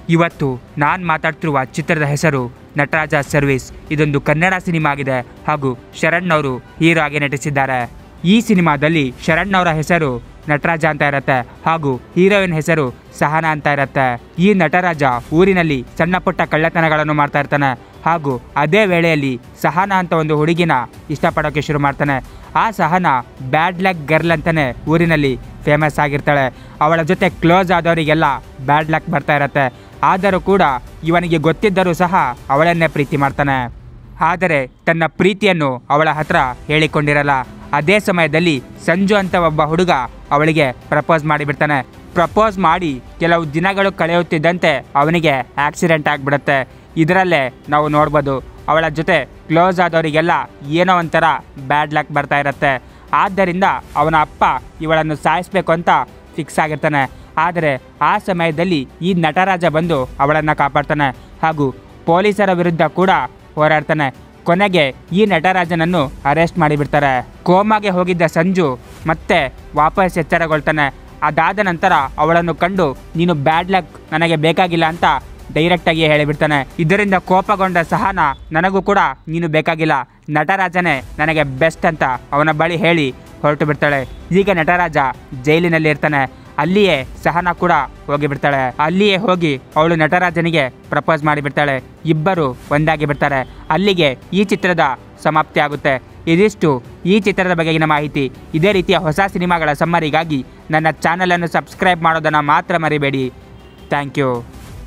ಇವತ್ತು ನಾನು ಮಾತಾಡ್ತಿರುವ ಚಿತ್ರದ ಹೆಸರು ನಟರಾಜ ಸರ್ವಿಸ್ ಇದೊಂದು ಕನ್ನಡ ಸಿನಿಮಾ ಆಗಿದೆ ಹಾಗೂ ಶರಣ್ ಅವರು ಹೀರೋ ಆಗಿ ನಟಿಸಿದ್ದಾರೆ ಈ ಸಿನಿಮಾದಲ್ಲಿ ಶರಣ್ ಅವರ ಹೆಸರು ನಟರಾಜ ಅಂತ ಇರತ್ತೆ ಹಾಗೂ ಹೀರೋಯಿನ್ ಹೆಸರು ಸಹನಾ ಅಂತ ಇರತ್ತೆ ಈ ನಟರಾಜ ಊರಿನಲ್ಲಿ ಸಣ್ಣ ಪುಟ್ಟ ಕಳ್ಳತನಗಳನ್ನು ಮಾಡ್ತಾ ಇರ್ತಾನೆ ಹಾಗೂ ಅದೇ ವೇಳೆಯಲ್ಲಿ ಸಹನಾ ಅಂತ ಒಂದು ಹುಡುಗಿನ ಇಷ್ಟಪಡೋಕೆ ಶುರು ಮಾಡ್ತಾನೆ ಆ ಸಹನಾ ಬ್ಯಾಡ್ ಲಕ್ ಗರ್ಲ್ ಅಂತಾನೆ ಊರಿನಲ್ಲಿ ಫೇಮಸ್ ಆಗಿರ್ತಾಳೆ ಅವಳ ಜೊತೆ ಕ್ಲೋಸ್ ಆದವರಿಗೆಲ್ಲ ಬ್ಯಾಡ್ ಲಕ್ ಬರ್ತಾ ಇರತ್ತೆ ಆದರೂ ಕೂಡ ಇವನಿಗೆ ಗೊತ್ತಿದ್ದರೂ ಸಹ ಅವಳನ್ನೇ ಪ್ರೀತಿ ಮಾಡ್ತಾನೆ ಆದರೆ ತನ್ನ ಪ್ರೀತಿಯನ್ನು ಅವಳ ಹತ್ರ ಹೇಳಿಕೊಂಡಿರಲ್ಲ ಅದೇ ಸಮಯದಲ್ಲಿ ಸಂಜು ಅಂತ ಒಬ್ಬ ಹುಡುಗ ಅವಳಿಗೆ ಪ್ರಪೋಸ್ ಮಾಡಿಬಿಡ್ತಾನೆ ಪ್ರಪೋಸ್ ಮಾಡಿ ಕೆಲವು ದಿನಗಳು ಕಳೆಯುತ್ತಿದ್ದಂತೆ ಅವನಿಗೆ ಆಕ್ಸಿಡೆಂಟ್ ಆಗಿಬಿಡುತ್ತೆ ಇದರಲ್ಲೇ ನಾವು ನೋಡ್ಬೋದು ಅವಳ ಜೊತೆ ಕ್ಲೋಸ್ ಆದವರಿಗೆಲ್ಲ ಏನೋ ಒಂಥರ ಬ್ಯಾಡ್ ಲಕ್ ಬರ್ತಾ ಇರುತ್ತೆ ಆದ್ದರಿಂದ ಅವನ ಅಪ್ಪ ಇವಳನ್ನು ಸಾಯಿಸ್ಬೇಕು ಅಂತ ಫಿಕ್ಸ್ ಆಗಿರ್ತಾನೆ ಆದರೆ ಆ ಸಮಯದಲ್ಲಿ ಈ ನಟರಾಜ ಬಂದು ಅವಳನ್ನು ಕಾಪಾಡ್ತಾನೆ ಹಾಗೂ ಪೊಲೀಸರ ವಿರುದ್ಧ ಕೂಡ ಹೋರಾಡ್ತಾನೆ ಕೊನೆಗೆ ಈ ನಟರಾಜನನ್ನು ಅರೆಸ್ಟ್ ಮಾಡಿಬಿಡ್ತಾರೆ ಕೋಮಾಗೆ ಹೋಗಿದ್ದ ಸಂಜು ಮತ್ತೆ ವಾಪಸ್ ಎಚ್ಚರಗೊಳ್ತಾನೆ ಅದಾದ ನಂತರ ಅವಳನ್ನು ಕಂಡು ನೀನು ಬ್ಯಾಡ್ ಲಕ್ ನನಗೆ ಬೇಕಾಗಿಲ್ಲ ಅಂತ ಡೈರೆಕ್ಟಾಗಿ ಹೇಳಿಬಿಡ್ತಾನೆ ಇದರಿಂದ ಕೋಪಗೊಂಡ ಸಹನ ನನಗೂ ಕೂಡ ನೀನು ಬೇಕಾಗಿಲ್ಲ ನಟರಾಜನೇ ನನಗೆ ಬೆಸ್ಟ್ ಅಂತ ಅವನ ಬಳಿ ಹೇಳಿ ಹೊರಟು ಬಿಡ್ತಾಳೆ ಈಗ ನಟರಾಜ ಜೈಲಿನಲ್ಲಿ ಇರ್ತಾನೆ ಅಲ್ಲಿಯೇ ಸಹನ ಕೂಡ ಹೋಗಿಬಿಡ್ತಾಳೆ ಅಲ್ಲಿಯೇ ಹೋಗಿ ಅವಳು ನಟರಾಜನಿಗೆ ಪ್ರಪೋಸ್ ಮಾಡಿಬಿಡ್ತಾಳೆ ಇಬ್ಬರು ಒಂದಾಗಿ ಬಿಡ್ತಾರೆ ಅಲ್ಲಿಗೆ ಈ ಚಿತ್ರದ ಸಮಾಪ್ತಿ ಆಗುತ್ತೆ ಇದಿಷ್ಟು ಈ ಚಿತ್ರದ ಬಗೆಗಿನ ಮಾಹಿತಿ ಇದೇ ರೀತಿಯ ಹೊಸ ಸಿನಿಮಾಗಳ ಸಮ್ಮರಿಗಾಗಿ ನನ್ನ ಚಾನಲನ್ನು ಸಬ್ಸ್ಕ್ರೈಬ್ ಮಾಡೋದನ್ನು ಮಾತ್ರ ಮರಿಬೇಡಿ ಥ್ಯಾಂಕ್ ಯು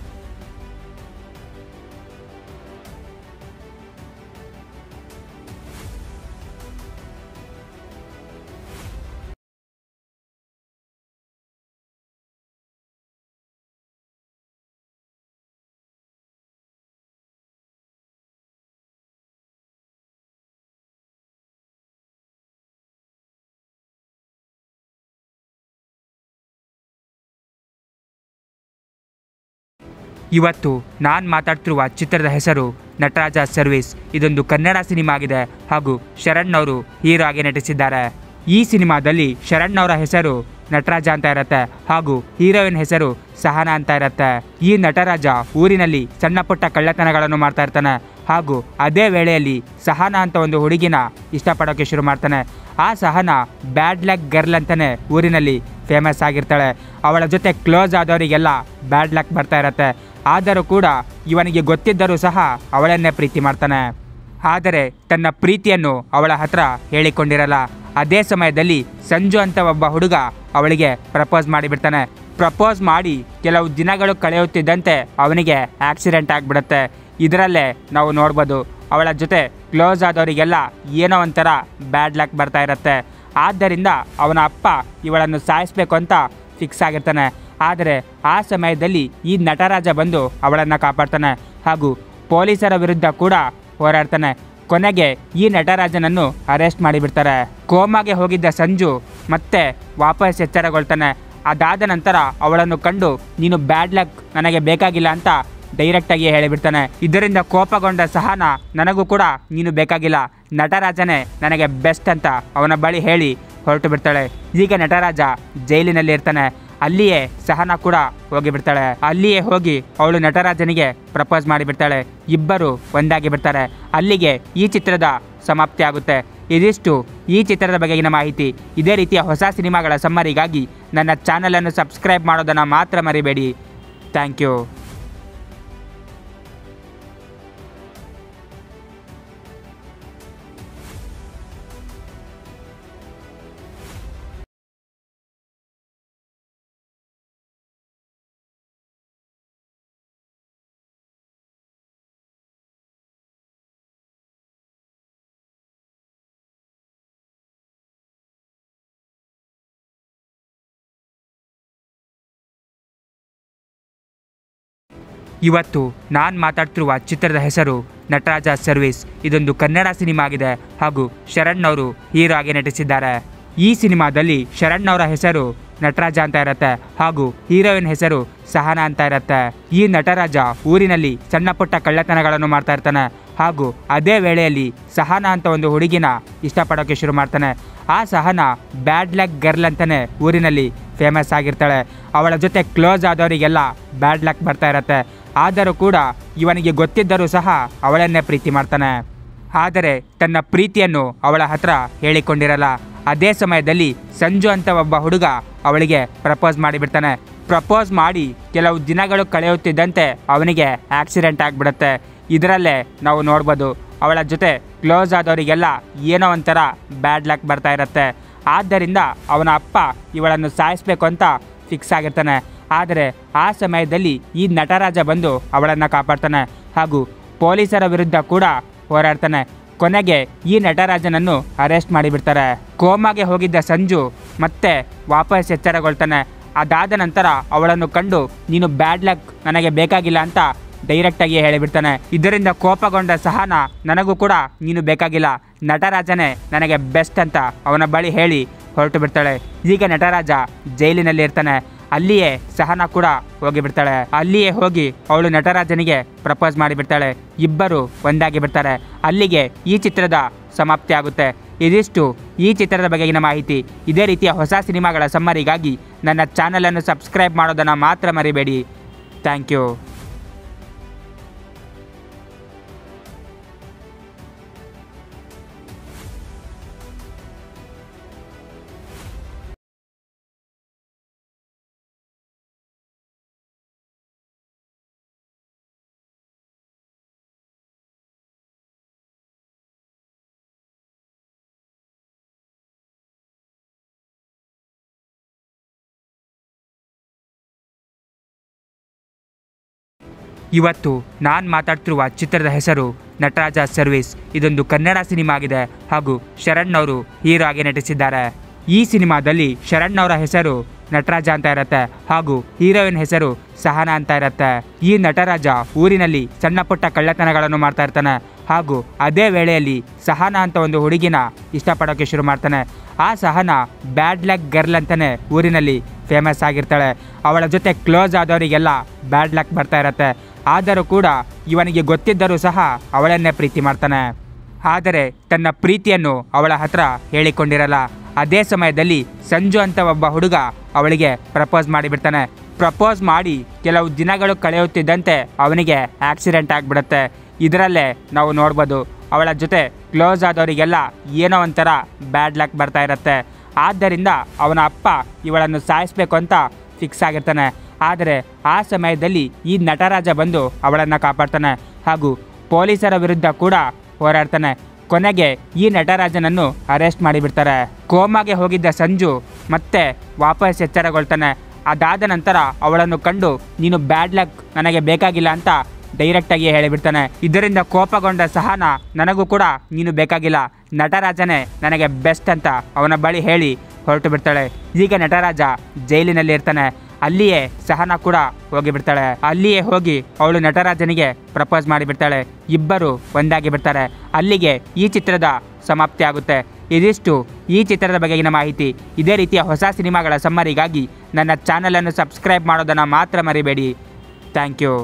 ಇವತ್ತು ನಾನು ಮಾತಾಡ್ತಿರುವ ಚಿತ್ರದ ಹೆಸರು ನಟರಾಜ ಸರ್ವಿಸ್ ಇದೊಂದು ಕನ್ನಡ ಸಿನಿಮಾ ಆಗಿದೆ ಹಾಗೂ ಶರಣ್ ಅವರು ಹೀರೋ ಆಗಿ ನಟಿಸಿದ್ದಾರೆ ಈ ಸಿನಿಮಾದಲ್ಲಿ ಶರಣ್ ಅವರ ಹೆಸರು ನಟರಾಜ ಅಂತ ಇರತ್ತೆ ಹಾಗೂ ಹೀರೋಯಿನ್ ಹೆಸರು ಸಹನಾ ಅಂತ ಇರತ್ತೆ ಈ ನಟರಾಜ ಊರಿನಲ್ಲಿ ಸಣ್ಣ ಪುಟ್ಟ ಕಳ್ಳತನಗಳನ್ನು ಮಾಡ್ತಾ ಇರ್ತಾನೆ ಹಾಗೂ ಅದೇ ವೇಳೆಯಲ್ಲಿ ಸಹನಾ ಅಂತ ಒಂದು ಹುಡುಗಿನ ಇಷ್ಟಪಡೋಕೆ ಶುರು ಮಾಡ್ತಾನೆ ಆ ಸಹನಾ ಬ್ಯಾಡ್ ಲಕ್ ಗರ್ಲ್ ಅಂತಾನೆ ಊರಿನಲ್ಲಿ ಫೇಮಸ್ ಆಗಿರ್ತಾಳೆ ಅವಳ ಜೊತೆ ಕ್ಲೋಸ್ ಆದವರಿಗೆಲ್ಲ ಬ್ಯಾಡ್ ಲಕ್ ಬರ್ತಾ ಇರತ್ತೆ ಆದರೂ ಕೂಡ ಇವನಿಗೆ ಗೊತ್ತಿದ್ದರೂ ಸಹ ಅವಳನ್ನೇ ಪ್ರೀತಿ ಮಾಡ್ತಾನೆ ಆದರೆ ತನ್ನ ಪ್ರೀತಿಯನ್ನು ಅವಳ ಹತ್ರ ಹೇಳಿಕೊಂಡಿರಲ್ಲ ಅದೇ ಸಮಯದಲ್ಲಿ ಸಂಜು ಅಂತ ಒಬ್ಬ ಹುಡುಗ ಅವಳಿಗೆ ಪ್ರಪೋಸ್ ಮಾಡಿಬಿಡ್ತಾನೆ ಪ್ರಪೋಸ್ ಮಾಡಿ ಕೆಲವು ದಿನಗಳು ಕಳೆಯುತ್ತಿದ್ದಂತೆ ಅವನಿಗೆ ಆಕ್ಸಿಡೆಂಟ್ ಆಗಿಬಿಡುತ್ತೆ ಇದರಲ್ಲೇ ನಾವು ನೋಡ್ಬೋದು ಅವಳ ಜೊತೆ ಕ್ಲೋಸ್ ಆದವರಿಗೆಲ್ಲ ಏನೋ ಒಂಥರ ಬ್ಯಾಡ್ ಲಕ್ ಬರ್ತಾ ಇರುತ್ತೆ ಆದ್ದರಿಂದ ಅವನ ಅಪ್ಪ ಇವಳನ್ನು ಸಾಯಿಸ್ಬೇಕು ಅಂತ ಫಿಕ್ಸ್ ಆಗಿರ್ತಾನೆ ಆದರೆ ಆ ಸಮಯದಲ್ಲಿ ಈ ನಟರಾಜ ಬಂದು ಅವಳನ್ನು ಕಾಪಾಡ್ತಾನೆ ಹಾಗೂ ಪೊಲೀಸರ ವಿರುದ್ಧ ಕೂಡ ಹೋರಾಡ್ತಾನೆ ಕೊನೆಗೆ ಈ ನಟರಾಜನನ್ನು ಅರೆಸ್ಟ್ ಮಾಡಿಬಿಡ್ತಾರೆ ಕೋಮಾಗೆ ಹೋಗಿದ್ದ ಸಂಜು ಮತ್ತೆ ವಾಪಸ್ ಎಚ್ಚರಗೊಳ್ತಾನೆ ಅದಾದ ನಂತರ ಅವಳನ್ನು ಕಂಡು ನೀನು ಬ್ಯಾಡ್ ಲಕ್ ನನಗೆ ಬೇಕಾಗಿಲ್ಲ ಅಂತ ಡೈರೆಕ್ಟಾಗಿ ಹೇಳಿಬಿಡ್ತಾನೆ ಇದರಿಂದ ಕೋಪಗೊಂಡ ಸಹನ ನನಗೂ ಕೂಡ ನೀನು ಬೇಕಾಗಿಲ್ಲ ನಟರಾಜನೇ ನನಗೆ ಬೆಸ್ಟ್ ಅಂತ ಅವನ ಬಳಿ ಹೇಳಿ ಹೊರಟು ಬಿಡ್ತಾಳೆ ಈಗ ನಟರಾಜ ಜೈಲಿನಲ್ಲಿ ಇರ್ತಾನೆ ಅಲ್ಲಿಯೇ ಸಹನ ಕೂಡ ಹೋಗಿಬಿಡ್ತಾಳೆ ಅಲ್ಲಿಯೇ ಹೋಗಿ ಅವಳು ನಟರಾಜನಿಗೆ ಪ್ರಪೋಸ್ ಮಾಡಿಬಿಡ್ತಾಳೆ ಇಬ್ಬರು ಒಂದಾಗಿ ಬಿಡ್ತಾರೆ ಅಲ್ಲಿಗೆ ಈ ಚಿತ್ರದ ಸಮಾಪ್ತಿ ಆಗುತ್ತೆ ಇದಿಷ್ಟು ಈ ಚಿತ್ರದ ಬಗೆಗಿನ ಮಾಹಿತಿ ಇದೇ ರೀತಿಯ ಹೊಸ ಸಿನಿಮಾಗಳ ಸಮ್ಮರಿಗಾಗಿ ನನ್ನ ಚಾನಲನ್ನು ಸಬ್ಸ್ಕ್ರೈಬ್ ಮಾಡೋದನ್ನು ಮಾತ್ರ ಮರಿಬೇಡಿ ಥ್ಯಾಂಕ್ ಯು ಇವತ್ತು ನಾನು ಮಾತಾಡ್ತಿರುವ ಚಿತ್ರದ ಹೆಸರು ನಟರಾಜ ಸರ್ವಿಸ್ ಇದೊಂದು ಕನ್ನಡ ಸಿನಿಮಾ ಆಗಿದೆ ಹಾಗೂ ಶರಣ್ ಅವರು ಹೀರೋ ಆಗಿ ನಟಿಸಿದ್ದಾರೆ ಈ ಸಿನಿಮಾದಲ್ಲಿ ಶರಣ್ ಅವರ ಹೆಸರು ನಟರಾಜ ಅಂತ ಇರತ್ತೆ ಹಾಗೂ ಹೀರೋಯಿನ್ ಹೆಸರು ಸಹನಾ ಅಂತ ಇರತ್ತೆ ಈ ನಟರಾಜ ಊರಿನಲ್ಲಿ ಸಣ್ಣ ಪುಟ್ಟ ಕಳ್ಳತನಗಳನ್ನು ಮಾಡ್ತಾ ಇರ್ತಾನೆ ಹಾಗೂ ಅದೇ ವೇಳೆಯಲ್ಲಿ ಸಹನಾ ಅಂತ ಒಂದು ಹುಡುಗಿನ ಇಷ್ಟಪಡೋಕೆ ಶುರು ಮಾಡ್ತಾನೆ ಆ ಸಹನಾ ಬ್ಯಾಡ್ ಲಕ್ ಗರ್ಲ್ ಅಂತಾನೆ ಊರಿನಲ್ಲಿ ಫೇಮಸ್ ಆಗಿರ್ತಾಳೆ ಅವಳ ಜೊತೆ ಕ್ಲೋಸ್ ಆದವರಿಗೆಲ್ಲ ಬ್ಯಾಡ್ ಲಕ್ ಬರ್ತಾ ಇರತ್ತೆ ಆದರೂ ಕೂಡ ಇವನಿಗೆ ಗೊತ್ತಿದ್ದರೂ ಸಹ ಅವಳನ್ನೇ ಪ್ರೀತಿ ಮಾಡ್ತಾನೆ ಆದರೆ ತನ್ನ ಪ್ರೀತಿಯನ್ನು ಅವಳ ಹತ್ರ ಹೇಳಿಕೊಂಡಿರಲ್ಲ ಅದೇ ಸಮಯದಲ್ಲಿ ಸಂಜು ಅಂತ ಒಬ್ಬ ಹುಡುಗ ಅವಳಿಗೆ ಪ್ರಪೋಸ್ ಮಾಡಿಬಿಡ್ತಾನೆ ಪ್ರಪೋಸ್ ಮಾಡಿ ಕೆಲವು ದಿನಗಳು ಕಳೆಯುತ್ತಿದ್ದಂತೆ ಅವನಿಗೆ ಆಕ್ಸಿಡೆಂಟ್ ಆಗಿಬಿಡುತ್ತೆ ಇದರಲ್ಲೇ ನಾವು ನೋಡ್ಬೋದು ಅವಳ ಜೊತೆ ಕ್ಲೋಸ್ ಆದವರಿಗೆಲ್ಲ ಏನೋ ಒಂಥರ ಬ್ಯಾಡ್ ಲಕ್ ಬರ್ತಾ ಇರತ್ತೆ ಆದ್ದರಿಂದ ಅವನ ಅಪ್ಪ ಇವಳನ್ನು ಸಾಯಿಸ್ಬೇಕು ಅಂತ ಫಿಕ್ಸ್ ಆಗಿರ್ತಾನೆ ಆದರೆ ಆ ಸಮಯದಲ್ಲಿ ಈ ನಟರಾಜ ಬಂದು ಅವಳನ್ನು ಕಾಪಾಡ್ತಾನೆ ಹಾಗೂ ಪೊಲೀಸರ ವಿರುದ್ಧ ಕೂಡ ಹೋರಾಡ್ತಾನೆ ಕೊನೆಗೆ ಈ ನಟರಾಜನನ್ನು ಅರೆಸ್ಟ್ ಮಾಡಿಬಿಡ್ತಾರೆ ಕೋಮಾಗೆ ಹೋಗಿದ್ದ ಸಂಜು ಮತ್ತೆ ವಾಪಸ್ ಎಚ್ಚರಗೊಳ್ತಾನೆ ಅದಾದ ನಂತರ ಅವಳನ್ನು ಕಂಡು ನೀನು ಬ್ಯಾಡ್ ಲಕ್ ನನಗೆ ಬೇಕಾಗಿಲ್ಲ ಅಂತ ಡೈರೆಕ್ಟಾಗಿ ಹೇಳಿಬಿಡ್ತಾನೆ ಇದರಿಂದ ಕೋಪಗೊಂಡ ಸಹನ ನನಗೂ ಕೂಡ ನೀನು ಬೇಕಾಗಿಲ್ಲ ನಟರಾಜನೇ ನನಗೆ ಬೆಸ್ಟ್ ಅಂತ ಅವನ ಬಳಿ ಹೇಳಿ ಹೊರಟು ಬಿಡ್ತಾಳೆ ಈಗ ನಟರಾಜ ಜೈಲಿನಲ್ಲಿ ಇರ್ತಾನೆ ಅಲ್ಲಿಯೇ ಸಹನ ಕೂಡ ಹೋಗಿಬಿಡ್ತಾಳೆ ಅಲ್ಲಿಯೇ ಹೋಗಿ ಅವಳು ನಟರಾಜನಿಗೆ ಪ್ರಪೋಸ್ ಮಾಡಿಬಿಡ್ತಾಳೆ ಇಬ್ಬರು ಒಂದಾಗಿ ಬಿಡ್ತಾರೆ ಅಲ್ಲಿಗೆ ಈ ಚಿತ್ರದ ಸಮಾಪ್ತಿ ಆಗುತ್ತೆ ಇದಿಷ್ಟು ಈ ಚಿತ್ರದ ಬಗೆಗಿನ ಮಾಹಿತಿ ಇದೇ ರೀತಿಯ ಹೊಸ ಸಿನಿಮಾಗಳ ಸಮ್ಮರಿಗಾಗಿ ನನ್ನ ಚಾನಲನ್ನು ಸಬ್ಸ್ಕ್ರೈಬ್ ಮಾಡೋದನ್ನು ಮಾತ್ರ ಮರಿಬೇಡಿ ಥ್ಯಾಂಕ್ ಯು ಇವತ್ತು ನಾನು ಮಾತಾಡ್ತಿರುವ ಚಿತ್ರದ ಹೆಸರು ನಟರಾಜ ಸರ್ವಿಸ್ ಇದೊಂದು ಕನ್ನಡ ಸಿನಿಮಾ ಆಗಿದೆ ಹಾಗೂ ಶರಣ್ ಅವರು ಹೀರೋ ಆಗಿ ನಟಿಸಿದ್ದಾರೆ ಈ ಸಿನಿಮಾದಲ್ಲಿ ಶರಣ್ ಅವರ ಹೆಸರು ನಟರಾಜ ಅಂತ ಇರತ್ತೆ ಹಾಗೂ ಹೀರೋಯಿನ್ ಹೆಸರು ಸಹನ ಅಂತ ಇರತ್ತೆ ಈ ನಟರಾಜ ಊರಿನಲ್ಲಿ ಸಣ್ಣ ಪುಟ್ಟ ಕಳ್ಳತನಗಳನ್ನು ಮಾಡ್ತಾ ಇರ್ತಾನೆ ಹಾಗೂ ಅದೇ ವೇಳೆಯಲ್ಲಿ ಸಹನ ಅಂತ ಒಂದು ಹುಡುಗಿನ ಇಷ್ಟಪಡೋಕೆ ಶುರು ಮಾಡ್ತಾನೆ ಆ ಸಹನ ಬ್ಯಾಡ್ ಲಕ್ ಗರ್ಲ್ ಅಂತಾನೆ ಊರಿನಲ್ಲಿ ಫೇಮಸ್ ಆಗಿರ್ತಾಳೆ ಅವಳ ಜೊತೆ ಕ್ಲೋಸ್ ಆದವರಿಗೆಲ್ಲ ಬ್ಯಾಡ್ ಲಕ್ ಬರ್ತಾ ಇರತ್ತೆ ಆದರೂ ಕೂಡ ಇವನಿಗೆ ಗೊತ್ತಿದ್ದರೂ ಸಹ ಅವಳನ್ನೇ ಪ್ರೀತಿ ಮಾಡ್ತಾನೆ ಆದರೆ ತನ್ನ ಪ್ರೀತಿಯನ್ನು ಅವಳ ಹತ್ರ ಹೇಳಿಕೊಂಡಿರಲ್ಲ ಅದೇ ಸಮಯದಲ್ಲಿ ಸಂಜು ಅಂತ ಒಬ್ಬ ಹುಡುಗ ಅವಳಿಗೆ ಪ್ರಪೋಸ್ ಮಾಡಿಬಿಡ್ತಾನೆ ಪ್ರಪೋಸ್ ಮಾಡಿ ಕೆಲವು ದಿನಗಳು ಕಳೆಯುತ್ತಿದ್ದಂತೆ ಅವನಿಗೆ ಆಕ್ಸಿಡೆಂಟ್ ಆಗಿಬಿಡುತ್ತೆ ಇದರಲ್ಲೇ ನಾವು ನೋಡ್ಬೋದು ಅವಳ ಜೊತೆ ಕ್ಲೋಸ್ ಆದವರಿಗೆಲ್ಲ ಏನೋ ಒಂಥರ ಬ್ಯಾಡ್ ಲಕ್ ಬರ್ತಾ ಇರತ್ತೆ ಆದ್ದರಿಂದ ಅವನ ಅಪ್ಪ ಇವಳನ್ನು ಸಾಯಿಸ್ಬೇಕು ಅಂತ ಫಿಕ್ಸ್ ಆಗಿರ್ತಾನೆ ಆದರೆ ಆ ಸಮಯದಲ್ಲಿ ಈ ನಟರಾಜ ಬಂದು ಅವಳನ್ನು ಕಾಪಾಡ್ತಾನೆ ಹಾಗೂ ಪೊಲೀಸರ ವಿರುದ್ಧ ಕೂಡ ಹೋರಾಡ್ತಾನೆ ಕೊನೆಗೆ ಈ ನಟರಾಜನನ್ನು ಅರೆಸ್ಟ್ ಮಾಡಿಬಿಡ್ತಾರೆ ಕೋಮಾಗೆ ಹೋಗಿದ್ದ ಸಂಜು ಮತ್ತೆ ವಾಪಸ್ ಎಚ್ಚರಗೊಳ್ತಾನೆ ಅದಾದ ನಂತರ ಅವಳನ್ನು ಕಂಡು ನೀನು ಬ್ಯಾಡ್ ಲಕ್ ನನಗೆ ಬೇಕಾಗಿಲ್ಲ ಅಂತ ಡೈರೆಕ್ಟಾಗಿ ಹೇಳಿಬಿಡ್ತಾನೆ ಇದರಿಂದ ಕೋಪಗೊಂಡ ಸಹನ ನನಗೂ ಕೂಡ ನೀನು ಬೇಕಾಗಿಲ್ಲ ನಟರಾಜನೇ ನನಗೆ ಬೆಸ್ಟ್ ಅಂತ ಅವನ ಬಳಿ ಹೇಳಿ ಹೊರಟು ಬಿಡ್ತಾಳೆ ಈಗ ನಟರಾಜ ಜೈಲಿನಲ್ಲಿ ಇರ್ತಾನೆ ಅಲ್ಲಿಯೇ ಸಹನ ಕೂಡ ಹೋಗಿಬಿಡ್ತಾಳೆ ಅಲ್ಲಿಯೇ ಹೋಗಿ ಅವಳು ನಟರಾಜನಿಗೆ ಪ್ರಪೋಸ್ ಮಾಡಿಬಿಡ್ತಾಳೆ ಇಬ್ಬರು ಒಂದಾಗಿ ಬಿಡ್ತಾರೆ ಅಲ್ಲಿಗೆ ಈ ಚಿತ್ರದ ಸಮಾಪ್ತಿ ಆಗುತ್ತೆ ಇದಿಷ್ಟು ಈ ಚಿತ್ರದ ಬಗೆಗಿನ ಮಾಹಿತಿ ಇದೇ ರೀತಿಯ ಹೊಸ ಸಿನಿಮಾಗಳ ಸಮ್ಮರಿಗಾಗಿ ನನ್ನ ಚಾನಲನ್ನು ಸಬ್ಸ್ಕ್ರೈಬ್ ಮಾಡೋದನ್ನು ಮಾತ್ರ ಮರಿಬೇಡಿ ಥ್ಯಾಂಕ್ ಯು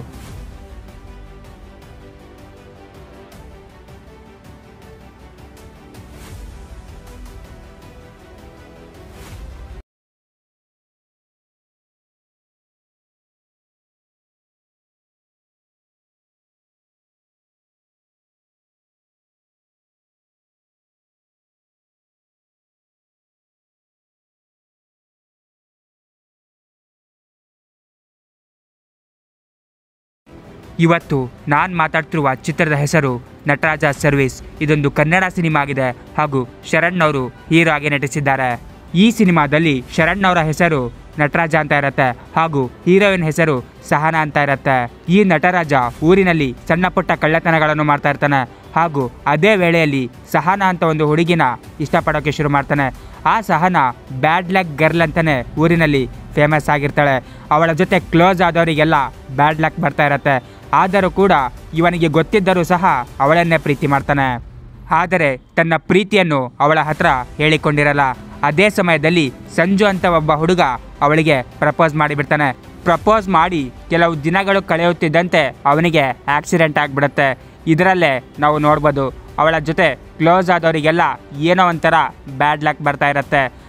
ಇವತ್ತು ನಾನು ಮಾತಾಡ್ತಿರುವ ಚಿತ್ರದ ಹೆಸರು ನಟರಾಜ ಸರ್ವಿಸ್ ಇದೊಂದು ಕನ್ನಡ ಸಿನಿಮಾ ಆಗಿದೆ ಹಾಗೂ ಶರಣ್ ಅವರು ಹೀರೋ ಆಗಿ ನಟಿಸಿದ್ದಾರೆ ಈ ಸಿನಿಮಾದಲ್ಲಿ ಶರಣ್ ಅವರ ಹೆಸರು ನಟರಾಜ ಅಂತ ಇರತ್ತೆ ಹಾಗೂ ಹೀರೋಯಿನ್ ಹೆಸರು ಸಹನ ಅಂತ ಇರತ್ತೆ ಈ ನಟರಾಜ ಊರಿನಲ್ಲಿ ಸಣ್ಣ ಪುಟ್ಟ ಕಳ್ಳತನಗಳನ್ನು ಮಾಡ್ತಾ ಇರ್ತಾನೆ ಹಾಗೂ ಅದೇ ವೇಳೆಯಲ್ಲಿ ಸಹನ ಅಂತ ಒಂದು ಹುಡುಗಿನ ಇಷ್ಟಪಡೋಕೆ ಶುರು ಮಾಡ್ತಾನೆ ಆ ಸಹನ ಬ್ಯಾಡ್ ಲಕ್ ಗರ್ಲ್ ಅಂತಾನೆ ಊರಿನಲ್ಲಿ ಫೇಮಸ್ ಆಗಿರ್ತಾಳೆ ಅವಳ ಜೊತೆ ಕ್ಲೋಸ್ ಆದವರಿಗೆಲ್ಲ ಬ್ಯಾಡ್ ಲಕ್ ಬರ್ತಾ ಇರತ್ತೆ ಆದರೂ ಕೂಡ ಇವನಿಗೆ ಗೊತ್ತಿದ್ದರೂ ಸಹ ಅವಳನ್ನೇ ಪ್ರೀತಿ ಮಾಡ್ತಾನೆ ಆದರೆ ತನ್ನ ಪ್ರೀತಿಯನ್ನು ಅವಳ ಹತ್ರ ಹೇಳಿಕೊಂಡಿರಲ್ಲ ಅದೇ ಸಮಯದಲ್ಲಿ ಸಂಜು ಅಂತ ಒಬ್ಬ ಹುಡುಗ ಅವಳಿಗೆ ಪ್ರಪೋಸ್ ಮಾಡಿಬಿಡ್ತಾನೆ ಪ್ರಪೋಸ್ ಮಾಡಿ ಕೆಲವು ದಿನಗಳು ಕಳೆಯುತ್ತಿದ್ದಂತೆ ಅವನಿಗೆ ಆಕ್ಸಿಡೆಂಟ್ ಆಗಿಬಿಡುತ್ತೆ ಇದರಲ್ಲೇ ನಾವು ನೋಡ್ಬೋದು ಅವಳ ಜೊತೆ ಕ್ಲೋಸ್ ಆದವರಿಗೆಲ್ಲ ಏನೋ ಒಂಥರ ಬ್ಯಾಡ್ ಲಕ್ ಬರ್ತಾ ಇರತ್ತೆ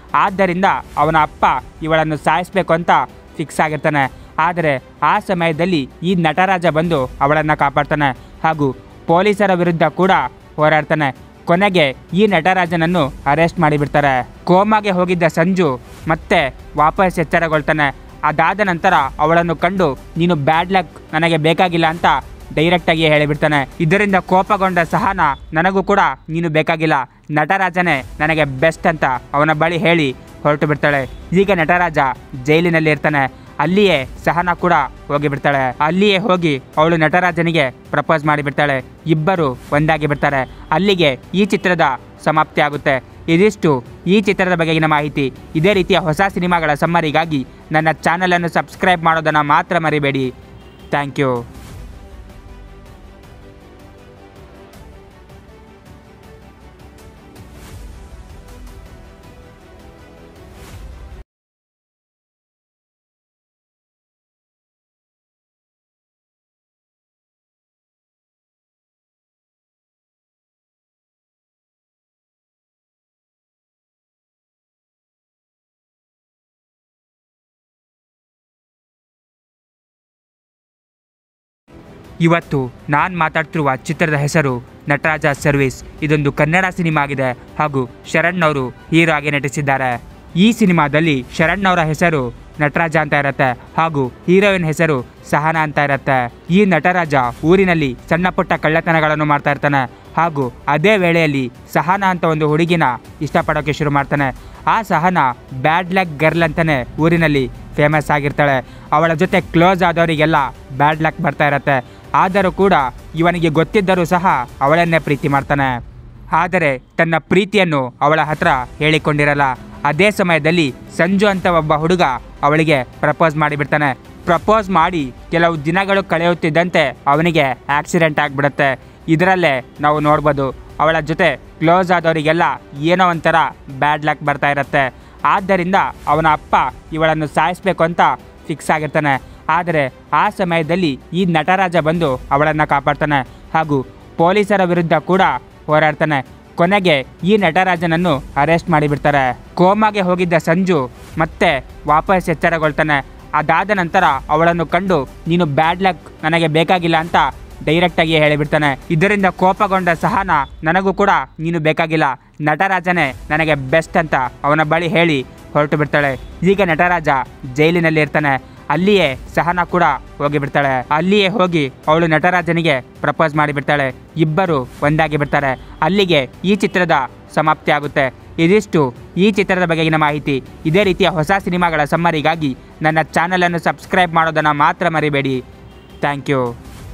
ಆದ್ದರಿಂದ ಅವನ ಅಪ್ಪ ಇವಳನ್ನು ಸಾಯಿಸಬೇಕು ಅಂತ ಫಿಕ್ಸ್ ಆಗಿರ್ತಾನೆ ಆದರೆ ಆ ಸಮಯದಲ್ಲಿ ಈ ನಟರಾಜ ಬಂದು ಅವಳನ್ನು ಕಾಪಾಡ್ತಾನೆ ಹಾಗೂ ಪೊಲೀಸರ ವಿರುದ್ಧ ಕೂಡ ಹೋರಾಡ್ತಾನೆ ಕೊನೆಗೆ ಈ ನಟರಾಜನನ್ನು ಅರೆಸ್ಟ್ ಮಾಡಿಬಿಡ್ತಾರೆ ಕೋಮಾಗೆ ಹೋಗಿದ್ದ ಸಂಜು ಮತ್ತೆ ವಾಪಸ್ ಎಚ್ಚರಗೊಳ್ತಾನೆ ಅದಾದ ನಂತರ ಅವಳನ್ನು ಕಂಡು ನೀನು ಬ್ಯಾಡ್ ಲಕ್ ನನಗೆ ಬೇಕಾಗಿಲ್ಲ ಅಂತ ಡೈರೆಕ್ಟಾಗಿ ಹೇಳಿಬಿಡ್ತಾನೆ ಇದರಿಂದ ಕೋಪಗೊಂಡ ಸಹನ ನನಗೂ ಕೂಡ ನೀನು ಬೇಕಾಗಿಲ್ಲ ನಟರಾಜನೇ ನನಗೆ ಬೆಸ್ಟ್ ಅಂತ ಅವನ ಬಳಿ ಹೇಳಿ ಹೊರಟು ಬಿಡ್ತಾಳೆ ಈಗ ನಟರಾಜ ಜೈಲಿನಲ್ಲಿ ಇರ್ತಾನೆ ಅಲ್ಲಿಯೇ ಸಹನ ಕೂಡ ಹೋಗಿಬಿಡ್ತಾಳೆ ಅಲ್ಲಿಯೇ ಹೋಗಿ ಅವಳು ನಟರಾಜನಿಗೆ ಪ್ರಪೋಸ್ ಮಾಡಿಬಿಡ್ತಾಳೆ ಇಬ್ಬರು ಒಂದಾಗಿ ಬಿಡ್ತಾರೆ ಅಲ್ಲಿಗೆ ಈ ಚಿತ್ರದ ಸಮಾಪ್ತಿ ಆಗುತ್ತೆ ಇದಿಷ್ಟು ಈ ಚಿತ್ರದ ಬಗೆಗಿನ ಮಾಹಿತಿ ಇದೇ ರೀತಿಯ ಹೊಸ ಸಿನಿಮಾಗಳ ಸಮ್ಮರಿಗಾಗಿ ನನ್ನ ಚಾನಲನ್ನು ಸಬ್ಸ್ಕ್ರೈಬ್ ಮಾಡೋದನ್ನು ಮಾತ್ರ ಮರಿಬೇಡಿ ಥ್ಯಾಂಕ್ ಯು ಇವತ್ತು ನಾನು ಮಾತಾಡ್ತಿರುವ ಚಿತ್ರದ ಹೆಸರು ನಟರಾಜ ಸರ್ವಿಸ್ ಇದೊಂದು ಕನ್ನಡ ಸಿನಿಮಾ ಆಗಿದೆ ಹಾಗೂ ಶರಣ್ ಅವರು ಹೀರೋ ಆಗಿ ನಟಿಸಿದ್ದಾರೆ ಈ ಸಿನಿಮಾದಲ್ಲಿ ಶರಣ್ ಅವರ ಹೆಸರು ನಟರಾಜ ಅಂತ ಇರುತ್ತೆ ಹಾಗೂ ಹೀರೋಯಿನ್ ಹೆಸರು ಸಹನಾ ಅಂತ ಇರುತ್ತೆ ಈ ನಟರಾಜ ಊರಿನಲ್ಲಿ ಸಣ್ಣ ಪುಟ್ಟ ಕಳ್ಳತನಗಳನ್ನು ಮಾಡ್ತಾ ಇರ್ತಾನೆ ಹಾಗೂ ಅದೇ ವೇಳೆಯಲ್ಲಿ ಸಹನಾ ಅಂತ ಒಂದು ಹುಡುಗಿನ ಇಷ್ಟಪಡೋಕೆ ಶುರು ಮಾಡ್ತಾನೆ ಆ ಸಹನಾ ಬ್ಯಾಡ್ ಲಕ್ ಗರ್ಲ್ ಅಂತಾನೆ ಊರಿನಲ್ಲಿ ಫೇಮಸ್ ಆಗಿರ್ತಾಳೆ ಅವಳ ಜೊತೆ ಕ್ಲೋಸ್ ಆದವರಿಗೆಲ್ಲ ಬ್ಯಾಡ್ ಲಕ್ ಬರ್ತಾ ಇರತ್ತೆ ಆದರೂ ಕೂಡ ಇವನಿಗೆ ಗೊತ್ತಿದ್ದರೂ ಸಹ ಅವಳನ್ನೇ ಪ್ರೀತಿ ಮಾಡ್ತಾನೆ ಆದರೆ ತನ್ನ ಪ್ರೀತಿಯನ್ನು ಅವಳ ಹತ್ರ ಹೇಳಿಕೊಂಡಿರಲ್ಲ ಅದೇ ಸಮಯದಲ್ಲಿ ಸಂಜು ಅಂತ ಒಬ್ಬ ಹುಡುಗ ಅವಳಿಗೆ ಪ್ರಪೋಸ್ ಮಾಡಿಬಿಡ್ತಾನೆ ಪ್ರಪೋಸ್ ಮಾಡಿ ಕೆಲವು ದಿನಗಳು ಕಳೆಯುತ್ತಿದ್ದಂತೆ ಅವನಿಗೆ ಆಕ್ಸಿಡೆಂಟ್ ಆಗಿಬಿಡುತ್ತೆ ಇದರಲ್ಲೇ ನಾವು ನೋಡ್ಬೋದು ಅವಳ ಜೊತೆ ಕ್ಲೋಸ್ ಆದವರಿಗೆಲ್ಲ ಏನೋ ಒಂಥರ ಬ್ಯಾಡ್ ಲಕ್ ಬರ್ತಾ ಇರುತ್ತೆ ಆದ್ದರಿಂದ ಅವನ ಅಪ್ಪ ಇವಳನ್ನು ಸಾಯಿಸಬೇಕು ಅಂತ ಫಿಕ್ಸ್ ಆಗಿರ್ತಾನೆ ಆದರೆ ಆ ಸಮಯದಲ್ಲಿ ಈ ನಟರಾಜ ಬಂದು ಅವಳನ್ನು ಕಾಪಾಡ್ತಾನೆ ಹಾಗೂ ಪೊಲೀಸರ ವಿರುದ್ಧ ಕೂಡ ಹೋರಾಡ್ತಾನೆ ಕೊನೆಗೆ ಈ ನಟರಾಜನನ್ನು ಅರೆಸ್ಟ್ ಮಾಡಿಬಿಡ್ತಾರೆ ಕೋಮಾಗೆ ಹೋಗಿದ್ದ ಸಂಜು ಮತ್ತೆ ವಾಪಸ್ ಎಚ್ಚರಗೊಳ್ತಾನೆ ಅದಾದ ನಂತರ ಅವಳನ್ನು ಕಂಡು ನೀನು ಬ್ಯಾಡ್ ಲಕ್ ನನಗೆ ಬೇಕಾಗಿಲ್ಲ ಅಂತ ಡೈರೆಕ್ಟಾಗಿ ಹೇಳಿಬಿಡ್ತಾನೆ ಇದರಿಂದ ಕೋಪಗೊಂಡ ಸಹನ ನನಗೂ ಕೂಡ ನೀನು ಬೇಕಾಗಿಲ್ಲ ನಟರಾಜನೇ ನನಗೆ ಬೆಸ್ಟ್ ಅಂತ ಅವನ ಬಳಿ ಹೇಳಿ ಹೊರಟು ಬಿಡ್ತಾಳೆ ಈಗ ನಟರಾಜ ಜೈಲಿನಲ್ಲಿ ಇರ್ತಾನೆ ಅಲ್ಲಿಯೇ ಸಹನ ಕೂಡ ಹೋಗಿಬಿಡ್ತಾಳೆ ಅಲ್ಲಿಯೇ ಹೋಗಿ ಅವಳು ನಟರಾಜನಿಗೆ ಪ್ರಪೋಸ್ ಮಾಡಿಬಿಡ್ತಾಳೆ ಇಬ್ಬರು ಒಂದಾಗಿ ಬಿಡ್ತಾರೆ ಅಲ್ಲಿಗೆ ಈ ಚಿತ್ರದ ಸಮಾಪ್ತಿ ಆಗುತ್ತೆ ಇದಿಷ್ಟು ಈ ಚಿತ್ರದ ಬಗೆಗಿನ ಮಾಹಿತಿ ಇದೇ ರೀತಿಯ ಹೊಸ ಸಿನಿಮಾಗಳ ಸಮ್ಮರಿಗಾಗಿ ನನ್ನ ಚಾನಲನ್ನು ಸಬ್ಸ್ಕ್ರೈಬ್ ಮಾಡೋದನ್ನು ಮಾತ್ರ ಮರಿಬೇಡಿ ಥ್ಯಾಂಕ್ ಯು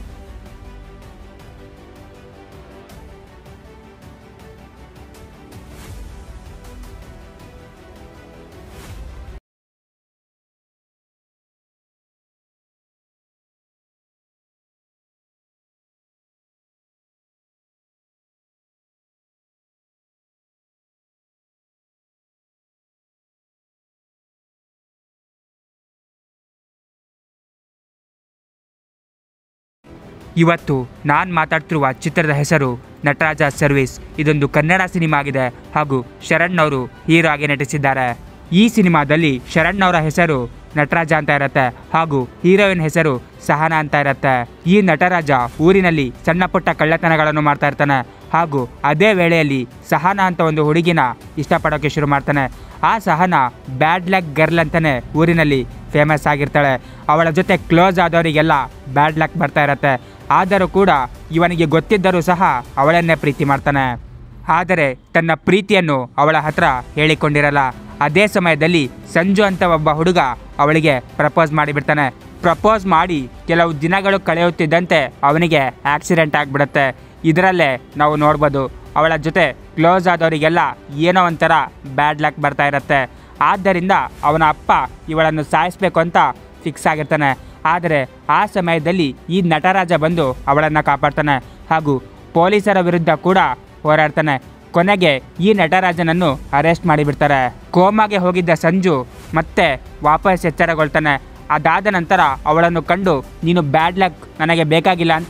ಇವತ್ತು ನಾನು ಮಾತಾಡ್ತಿರುವ ಚಿತ್ರದ ಹೆಸರು ನಟರಾಜ ಸರ್ವಿಸ್ ಇದೊಂದು ಕನ್ನಡ ಸಿನಿಮಾ ಆಗಿದೆ ಹಾಗೂ ಶರಣ್ ಅವರು ಹೀರೋ ಆಗಿ ನಟಿಸಿದ್ದಾರೆ ಈ ಸಿನಿಮಾದಲ್ಲಿ ಶರಣ್ ಅವರ ಹೆಸರು ನಟರಾಜ ಅಂತ ಇರುತ್ತೆ ಹಾಗೂ ಹೀರೋಯಿನ್ ಹೆಸರು ಸಹನಾ ಅಂತ ಇರುತ್ತೆ ಈ ನಟರಾಜ ಊರಿನಲ್ಲಿ ಸಣ್ಣ ಪುಟ್ಟ ಕಳ್ಳತನಗಳನ್ನು ಮಾಡ್ತಾ ಇರ್ತಾನೆ ಹಾಗೂ ಅದೇ ವೇಳೆಯಲ್ಲಿ ಸಹನಾ ಅಂತ ಒಂದು ಹುಡುಗಿನ ಇಷ್ಟಪಡೋಕೆ ಶುರು ಮಾಡ್ತಾನೆ ಆ ಸಹನಾ ಬ್ಯಾಡ್ ಲಕ್ ಗರ್ಲ್ ಅಂತಾನೆ ಊರಿನಲ್ಲಿ ಫೇಮಸ್ ಆಗಿರ್ತಾಳೆ ಅವಳ ಜೊತೆ ಕ್ಲೋಸ್ ಆದವರಿಗೆಲ್ಲ ಬ್ಯಾಡ್ ಲಕ್ ಬರ್ತಾ ಇರತ್ತೆ ಆದರೂ ಕೂಡ ಇವನಿಗೆ ಗೊತ್ತಿದ್ದರೂ ಸಹ ಅವಳನ್ನೇ ಪ್ರೀತಿ ಮಾಡ್ತಾನೆ ಆದರೆ ತನ್ನ ಪ್ರೀತಿಯನ್ನು ಅವಳ ಹತ್ರ ಹೇಳಿಕೊಂಡಿರಲ್ಲ ಅದೇ ಸಮಯದಲ್ಲಿ ಸಂಜು ಅಂತ ಒಬ್ಬ ಹುಡುಗ ಅವಳಿಗೆ ಪ್ರಪೋಸ್ ಮಾಡಿಬಿಡ್ತಾನೆ ಪ್ರಪೋಸ್ ಮಾಡಿ ಕೆಲವು ದಿನಗಳು ಕಳೆಯುತ್ತಿದ್ದಂತೆ ಅವನಿಗೆ ಆಕ್ಸಿಡೆಂಟ್ ಆಗಿಬಿಡುತ್ತೆ ಇದರಲ್ಲೇ ನಾವು ನೋಡ್ಬೋದು ಅವಳ ಜೊತೆ ಕ್ಲೋಸ್ ಆದವರಿಗೆಲ್ಲ ಏನೋ ಒಂಥರ ಬ್ಯಾಡ್ ಲಕ್ ಬರ್ತಾ ಇರುತ್ತೆ ಆದ್ದರಿಂದ ಅವನ ಅಪ್ಪ ಇವಳನ್ನು ಸಾಯಿಸಬೇಕು ಅಂತ ಫಿಕ್ಸ್ ಆಗಿರ್ತಾನೆ ಆದರೆ ಆ ಸಮಯದಲ್ಲಿ ಈ ನಟರಾಜ ಬಂದು ಅವಳನ್ನು ಕಾಪಾಡ್ತಾನೆ ಹಾಗೂ ಪೊಲೀಸರ ವಿರುದ್ಧ ಕೂಡ ಹೋರಾಡ್ತಾನೆ ಕೊನೆಗೆ ಈ ನಟರಾಜನನ್ನು ಅರೆಸ್ಟ್ ಮಾಡಿಬಿಡ್ತಾರೆ ಕೋಮಾಗೆ ಹೋಗಿದ್ದ ಸಂಜು ಮತ್ತೆ ವಾಪಸ್ ಎಚ್ಚರಗೊಳ್ತಾನೆ ಅದಾದ ನಂತರ ಅವಳನ್ನು ಕಂಡು ನೀನು ಬ್ಯಾಡ್ ಲಕ್ ನನಗೆ ಬೇಕಾಗಿಲ್ಲ ಅಂತ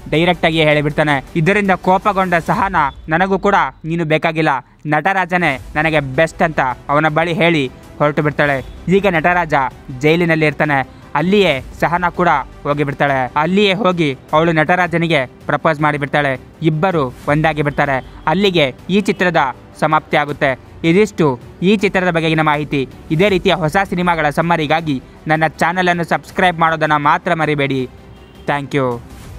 ಡೈರೆಕ್ಟಾಗಿ ಹೇಳಿಬಿಡ್ತಾನೆ ಇದರಿಂದ ಕೋಪಗೊಂಡ ಸಹನ ನನಗೂ ಕೂಡ ನೀನು ಬೇಕಾಗಿಲ್ಲ ನಟರಾಜನೇ ನನಗೆ ಬೆಸ್ಟ್ ಅಂತ ಅವನ ಬಳಿ ಹೇಳಿ ಹೊರಟು ಬಿಡ್ತಾಳೆ ಈಗ ನಟರಾಜ ಜೈಲಿನಲ್ಲಿ ಇರ್ತಾನೆ ಅಲ್ಲಿಯೇ ಸಹನ ಕೂಡ ಹೋಗಿ ಬಿಡ್ತಾಳೆ ಅಲ್ಲಿಯೇ ಹೋಗಿ ಅವಳು ನಟರಾಜನಿಗೆ ಪ್ರಪೋಸ್ ಮಾಡಿಬಿಡ್ತಾಳೆ ಇಬ್ಬರು ಒಂದಾಗಿ ಬಿಡ್ತಾರೆ ಅಲ್ಲಿಗೆ ಈ ಚಿತ್ರದ ಸಮಾಪ್ತಿ ಆಗುತ್ತೆ ಇದಿಷ್ಟು ಈ ಚಿತ್ರದ ಬಗೆಗಿನ ಮಾಹಿತಿ ಇದೇ ರೀತಿಯ ಹೊಸ ಸಿನಿಮಾಗಳ ಸಮ್ಮರಿಗಾಗಿ ನನ್ನ ಚಾನಲನ್ನು ಸಬ್ಸ್ಕ್ರೈಬ್ ಮಾಡೋದನ್ನು ಮಾತ್ರ ಮರಿಬೇಡಿ ಥ್ಯಾಂಕ್ ಯು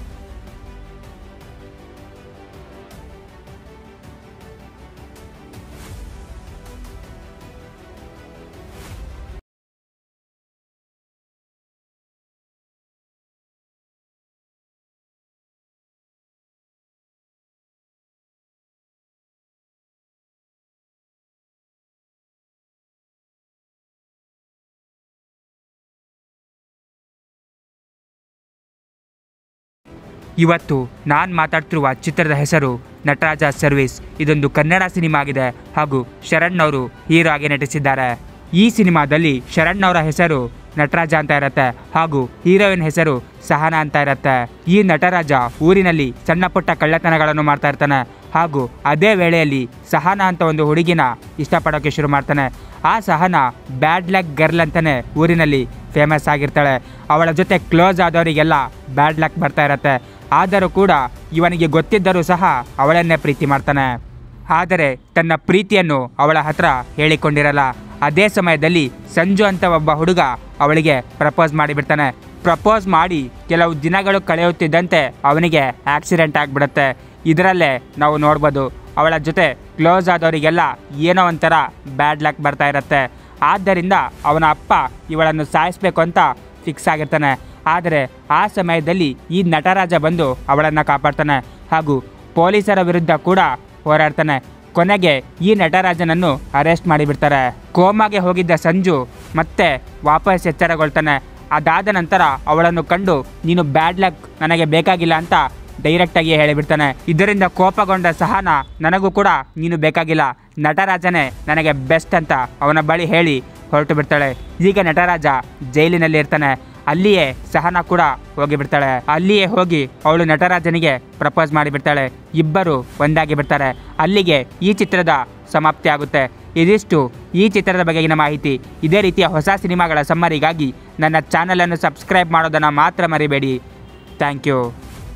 ಇವತ್ತು ನಾನು ಮಾತಾಡ್ತಿರುವ ಚಿತ್ರದ ಹೆಸರು ನಟರಾಜ ಸರ್ವಿಸ್ ಇದೊಂದು ಕನ್ನಡ ಸಿನಿಮಾ ಆಗಿದೆ ಹಾಗೂ ಶರಣ್ ಅವರು ಹೀರೋ ಆಗಿ ನಟಿಸಿದ್ದಾರೆ ಈ ಸಿನಿಮಾದಲ್ಲಿ ಶರಣ್ ಅವರ ಹೆಸರು ನಟರಾಜ ಅಂತ ಇರತ್ತೆ ಹಾಗೂ ಹೀರೋಯಿನ್ ಹೆಸರು ಸಹನಾ ಅಂತ ಇರತ್ತೆ ಈ ನಟರಾಜ ಊರಿನಲ್ಲಿ ಸಣ್ಣ ಪುಟ್ಟ ಕಳ್ಳತನಗಳನ್ನು ಮಾಡ್ತಾ ಇರ್ತಾನೆ ಹಾಗೂ ಅದೇ ವೇಳೆಯಲ್ಲಿ ಸಹನಾ ಅಂತ ಒಂದು ಹುಡುಗಿನ ಇಷ್ಟಪಡೋಕೆ ಶುರು ಮಾಡ್ತಾನೆ ಆ ಸಹನಾ ಬ್ಯಾಡ್ ಲಕ್ ಗರ್ಲ್ ಅಂತಾನೆ ಊರಿನಲ್ಲಿ ಫೇಮಸ್ ಆಗಿರ್ತಾಳೆ ಅವಳ ಜೊತೆ ಕ್ಲೋಸ್ ಆದವರಿಗೆಲ್ಲ ಬ್ಯಾಡ್ ಲಕ್ ಬರ್ತಾ ಇರತ್ತೆ ಆದರೂ ಕೂಡ ಇವನಿಗೆ ಗೊತ್ತಿದ್ದರೂ ಸಹ ಅವಳನ್ನೇ ಪ್ರೀತಿ ಮಾಡ್ತಾನೆ ಆದರೆ ತನ್ನ ಪ್ರೀತಿಯನ್ನು ಅವಳ ಹತ್ರ ಹೇಳಿಕೊಂಡಿರಲ್ಲ ಅದೇ ಸಮಯದಲ್ಲಿ ಸಂಜು ಅಂತ ಒಬ್ಬ ಹುಡುಗ ಅವಳಿಗೆ ಪ್ರಪೋಸ್ ಮಾಡಿಬಿಡ್ತಾನೆ ಪ್ರಪೋಸ್ ಮಾಡಿ ಕೆಲವು ದಿನಗಳು ಕಳೆಯುತ್ತಿದ್ದಂತೆ ಅವನಿಗೆ ಆಕ್ಸಿಡೆಂಟ್ ಆಗಿಬಿಡುತ್ತೆ ಇದರಲ್ಲೇ ನಾವು ನೋಡ್ಬೋದು ಅವಳ ಜೊತೆ ಕ್ಲೋಸ್ ಆದವರಿಗೆಲ್ಲ ಏನೋ ಒಂಥರ ಬ್ಯಾಡ್ ಲಕ್ ಬರ್ತಾ ಇರತ್ತೆ ಆದ್ದರಿಂದ ಅವನ ಅಪ್ಪ ಇವಳನ್ನು ಸಾಯಿಸ್ಬೇಕು ಅಂತ ಫಿಕ್ಸ್ ಆಗಿರ್ತಾನೆ ಆದರೆ ಆ ಸಮಯದಲ್ಲಿ ಈ ನಟರಾಜ ಬಂದು ಅವಳನ್ನು ಕಾಪಾಡ್ತಾನೆ ಹಾಗೂ ಪೊಲೀಸರ ವಿರುದ್ಧ ಕೂಡ ಹೋರಾಡ್ತಾನೆ ಕೊನೆಗೆ ಈ ನಟರಾಜನನ್ನು ಅರೆಸ್ಟ್ ಮಾಡಿಬಿಡ್ತಾರೆ ಕೋಮಾಗೆ ಹೋಗಿದ್ದ ಸಂಜು ಮತ್ತೆ ವಾಪಸ್ ಎಚ್ಚರಗೊಳ್ತಾನೆ ಅದಾದ ನಂತರ ಅವಳನ್ನು ಕಂಡು ನೀನು ಬ್ಯಾಡ್ ಲಕ್ ನನಗೆ ಬೇಕಾಗಿಲ್ಲ ಅಂತ ಡೈರೆಕ್ಟಾಗಿ ಹೇಳಿಬಿಡ್ತಾನೆ ಇದರಿಂದ ಕೋಪಗೊಂಡ ಸಹನ ನನಗೂ ಕೂಡ ನೀನು ಬೇಕಾಗಿಲ್ಲ ನಟರಾಜನೇ ನನಗೆ ಬೆಸ್ಟ್ ಅಂತ ಅವನ ಬಳಿ ಹೇಳಿ ಹೊರಟು ಬಿಡ್ತಾಳೆ ಈಗ ನಟರಾಜ ಜೈಲಿನಲ್ಲಿ ಇರ್ತಾನೆ ಅಲ್ಲಿಯೇ ಸಹನ ಕೂಡ ಹೋಗಿ ಬಿಡ್ತಾಳೆ ಅಲ್ಲಿಯೇ ಹೋಗಿ ಅವಳು ನಟರಾಜನಿಗೆ ಪ್ರಪೋಸ್ ಮಾಡಿಬಿಡ್ತಾಳೆ ಇಬ್ಬರು ಒಂದಾಗಿ ಬಿಡ್ತಾರೆ ಅಲ್ಲಿಗೆ ಈ ಚಿತ್ರದ ಸಮಾಪ್ತಿ ಆಗುತ್ತೆ ಇದಿಷ್ಟು ಈ ಚಿತ್ರದ ಬಗೆಗಿನ ಮಾಹಿತಿ ಇದೇ ರೀತಿಯ ಹೊಸ ಸಿನಿಮಾಗಳ ಸಮ್ಮರಿಗಾಗಿ ನನ್ನ ಚಾನಲನ್ನು ಸಬ್ಸ್ಕ್ರೈಬ್ ಮಾಡೋದನ್ನು ಮಾತ್ರ ಮರಿಬೇಡಿ ಥ್ಯಾಂಕ್ ಯು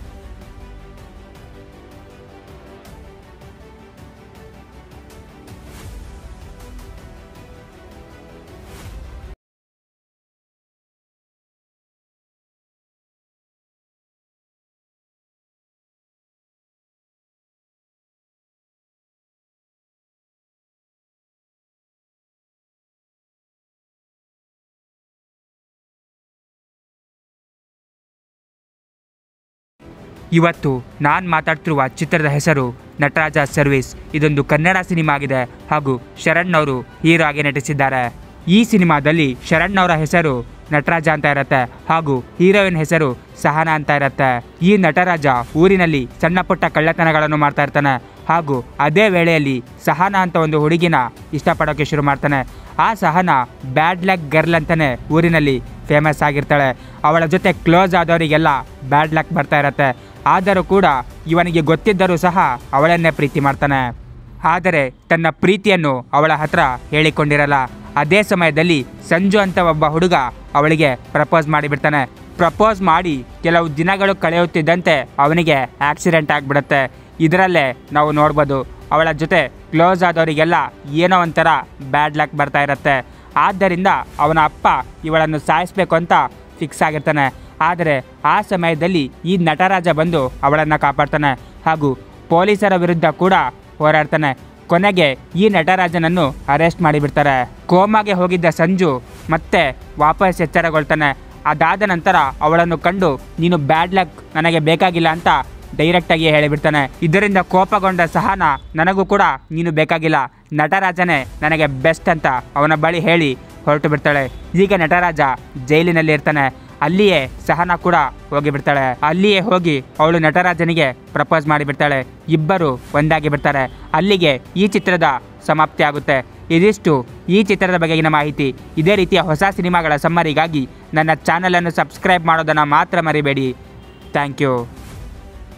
ಇವತ್ತು ನಾನು ಮಾತಾಡ್ತಿರುವ ಚಿತ್ರದ ಹೆಸರು ನಟರಾಜ ಸರ್ವಿಸ್ ಇದೊಂದು ಕನ್ನಡ ಸಿನಿಮಾ ಆಗಿದೆ ಹಾಗೂ ಶರಣ್ ಅವರು ಹೀರೋ ಆಗಿ ನಟಿಸಿದ್ದಾರೆ ಈ ಸಿನಿಮಾದಲ್ಲಿ ಶರಣ್ ಅವರ ಹೆಸರು ನಟರಾಜ ಅಂತ ಇರತ್ತೆ ಹಾಗೂ ಹೀರೋಯಿನ್ ಹೆಸರು ಸಹನಾ ಅಂತ ಇರತ್ತೆ ಈ ನಟರಾಜ ಊರಿನಲ್ಲಿ ಸಣ್ಣ ಪುಟ್ಟ ಕಳ್ಳತನಗಳನ್ನು ಮಾಡ್ತಾ ಇರ್ತಾನೆ ಹಾಗೂ ಅದೇ ವೇಳೆಯಲ್ಲಿ ಸಹನಾ ಅಂತ ಒಂದು ಹುಡುಗಿನ ಇಷ್ಟಪಡೋಕೆ ಶುರು ಮಾಡ್ತಾನೆ ಆ ಸಹನಾ ಬ್ಯಾಡ್ ಲಕ್ ಗರ್ಲ್ ಅಂತಾನೆ ಊರಿನಲ್ಲಿ ಫೇಮಸ್ ಆಗಿರ್ತಾಳೆ ಅವಳ ಜೊತೆ ಕ್ಲೋಸ್ ಆದವರಿಗೆಲ್ಲ ಬ್ಯಾಡ್ ಲಕ್ ಬರ್ತಾ ಇರತ್ತೆ ಆದರೂ ಕೂಡ ಇವನಿಗೆ ಗೊತ್ತಿದ್ದರೂ ಸಹ ಅವಳನ್ನೇ ಪ್ರೀತಿ ಮಾಡ್ತಾನೆ ಆದರೆ ತನ್ನ ಪ್ರೀತಿಯನ್ನು ಅವಳ ಹತ್ರ ಹೇಳಿಕೊಂಡಿರಲ್ಲ ಅದೇ ಸಮಯದಲ್ಲಿ ಸಂಜು ಅಂತ ಒಬ್ಬ ಹುಡುಗ ಅವಳಿಗೆ ಪ್ರಪೋಸ್ ಮಾಡಿಬಿಡ್ತಾನೆ ಪ್ರಪೋಸ್ ಮಾಡಿ ಕೆಲವು ದಿನಗಳು ಕಳೆಯುತ್ತಿದ್ದಂತೆ ಅವನಿಗೆ ಆಕ್ಸಿಡೆಂಟ್ ಆಗಿಬಿಡುತ್ತೆ ಇದರಲ್ಲೇ ನಾವು ನೋಡ್ಬೋದು ಅವಳ ಜೊತೆ ಕ್ಲೋಸ್ ಆದವರಿಗೆಲ್ಲ ಏನೋ ಒಂಥರ ಬ್ಯಾಡ್ ಲಕ್ ಬರ್ತಾ ಇರತ್ತೆ ಆದ್ದರಿಂದ ಅವನ ಅಪ್ಪ ಇವಳನ್ನು ಸಾಯಿಸ್ಬೇಕು ಅಂತ ಫಿಕ್ಸ್ ಆಗಿರ್ತಾನೆ ಆದರೆ ಆ ಸಮಯದಲ್ಲಿ ಈ ನಟರಾಜ ಬಂದು ಅವಳನ್ನು ಕಾಪಾಡ್ತಾನೆ ಹಾಗೂ ಪೊಲೀಸರ ವಿರುದ್ಧ ಕೂಡ ಹೋರಾಡ್ತಾನೆ ಕೊನೆಗೆ ಈ ನಟರಾಜನನ್ನು ಅರೆಸ್ಟ್ ಮಾಡಿಬಿಡ್ತಾರೆ ಕೋಮಾಗೆ ಹೋಗಿದ್ದ ಸಂಜು ಮತ್ತೆ ವಾಪಸ್ ಎಚ್ಚರಗೊಳ್ತಾನೆ ಅದಾದ ನಂತರ ಅವಳನ್ನು ಕಂಡು ನೀನು ಬ್ಯಾಡ್ ಲಕ್ ನನಗೆ ಬೇಕಾಗಿಲ್ಲ ಅಂತ ಡೈರೆಕ್ಟಾಗಿ ಹೇಳಿಬಿಡ್ತಾನೆ ಇದರಿಂದ ಕೋಪಗೊಂಡ ಸಹನ ನನಗೂ ಕೂಡ ನೀನು ಬೇಕಾಗಿಲ್ಲ ನಟರಾಜನೇ ನನಗೆ ಬೆಸ್ಟ್ ಅಂತ ಅವನ ಬಳಿ ಹೇಳಿ ಹೊರಟು ಬಿಡ್ತಾಳೆ ಈಗ ನಟರಾಜ ಜೈಲಿನಲ್ಲಿ ಇರ್ತಾನೆ ಅಲ್ಲಿಯೇ ಸಹನ ಕೂಡ ಹೋಗಿ ಬಿಡ್ತಾಳೆ ಅಲ್ಲಿಯೇ ಹೋಗಿ ಅವಳು ನಟರಾಜನಿಗೆ ಪ್ರಪೋಸ್ ಮಾಡಿಬಿಡ್ತಾಳೆ ಇಬ್ಬರು ಒಂದಾಗಿ ಬಿಡ್ತಾರೆ ಅಲ್ಲಿಗೆ ಈ ಚಿತ್ರದ ಸಮಾಪ್ತಿ ಆಗುತ್ತೆ ಇದಿಷ್ಟು ಈ ಚಿತ್ರದ ಬಗೆಗಿನ ಮಾಹಿತಿ ಇದೇ ರೀತಿಯ ಹೊಸ ಸಿನಿಮಾಗಳ ಸಮ್ಮರಿಗಾಗಿ ನನ್ನ ಚಾನಲನ್ನು ಸಬ್ಸ್ಕ್ರೈಬ್ ಮಾಡೋದನ್ನು ಮಾತ್ರ ಮರಿಬೇಡಿ ಥ್ಯಾಂಕ್ ಯು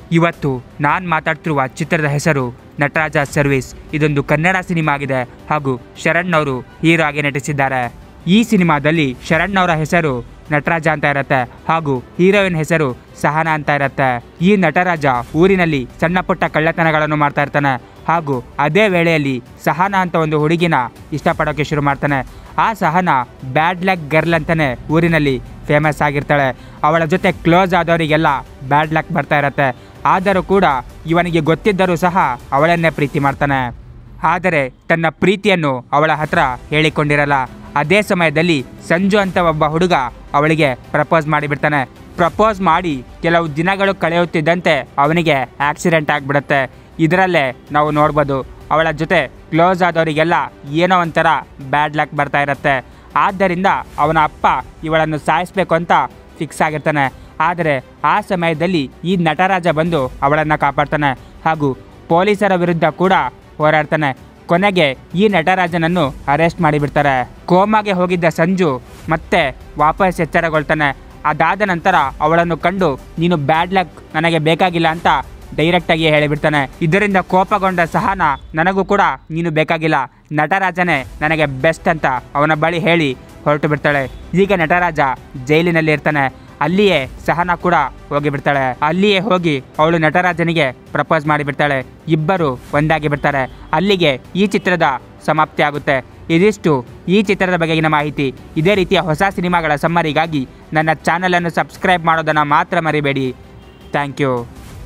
ಇವತ್ತು ನಾನು ಮಾತಾಡ್ತಿರುವ ಚಿತ್ರದ ಹೆಸರು ನಟರಾಜ ಸರ್ವಿಸ್ ಇದೊಂದು ಕನ್ನಡ ಸಿನಿಮಾ ಆಗಿದೆ ಹಾಗೂ ಶರಣ್ ಅವರು ಹೀರೋ ಆಗಿ ನಟಿಸಿದ್ದಾರೆ ಈ ಸಿನಿಮಾದಲ್ಲಿ ಶರಣ್ ಅವರ ಹೆಸರು ನಟರಾಜ ಅಂತ ಇರುತ್ತೆ ಹಾಗೂ ಹೀರೋಯಿನ್ ಹೆಸರು ಸಹನಾ ಅಂತ ಇರುತ್ತೆ ಈ ನಟರಾಜ ಊರಿನಲ್ಲಿ ಸಣ್ಣ ಪುಟ್ಟ ಕಳ್ಳತನಗಳನ್ನು ಮಾಡ್ತಾ ಇರ್ತಾನೆ ಹಾಗೂ ಅದೇ ವೇಳೆಯಲ್ಲಿ ಸಹನಾ ಅಂತ ಒಂದು ಹುಡುಗಿನ ಇಷ್ಟಪಡೋಕೆ ಶುರು ಮಾಡ್ತಾನೆ ಆ ಸಹನಾ ಬ್ಯಾಡ್ ಲಕ್ ಗರ್ಲ್ ಅಂತಾನೆ ಊರಿನಲ್ಲಿ ಫೇಮಸ್ ಆಗಿರ್ತಾಳೆ ಅವಳ ಜೊತೆ ಕ್ಲೋಸ್ ಆದವರಿಗೆಲ್ಲ ಬ್ಯಾಡ್ ಲಕ್ ಬರ್ತಾ ಇರತ್ತೆ ಆದರೂ ಕೂಡ ಇವನಿಗೆ ಗೊತ್ತಿದ್ದರೂ ಸಹ ಅವಳನ್ನೇ ಪ್ರೀತಿ ಮಾಡ್ತಾನೆ ಆದರೆ ತನ್ನ ಪ್ರೀತಿಯನ್ನು ಅವಳ ಹತ್ರ ಹೇಳಿಕೊಂಡಿರಲ್ಲ ಅದೇ ಸಮಯದಲ್ಲಿ ಸಂಜು ಅಂತ ಒಬ್ಬ ಹುಡುಗ ಅವಳಿಗೆ ಪ್ರಪೋಸ್ ಮಾಡಿಬಿಡ್ತಾನೆ ಪ್ರಪೋಸ್ ಮಾಡಿ ಕೆಲವು ದಿನಗಳು ಕಳೆಯುತ್ತಿದ್ದಂತೆ ಅವನಿಗೆ ಆಕ್ಸಿಡೆಂಟ್ ಆಗಿಬಿಡುತ್ತೆ ಇದರಲ್ಲೇ ನಾವು ನೋಡ್ಬೋದು ಅವಳ ಜೊತೆ ಕ್ಲೋಸ್ ಆದವರಿಗೆಲ್ಲ ಏನೋ ಒಂಥರ ಬ್ಯಾಡ್ ಲಕ್ ಬರ್ತಾ ಇರತ್ತೆ ಆದ್ದರಿಂದ ಅವನ ಅಪ್ಪ ಇವಳನ್ನು ಸಾಯಿಸ್ಬೇಕು ಅಂತ ಫಿಕ್ಸ್ ಆಗಿರ್ತಾನೆ ಆದರೆ ಆ ಸಮಯದಲ್ಲಿ ಈ ನಟರಾಜ ಬಂದು ಅವಳನ್ನು ಕಾಪಾಡ್ತಾನೆ ಹಾಗೂ ಪೊಲೀಸರ ವಿರುದ್ಧ ಕೂಡ ಹೋರಾಡ್ತಾನೆ ಕೊನೆಗೆ ಈ ನಟರಾಜನನ್ನು ಅರೆಸ್ಟ್ ಮಾಡಿಬಿಡ್ತಾರೆ ಕೋಮಾಗೆ ಹೋಗಿದ್ದ ಸಂಜು ಮತ್ತೆ ವಾಪಸ್ ಎಚ್ಚರಗೊಳ್ತಾನೆ ಅದಾದ ನಂತರ ಅವಳನ್ನು ಕಂಡು ನೀನು ಬ್ಯಾಡ್ ಲಕ್ ನನಗೆ ಬೇಕಾಗಿಲ್ಲ ಅಂತ ಡೈರೆಕ್ಟಾಗಿ ಹೇಳಿಬಿಡ್ತಾನೆ ಇದರಿಂದ ಕೋಪಗೊಂಡ ಸಹನ ನನಗೂ ಕೂಡ ನೀನು ಬೇಕಾಗಿಲ್ಲ ನಟರಾಜನೇ ನನಗೆ ಬೆಸ್ಟ್ ಅಂತ ಅವನ ಬಳಿ ಹೇಳಿ ಹೊರಟು ಬಿಡ್ತಾಳೆ ಈಗ ನಟರಾಜ ಜೈಲಿನಲ್ಲಿ ಇರ್ತಾನೆ ಅಲ್ಲಿಯೇ ಸಹನ ಕೂಡ ಹೋಗಿಬಿಡ್ತಾಳೆ ಅಲ್ಲಿಯೇ ಹೋಗಿ ಅವಳು ನಟರಾಜನಿಗೆ ಪ್ರಪೋಸ್ ಮಾಡಿಬಿಡ್ತಾಳೆ ಇಬ್ಬರು ಒಂದಾಗಿ ಬಿಡ್ತಾರೆ ಅಲ್ಲಿಗೆ ಈ ಚಿತ್ರದ ಸಮಾಪ್ತಿ ಆಗುತ್ತೆ ಇದಿಷ್ಟು ಈ ಚಿತ್ರದ ಬಗೆಗಿನ ಮಾಹಿತಿ ಇದೇ ರೀತಿಯ ಹೊಸ ಸಿನಿಮಾಗಳ ಸಮ್ಮರಿಗಾಗಿ ನನ್ನ ಚಾನಲನ್ನು ಸಬ್ಸ್ಕ್ರೈಬ್ ಮಾಡೋದನ್ನು ಮಾತ್ರ ಮರಿಬೇಡಿ ಥ್ಯಾಂಕ್ ಯು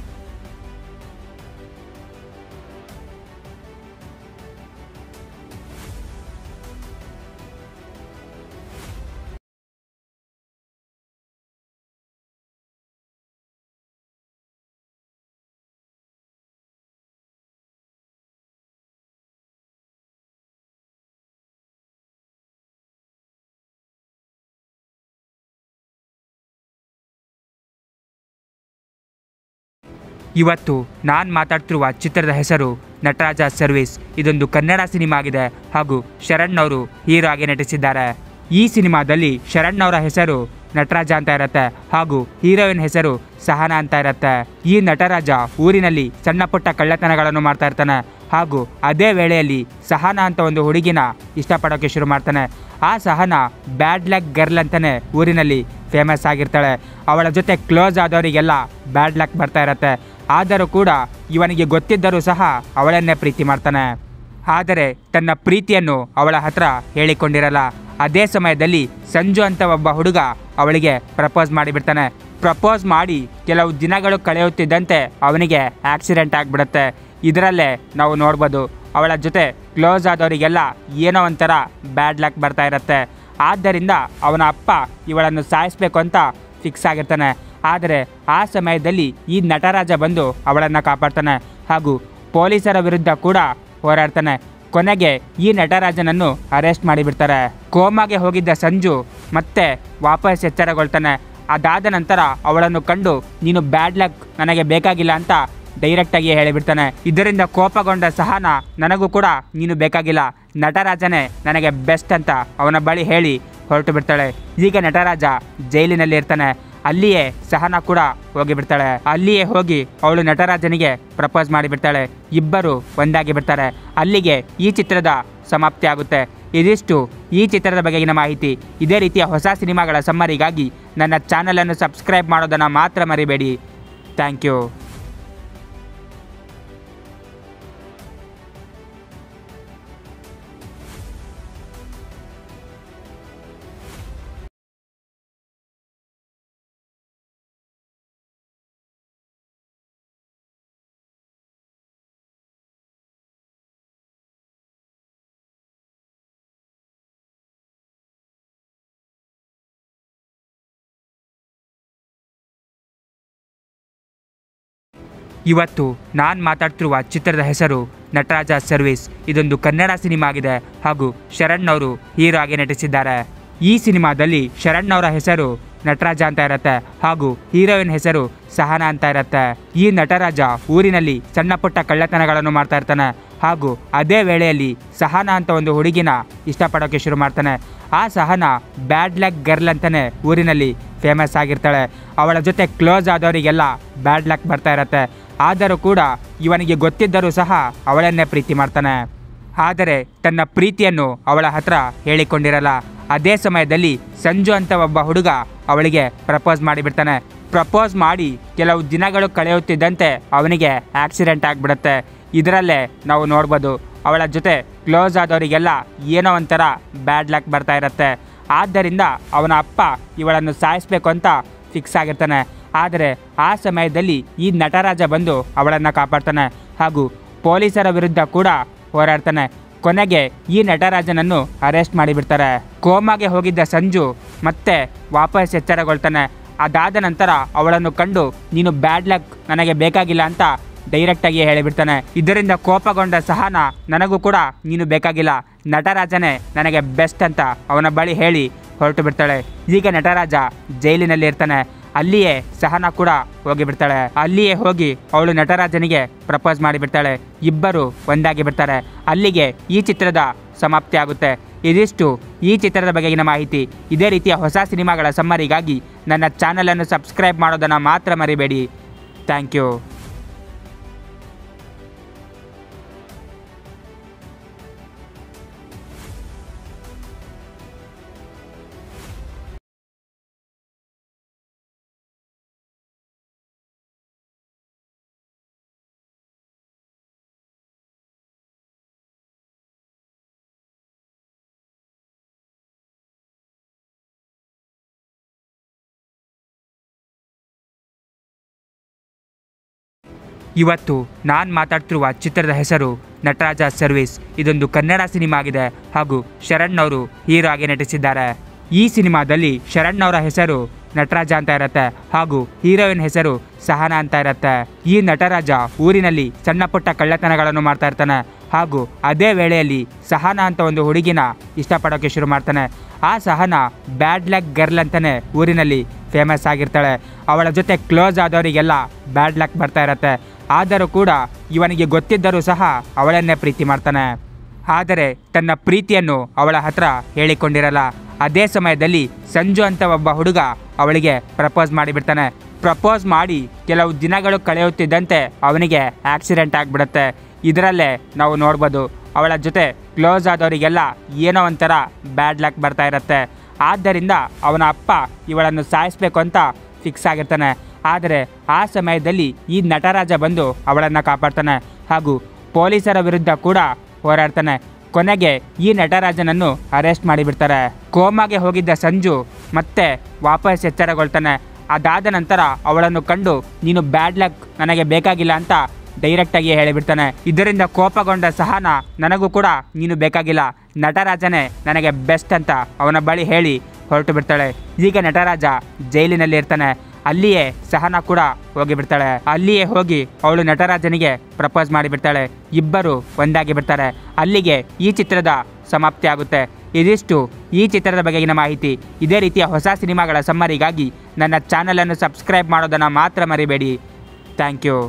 ಇವತ್ತು ನಾನು ಮಾತಾಡ್ತಿರುವ ಚಿತ್ರದ ಹೆಸರು ನಟರಾಜ ಸರ್ವಿಸ್ ಇದೊಂದು ಕನ್ನಡ ಸಿನಿಮಾ ಆಗಿದೆ ಹಾಗೂ ಶರಣ್ ಅವರು ಹೀರೋ ಆಗಿ ನಟಿಸಿದ್ದಾರೆ ಈ ಸಿನಿಮಾದಲ್ಲಿ ಶರಣ್ ಅವರ ಹೆಸರು ನಟರಾಜ ಅಂತ ಇರುತ್ತೆ ಹಾಗೂ ಹೀರೋಯಿನ್ ಹೆಸರು ಸಹನಾ ಅಂತ ಇರುತ್ತೆ ಈ ನಟರಾಜ ಊರಿನಲ್ಲಿ ಸಣ್ಣ ಪುಟ್ಟ ಕಳ್ಳತನಗಳನ್ನು ಮಾಡ್ತಾ ಇರ್ತಾನೆ ಹಾಗೂ ಅದೇ ವೇಳೆಯಲ್ಲಿ ಸಹನಾ ಅಂತ ಒಂದು ಹುಡುಗಿನ ಇಷ್ಟಪಡೋಕೆ ಶುರು ಮಾಡ್ತಾನೆ ಆ ಸಹನಾ ಬ್ಯಾಡ್ ಲಕ್ ಗರ್ಲ್ ಅಂತಾನೆ ಊರಿನಲ್ಲಿ ಫೇಮಸ್ ಆಗಿರ್ತಾಳೆ ಅವಳ ಜೊತೆ ಕ್ಲೋಸ್ ಆದವರಿಗೆಲ್ಲ ಬ್ಯಾಡ್ ಲಕ್ ಬರ್ತಾ ಇರತ್ತೆ ಆದರೂ ಕೂಡ ಇವನಿಗೆ ಗೊತ್ತಿದ್ದರೂ ಸಹ ಅವಳನ್ನೇ ಪ್ರೀತಿ ಮಾಡ್ತಾನೆ ಆದರೆ ತನ್ನ ಪ್ರೀತಿಯನ್ನು ಅವಳ ಹತ್ರ ಹೇಳಿಕೊಂಡಿರಲ್ಲ ಅದೇ ಸಮಯದಲ್ಲಿ ಸಂಜು ಅಂತ ಒಬ್ಬ ಹುಡುಗ ಅವಳಿಗೆ ಪ್ರಪೋಸ್ ಮಾಡಿಬಿಡ್ತಾನೆ ಪ್ರಪೋಸ್ ಮಾಡಿ ಕೆಲವು ದಿನಗಳು ಕಳೆಯುತ್ತಿದ್ದಂತೆ ಅವನಿಗೆ ಆಕ್ಸಿಡೆಂಟ್ ಆಗಿಬಿಡುತ್ತೆ ಇದರಲ್ಲೇ ನಾವು ನೋಡ್ಬೋದು ಅವಳ ಜೊತೆ ಕ್ಲೋಸ್ ಆದವರಿಗೆಲ್ಲ ಏನೋ ಒಂಥರ ಬ್ಯಾಡ್ ಲಕ್ ಬರ್ತಾ ಇರತ್ತೆ ಆದ್ದರಿಂದ ಅವನ ಅಪ್ಪ ಇವಳನ್ನು ಸಾಯಿಸ್ಬೇಕು ಅಂತ ಫಿಕ್ಸ್ ಆಗಿರ್ತಾನೆ ಆದರೆ ಆ ಸಮಯದಲ್ಲಿ ಈ ನಟರಾಜ ಬಂದು ಅವಳನ್ನು ಕಾಪಾಡ್ತಾನೆ ಹಾಗೂ ಪೊಲೀಸರ ವಿರುದ್ಧ ಕೂಡ ಹೋರಾಡ್ತಾನೆ ಕೊನೆಗೆ ಈ ನಟರಾಜನನ್ನು ಅರೆಸ್ಟ್ ಮಾಡಿಬಿಡ್ತಾರೆ ಕೋಮಾಗೆ ಹೋಗಿದ್ದ ಸಂಜು ಮತ್ತೆ ವಾಪಸ್ ಎಚ್ಚರಗೊಳ್ತಾನೆ ಅದಾದ ನಂತರ ಅವಳನ್ನು ಕಂಡು ನೀನು ಬ್ಯಾಡ್ ಲಕ್ ನನಗೆ ಬೇಕಾಗಿಲ್ಲ ಅಂತ ಡೈರೆಕ್ಟಾಗಿ ಹೇಳಿಬಿಡ್ತಾನೆ ಇದರಿಂದ ಕೋಪಗೊಂಡ ಸಹನ ನನಗೂ ಕೂಡ ನೀನು ಬೇಕಾಗಿಲ್ಲ ನಟರಾಜನೇ ನನಗೆ ಬೆಸ್ಟ್ ಅಂತ ಅವನ ಬಳಿ ಹೇಳಿ ಹೊರಟು ಬಿಡ್ತಾಳೆ ಈಗ ನಟರಾಜ ಜೈಲಿನಲ್ಲಿ ಇರ್ತಾನೆ ಅಲ್ಲಿಯೇ ಸಹನ ಕೂಡ ಹೋಗಿಬಿಡ್ತಾಳೆ ಅಲ್ಲಿಯೇ ಹೋಗಿ ಅವಳು ನಟರಾಜನಿಗೆ ಪ್ರಪೋಸ್ ಮಾಡಿಬಿಡ್ತಾಳೆ ಇಬ್ಬರು ಒಂದಾಗಿ ಬಿಡ್ತಾರೆ ಅಲ್ಲಿಗೆ ಈ ಚಿತ್ರದ ಸಮಾಪ್ತಿ ಆಗುತ್ತೆ ಇದಿಷ್ಟು ಈ ಚಿತ್ರದ ಬಗೆಗಿನ ಮಾಹಿತಿ ಇದೇ ರೀತಿಯ ಹೊಸ ಸಿನಿಮಾಗಳ ಸಮ್ಮರಿಗಾಗಿ ನನ್ನ ಚಾನಲನ್ನು ಸಬ್ಸ್ಕ್ರೈಬ್ ಮಾಡೋದನ್ನು ಮಾತ್ರ ಮರಿಬೇಡಿ ಥ್ಯಾಂಕ್ ಯು ಇವತ್ತು ನಾನು ಮಾತಾಡ್ತಿರುವ ಚಿತ್ರದ ಹೆಸರು ನಟರಾಜ ಸರ್ವಿಸ್ ಇದೊಂದು ಕನ್ನಡ ಸಿನಿಮಾ ಆಗಿದೆ ಹಾಗೂ ಶರಣ್ ಅವರು ಹೀರೋ ಆಗಿ ನಟಿಸಿದ್ದಾರೆ ಈ ಸಿನಿಮಾದಲ್ಲಿ ಶರಣ್ ಅವರ ಹೆಸರು ನಟರಾಜ ಅಂತ ಇರುತ್ತೆ ಹಾಗೂ ಹೀರೋಯಿನ್ ಹೆಸರು ಸಹನಾ ಅಂತ ಇರುತ್ತೆ ಈ ನಟರಾಜ ಊರಿನಲ್ಲಿ ಸಣ್ಣ ಪುಟ್ಟ ಕಳ್ಳತನಗಳನ್ನು ಮಾಡ್ತಾ ಇರ್ತಾನೆ ಹಾಗೂ ಅದೇ ವೇಳೆಯಲ್ಲಿ ಸಹನ ಅಂತ ಒಂದು ಹುಡುಗಿನ ಇಷ್ಟಪಡೋಕೆ ಶುರು ಮಾಡ್ತಾನೆ ಆ ಸಹನ ಬ್ಯಾಡ್ ಲಕ್ ಗರ್ಲ್ ಅಂತಾನೆ ಊರಿನಲ್ಲಿ ಫೇಮಸ್ ಆಗಿರ್ತಾಳೆ ಅವಳ ಜೊತೆ ಕ್ಲೋಸ್ ಆದವರಿಗೆಲ್ಲ ಬ್ಯಾಡ್ ಲಕ್ ಬರ್ತಾ ಇರತ್ತೆ ಆದರೂ ಕೂಡ ಇವನಿಗೆ ಗೊತ್ತಿದ್ದರೂ ಸಹ ಅವಳನ್ನೇ ಪ್ರೀತಿ ಮಾಡ್ತಾನೆ ಆದರೆ ತನ್ನ ಪ್ರೀತಿಯನ್ನು ಅವಳ ಹತ್ರ ಹೇಳಿಕೊಂಡಿರಲ್ಲ ಅದೇ ಸಮಯದಲ್ಲಿ ಸಂಜು ಅಂತ ಒಬ್ಬ ಹುಡುಗ ಅವಳಿಗೆ ಪ್ರಪೋಸ್ ಮಾಡಿಬಿಡ್ತಾನೆ ಪ್ರಪೋಸ್ ಮಾಡಿ ಕೆಲವು ದಿನಗಳು ಕಳೆಯುತ್ತಿದ್ದಂತೆ ಅವನಿಗೆ ಆಕ್ಸಿಡೆಂಟ್ ಆಗಿಬಿಡುತ್ತೆ ಇದರಲ್ಲೇ ನಾವು ನೋಡ್ಬೋದು ಅವಳ ಜೊತೆ ಕ್ಲೋಸ್ ಆದವರಿಗೆಲ್ಲ ಏನೋ ಒಂಥರ ಬ್ಯಾಡ್ ಲಕ್ ಬರ್ತಾ ಇರತ್ತೆ ಆದ್ದರಿಂದ ಅವನ ಅಪ್ಪ ಇವಳನ್ನು ಸಾಯಿಸ್ಬೇಕು ಅಂತ ಫಿಕ್ಸ್ ಆಗಿರ್ತಾನೆ ಆದರೆ ಆ ಸಮಯದಲ್ಲಿ ಈ ನಟರಾಜ ಬಂದು ಅವಳನ್ನು ಕಾಪಾಡ್ತಾನೆ ಹಾಗೂ ಪೊಲೀಸರ ವಿರುದ್ಧ ಕೂಡ ಹೋರಾಡ್ತಾನೆ ಕೊನೆಗೆ ಈ ನಟರಾಜನನ್ನು ಅರೆಸ್ಟ್ ಮಾಡಿಬಿಡ್ತಾರೆ ಕೋಮಾಗೆ ಹೋಗಿದ್ದ ಸಂಜು ಮತ್ತೆ ವಾಪಸ್ ಎಚ್ಚರಗೊಳ್ತಾನೆ ಅದಾದ ನಂತರ ಅವಳನ್ನು ಕಂಡು ನೀನು ಬ್ಯಾಡ್ ಲಕ್ ನನಗೆ ಬೇಕಾಗಿಲ್ಲ ಅಂತ ಡೈರೆಕ್ಟಾಗಿ ಹೇಳಿಬಿಡ್ತಾನೆ ಇದರಿಂದ ಕೋಪಗೊಂಡ ಸಹನ ನನಗೂ ಕೂಡ ನೀನು ಬೇಕಾಗಿಲ್ಲ ನಟರಾಜನೇ ನನಗೆ ಬೆಸ್ಟ್ ಅಂತ ಅವನ ಬಳಿ ಹೇಳಿ ಹೊರಟು ಬಿಡ್ತಾಳೆ ಈಗ ನಟರಾಜ ಜೈಲಿನಲ್ಲಿ ಇರ್ತಾನೆ ಅಲ್ಲಿಯೇ ಸಹನ ಕೂಡ ಹೋಗಿಬಿಡ್ತಾಳೆ ಅಲ್ಲಿಯೇ ಹೋಗಿ ಅವಳು ನಟರಾಜನಿಗೆ ಪ್ರಪೋಸ್ ಮಾಡಿಬಿಡ್ತಾಳೆ ಇಬ್ಬರು ಒಂದಾಗಿ ಬಿಡ್ತಾರೆ ಅಲ್ಲಿಗೆ ಈ ಚಿತ್ರದ ಸಮಾಪ್ತಿ ಆಗುತ್ತೆ ಇದಿಷ್ಟು ಈ ಚಿತ್ರದ ಬಗೆಗಿನ ಮಾಹಿತಿ ಇದೇ ರೀತಿಯ ಹೊಸ ಸಿನಿಮಾಗಳ ಸಮ್ಮರಿಗಾಗಿ ನನ್ನ ಚಾನಲನ್ನು ಸಬ್ಸ್ಕ್ರೈಬ್ ಮಾಡೋದನ್ನು ಮಾತ್ರ ಮರಿಬೇಡಿ ಥ್ಯಾಂಕ್ ಯು ಇವತ್ತು ನಾನು ಮಾತಾಡ್ತಿರುವ ಚಿತ್ರದ ಹೆಸರು ನಟರಾಜ ಸರ್ವಿಸ್ ಇದೊಂದು ಕನ್ನಡ ಸಿನಿಮಾ ಆಗಿದೆ ಹಾಗೂ ಶರಣ್ ಅವರು ಹೀರೋ ಆಗಿ ನಟಿಸಿದ್ದಾರೆ ಈ ಸಿನಿಮಾದಲ್ಲಿ ಶರಣ್ ಅವರ ಹೆಸರು ನಟರಾಜ ಅಂತ ಇರತ್ತೆ ಹಾಗೂ ಹೀರೋಯಿನ್ ಹೆಸರು ಸಹನಾ ಅಂತ ಇರತ್ತೆ ಈ ನಟರಾಜ ಊರಿನಲ್ಲಿ ಸಣ್ಣ ಪುಟ್ಟ ಕಳ್ಳತನಗಳನ್ನು ಮಾಡ್ತಾ ಇರ್ತಾನೆ ಹಾಗೂ ಅದೇ ವೇಳೆಯಲ್ಲಿ ಸಹನಾ ಅಂತ ಒಂದು ಹುಡುಗಿನ ಇಷ್ಟಪಡೋಕೆ ಶುರು ಮಾಡ್ತಾನೆ ಆ ಸಹನಾ ಬ್ಯಾಡ್ ಲಕ್ ಗರ್ಲ್ ಅಂತಾನೆ ಊರಿನಲ್ಲಿ ಫೇಮಸ್ ಆಗಿರ್ತಾಳೆ ಅವಳ ಜೊತೆ ಕ್ಲೋಸ್ ಆದವರಿಗೆಲ್ಲ ಬ್ಯಾಡ್ ಲಕ್ ಬರ್ತಾ ಇರತ್ತೆ ಆದರೂ ಕೂಡ ಇವನಿಗೆ ಗೊತ್ತಿದ್ದರೂ ಸಹ ಅವಳನ್ನೇ ಪ್ರೀತಿ ಮಾಡ್ತಾನೆ ಆದರೆ ತನ್ನ ಪ್ರೀತಿಯನ್ನು ಅವಳ ಹತ್ರ ಹೇಳಿಕೊಂಡಿರಲ್ಲ ಅದೇ ಸಮಯದಲ್ಲಿ ಸಂಜು ಅಂತ ಒಬ್ಬ ಹುಡುಗ ಅವಳಿಗೆ ಪ್ರಪೋಸ್ ಮಾಡಿಬಿಡ್ತಾನೆ ಪ್ರಪೋಸ್ ಮಾಡಿ ಕೆಲವು ದಿನಗಳು ಕಳೆಯುತ್ತಿದ್ದಂತೆ ಅವನಿಗೆ ಆಕ್ಸಿಡೆಂಟ್ ಆಗಿಬಿಡುತ್ತೆ ಇದರಲ್ಲೇ ನಾವು ನೋಡ್ಬೋದು ಅವಳ ಜೊತೆ ಕ್ಲೋಸ್ ಆದವರಿಗೆಲ್ಲ ಏನೋ ಒಂಥರ ಬ್ಯಾಡ್ ಲಕ್ ಬರ್ತಾ ಇರತ್ತೆ ಆದ್ದರಿಂದ ಅವನ ಅಪ್ಪ ಇವಳನ್ನು ಸಾಯಿಸ್ಬೇಕು ಅಂತ ಫಿಕ್ಸ್ ಆಗಿರ್ತಾನೆ ಆದರೆ ಆ ಸಮಯದಲ್ಲಿ ಈ ನಟರಾಜ ಬಂದು ಅವಳನ್ನು ಕಾಪಾಡ್ತಾನೆ ಹಾಗೂ ಪೊಲೀಸರ ವಿರುದ್ಧ ಕೂಡ ಹೋರಾಡ್ತಾನೆ ಕೊನೆಗೆ ಈ ನಟರಾಜನನ್ನು ಅರೆಸ್ಟ್ ಮಾಡಿಬಿಡ್ತಾರೆ ಕೋಮಾಗೆ ಹೋಗಿದ್ದ ಸಂಜು ಮತ್ತೆ ವಾಪಸ್ ಎಚ್ಚರಗೊಳ್ತಾನೆ ಅದಾದ ನಂತರ ಅವಳನ್ನು ಕಂಡು ನೀನು ಬ್ಯಾಡ್ ಲಕ್ ನನಗೆ ಬೇಕಾಗಿಲ್ಲ ಅಂತ ಡೈರೆಕ್ಟಾಗಿ ಹೇಳಿಬಿಡ್ತಾನೆ ಇದರಿಂದ ಕೋಪಗೊಂಡ ಸಹನ ನನಗೂ ಕೂಡ ನೀನು ಬೇಕಾಗಿಲ್ಲ ನಟರಾಜನೇ ನನಗೆ ಬೆಸ್ಟ್ ಅಂತ ಅವನ ಬಳಿ ಹೇಳಿ ಹೊರಟು ಬಿಡ್ತಾಳೆ ಈಗ ನಟರಾಜ ಜೈಲಿನಲ್ಲಿ ಇರ್ತಾನೆ ಅಲ್ಲಿಯೇ ಸಹನ ಕೂಡ ಹೋಗಿಬಿಡ್ತಾಳೆ ಅಲ್ಲಿಯೇ ಹೋಗಿ ಅವಳು ನಟರಾಜನಿಗೆ ಪ್ರಪೋಸ್ ಮಾಡಿಬಿಡ್ತಾಳೆ ಇಬ್ಬರು ಒಂದಾಗಿ ಬಿಡ್ತಾರೆ ಅಲ್ಲಿಗೆ ಈ ಚಿತ್ರದ ಸಮಾಪ್ತಿ ಆಗುತ್ತೆ ಇದಿಷ್ಟು ಈ ಚಿತ್ರದ ಬಗೆಗಿನ ಮಾಹಿತಿ ಇದೇ ರೀತಿಯ ಹೊಸ ಸಿನಿಮಾಗಳ ಸಮ್ಮರಿಗಾಗಿ ನನ್ನ ಚಾನಲನ್ನು ಸಬ್ಸ್ಕ್ರೈಬ್ ಮಾಡೋದನ್ನು ಮಾತ್ರ ಮರಿಬೇಡಿ ಥ್ಯಾಂಕ್ ಯು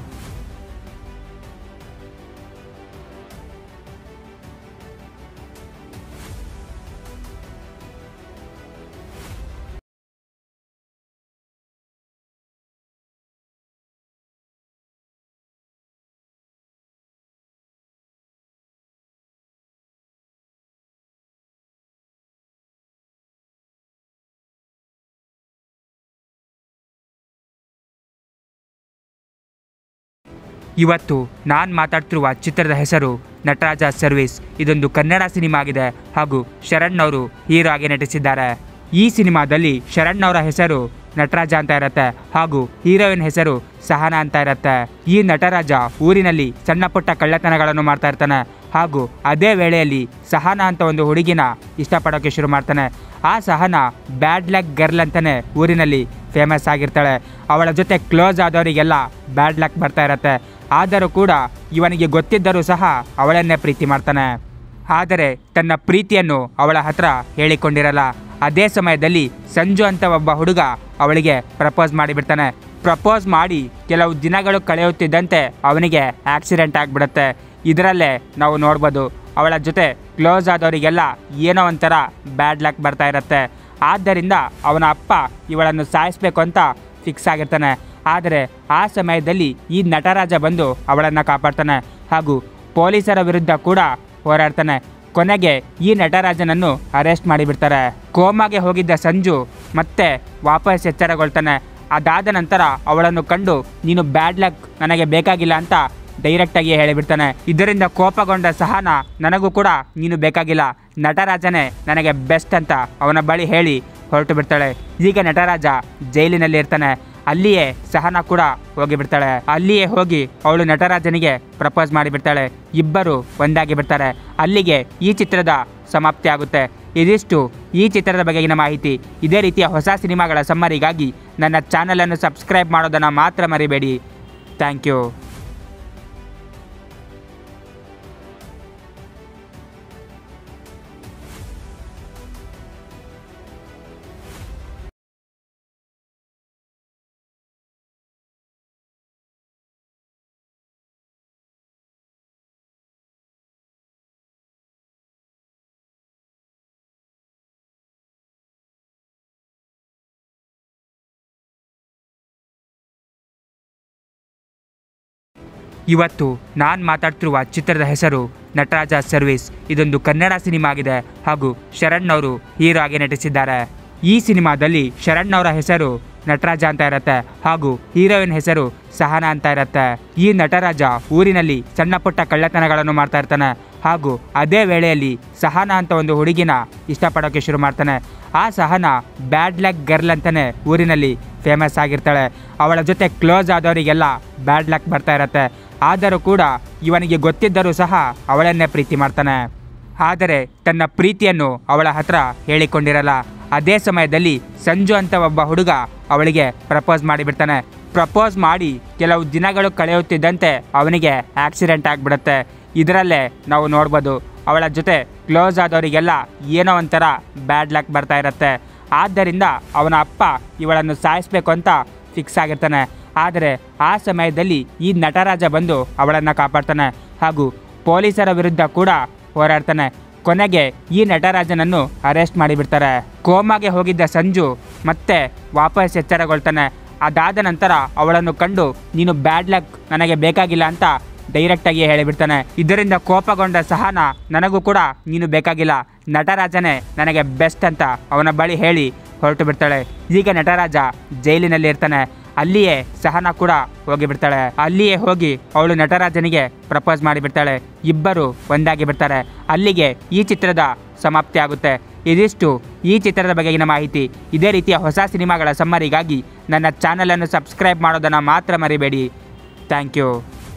ಇವತ್ತು ನಾನು ಮಾತಾಡ್ತಿರುವ ಚಿತ್ರದ ಹೆಸರು ನಟರಾಜ ಸರ್ವಿಸ್ ಇದೊಂದು ಕನ್ನಡ ಸಿನಿಮಾ ಆಗಿದೆ ಹಾಗೂ ಶರಣ್ ಅವರು ಹೀರೋ ಆಗಿ ನಟಿಸಿದ್ದಾರೆ ಈ ಸಿನಿಮಾದಲ್ಲಿ ಶರಣ್ ಅವರ ಹೆಸರು ನಟರಾಜ ಅಂತ ಇರತ್ತೆ ಹಾಗೂ ಹೀರೋಯಿನ್ ಹೆಸರು ಸಹನಾ ಅಂತ ಇರತ್ತೆ ಈ ನಟರಾಜ ಊರಿನಲ್ಲಿ ಸಣ್ಣ ಪುಟ್ಟ ಕಳ್ಳತನಗಳನ್ನು ಮಾಡ್ತಾ ಇರ್ತಾನೆ ಹಾಗೂ ಅದೇ ವೇಳೆಯಲ್ಲಿ ಸಹನಾ ಅಂತ ಒಂದು ಹುಡುಗಿನ ಇಷ್ಟಪಡೋಕೆ ಶುರು ಮಾಡ್ತಾನೆ ಆ ಸಹನಾ ಬ್ಯಾಡ್ ಲಕ್ ಗರ್ಲ್ ಅಂತಾನೆ ಊರಿನಲ್ಲಿ ಫೇಮಸ್ ಆಗಿರ್ತಾಳೆ ಅವಳ ಜೊತೆ ಕ್ಲೋಸ್ ಆದವರಿಗೆಲ್ಲ ಬ್ಯಾಡ್ ಲಕ್ ಬರ್ತಾ ಇರತ್ತೆ ಆದರೂ ಕೂಡ ಇವನಿಗೆ ಗೊತ್ತಿದ್ದರೂ ಸಹ ಅವಳನ್ನೇ ಪ್ರೀತಿ ಮಾಡ್ತಾನೆ ಆದರೆ ತನ್ನ ಪ್ರೀತಿಯನ್ನು ಅವಳ ಹತ್ರ ಹೇಳಿಕೊಂಡಿರಲ್ಲ ಅದೇ ಸಮಯದಲ್ಲಿ ಸಂಜು ಅಂತ ಒಬ್ಬ ಹುಡುಗ ಅವಳಿಗೆ ಪ್ರಪೋಸ್ ಮಾಡಿಬಿಡ್ತಾನೆ ಪ್ರಪೋಸ್ ಮಾಡಿ ಕೆಲವು ದಿನಗಳು ಕಳೆಯುತ್ತಿದ್ದಂತೆ ಅವನಿಗೆ ಆಕ್ಸಿಡೆಂಟ್ ಆಗಿಬಿಡುತ್ತೆ ಇದರಲ್ಲೇ ನಾವು ನೋಡ್ಬೋದು ಅವಳ ಜೊತೆ ಕ್ಲೋಸ್ ಆದವರಿಗೆಲ್ಲ ಏನೋ ಒಂಥರ ಬ್ಯಾಡ್ ಲಕ್ ಬರ್ತಾ ಇರುತ್ತೆ ಆದ್ದರಿಂದ ಅವನ ಅಪ್ಪ ಇವಳನ್ನು ಸಾಯಿಸ್ಬೇಕು ಅಂತ ಫಿಕ್ಸ್ ಆಗಿರ್ತಾನೆ ಆದರೆ ಆ ಸಮಯದಲ್ಲಿ ಈ ನಟರಾಜ ಬಂದು ಅವಳನ್ನು ಕಾಪಾಡ್ತಾನೆ ಹಾಗೂ ಪೊಲೀಸರ ವಿರುದ್ಧ ಕೂಡ ಹೋರಾಡ್ತಾನೆ ಕೊನೆಗೆ ಈ ನಟರಾಜನನ್ನು ಅರೆಸ್ಟ್ ಮಾಡಿಬಿಡ್ತಾರೆ ಕೋಮಾಗೆ ಹೋಗಿದ್ದ ಸಂಜು ಮತ್ತೆ ವಾಪಸ್ ಎಚ್ಚರಗೊಳ್ತಾನೆ ಅದಾದ ನಂತರ ಅವಳನ್ನು ಕಂಡು ನೀನು ಬ್ಯಾಡ್ ಲಕ್ ನನಗೆ ಬೇಕಾಗಿಲ್ಲ ಅಂತ ಡೈರೆಕ್ಟಾಗಿ ಹೇಳಿಬಿಡ್ತಾನೆ ಇದರಿಂದ ಕೋಪಗೊಂಡ ಸಹನ ನನಗೂ ಕೂಡ ನೀನು ಬೇಕಾಗಿಲ್ಲ ನಟರಾಜನೇ ನನಗೆ ಬೆಸ್ಟ್ ಅಂತ ಅವನ ಬಳಿ ಹೇಳಿ ಹೊರಟು ಬಿಡ್ತಾಳೆ ಈಗ ನಟರಾಜ ಜೈಲಿನಲ್ಲಿ ಇರ್ತಾನೆ ಅಲ್ಲಿಯೇ ಸಹನ ಕೂಡ ಹೋಗಿಬಿಡ್ತಾಳೆ ಅಲ್ಲಿಯೇ ಹೋಗಿ ಅವಳು ನಟರಾಜನಿಗೆ ಪ್ರಪೋಸ್ ಮಾಡಿಬಿಡ್ತಾಳೆ ಇಬ್ಬರು ಒಂದಾಗಿ ಬಿಡ್ತಾರೆ ಅಲ್ಲಿಗೆ ಈ ಚಿತ್ರದ ಸಮಾಪ್ತಿ ಆಗುತ್ತೆ ಇದಿಷ್ಟು ಈ ಚಿತ್ರದ ಬಗೆಗಿನ ಮಾಹಿತಿ ಇದೇ ರೀತಿಯ ಹೊಸ ಸಿನಿಮಾಗಳ ಸಮ್ಮರಿಗಾಗಿ ನನ್ನ ಚಾನಲನ್ನು ಸಬ್ಸ್ಕ್ರೈಬ್ ಮಾಡೋದನ್ನು ಮಾತ್ರ ಮರಿಬೇಡಿ ಥ್ಯಾಂಕ್ ಯು ಇವತ್ತು ನಾನು ಮಾತಾಡ್ತಿರುವ ಚಿತ್ರದ ಹೆಸರು ನಟರಾಜ ಸರ್ವಿಸ್ ಇದೊಂದು ಕನ್ನಡ ಸಿನಿಮಾ ಆಗಿದೆ ಹಾಗೂ ಶರಣ್ ಅವರು ಹೀರೋ ಆಗಿ ನಟಿಸಿದ್ದಾರೆ ಈ ಸಿನಿಮಾದಲ್ಲಿ ಶರಣ್ ಅವರ ಹೆಸರು ನಟರಾಜ ಅಂತ ಇರುತ್ತೆ ಹಾಗೂ ಹೀರೋಯಿನ್ ಹೆಸರು ಸಹನಾ ಅಂತ ಇರುತ್ತೆ ಈ ನಟರಾಜ ಊರಿನಲ್ಲಿ ಸಣ್ಣ ಪುಟ್ಟ ಕಳ್ಳತನಗಳನ್ನು ಮಾಡ್ತಾ ಇರ್ತಾನೆ ಹಾಗೂ ಅದೇ ವೇಳೆಯಲ್ಲಿ ಸಹನಾ ಅಂತ ಒಂದು ಹುಡುಗಿನ ಇಷ್ಟಪಡೋಕೆ ಶುರು ಮಾಡ್ತಾನೆ ಆ ಸಹನಾ ಬ್ಯಾಡ್ ಲಕ್ ಗರ್ಲ್ ಅಂತಾನೆ ಊರಿನಲ್ಲಿ ಫೇಮಸ್ ಆಗಿರ್ತಾಳೆ ಅವಳ ಜೊತೆ ಕ್ಲೋಸ್ ಆದವರಿಗೆಲ್ಲ ಬ್ಯಾಡ್ ಲಕ್ ಬರ್ತಾ ಇರತ್ತೆ ಆದರೂ ಕೂಡ ಇವನಿಗೆ ಗೊತ್ತಿದ್ದರೂ ಸಹ ಅವಳನ್ನೇ ಪ್ರೀತಿ ಮಾಡ್ತಾನೆ ಆದರೆ ತನ್ನ ಪ್ರೀತಿಯನ್ನು ಅವಳ ಹತ್ರ ಹೇಳಿಕೊಂಡಿರಲ್ಲ ಅದೇ ಸಮಯದಲ್ಲಿ ಸಂಜು ಅಂತ ಒಬ್ಬ ಹುಡುಗ ಅವಳಿಗೆ ಪ್ರಪೋಸ್ ಮಾಡಿಬಿಡ್ತಾನೆ ಪ್ರಪೋಸ್ ಮಾಡಿ ಕೆಲವು ದಿನಗಳು ಕಳೆಯುತ್ತಿದ್ದಂತೆ ಅವನಿಗೆ ಆಕ್ಸಿಡೆಂಟ್ ಆಗಿಬಿಡುತ್ತೆ ಇದರಲ್ಲೇ ನಾವು ನೋಡ್ಬೋದು ಅವಳ ಜೊತೆ ಕ್ಲೋಸ್ ಆದವರಿಗೆಲ್ಲ ಏನೋ ಒಂಥರ ಬ್ಯಾಡ್ ಲಕ್ ಬರ್ತಾ ಇರುತ್ತೆ ಆದ್ದರಿಂದ ಅವನ ಅಪ್ಪ ಇವಳನ್ನು ಸಾಯಿಸ್ಬೇಕು ಅಂತ ಫಿಕ್ಸ್ ಆಗಿರ್ತಾನೆ ಆದರೆ ಆ ಸಮಯದಲ್ಲಿ ಈ ನಟರಾಜ ಬಂದು ಅವಳನ್ನು ಕಾಪಾಡ್ತಾನೆ ಹಾಗೂ ಪೊಲೀಸರ ವಿರುದ್ಧ ಕೂಡ ಹೋರಾಡ್ತಾನೆ ಕೊನೆಗೆ ಈ ನಟರಾಜನನ್ನು ಅರೆಸ್ಟ್ ಮಾಡಿಬಿಡ್ತಾರೆ ಕೋಮಾಗೆ ಹೋಗಿದ್ದ ಸಂಜು ಮತ್ತೆ ವಾಪಸ್ ಎಚ್ಚರಗೊಳ್ತಾನೆ ಅದಾದ ನಂತರ ಅವಳನ್ನು ಕಂಡು ನೀನು ಬ್ಯಾಡ್ ಲಕ್ ನನಗೆ ಬೇಕಾಗಿಲ್ಲ ಅಂತ ಡೈರೆಕ್ಟಾಗಿ ಹೇಳಿಬಿಡ್ತಾನೆ ಇದರಿಂದ ಕೋಪಗೊಂಡ ಸಹನ ನನಗೂ ಕೂಡ ನೀನು ಬೇಕಾಗಿಲ್ಲ ನಟರಾಜನೇ ನನಗೆ ಬೆಸ್ಟ್ ಅಂತ ಅವನ ಬಳಿ ಹೇಳಿ ಹೊರಟು ಬಿಡ್ತಾಳೆ ಈಗ ನಟರಾಜ ಜೈಲಿನಲ್ಲಿ ಇರ್ತಾನೆ ಅಲ್ಲಿಯೇ ಸಹನ ಕೂಡ ಹೋಗಿಬಿಡ್ತಾಳೆ ಅಲ್ಲಿಯೇ ಹೋಗಿ ಅವಳು ನಟರಾಜನಿಗೆ ಪ್ರಪೋಸ್ ಮಾಡಿಬಿಡ್ತಾಳೆ ಇಬ್ಬರು ಒಂದಾಗಿ ಬಿಡ್ತಾರೆ ಅಲ್ಲಿಗೆ ಈ ಚಿತ್ರದ ಸಮಾಪ್ತಿ ಆಗುತ್ತೆ ಇದಿಷ್ಟು ಈ ಚಿತ್ರದ ಬಗೆಗಿನ ಮಾಹಿತಿ ಇದೇ ರೀತಿಯ ಹೊಸ ಸಿನಿಮಾಗಳ ಸಮ್ಮರಿಗಾಗಿ ನನ್ನ ಚಾನಲನ್ನು ಸಬ್ಸ್ಕ್ರೈಬ್ ಮಾಡೋದನ್ನು ಮಾತ್ರ ಮರಿಬೇಡಿ ಥ್ಯಾಂಕ್ ಯು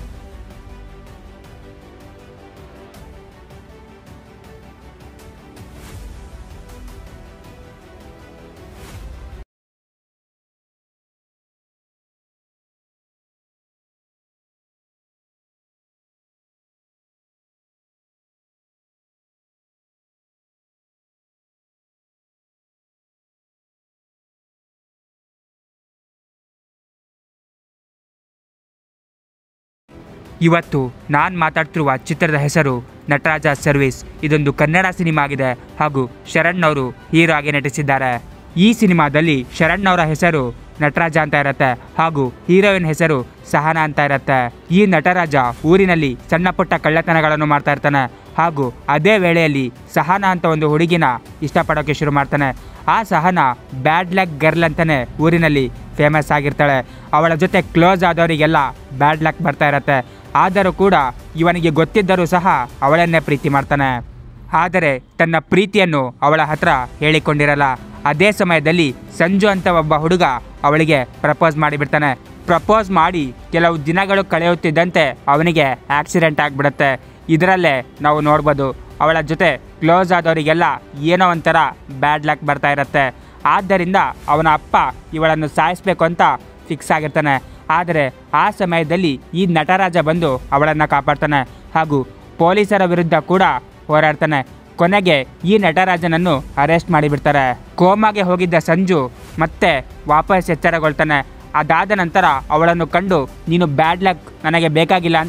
ಇವತ್ತು ನಾನು ಮಾತಾಡ್ತಿರುವ ಚಿತ್ರದ ಹೆಸರು ನಟರಾಜ ಸರ್ವಿಸ್ ಇದೊಂದು ಕನ್ನಡ ಸಿನಿಮಾ ಆಗಿದೆ ಹಾಗೂ ಶರಣ್ ಅವರು ಹೀರೋ ಆಗಿ ನಟಿಸಿದ್ದಾರೆ ಈ ಸಿನಿಮಾದಲ್ಲಿ ಶರಣ್ ಅವರ ಹೆಸರು ನಟರಾಜ ಅಂತ ಇರುತ್ತೆ ಹಾಗೂ ಹೀರೋಯಿನ್ ಹೆಸರು ಸಹನಾ ಅಂತ ಇರುತ್ತೆ ಈ ನಟರಾಜ ಊರಿನಲ್ಲಿ ಸಣ್ಣ ಪುಟ್ಟ ಕಳ್ಳತನಗಳನ್ನು ಮಾಡ್ತಾ ಇರ್ತಾನೆ ಹಾಗೂ ಅದೇ ವೇಳೆಯಲ್ಲಿ ಸಹನಾ ಅಂತ ಒಂದು ಹುಡುಗಿನ ಇಷ್ಟಪಡೋಕೆ ಶುರು ಮಾಡ್ತಾನೆ ಆ ಸಹನಾ ಬ್ಯಾಡ್ ಲಕ್ ಗರ್ಲ್ ಅಂತಾನೆ ಊರಿನಲ್ಲಿ ಫೇಮಸ್ ಆಗಿರ್ತಾಳೆ ಅವಳ ಜೊತೆ ಕ್ಲೋಸ್ ಆದವರಿಗೆಲ್ಲ ಬ್ಯಾಡ್ ಲಕ್ ಬರ್ತಾ ಇರತ್ತೆ ಆದರೂ ಕೂಡ ಇವನಿಗೆ ಗೊತ್ತಿದ್ದರೂ ಸಹ ಅವಳನ್ನೇ ಪ್ರೀತಿ ಮಾಡ್ತಾನೆ ಆದರೆ ತನ್ನ ಪ್ರೀತಿಯನ್ನು ಅವಳ ಹತ್ರ ಹೇಳಿಕೊಂಡಿರಲ್ಲ ಅದೇ ಸಮಯದಲ್ಲಿ ಸಂಜು ಅಂತ ಒಬ್ಬ ಹುಡುಗ ಅವಳಿಗೆ ಪ್ರಪೋಸ್ ಮಾಡಿಬಿಡ್ತಾನೆ ಪ್ರಪೋಸ್ ಮಾಡಿ ಕೆಲವು ದಿನಗಳು ಕಳೆಯುತ್ತಿದ್ದಂತೆ ಅವನಿಗೆ ಆಕ್ಸಿಡೆಂಟ್ ಆಗಿಬಿಡುತ್ತೆ ಇದರಲ್ಲೇ ನಾವು ನೋಡ್ಬೋದು ಅವಳ ಜೊತೆ ಕ್ಲೋಸ್ ಆದವರಿಗೆಲ್ಲ ಏನೋ ಒಂಥರ ಬ್ಯಾಡ್ ಲಕ್ ಬರ್ತಾ ಇರುತ್ತೆ ಆದ್ದರಿಂದ ಅವನ ಅಪ್ಪ ಇವಳನ್ನು ಸಾಯಿಸ್ಬೇಕು ಅಂತ ಫಿಕ್ಸ್ ಆಗಿರ್ತಾನೆ ಆದರೆ ಆ ಸಮಯದಲ್ಲಿ ಈ ನಟರಾಜ ಬಂದು ಅವಳನ್ನು ಕಾಪಾಡ್ತಾನೆ ಹಾಗೂ ಪೊಲೀಸರ ವಿರುದ್ಧ ಕೂಡ ಹೋರಾಡ್ತಾನೆ ಕೊನೆಗೆ ಈ ನಟರಾಜನನ್ನು ಅರೆಸ್ಟ್ ಮಾಡಿಬಿಡ್ತಾರೆ ಕೋಮಾಗೆ ಹೋಗಿದ್ದ ಸಂಜು ಮತ್ತೆ ವಾಪಸ್ ಎಚ್ಚರಗೊಳ್ತಾನೆ ಅದಾದ ನಂತರ ಅವಳನ್ನು ಕಂಡು ನೀನು ಬ್ಯಾಡ್ ಲಕ್ ನನಗೆ ಬೇಕಾಗಿಲ್ಲ ಅಂತ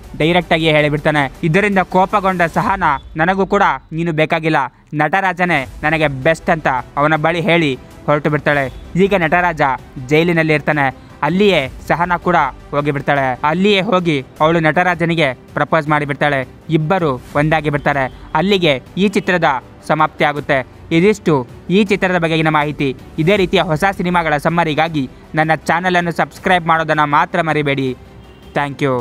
ಡೈರೆಕ್ಟಾಗಿ ಹೇಳಿಬಿಡ್ತಾನೆ ಇದರಿಂದ ಕೋಪಗೊಂಡ ಸಹನ ನನಗೂ ಕೂಡ ನೀನು ಬೇಕಾಗಿಲ್ಲ ನಟರಾಜನೇ ನನಗೆ ಬೆಸ್ಟ್ ಅಂತ ಅವನ ಬಳಿ ಹೇಳಿ ಹೊರಟು ಬಿಡ್ತಾಳೆ ಈಗ ನಟರಾಜ ಜೈಲಿನಲ್ಲಿ ಇರ್ತಾನೆ ಅಲ್ಲಿಯೇ ಸಹನ ಕೂಡ ಹೋಗಿ ಬಿಡ್ತಾಳೆ ಅಲ್ಲಿಯೇ ಹೋಗಿ ಅವಳು ನಟರಾಜನಿಗೆ ಪ್ರಪೋಸ್ ಮಾಡಿಬಿಡ್ತಾಳೆ ಇಬ್ಬರು ಒಂದಾಗಿ ಬಿಡ್ತಾರೆ ಅಲ್ಲಿಗೆ ಈ ಚಿತ್ರದ ಸಮಾಪ್ತಿ ಆಗುತ್ತೆ ಇದಿಷ್ಟು ಈ ಚಿತ್ರದ ಬಗೆಗಿನ ಮಾಹಿತಿ ಇದೇ ರೀತಿಯ ಹೊಸ ಸಿನಿಮಾಗಳ ಸಮ್ಮರಿಗಾಗಿ ನನ್ನ ಚಾನಲನ್ನು ಸಬ್ಸ್ಕ್ರೈಬ್ ಮಾಡೋದನ್ನು ಮಾತ್ರ ಮರಿಬೇಡಿ ಥ್ಯಾಂಕ್ ಯು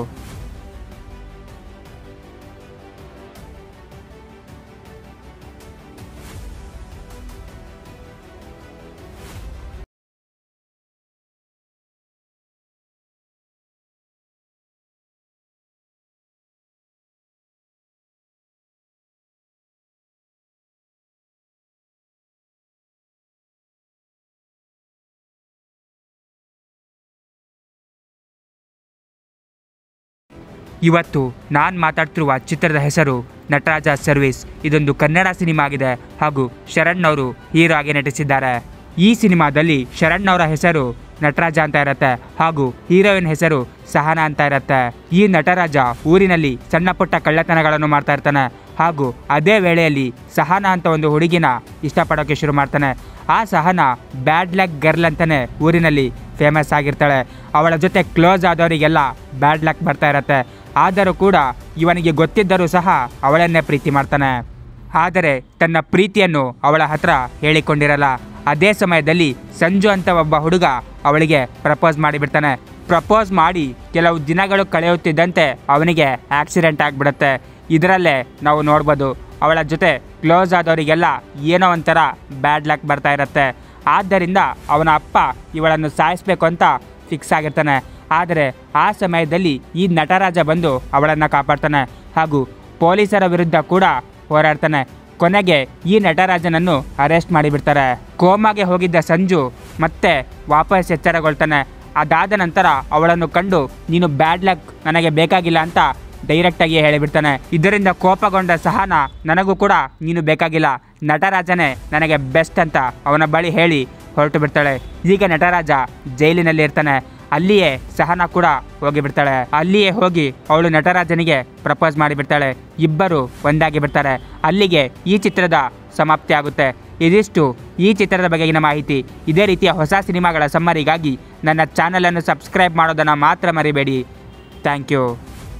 ಇವತ್ತು ನಾನು ಮಾತಾಡ್ತಿರುವ ಚಿತ್ರದ ಹೆಸರು ನಟರಾಜ ಸರ್ವಿಸ್ ಇದೊಂದು ಕನ್ನಡ ಸಿನಿಮಾ ಆಗಿದೆ ಹಾಗೂ ಶರಣ್ ಅವರು ಹೀರೋ ಆಗಿ ನಟಿಸಿದ್ದಾರೆ ಈ ಸಿನಿಮಾದಲ್ಲಿ ಶರಣ್ ಅವರ ಹೆಸರು ನಟರಾಜ ಅಂತ ಇರುತ್ತೆ ಹಾಗೂ ಹೀರೋಯಿನ್ ಹೆಸರು ಸಹನಾ ಅಂತ ಇರುತ್ತೆ ಈ ನಟರಾಜ ಊರಿನಲ್ಲಿ ಸಣ್ಣ ಪುಟ್ಟ ಕಳ್ಳತನಗಳನ್ನು ಮಾಡ್ತಾ ಇರ್ತಾನೆ ಹಾಗೂ ಅದೇ ವೇಳೆಯಲ್ಲಿ ಸಹನಾ ಅಂತ ಒಂದು ಹುಡುಗಿನ ಇಷ್ಟಪಡೋಕೆ ಶುರು ಮಾಡ್ತಾನೆ ಆ ಸಹನಾ ಬ್ಯಾಡ್ ಲಕ್ ಗರ್ಲ್ ಅಂತಾನೆ ಊರಿನಲ್ಲಿ ಫೇಮಸ್ ಆಗಿರ್ತಾಳೆ ಅವಳ ಜೊತೆ ಕ್ಲೋಸ್ ಆದವರಿಗೆಲ್ಲ ಬ್ಯಾಡ್ ಲಕ್ ಬರ್ತಾ ಇರತ್ತೆ ಆದರೂ ಕೂಡ ಇವನಿಗೆ ಗೊತ್ತಿದ್ದರೂ ಸಹ ಅವಳನ್ನೇ ಪ್ರೀತಿ ಮಾಡ್ತಾನೆ ಆದರೆ ತನ್ನ ಪ್ರೀತಿಯನ್ನು ಅವಳ ಹತ್ರ ಹೇಳಿಕೊಂಡಿರಲ್ಲ ಅದೇ ಸಮಯದಲ್ಲಿ ಸಂಜು ಅಂತ ಒಬ್ಬ ಹುಡುಗ ಅವಳಿಗೆ ಪ್ರಪೋಸ್ ಮಾಡಿಬಿಡ್ತಾನೆ ಪ್ರಪೋಸ್ ಮಾಡಿ ಕೆಲವು ದಿನಗಳು ಕಳೆಯುತ್ತಿದ್ದಂತೆ ಅವನಿಗೆ ಆಕ್ಸಿಡೆಂಟ್ ಆಗಿಬಿಡುತ್ತೆ ಇದರಲ್ಲೇ ನಾವು ನೋಡ್ಬೋದು ಅವಳ ಜೊತೆ ಕ್ಲೋಸ್ ಆದವರಿಗೆಲ್ಲ ಏನೋ ಒಂಥರ ಬ್ಯಾಡ್ ಲಕ್ ಬರ್ತಾ ಇರತ್ತೆ ಆದ್ದರಿಂದ ಅವನ ಅಪ್ಪ ಇವಳನ್ನು ಸಾಯಿಸ್ಬೇಕು ಅಂತ ಫಿಕ್ಸ್ ಆಗಿರ್ತಾನೆ ಆದರೆ ಆ ಸಮಯದಲ್ಲಿ ಈ ನಟರಾಜ ಬಂದು ಅವಳನ್ನು ಕಾಪಾಡ್ತಾನೆ ಹಾಗೂ ಪೊಲೀಸರ ವಿರುದ್ಧ ಕೂಡ ಹೋರಾಡ್ತಾನೆ ಕೊನೆಗೆ ಈ ನಟರಾಜನನ್ನು ಅರೆಸ್ಟ್ ಮಾಡಿಬಿಡ್ತಾರೆ ಕೋಮಾಗೆ ಹೋಗಿದ್ದ ಸಂಜು ಮತ್ತೆ ವಾಪಸ್ ಎಚ್ಚರಗೊಳ್ತಾನೆ ಅದಾದ ನಂತರ ಅವಳನ್ನು ಕಂಡು ನೀನು ಬ್ಯಾಡ್ ಲಕ್ ನನಗೆ ಬೇಕಾಗಿಲ್ಲ ಅಂತ ಡೈರೆಕ್ಟಾಗಿ ಹೇಳಿಬಿಡ್ತಾನೆ ಇದರಿಂದ ಕೋಪಗೊಂಡ ಸಹನ ನನಗೂ ಕೂಡ ನೀನು ಬೇಕಾಗಿಲ್ಲ ನಟರಾಜನೇ ನನಗೆ ಬೆಸ್ಟ್ ಅಂತ ಅವನ ಬಳಿ ಹೇಳಿ ಹೊರಟು ಬಿಡ್ತಾಳೆ ಈಗ ನಟರಾಜ ಜೈಲಿನಲ್ಲಿ ಇರ್ತಾನೆ ಅಲ್ಲಿಯೇ ಸಹನ ಕೂಡ ಹೋಗಿ ಬಿಡ್ತಾಳೆ ಅಲ್ಲಿಯೇ ಹೋಗಿ ಅವಳು ನಟರಾಜನಿಗೆ ಪ್ರಪೋಸ್ ಮಾಡಿಬಿಡ್ತಾಳೆ ಇಬ್ಬರು ಒಂದಾಗಿ ಬಿಡ್ತಾರೆ ಅಲ್ಲಿಗೆ ಈ ಚಿತ್ರದ ಸಮಾಪ್ತಿ ಆಗುತ್ತೆ ಇದಿಷ್ಟು ಈ ಚಿತ್ರದ ಬಗೆಗಿನ ಮಾಹಿತಿ ಇದೇ ರೀತಿಯ ಹೊಸ ಸಿನಿಮಾಗಳ ಸಮ್ಮರಿಗಾಗಿ ನನ್ನ ಚಾನಲನ್ನು ಸಬ್ಸ್ಕ್ರೈಬ್ ಮಾಡೋದನ್ನು ಮಾತ್ರ ಮರಿಬೇಡಿ ಥ್ಯಾಂಕ್ ಯು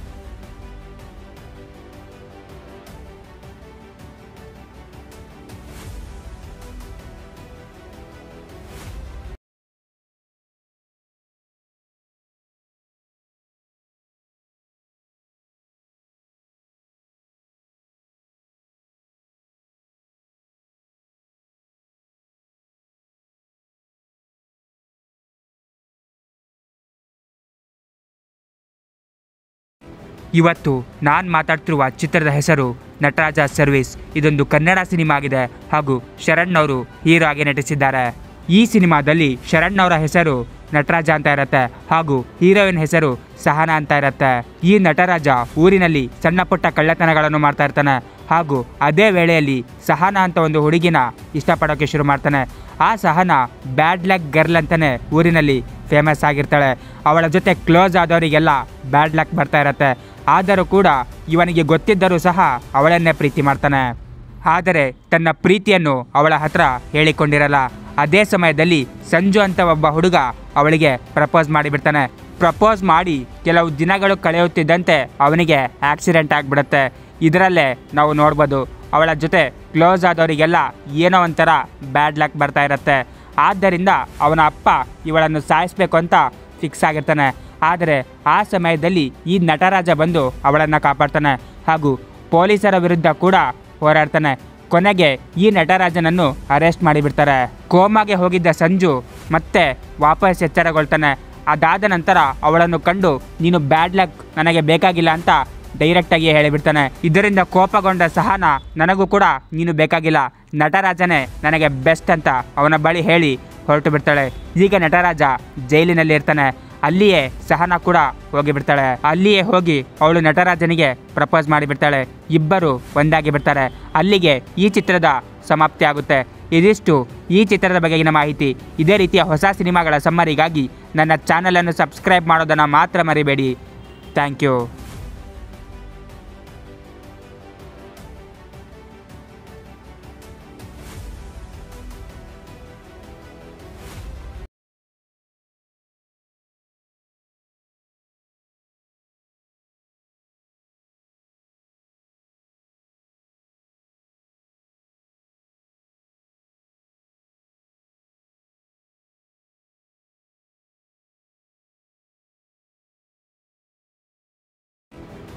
ಇವತ್ತು ನಾನು ಮಾತಾಡ್ತಿರುವ ಚಿತ್ರದ ಹೆಸರು ನಟರಾಜ ಸರ್ವಿಸ್ ಇದೊಂದು ಕನ್ನಡ ಸಿನಿಮಾ ಆಗಿದೆ ಹಾಗೂ ಶರಣ್ ಅವರು ಹೀರೋ ಆಗಿ ನಟಿಸಿದ್ದಾರೆ ಈ ಸಿನಿಮಾದಲ್ಲಿ ಶರಣ್ ಅವರ ಹೆಸರು ನಟರಾಜ ಅಂತ ಇರುತ್ತೆ ಹಾಗೂ ಹೀರೋಯಿನ್ ಹೆಸರು ಸಹನಾ ಅಂತ ಇರುತ್ತೆ ಈ ನಟರಾಜ ಊರಿನಲ್ಲಿ ಸಣ್ಣ ಪುಟ್ಟ ಕಳ್ಳತನಗಳನ್ನು ಮಾಡ್ತಾ ಇರ್ತಾನೆ ಹಾಗೂ ಅದೇ ವೇಳೆಯಲ್ಲಿ ಸಹನಾ ಅಂತ ಒಂದು ಹುಡುಗಿನ ಇಷ್ಟಪಡೋಕೆ ಶುರು ಮಾಡ್ತಾನೆ ಆ ಸಹನಾ ಬ್ಯಾಡ್ ಲಕ್ ಗರ್ಲ್ ಅಂತಾನೆ ಊರಿನಲ್ಲಿ ಫೇಮಸ್ ಆಗಿರ್ತಾಳೆ ಅವಳ ಜೊತೆ ಕ್ಲೋಸ್ ಆದವರಿಗೆಲ್ಲ ಬ್ಯಾಡ್ ಲಕ್ ಬರ್ತಾ ಇರತ್ತೆ ಆದರೂ ಕೂಡ ಇವನಿಗೆ ಗೊತ್ತಿದ್ದರೂ ಸಹ ಅವಳನ್ನೇ ಪ್ರೀತಿ ಮಾಡ್ತಾನೆ ಆದರೆ ತನ್ನ ಪ್ರೀತಿಯನ್ನು ಅವಳ ಹತ್ರ ಹೇಳಿಕೊಂಡಿರಲ್ಲ ಅದೇ ಸಮಯದಲ್ಲಿ ಸಂಜು ಅಂತ ಒಬ್ಬ ಹುಡುಗ ಅವಳಿಗೆ ಪ್ರಪೋಸ್ ಮಾಡಿಬಿಡ್ತಾನೆ ಪ್ರಪೋಸ್ ಮಾಡಿ ಕೆಲವು ದಿನಗಳು ಕಳೆಯುತ್ತಿದ್ದಂತೆ ಅವನಿಗೆ ಆಕ್ಸಿಡೆಂಟ್ ಆಗಿಬಿಡುತ್ತೆ ಇದರಲ್ಲೇ ನಾವು ನೋಡ್ಬೋದು ಅವಳ ಜೊತೆ ಕ್ಲೋಸ್ ಆದವರಿಗೆಲ್ಲ ಏನೋ ಒಂಥರ ಬ್ಯಾಡ್ ಲಕ್ ಬರ್ತಾ ಇರತ್ತೆ ಆದ್ದರಿಂದ ಅವನ ಅಪ್ಪ ಇವಳನ್ನು ಸಾಯಿಸ್ಬೇಕು ಅಂತ ಫಿಕ್ಸ್ ಆಗಿರ್ತಾನೆ ಆದರೆ ಆ ಸಮಯದಲ್ಲಿ ಈ ನಟರಾಜ ಬಂದು ಅವಳನ್ನು ಕಾಪಾಡ್ತಾನೆ ಹಾಗೂ ಪೊಲೀಸರ ವಿರುದ್ಧ ಕೂಡ ಹೋರಾಡ್ತಾನೆ ಕೊನೆಗೆ ಈ ನಟರಾಜನನ್ನು ಅರೆಸ್ಟ್ ಮಾಡಿಬಿಡ್ತಾರೆ ಕೋಮಾಗೆ ಹೋಗಿದ್ದ ಸಂಜು ಮತ್ತೆ ವಾಪಸ್ ಎಚ್ಚರಗೊಳ್ತಾನೆ ಅದಾದ ನಂತರ ಅವಳನ್ನು ಕಂಡು ನೀನು ಬ್ಯಾಡ್ ಲಕ್ ನನಗೆ ಬೇಕಾಗಿಲ್ಲ ಅಂತ ಡೈರೆಕ್ಟಾಗಿ ಹೇಳಿಬಿಡ್ತಾನೆ ಇದರಿಂದ ಕೋಪಗೊಂಡ ಸಹನ ನನಗೂ ಕೂಡ ನೀನು ಬೇಕಾಗಿಲ್ಲ ನಟರಾಜನೇ ನನಗೆ ಬೆಸ್ಟ್ ಅಂತ ಅವನ ಬಳಿ ಹೇಳಿ ಹೊರಟು ಬಿಡ್ತಾಳೆ ಈಗ ನಟರಾಜ ಜೈಲಿನಲ್ಲಿ ಇರ್ತಾನೆ ಅಲ್ಲಿಯೇ ಸಹನ ಕೂಡ ಹೋಗಿ ಬಿಡ್ತಾಳೆ ಅಲ್ಲಿಯೇ ಹೋಗಿ ಅವಳು ನಟರಾಜನಿಗೆ ಪ್ರಪೋಸ್ ಮಾಡಿಬಿಡ್ತಾಳೆ ಇಬ್ಬರು ಒಂದಾಗಿ ಬಿಡ್ತಾರೆ ಅಲ್ಲಿಗೆ ಈ ಚಿತ್ರದ ಸಮಾಪ್ತಿ ಆಗುತ್ತೆ ಇದಿಷ್ಟು ಈ ಚಿತ್ರದ ಬಗೆಗಿನ ಮಾಹಿತಿ ಇದೇ ರೀತಿಯ ಹೊಸ ಸಿನಿಮಾಗಳ ಸಮ್ಮರಿಗಾಗಿ ನನ್ನ ಚಾನಲನ್ನು ಸಬ್ಸ್ಕ್ರೈಬ್ ಮಾಡೋದನ್ನು ಮಾತ್ರ ಮರಿಬೇಡಿ ಥ್ಯಾಂಕ್ ಯು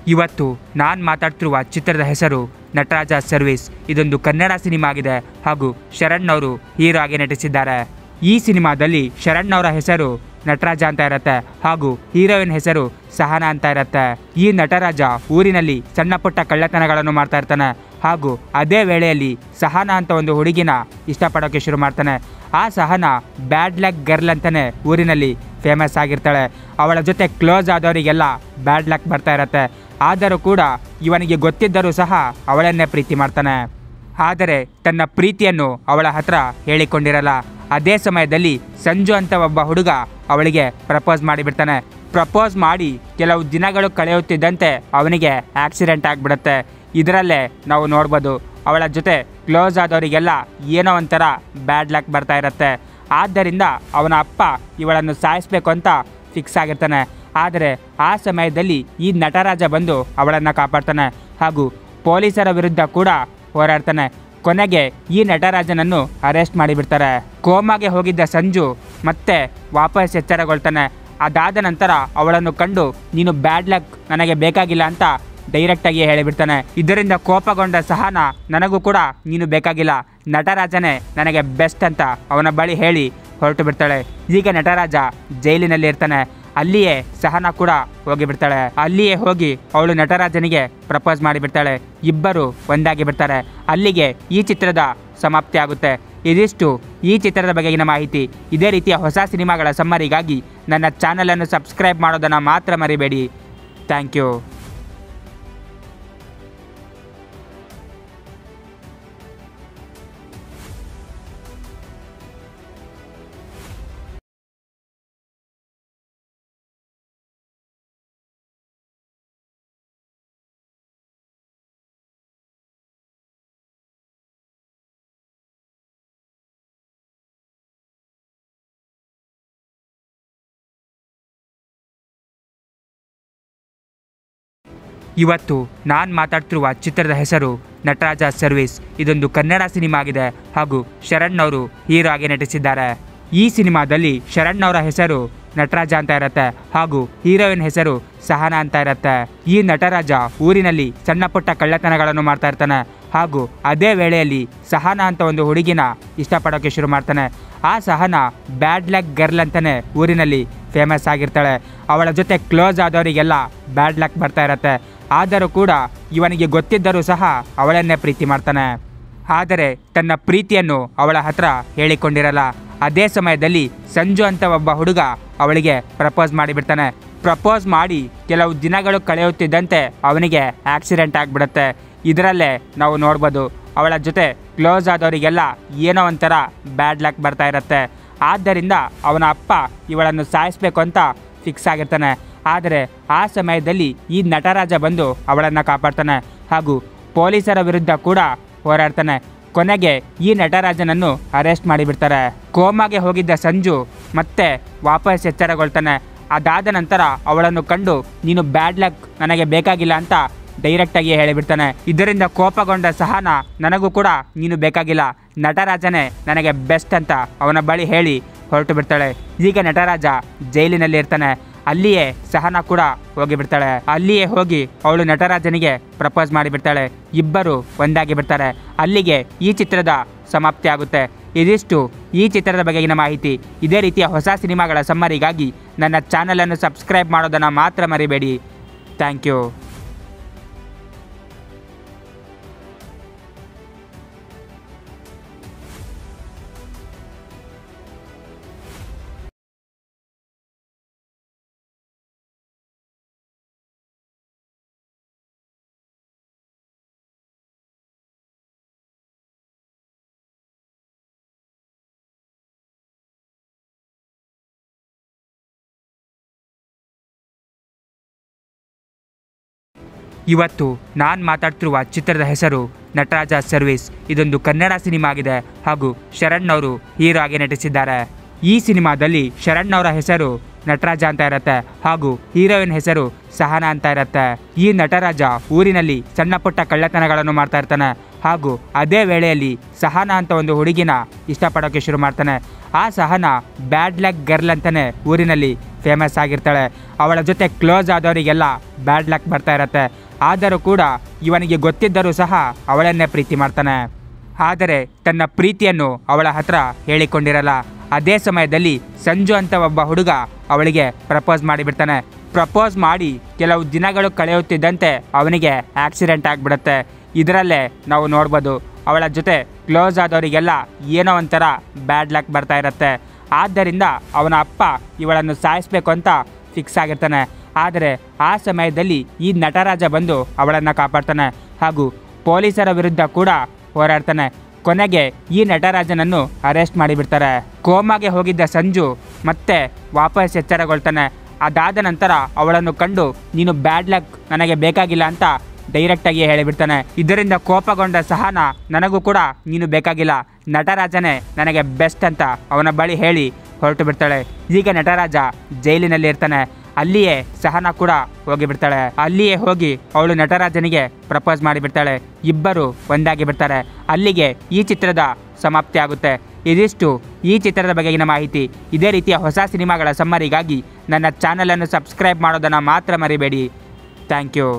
ಇವತ್ತು ನಾನು ಮಾತಾಡ್ತಿರುವ ಚಿತ್ರದ ಹೆಸರು ನಟರಾಜ ಸರ್ವಿಸ್ ಇದೊಂದು ಕನ್ನಡ ಸಿನಿಮಾ ಆಗಿದೆ ಹಾಗೂ ಶರಣ್ ಅವರು ಹೀರೋ ಆಗಿ ನಟಿಸಿದ್ದಾರೆ ಈ ಸಿನಿಮಾದಲ್ಲಿ ಶರಣ್ ಅವರ ಹೆಸರು ನಟರಾಜ ಅಂತ ಇರುತ್ತೆ ಹಾಗೂ ಹೀರೋಯಿನ್ ಹೆಸರು ಸಹನಾ ಅಂತ ಇರುತ್ತೆ ಈ ನಟರಾಜ ಊರಿನಲ್ಲಿ ಸಣ್ಣ ಪುಟ್ಟ ಕಳ್ಳತನಗಳನ್ನು ಮಾಡ್ತಾ ಇರ್ತಾನೆ ಹಾಗೂ ಅದೇ ವೇಳೆಯಲ್ಲಿ ಸಹನಾ ಅಂತ ಒಂದು ಹುಡುಗಿನ ಇಷ್ಟಪಡೋಕೆ ಶುರು ಮಾಡ್ತಾನೆ ಆ ಸಹನಾ ಬ್ಯಾಡ್ ಲಕ್ ಗರ್ಲ್ ಅಂತಾನೆ ಊರಿನಲ್ಲಿ ಫೇಮಸ್ ಆಗಿರ್ತಾಳೆ ಅವಳ ಜೊತೆ ಕ್ಲೋಸ್ ಆದವರಿಗೆಲ್ಲ ಬ್ಯಾಡ್ ಲಕ್ ಬರ್ತಾ ಇರತ್ತೆ ಆದರೂ ಕೂಡ ಇವನಿಗೆ ಗೊತ್ತಿದ್ದರೂ ಸಹ ಅವಳನ್ನೇ ಪ್ರೀತಿ ಮಾಡ್ತಾನೆ ಆದರೆ ತನ್ನ ಪ್ರೀತಿಯನ್ನು ಅವಳ ಹತ್ರ ಹೇಳಿಕೊಂಡಿರಲ್ಲ ಅದೇ ಸಮಯದಲ್ಲಿ ಸಂಜು ಅಂತ ಒಬ್ಬ ಹುಡುಗ ಅವಳಿಗೆ ಪ್ರಪೋಸ್ ಮಾಡಿಬಿಡ್ತಾನೆ ಪ್ರಪೋಸ್ ಮಾಡಿ ಕೆಲವು ದಿನಗಳು ಕಳೆಯುತ್ತಿದ್ದಂತೆ ಅವನಿಗೆ ಆಕ್ಸಿಡೆಂಟ್ ಆಗಿಬಿಡುತ್ತೆ ಇದರಲ್ಲೇ ನಾವು ನೋಡ್ಬೋದು ಅವಳ ಜೊತೆ ಕ್ಲೋಸ್ ಆದವರಿಗೆಲ್ಲ ಏನೋ ಒಂಥರ ಬ್ಯಾಡ್ ಲಕ್ ಬರ್ತಾ ಇರತ್ತೆ ಆದ್ದರಿಂದ ಅವನ ಅಪ್ಪ ಇವಳನ್ನು ಸಾಯಿಸ್ಬೇಕು ಅಂತ ಫಿಕ್ಸ್ ಆಗಿರ್ತಾನೆ ಆದರೆ ಆ ಸಮಯದಲ್ಲಿ ಈ ನಟರಾಜ ಬಂದು ಅವಳನ್ನು ಕಾಪಾಡ್ತಾನೆ ಹಾಗೂ ಪೊಲೀಸರ ವಿರುದ್ಧ ಕೂಡ ಹೋರಾಡ್ತಾನೆ ಕೊನೆಗೆ ಈ ನಟರಾಜನನ್ನು ಅರೆಸ್ಟ್ ಮಾಡಿಬಿಡ್ತಾರೆ ಕೋಮಾಗೆ ಹೋಗಿದ್ದ ಸಂಜು ಮತ್ತೆ ವಾಪಸ್ ಎಚ್ಚರಗೊಳ್ತಾನೆ ಅದಾದ ನಂತರ ಅವಳನ್ನು ಕಂಡು ನೀನು ಬ್ಯಾಡ್ ಲಕ್ ನನಗೆ ಬೇಕಾಗಿಲ್ಲ ಅಂತ ಡೈರೆಕ್ಟಾಗಿ ಹೇಳಿಬಿಡ್ತಾನೆ ಇದರಿಂದ ಕೋಪಗೊಂಡ ಸಹನ ನನಗೂ ಕೂಡ ನೀನು ಬೇಕಾಗಿಲ್ಲ ನಟರಾಜನೇ ನನಗೆ ಬೆಸ್ಟ್ ಅಂತ ಅವನ ಬಳಿ ಹೇಳಿ ಹೊರಟು ಬಿಡ್ತಾಳೆ ಈಗ ನಟರಾಜ ಜೈಲಿನಲ್ಲಿ ಇರ್ತಾನೆ ಅಲ್ಲಿಯೇ ಸಹನ ಕೂಡ ಹೋಗಿಬಿಡ್ತಾಳೆ ಅಲ್ಲಿಯೇ ಹೋಗಿ ಅವಳು ನಟರಾಜನಿಗೆ ಪ್ರಪೋಸ್ ಮಾಡಿಬಿಡ್ತಾಳೆ ಇಬ್ಬರು ಒಂದಾಗಿ ಬಿಡ್ತಾರೆ ಅಲ್ಲಿಗೆ ಈ ಚಿತ್ರದ ಸಮಾಪ್ತಿ ಆಗುತ್ತೆ ಇದಿಷ್ಟು ಈ ಚಿತ್ರದ ಬಗೆಗಿನ ಮಾಹಿತಿ ಇದೇ ರೀತಿಯ ಹೊಸ ಸಿನಿಮಾಗಳ ಸಮ್ಮರಿಗಾಗಿ ನನ್ನ ಚಾನಲನ್ನು ಸಬ್ಸ್ಕ್ರೈಬ್ ಮಾಡೋದನ್ನು ಮಾತ್ರ ಮರಿಬೇಡಿ ಥ್ಯಾಂಕ್ ಯು ಇವತ್ತು ನಾನು ಮಾತಾಡ್ತಿರುವ ಚಿತ್ರದ ಹೆಸರು ನಟರಾಜ ಸರ್ವಿಸ್ ಇದೊಂದು ಕನ್ನಡ ಸಿನಿಮಾ ಆಗಿದೆ ಹಾಗೂ ಶರಣ್ ಅವರು ಹೀರೋ ಆಗಿ ನಟಿಸಿದ್ದಾರೆ ಈ ಸಿನಿಮಾದಲ್ಲಿ ಶರಣ್ ಅವರ ಹೆಸರು ನಟರಾಜ ಅಂತ ಇರುತ್ತೆ ಹಾಗೂ ಹೀರೋಯಿನ್ ಹೆಸರು ಸಹನಾ ಅಂತ ಇರುತ್ತೆ ಈ ನಟರಾಜ ಊರಿನಲ್ಲಿ ಸಣ್ಣ ಪುಟ್ಟ ಕಳ್ಳತನಗಳನ್ನು ಮಾಡ್ತಾ ಇರ್ತಾನೆ ಹಾಗೂ ಅದೇ ವೇಳೆಯಲ್ಲಿ ಸಹನಾ ಅಂತ ಒಂದು ಹುಡುಗಿನ ಇಷ್ಟಪಡೋಕೆ ಶುರು ಮಾಡ್ತಾನೆ ಆ ಸಹನಾ ಬ್ಯಾಡ್ ಲಕ್ ಗರ್ಲ್ ಅಂತಾನೆ ಊರಿನಲ್ಲಿ ಫೇಮಸ್ ಆಗಿರ್ತಾಳೆ ಅವಳ ಜೊತೆ ಕ್ಲೋಸ್ ಆದವರಿಗೆಲ್ಲ ಬ್ಯಾಡ್ ಲಕ್ ಬರ್ತಾ ಇರತ್ತೆ ಆದರೂ ಕೂಡ ಇವನಿಗೆ ಗೊತ್ತಿದ್ದರೂ ಸಹ ಅವಳನ್ನೇ ಪ್ರೀತಿ ಮಾಡ್ತಾನೆ ಆದರೆ ತನ್ನ ಪ್ರೀತಿಯನ್ನು ಅವಳ ಹತ್ರ ಹೇಳಿಕೊಂಡಿರಲ್ಲ ಅದೇ ಸಮಯದಲ್ಲಿ ಸಂಜು ಅಂತ ಒಬ್ಬ ಹುಡುಗ ಅವಳಿಗೆ ಪ್ರಪೋಸ್ ಮಾಡಿಬಿಡ್ತಾನೆ ಪ್ರಪೋಸ್ ಮಾಡಿ ಕೆಲವು ದಿನಗಳು ಕಳೆಯುತ್ತಿದ್ದಂತೆ ಅವನಿಗೆ ಆಕ್ಸಿಡೆಂಟ್ ಆಗಿಬಿಡುತ್ತೆ ಇದರಲ್ಲೇ ನಾವು ನೋಡ್ಬೋದು ಅವಳ ಜೊತೆ ಕ್ಲೋಸ್ ಆದವರಿಗೆಲ್ಲ ಏನೋ ಒಂಥರ ಬ್ಯಾಡ್ ಲಕ್ ಬರ್ತಾ ಇರತ್ತೆ ಆದ್ದರಿಂದ ಅವನ ಅಪ್ಪ ಇವಳನ್ನು ಸಾಯಿಸ್ಬೇಕು ಅಂತ ಫಿಕ್ಸ್ ಆಗಿರ್ತಾನೆ ಆದರೆ ಆ ಸಮಯದಲ್ಲಿ ಈ ನಟರಾಜ ಬಂದು ಅವಳನ್ನು ಕಾಪಾಡ್ತಾನೆ ಹಾಗೂ ಪೊಲೀಸರ ವಿರುದ್ಧ ಕೂಡ ಹೋರಾಡ್ತಾನೆ ಕೊನೆಗೆ ಈ ನಟರಾಜನನ್ನು ಅರೆಸ್ಟ್ ಮಾಡಿಬಿಡ್ತಾರೆ ಕೋಮಾಗೆ ಹೋಗಿದ್ದ ಸಂಜು ಮತ್ತೆ ವಾಪಸ್ ಎಚ್ಚರಗೊಳ್ತಾನೆ ಅದಾದ ನಂತರ ಅವಳನ್ನು ಕಂಡು ನೀನು ಬ್ಯಾಡ್ ಲಕ್ ನನಗೆ ಬೇಕಾಗಿಲ್ಲ ಅಂತ ಡೈರೆಕ್ಟಾಗಿ ಹೇಳಿಬಿಡ್ತಾನೆ ಇದರಿಂದ ಕೋಪಗೊಂಡ ಸಹನ ನನಗೂ ಕೂಡ ನೀನು ಬೇಕಾಗಿಲ್ಲ ನಟರಾಜನೇ ನನಗೆ ಬೆಸ್ಟ್ ಅಂತ ಅವನ ಬಳಿ ಹೇಳಿ ಹೊರಟು ಬಿಡ್ತಾಳೆ ಈಗ ನಟರಾಜ ಜೈಲಿನಲ್ಲಿ ಇರ್ತಾನೆ ಅಲ್ಲಿಯೇ ಸಹನ ಕೂಡ ಹೋಗಿಬಿಡ್ತಾಳೆ ಅಲ್ಲಿಯೇ ಹೋಗಿ ಅವಳು ನಟರಾಜನಿಗೆ ಪ್ರಪೋಸ್ ಮಾಡಿಬಿಡ್ತಾಳೆ ಇಬ್ಬರು ಒಂದಾಗಿ ಬಿಡ್ತಾರೆ ಅಲ್ಲಿಗೆ ಈ ಚಿತ್ರದ ಸಮಾಪ್ತಿ ಆಗುತ್ತೆ ಇದಿಷ್ಟು ಈ ಚಿತ್ರದ ಬಗೆಗಿನ ಮಾಹಿತಿ ಇದೇ ರೀತಿಯ ಹೊಸ ಸಿನಿಮಾಗಳ ಸಮ್ಮರಿಗಾಗಿ ನನ್ನ ಚಾನಲನ್ನು ಸಬ್ಸ್ಕ್ರೈಬ್ ಮಾಡೋದನ್ನು ಮಾತ್ರ ಮರಿಬೇಡಿ ಥ್ಯಾಂಕ್ ಯು ಇವತ್ತು ನಾನು ಮಾತಾಡ್ತಿರುವ ಚಿತ್ರದ ಹೆಸರು ನಟರಾಜ ಸರ್ವಿಸ್ ಇದೊಂದು ಕನ್ನಡ ಸಿನಿಮಾ ಆಗಿದೆ ಹಾಗೂ ಶರಣ್ ಅವರು ಹೀರೋ ಆಗಿ ನಟಿಸಿದ್ದಾರೆ ಈ ಸಿನಿಮಾದಲ್ಲಿ ಶರಣ್ ಅವರ ಹೆಸರು ನಟರಾಜ ಅಂತ ಇರುತ್ತೆ ಹಾಗೂ ಹೀರೋಯಿನ್ ಹೆಸರು ಸಹನಾ ಅಂತ ಇರುತ್ತೆ ಈ ನಟರಾಜ ಊರಿನಲ್ಲಿ ಸಣ್ಣ ಪುಟ್ಟ ಕಳ್ಳತನಗಳನ್ನು ಮಾಡ್ತಾ ಇರ್ತಾನೆ ಹಾಗೂ ಅದೇ ವೇಳೆಯಲ್ಲಿ ಸಹನಾ ಅಂತ ಒಂದು ಹುಡುಗಿನ ಇಷ್ಟಪಡೋಕೆ ಶುರು ಮಾಡ್ತಾನೆ ಆ ಸಹನಾ ಬ್ಯಾಡ್ ಲಕ್ ಗರ್ಲ್ ಅಂತಾನೆ ಊರಿನಲ್ಲಿ ಫೇಮಸ್ ಆಗಿರ್ತಾಳೆ ಅವಳ ಜೊತೆ ಕ್ಲೋಸ್ ಆದವರಿಗೆಲ್ಲ ಬ್ಯಾಡ್ ಲಕ್ ಬರ್ತಾ ಇರತ್ತೆ ಆದರೂ ಕೂಡ ಇವನಿಗೆ ಗೊತ್ತಿದ್ದರೂ ಸಹ ಅವಳನ್ನೇ ಪ್ರೀತಿ ಮಾಡ್ತಾನೆ ಆದರೆ ತನ್ನ ಪ್ರೀತಿಯನ್ನು ಅವಳ ಹತ್ರ ಹೇಳಿಕೊಂಡಿರಲ್ಲ ಅದೇ ಸಮಯದಲ್ಲಿ ಸಂಜು ಅಂತ ಒಬ್ಬ ಹುಡುಗ ಅವಳಿಗೆ ಪ್ರಪೋಸ್ ಮಾಡಿಬಿಡ್ತಾನೆ ಪ್ರಪೋಸ್ ಮಾಡಿ ಕೆಲವು ದಿನಗಳು ಕಳೆಯುತ್ತಿದ್ದಂತೆ ಅವನಿಗೆ ಆಕ್ಸಿಡೆಂಟ್ ಆಗಿಬಿಡುತ್ತೆ ಇದರಲ್ಲೇ ನಾವು ನೋಡ್ಬೋದು ಅವಳ ಜೊತೆ ಕ್ಲೋಸ್ ಆದವರಿಗೆಲ್ಲ ಏನೋ ಒಂಥರ ಬ್ಯಾಡ್ ಲಕ್ ಬರ್ತಾ ಇರತ್ತೆ ಆದ್ದರಿಂದ ಅವನ ಅಪ್ಪ ಇವಳನ್ನು ಸಾಯಿಸ್ಬೇಕು ಅಂತ ಫಿಕ್ಸ್ ಆಗಿರ್ತಾನೆ ಆದರೆ ಆ ಸಮಯದಲ್ಲಿ ಈ ನಟರಾಜ ಬಂದು ಅವಳನ್ನು ಕಾಪಾಡ್ತಾನೆ ಹಾಗೂ ಪೊಲೀಸರ ವಿರುದ್ಧ ಕೂಡ ಹೋರಾಡ್ತಾನೆ ಕೊನೆಗೆ ಈ ನಟರಾಜನನ್ನು ಅರೆಸ್ಟ್ ಮಾಡಿಬಿಡ್ತಾರೆ ಕೋಮಾಗೆ ಹೋಗಿದ್ದ ಸಂಜು ಮತ್ತೆ ವಾಪಸ್ ಎಚ್ಚರಗೊಳ್ತಾನೆ ಅದಾದ ನಂತರ ಅವಳನ್ನು ಕಂಡು ನೀನು ಬ್ಯಾಡ್ ಲಕ್ ನನಗೆ ಬೇಕಾಗಿಲ್ಲ ಅಂತ ಡೈರೆಕ್ಟಾಗಿ ಹೇಳಿಬಿಡ್ತಾನೆ ಇದರಿಂದ ಕೋಪಗೊಂಡ ಸಹನ ನನಗೂ ಕೂಡ ನೀನು ಬೇಕಾಗಿಲ್ಲ ನಟರಾಜನೇ ನನಗೆ ಬೆಸ್ಟ್ ಅಂತ ಅವನ ಬಳಿ ಹೇಳಿ ಹೊರಟು ಬಿಡ್ತಾಳೆ ಈಗ ನಟರಾಜ ಜೈಲಿನಲ್ಲಿ ಇರ್ತಾನೆ ಅಲ್ಲಿಯೇ ಸಹನ ಕೂಡ ಹೋಗಿಬಿಡ್ತಾಳೆ ಅಲ್ಲಿಯೇ ಹೋಗಿ ಅವಳು ನಟರಾಜನಿಗೆ ಪ್ರಪೋಸ್ ಮಾಡಿಬಿಡ್ತಾಳೆ ಇಬ್ಬರು ಒಂದಾಗಿ ಬಿಡ್ತಾರೆ ಅಲ್ಲಿಗೆ ಈ ಚಿತ್ರದ ಸಮಾಪ್ತಿ ಆಗುತ್ತೆ ಇದಿಷ್ಟು ಈ ಚಿತ್ರದ ಬಗೆಗಿನ ಮಾಹಿತಿ ಇದೇ ರೀತಿಯ ಹೊಸ ಸಿನಿಮಾಗಳ ಸಮ್ಮರಿಗಾಗಿ ನನ್ನ ಚಾನಲನ್ನು ಸಬ್ಸ್ಕ್ರೈಬ್ ಮಾಡೋದನ್ನು ಮಾತ್ರ ಮರಿಬೇಡಿ ಥ್ಯಾಂಕ್ ಯು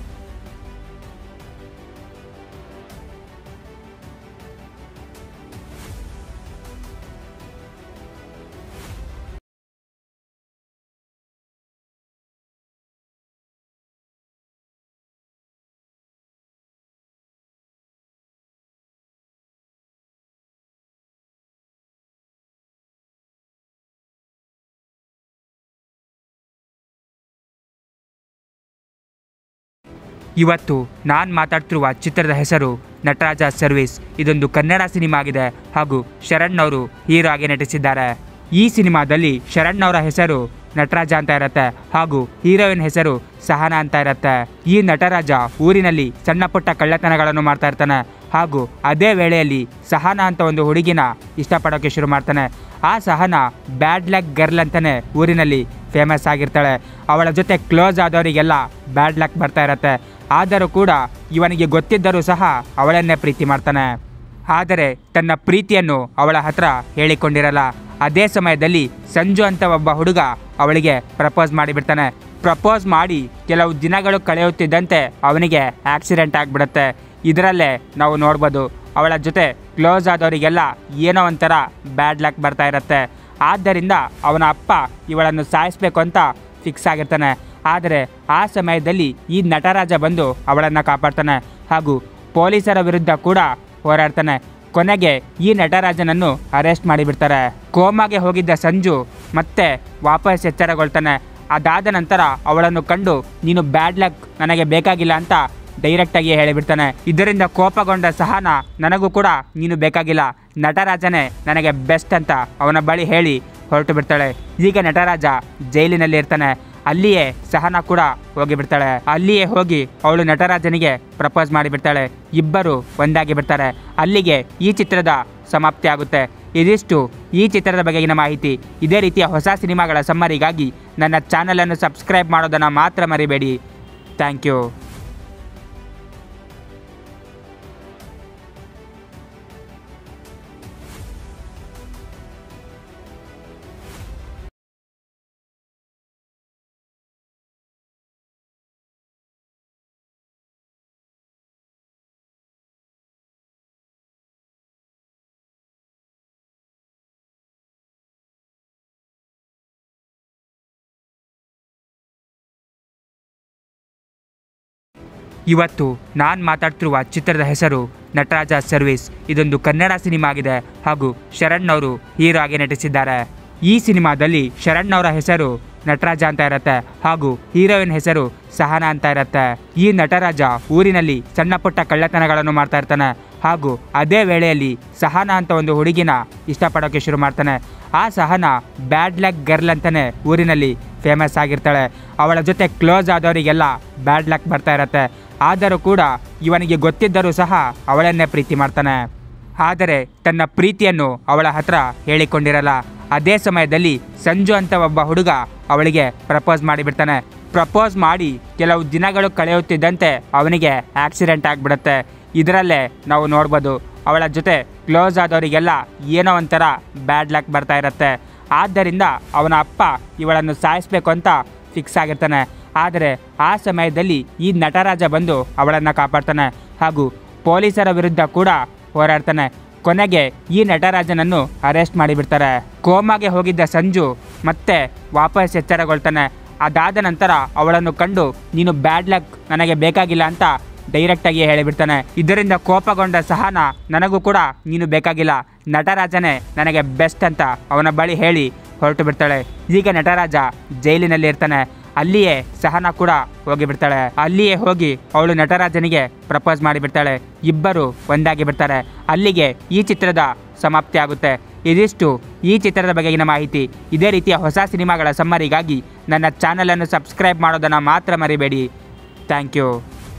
ಇವತ್ತು ನಾನು ಮಾತಾಡ್ತಿರುವ ಚಿತ್ರದ ಹೆಸರು ನಟರಾಜ ಸರ್ವಿಸ್ ಇದೊಂದು ಕನ್ನಡ ಸಿನಿಮಾ ಆಗಿದೆ ಹಾಗೂ ಶರಣ್ ಅವರು ಹೀರೋ ಆಗಿ ನಟಿಸಿದ್ದಾರೆ ಈ ಸಿನಿಮಾದಲ್ಲಿ ಶರಣ್ ಅವರ ಹೆಸರು ನಟರಾಜ ಅಂತ ಇರತ್ತೆ ಹಾಗೂ ಹೀರೋಯಿನ್ ಹೆಸರು ಸಹನ ಅಂತ ಇರತ್ತೆ ಈ ನಟರಾಜ ಊರಿನಲ್ಲಿ ಸಣ್ಣ ಪುಟ್ಟ ಕಳ್ಳತನಗಳನ್ನು ಮಾಡ್ತಾ ಇರ್ತಾನೆ ಹಾಗೂ ಅದೇ ವೇಳೆಯಲ್ಲಿ ಸಹನ ಅಂತ ಒಂದು ಹುಡುಗಿನ ಇಷ್ಟಪಡೋಕೆ ಶುರು ಮಾಡ್ತಾನೆ ಆ ಸಹನ ಬ್ಯಾಡ್ ಲಕ್ ಗರ್ಲ್ ಅಂತಾನೆ ಊರಿನಲ್ಲಿ ಫೇಮಸ್ ಆಗಿರ್ತಾಳೆ ಅವಳ ಜೊತೆ ಕ್ಲೋಸ್ ಆದವರಿಗೆಲ್ಲ ಬ್ಯಾಡ್ ಲಕ್ ಬರ್ತಾ ಇರತ್ತೆ ಆದರೂ ಕೂಡ ಇವನಿಗೆ ಗೊತ್ತಿದ್ದರೂ ಸಹ ಅವಳನ್ನೇ ಪ್ರೀತಿ ಮಾಡ್ತಾನೆ ಆದರೆ ತನ್ನ ಪ್ರೀತಿಯನ್ನು ಅವಳ ಹತ್ರ ಹೇಳಿಕೊಂಡಿರಲ್ಲ ಅದೇ ಸಮಯದಲ್ಲಿ ಸಂಜು ಅಂತ ಒಬ್ಬ ಹುಡುಗ ಅವಳಿಗೆ ಪ್ರಪೋಸ್ ಮಾಡಿಬಿಡ್ತಾನೆ ಪ್ರಪೋಸ್ ಮಾಡಿ ಕೆಲವು ದಿನಗಳು ಕಳೆಯುತ್ತಿದ್ದಂತೆ ಅವನಿಗೆ ಆಕ್ಸಿಡೆಂಟ್ ಆಗಿಬಿಡುತ್ತೆ ಇದರಲ್ಲೇ ನಾವು ನೋಡ್ಬೋದು ಅವಳ ಜೊತೆ ಕ್ಲೋಸ್ ಆದವರಿಗೆಲ್ಲ ಏನೋ ಒಂಥರ ಬ್ಯಾಡ್ ಲಕ್ ಬರ್ತಾ ಇರತ್ತೆ ಆದ್ದರಿಂದ ಅವನ ಅಪ್ಪ ಇವಳನ್ನು ಸಾಯಿಸ್ಬೇಕು ಅಂತ ಫಿಕ್ಸ್ ಆಗಿರ್ತಾನೆ ಆದರೆ ಆ ಸಮಯದಲ್ಲಿ ಈ ನಟರಾಜ ಬಂದು ಅವಳನ್ನು ಕಾಪಾಡ್ತಾನೆ ಹಾಗೂ ಪೊಲೀಸರ ವಿರುದ್ಧ ಕೂಡ ಹೋರಾಡ್ತಾನೆ ಕೊನೆಗೆ ಈ ನಟರಾಜನನ್ನು ಅರೆಸ್ಟ್ ಮಾಡಿಬಿಡ್ತಾರೆ ಕೋಮಾಗೆ ಹೋಗಿದ್ದ ಸಂಜು ಮತ್ತೆ ವಾಪಸ್ ಎಚ್ಚರಗೊಳ್ತಾನೆ ಅದಾದ ನಂತರ ಅವಳನ್ನು ಕಂಡು ನೀನು ಬ್ಯಾಡ್ ಲಕ್ ನನಗೆ ಬೇಕಾಗಿಲ್ಲ ಅಂತ ಡೈರೆಕ್ಟಾಗಿ ಹೇಳಿಬಿಡ್ತಾನೆ ಇದರಿಂದ ಕೋಪಗೊಂಡ ಸಹನ ನನಗೂ ಕೂಡ ನೀನು ಬೇಕಾಗಿಲ್ಲ ನಟರಾಜನೇ ನನಗೆ ಬೆಸ್ಟ್ ಅಂತ ಅವನ ಬಳಿ ಹೇಳಿ ಹೊರಟು ಬಿಡ್ತಾಳೆ ಈಗ ನಟರಾಜ ಜೈಲಿನಲ್ಲಿ ಇರ್ತಾನೆ ಅಲ್ಲಿಯೇ ಸಹನ ಕೂಡ ಹೋಗಿಬಿಡ್ತಾಳೆ ಅಲ್ಲಿಯೇ ಹೋಗಿ ಅವಳು ನಟರಾಜನಿಗೆ ಪ್ರಪೋಸ್ ಮಾಡಿಬಿಡ್ತಾಳೆ ಇಬ್ಬರು ಒಂದಾಗಿ ಬಿಡ್ತಾರೆ ಅಲ್ಲಿಗೆ ಈ ಚಿತ್ರದ ಸಮಾಪ್ತಿ ಆಗುತ್ತೆ ಇದಿಷ್ಟು ಈ ಚಿತ್ರದ ಬಗೆಗಿನ ಮಾಹಿತಿ ಇದೇ ರೀತಿಯ ಹೊಸ ಸಿನಿಮಾಗಳ ಸಮ್ಮರಿಗಾಗಿ ನನ್ನ ಚಾನಲನ್ನು ಸಬ್ಸ್ಕ್ರೈಬ್ ಮಾಡೋದನ್ನು ಮಾತ್ರ ಮರಿಬೇಡಿ ಥ್ಯಾಂಕ್ ಯು ಇವತ್ತು ನಾನು ಮಾತಾಡ್ತಿರುವ ಚಿತ್ರದ ಹೆಸರು ನಟರಾಜ ಸರ್ವಿಸ್ ಇದೊಂದು ಕನ್ನಡ ಸಿನಿಮಾ ಆಗಿದೆ ಹಾಗೂ ಶರಣ್ ಅವರು ಹೀರೋ ಆಗಿ ನಟಿಸಿದ್ದಾರೆ ಈ ಸಿನಿಮಾದಲ್ಲಿ ಶರಣ್ ಅವರ ಹೆಸರು ನಟರಾಜ ಅಂತ ಇರತ್ತೆ ಹಾಗೂ ಹೀರೋಯಿನ್ ಹೆಸರು ಸಹನ ಅಂತ ಇರತ್ತೆ ಈ ನಟರಾಜ ಊರಿನಲ್ಲಿ ಸಣ್ಣ ಪುಟ್ಟ ಕಳ್ಳತನಗಳನ್ನು ಮಾಡ್ತಾ ಇರ್ತಾನೆ ಹಾಗೂ ಅದೇ ವೇಳೆಯಲ್ಲಿ ಸಹನ ಅಂತ ಒಂದು ಹುಡುಗಿನ ಇಷ್ಟಪಡೋಕೆ ಶುರು ಮಾಡ್ತಾನೆ ಆ ಸಹನ ಬ್ಯಾಡ್ ಲಕ್ ಗರ್ಲ್ ಅಂತಾನೆ ಊರಿನಲ್ಲಿ ಫೇಮಸ್ ಆಗಿರ್ತಾಳೆ ಅವಳ ಜೊತೆ ಕ್ಲೋಸ್ ಆದವರಿಗೆಲ್ಲ ಬ್ಯಾಡ್ ಲಕ್ ಬರ್ತಾ ಇರತ್ತೆ ಆದರೂ ಕೂಡ ಇವನಿಗೆ ಗೊತ್ತಿದ್ದರೂ ಸಹ ಅವಳನ್ನೇ ಪ್ರೀತಿ ಮಾಡ್ತಾನೆ ಆದರೆ ತನ್ನ ಪ್ರೀತಿಯನ್ನು ಅವಳ ಹತ್ರ ಹೇಳಿಕೊಂಡಿರಲ್ಲ ಅದೇ ಸಮಯದಲ್ಲಿ ಸಂಜು ಅಂತ ಒಬ್ಬ ಹುಡುಗ ಅವಳಿಗೆ ಪ್ರಪೋಸ್ ಮಾಡಿಬಿಡ್ತಾನೆ ಪ್ರಪೋಸ್ ಮಾಡಿ ಕೆಲವು ದಿನಗಳು ಕಳೆಯುತ್ತಿದ್ದಂತೆ ಅವನಿಗೆ ಆಕ್ಸಿಡೆಂಟ್ ಆಗಿಬಿಡುತ್ತೆ ಇದರಲ್ಲೇ ನಾವು ನೋಡ್ಬೋದು ಅವಳ ಜೊತೆ ಕ್ಲೋಸ್ ಆದವರಿಗೆಲ್ಲ ಏನೋ ಒಂಥರ ಬ್ಯಾಡ್ ಲಕ್ ಬರ್ತಾ ಇರತ್ತೆ ಆದ್ದರಿಂದ ಅವನ ಅಪ್ಪ ಇವಳನ್ನು ಸಾಯಿಸಬೇಕು ಅಂತ ಫಿಕ್ಸ್ ಆಗಿರ್ತಾನೆ ಆದರೆ ಆ ಸಮಯದಲ್ಲಿ ಈ ನಟರಾಜ ಬಂದು ಅವಳನ್ನು ಕಾಪಾಡ್ತಾನೆ ಹಾಗೂ ಪೊಲೀಸರ ವಿರುದ್ಧ ಕೂಡ ಹೋರಾಡ್ತಾನೆ ಕೊನೆಗೆ ಈ ನಟರಾಜನನ್ನು ಅರೆಸ್ಟ್ ಮಾಡಿಬಿಡ್ತಾರೆ ಕೋಮಾಗೆ ಹೋಗಿದ್ದ ಸಂಜು ಮತ್ತೆ ವಾಪಸ್ ಎಚ್ಚರಗೊಳ್ತಾನೆ ಅದಾದ ನಂತರ ಅವಳನ್ನು ಕಂಡು ನೀನು ಬ್ಯಾಡ್ ಲಕ್ ನನಗೆ ಬೇಕಾಗಿಲ್ಲ ಅಂತ ಡೈರೆಕ್ಟಾಗಿ ಹೇಳಿಬಿಡ್ತಾನೆ ಇದರಿಂದ ಕೋಪಗೊಂಡ ಸಹನ ನನಗೂ ಕೂಡ ನೀನು ಬೇಕಾಗಿಲ್ಲ ನಟರಾಜನೇ ನನಗೆ ಬೆಸ್ಟ್ ಅಂತ ಅವನ ಬಳಿ ಹೇಳಿ ಹೊರಟು ಬಿಡ್ತಾಳೆ ಈಗ ನಟರಾಜ ಜೈಲಿನಲ್ಲಿ ಇರ್ತಾನೆ ಅಲ್ಲಿಯೇ ಸಹನ ಕೂಡ ಹೋಗಿಬಿಡ್ತಾಳೆ ಅಲ್ಲಿಯೇ ಹೋಗಿ ಅವಳು ನಟರಾಜನಿಗೆ ಪ್ರಪೋಸ್ ಮಾಡಿಬಿಡ್ತಾಳೆ ಇಬ್ಬರು ಒಂದಾಗಿ ಬಿಡ್ತಾರೆ ಅಲ್ಲಿಗೆ ಈ ಚಿತ್ರದ ಸಮಾಪ್ತಿ ಆಗುತ್ತೆ ಇದಿಷ್ಟು ಈ ಚಿತ್ರದ ಬಗೆಗಿನ ಮಾಹಿತಿ ಇದೇ ರೀತಿಯ ಹೊಸ ಸಿನಿಮಾಗಳ ಸಮ್ಮರಿಗಾಗಿ ನನ್ನ ಚಾನಲನ್ನು ಸಬ್ಸ್ಕ್ರೈಬ್ ಮಾಡೋದನ್ನು ಮಾತ್ರ ಮರಿಬೇಡಿ ಥ್ಯಾಂಕ್ ಯು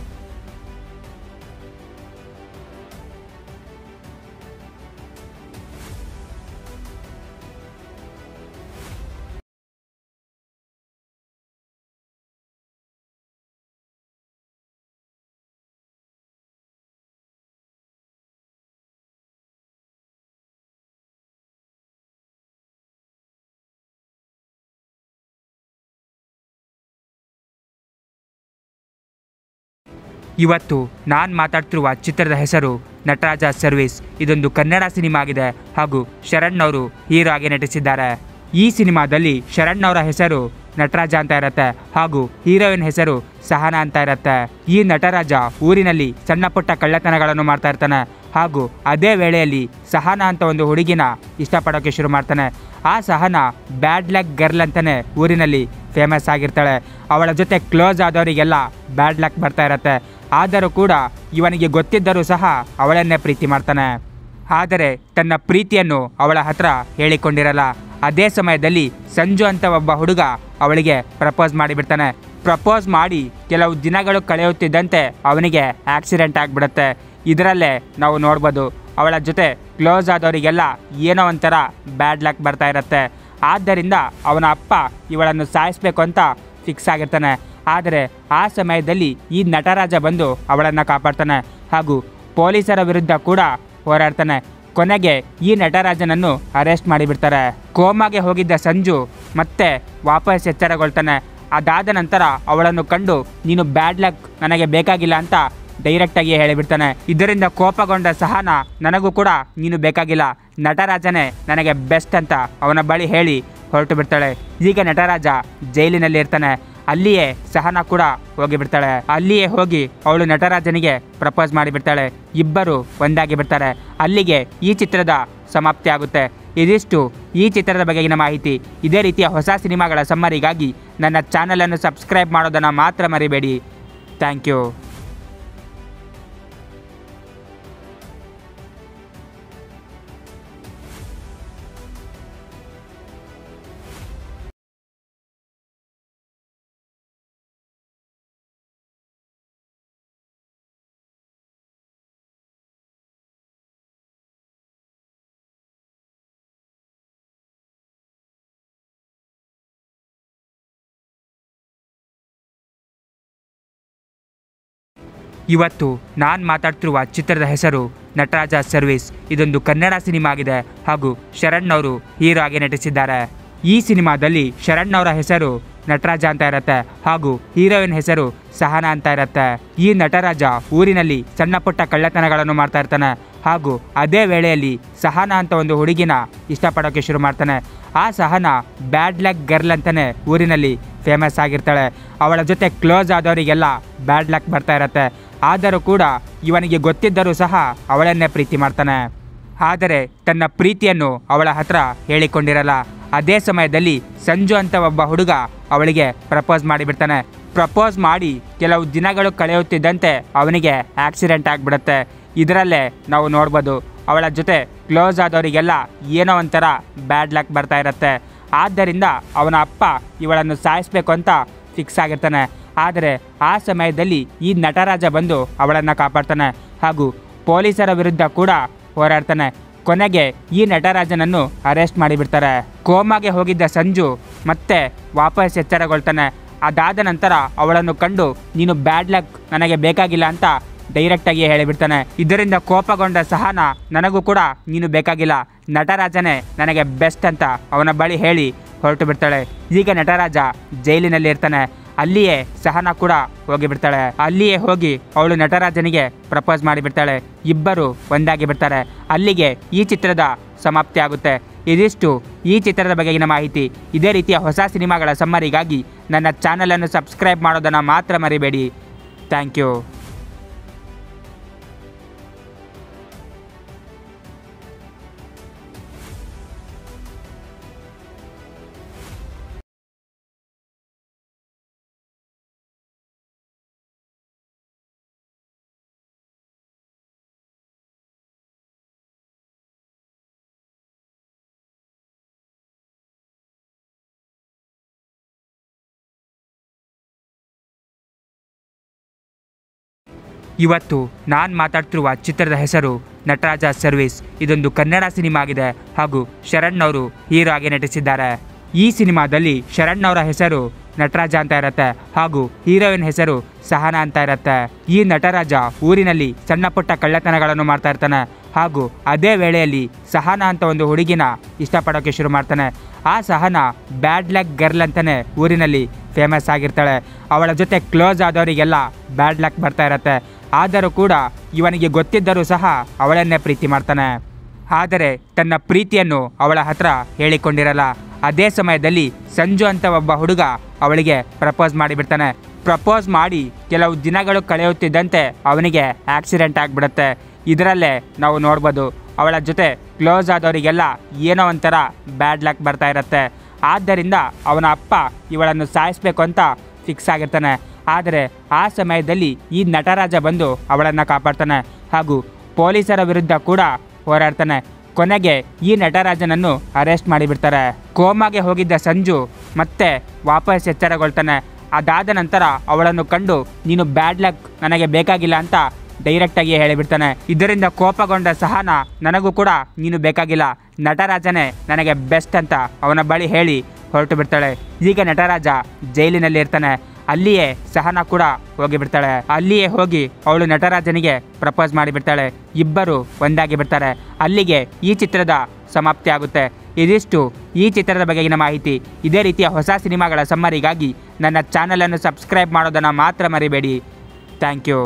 ಇವತ್ತು ನಾನು ಮಾತಾಡ್ತಿರುವ ಚಿತ್ರದ ಹೆಸರು ನಟರಾಜ ಸರ್ವಿಸ್ ಇದೊಂದು ಕನ್ನಡ ಸಿನಿಮಾ ಆಗಿದೆ ಹಾಗೂ ಶರಣ್ ಅವರು ಹೀರೋ ಆಗಿ ನಟಿಸಿದ್ದಾರೆ ಈ ಸಿನಿಮಾದಲ್ಲಿ ಶರಣ್ ಅವರ ಹೆಸರು ನಟರಾಜ ಅಂತ ಇರುತ್ತೆ ಹಾಗೂ ಹೀರೋಯಿನ್ ಹೆಸರು ಸಹನ ಅಂತ ಇರುತ್ತೆ ಈ ನಟರಾಜ ಊರಿನಲ್ಲಿ ಸಣ್ಣ ಪುಟ್ಟ ಕಳ್ಳತನಗಳನ್ನು ಮಾಡ್ತಾ ಇರ್ತಾನೆ ಹಾಗೂ ಅದೇ ವೇಳೆಯಲ್ಲಿ ಸಹನ ಅಂತ ಒಂದು ಹುಡುಗಿನ ಇಷ್ಟಪಡೋಕೆ ಶುರು ಮಾಡ್ತಾನೆ ಆ ಸಹನ ಬ್ಯಾಡ್ ಲಕ್ ಗರ್ಲ್ ಅಂತಾನೆ ಊರಿನಲ್ಲಿ ಫೇಮಸ್ ಆಗಿರ್ತಾಳೆ ಅವಳ ಜೊತೆ ಕ್ಲೋಸ್ ಆದವರಿಗೆಲ್ಲ ಬ್ಯಾಡ್ ಲಕ್ ಬರ್ತಾ ಇರತ್ತೆ ಆದರೂ ಕೂಡ ಇವನಿಗೆ ಗೊತ್ತಿದ್ದರೂ ಸಹ ಅವಳನ್ನೇ ಪ್ರೀತಿ ಮಾಡ್ತಾನೆ ಆದರೆ ತನ್ನ ಪ್ರೀತಿಯನ್ನು ಅವಳ ಹತ್ರ ಹೇಳಿಕೊಂಡಿರಲ್ಲ ಅದೇ ಸಮಯದಲ್ಲಿ ಸಂಜು ಅಂತ ಒಬ್ಬ ಹುಡುಗ ಅವಳಿಗೆ ಪ್ರಪೋಸ್ ಮಾಡಿಬಿಡ್ತಾನೆ ಪ್ರಪೋಸ್ ಮಾಡಿ ಕೆಲವು ದಿನಗಳು ಕಳೆಯುತ್ತಿದ್ದಂತೆ ಅವನಿಗೆ ಆಕ್ಸಿಡೆಂಟ್ ಆಗಿಬಿಡುತ್ತೆ ಇದರಲ್ಲೇ ನಾವು ನೋಡ್ಬೋದು ಅವಳ ಜೊತೆ ಕ್ಲೋಸ್ ಆದವರಿಗೆಲ್ಲ ಏನೋ ಒಂಥರ ಬ್ಯಾಡ್ ಲಕ್ ಬರ್ತಾ ಇರುತ್ತೆ ಆದ್ದರಿಂದ ಅವನ ಅಪ್ಪ ಇವಳನ್ನು ಸಾಯಿಸಬೇಕು ಅಂತ ಫಿಕ್ಸ್ ಆಗಿರ್ತಾನೆ ಆದರೆ ಆ ಸಮಯದಲ್ಲಿ ಈ ನಟರಾಜ ಬಂದು ಅವಳನ್ನು ಕಾಪಾಡ್ತಾನೆ ಹಾಗೂ ಪೊಲೀಸರ ವಿರುದ್ಧ ಕೂಡ ಹೋರಾಡ್ತಾನೆ ಕೊನೆಗೆ ಈ ನಟರಾಜನನ್ನು ಅರೆಸ್ಟ್ ಮಾಡಿಬಿಡ್ತಾರೆ ಕೋಮಾಗೆ ಹೋಗಿದ್ದ ಸಂಜು ಮತ್ತೆ ವಾಪಸ್ ಎಚ್ಚರಗೊಳ್ತಾನೆ ಅದಾದ ನಂತರ ಅವಳನ್ನು ಕಂಡು ನೀನು ಬ್ಯಾಡ್ ಲಕ್ ನನಗೆ ಬೇಕಾಗಿಲ್ಲ ಅಂತ ಡೈರೆಕ್ಟಾಗಿ ಹೇಳಿಬಿಡ್ತಾನೆ ಇದರಿಂದ ಕೋಪಗೊಂಡ ಸಹನ ನನಗೂ ಕೂಡ ನೀನು ಬೇಕಾಗಿಲ್ಲ ನಟರಾಜನೇ ನನಗೆ ಬೆಸ್ಟ್ ಅಂತ ಅವನ ಬಳಿ ಹೇಳಿ ಹೊರಟು ಬಿಡ್ತಾಳೆ ಈಗ ನಟರಾಜ ಜೈಲಿನಲ್ಲಿ ಇರ್ತಾನೆ ಅಲ್ಲಿಯೇ ಸಹನ ಕೂಡ ಹೋಗಿಬಿಡ್ತಾಳೆ ಅಲ್ಲಿಯೇ ಹೋಗಿ ಅವಳು ನಟರಾಜನಿಗೆ ಪ್ರಪೋಸ್ ಮಾಡಿಬಿಡ್ತಾಳೆ ಇಬ್ಬರು ಒಂದಾಗಿ ಬಿಡ್ತಾರೆ ಅಲ್ಲಿಗೆ ಈ ಚಿತ್ರದ ಸಮಾಪ್ತಿ ಆಗುತ್ತೆ ಇದಿಷ್ಟು ಈ ಚಿತ್ರದ ಬಗೆಗಿನ ಮಾಹಿತಿ ಇದೇ ರೀತಿಯ ಹೊಸ ಸಿನಿಮಾಗಳ ಸಮ್ಮರಿಗಾಗಿ ನನ್ನ ಚಾನಲನ್ನು ಸಬ್ಸ್ಕ್ರೈಬ್ ಮಾಡೋದನ್ನು ಮಾತ್ರ ಮರಿಬೇಡಿ ಥ್ಯಾಂಕ್ ಯು ಇವತ್ತು ನಾನು ಮಾತಾಡ್ತಿರುವ ಚಿತ್ರದ ಹೆಸರು ನಟರಾಜ ಸರ್ವಿಸ್ ಇದೊಂದು ಕನ್ನಡ ಸಿನಿಮಾ ಆಗಿದೆ ಹಾಗೂ ಶರಣ್ ಅವರು ಹೀರೋ ಆಗಿ ನಟಿಸಿದ್ದಾರೆ ಈ ಸಿನಿಮಾದಲ್ಲಿ ಶರಣ್ ಅವರ ಹೆಸರು ನಟರಾಜ ಅಂತ ಇರುತ್ತೆ ಹಾಗೂ ಹೀರೋಯಿನ್ ಹೆಸರು ಸಹನ ಅಂತ ಇರುತ್ತೆ ಈ ನಟರಾಜ ಊರಿನಲ್ಲಿ ಸಣ್ಣ ಪುಟ್ಟ ಕಳ್ಳತನಗಳನ್ನು ಮಾಡ್ತಾ ಇರ್ತಾನೆ ಹಾಗೂ ಅದೇ ವೇಳೆಯಲ್ಲಿ ಸಹನ ಅಂತ ಒಂದು ಹುಡುಗಿನ ಇಷ್ಟಪಡೋಕೆ ಶುರು ಮಾಡ್ತಾನೆ ಆ ಸಹನ ಬ್ಯಾಡ್ ಲಕ್ ಗರ್ಲ್ ಅಂತಾನೆ ಊರಿನಲ್ಲಿ ಫೇಮಸ್ ಆಗಿರ್ತಾಳೆ ಅವಳ ಜೊತೆ ಕ್ಲೋಸ್ ಆದವರಿಗೆಲ್ಲ ಬ್ಯಾಡ್ ಲಕ್ ಬರ್ತಾ ಇರತ್ತೆ ಆದರೂ ಕೂಡ ಇವನಿಗೆ ಗೊತ್ತಿದ್ದರೂ ಸಹ ಅವಳನ್ನೇ ಪ್ರೀತಿ ಮಾಡ್ತಾನೆ ಆದರೆ ತನ್ನ ಪ್ರೀತಿಯನ್ನು ಅವಳ ಹತ್ರ ಹೇಳಿಕೊಂಡಿರಲ್ಲ ಅದೇ ಸಮಯದಲ್ಲಿ ಸಂಜು ಅಂತ ಒಬ್ಬ ಹುಡುಗ ಅವಳಿಗೆ ಪ್ರಪೋಸ್ ಮಾಡಿಬಿಡ್ತಾನೆ ಪ್ರಪೋಸ್ ಮಾಡಿ ಕೆಲವು ದಿನಗಳು ಕಳೆಯುತ್ತಿದ್ದಂತೆ ಅವನಿಗೆ ಆಕ್ಸಿಡೆಂಟ್ ಆಗಿಬಿಡುತ್ತೆ ಇದರಲ್ಲೇ ನಾವು ನೋಡ್ಬೋದು ಅವಳ ಜೊತೆ ಕ್ಲೋಸ್ ಆದವರಿಗೆಲ್ಲ ಏನೋ ಒಂಥರ ಬ್ಯಾಡ್ ಲಕ್ ಬರ್ತಾ ಇರುತ್ತೆ ಆದ್ದರಿಂದ ಅವನ ಅಪ್ಪ ಇವಳನ್ನು ಸಾಯಿಸಬೇಕು ಅಂತ ಫಿಕ್ಸ್ ಆಗಿರ್ತಾನೆ ಆದರೆ ಆ ಸಮಯದಲ್ಲಿ ಈ ನಟರಾಜ ಬಂದು ಅವಳನ್ನು ಕಾಪಾಡ್ತಾನೆ ಹಾಗೂ ಪೊಲೀಸರ ವಿರುದ್ಧ ಕೂಡ ಹೋರಾಡ್ತಾನೆ ಕೊನೆಗೆ ಈ ನಟರಾಜನನ್ನು ಅರೆಸ್ಟ್ ಮಾಡಿಬಿಡ್ತಾರೆ ಕೋಮಾಗೆ ಹೋಗಿದ್ದ ಸಂಜು ಮತ್ತೆ ವಾಪಸ್ ಎಚ್ಚರಗೊಳ್ತಾನೆ ಅದಾದ ನಂತರ ಅವಳನ್ನು ಕಂಡು ನೀನು ಬ್ಯಾಡ್ ಲಕ್ ನನಗೆ ಬೇಕಾಗಿಲ್ಲ ಅಂತ ಡೈರೆಕ್ಟಾಗಿ ಹೇಳಿಬಿಡ್ತಾನೆ ಇದರಿಂದ ಕೋಪಗೊಂಡ ಸಹನ ನನಗೂ ಕೂಡ ನೀನು ಬೇಕಾಗಿಲ್ಲ ನಟರಾಜನೇ ನನಗೆ ಬೆಸ್ಟ್ ಅಂತ ಅವನ ಬಳಿ ಹೇಳಿ ಹೊರಟು ಬಿಡ್ತಾಳೆ ಈಗ ನಟರಾಜ ಜೈಲಿನಲ್ಲಿ ಇರ್ತಾನೆ ಅಲ್ಲಿಯೇ ಸಹನ ಕೂಡ ಹೋಗಿ ಬಿಡ್ತಾಳೆ ಅಲ್ಲಿಯೇ ಹೋಗಿ ಅವಳು ನಟರಾಜನಿಗೆ ಪ್ರಪೋಸ್ ಮಾಡಿಬಿಡ್ತಾಳೆ ಇಬ್ಬರು ಒಂದಾಗಿ ಬಿಡ್ತಾರೆ ಅಲ್ಲಿಗೆ ಈ ಚಿತ್ರದ ಸಮಾಪ್ತಿ ಆಗುತ್ತೆ ಇದಿಷ್ಟು ಈ ಚಿತ್ರದ ಬಗೆಗಿನ ಮಾಹಿತಿ ಇದೇ ರೀತಿಯ ಹೊಸ ಸಿನಿಮಾಗಳ ಸಮ್ಮರಿಗಾಗಿ ನನ್ನ ಚಾನಲನ್ನು ಸಬ್ಸ್ಕ್ರೈಬ್ ಮಾಡೋದನ್ನು ಮಾತ್ರ ಮರಿಬೇಡಿ ಥ್ಯಾಂಕ್ ಯು ಇವತ್ತು ನಾನು ಮಾತಾಡ್ತಿರುವ ಚಿತ್ರದ ಹೆಸರು ನಟರಾಜ ಸರ್ವಿಸ್ ಇದೊಂದು ಕನ್ನಡ ಸಿನಿಮಾ ಆಗಿದೆ ಹಾಗೂ ಶರಣ್ ಅವರು ಹೀರೋ ಆಗಿ ನಟಿಸಿದ್ದಾರೆ ಈ ಸಿನಿಮಾದಲ್ಲಿ ಶರಣ್ ಅವರ ಹೆಸರು ನಟರಾಜ ಅಂತ ಇರತ್ತೆ ಹಾಗೂ ಹೀರೋಯಿನ್ ಹೆಸರು ಸಹನ ಅಂತ ಇರತ್ತೆ ಈ ನಟರಾಜ ಊರಿನಲ್ಲಿ ಸಣ್ಣ ಪುಟ್ಟ ಕಳ್ಳತನಗಳನ್ನು ಮಾಡ್ತಾ ಇರ್ತಾನೆ ಹಾಗೂ ಅದೇ ವೇಳೆಯಲ್ಲಿ ಸಹನ ಅಂತ ಒಂದು ಹುಡುಗಿನ ಇಷ್ಟಪಡೋಕೆ ಶುರು ಮಾಡ್ತಾನೆ ಆ ಸಹನ ಬ್ಯಾಡ್ ಲಕ್ ಗರ್ಲ್ ಅಂತಾನೆ ಊರಿನಲ್ಲಿ ಫೇಮಸ್ ಆಗಿರ್ತಾಳೆ ಅವಳ ಜೊತೆ ಕ್ಲೋಸ್ ಆದವರಿಗೆಲ್ಲ ಬ್ಯಾಡ್ ಲಕ್ ಬರ್ತಾ ಇರತ್ತೆ ಆದರೂ ಕೂಡ ಇವನಿಗೆ ಗೊತ್ತಿದ್ದರೂ ಸಹ ಅವಳನ್ನೇ ಪ್ರೀತಿ ಮಾಡ್ತಾನೆ ಆದರೆ ತನ್ನ ಪ್ರೀತಿಯನ್ನು ಅವಳ ಹತ್ರ ಹೇಳಿಕೊಂಡಿರಲ್ಲ ಅದೇ ಸಮಯದಲ್ಲಿ ಸಂಜು ಅಂತ ಒಬ್ಬ ಹುಡುಗ ಅವಳಿಗೆ ಪ್ರಪೋಸ್ ಮಾಡಿಬಿಡ್ತಾನೆ ಪ್ರಪೋಸ್ ಮಾಡಿ ಕೆಲವು ದಿನಗಳು ಕಳೆಯುತ್ತಿದ್ದಂತೆ ಅವನಿಗೆ ಆಕ್ಸಿಡೆಂಟ್ ಆಗಿಬಿಡುತ್ತೆ ಇದರಲ್ಲೇ ನಾವು ನೋಡ್ಬೋದು ಅವಳ ಜೊತೆ ಕ್ಲೋಸ್ ಆದವರಿಗೆಲ್ಲ ಏನೋ ಒಂಥರ ಬ್ಯಾಡ್ ಲಕ್ ಬರ್ತಾ ಇರುತ್ತೆ ಆದ್ದರಿಂದ ಅವನ ಅಪ್ಪ ಇವಳನ್ನು ಸಾಯಿಸ್ಬೇಕು ಅಂತ ಫಿಕ್ಸ್ ಆಗಿರ್ತಾನೆ ಆದರೆ ಆ ಸಮಯದಲ್ಲಿ ಈ ನಟರಾಜ ಬಂದು ಅವಳನ್ನು ಕಾಪಾಡ್ತಾನೆ ಹಾಗೂ ಪೊಲೀಸರ ವಿರುದ್ಧ ಕೂಡ ಹೋರಾಡ್ತಾನೆ ಕೊನೆಗೆ ಈ ನಟರಾಜನನ್ನು ಅರೆಸ್ಟ್ ಮಾಡಿಬಿಡ್ತಾರೆ ಕೋಮಾಗೆ ಹೋಗಿದ್ದ ಸಂಜು ಮತ್ತೆ ವಾಪಸ್ ಎಚ್ಚರಗೊಳ್ತಾನೆ ಅದಾದ ನಂತರ ಅವಳನ್ನು ಕಂಡು ನೀನು ಬ್ಯಾಡ್ ಲಕ್ ನನಗೆ ಬೇಕಾಗಿಲ್ಲ ಅಂತ ಡೈರೆಕ್ಟಾಗಿ ಹೇಳಿಬಿಡ್ತಾನೆ ಇದರಿಂದ ಕೋಪಗೊಂಡ ಸಹನ ನನಗೂ ಕೂಡ ನೀನು ಬೇಕಾಗಿಲ್ಲ ನಟರಾಜನೇ ನನಗೆ ಬೆಸ್ಟ್ ಅಂತ ಅವನ ಬಳಿ ಹೇಳಿ ಹೊರಟು ಬಿಡ್ತಾಳೆ ಈಗ ನಟರಾಜ ಜೈಲಿನಲ್ಲಿ ಇರ್ತಾನೆ ಅಲ್ಲಿಯೇ ಸಹನ ಕೂಡ ಹೋಗಿ ಬಿಡ್ತಾಳೆ ಅಲ್ಲಿಯೇ ಹೋಗಿ ಅವಳು ನಟರಾಜನಿಗೆ ಪ್ರಪೋಸ್ ಮಾಡಿಬಿಡ್ತಾಳೆ ಇಬ್ಬರು ಒಂದಾಗಿ ಬಿಡ್ತಾರೆ ಅಲ್ಲಿಗೆ ಈ ಚಿತ್ರದ ಸಮಾಪ್ತಿ ಆಗುತ್ತೆ ಇದಿಷ್ಟು ಈ ಚಿತ್ರದ ಬಗೆಗಿನ ಮಾಹಿತಿ ಇದೇ ರೀತಿಯ ಹೊಸ ಸಿನಿಮಾಗಳ ಸಮ್ಮರಿಗಾಗಿ ನನ್ನ ಚಾನಲನ್ನು ಸಬ್ಸ್ಕ್ರೈಬ್ ಮಾಡೋದನ್ನು ಮಾತ್ರ ಮರಿಬೇಡಿ ಥ್ಯಾಂಕ್ ಯು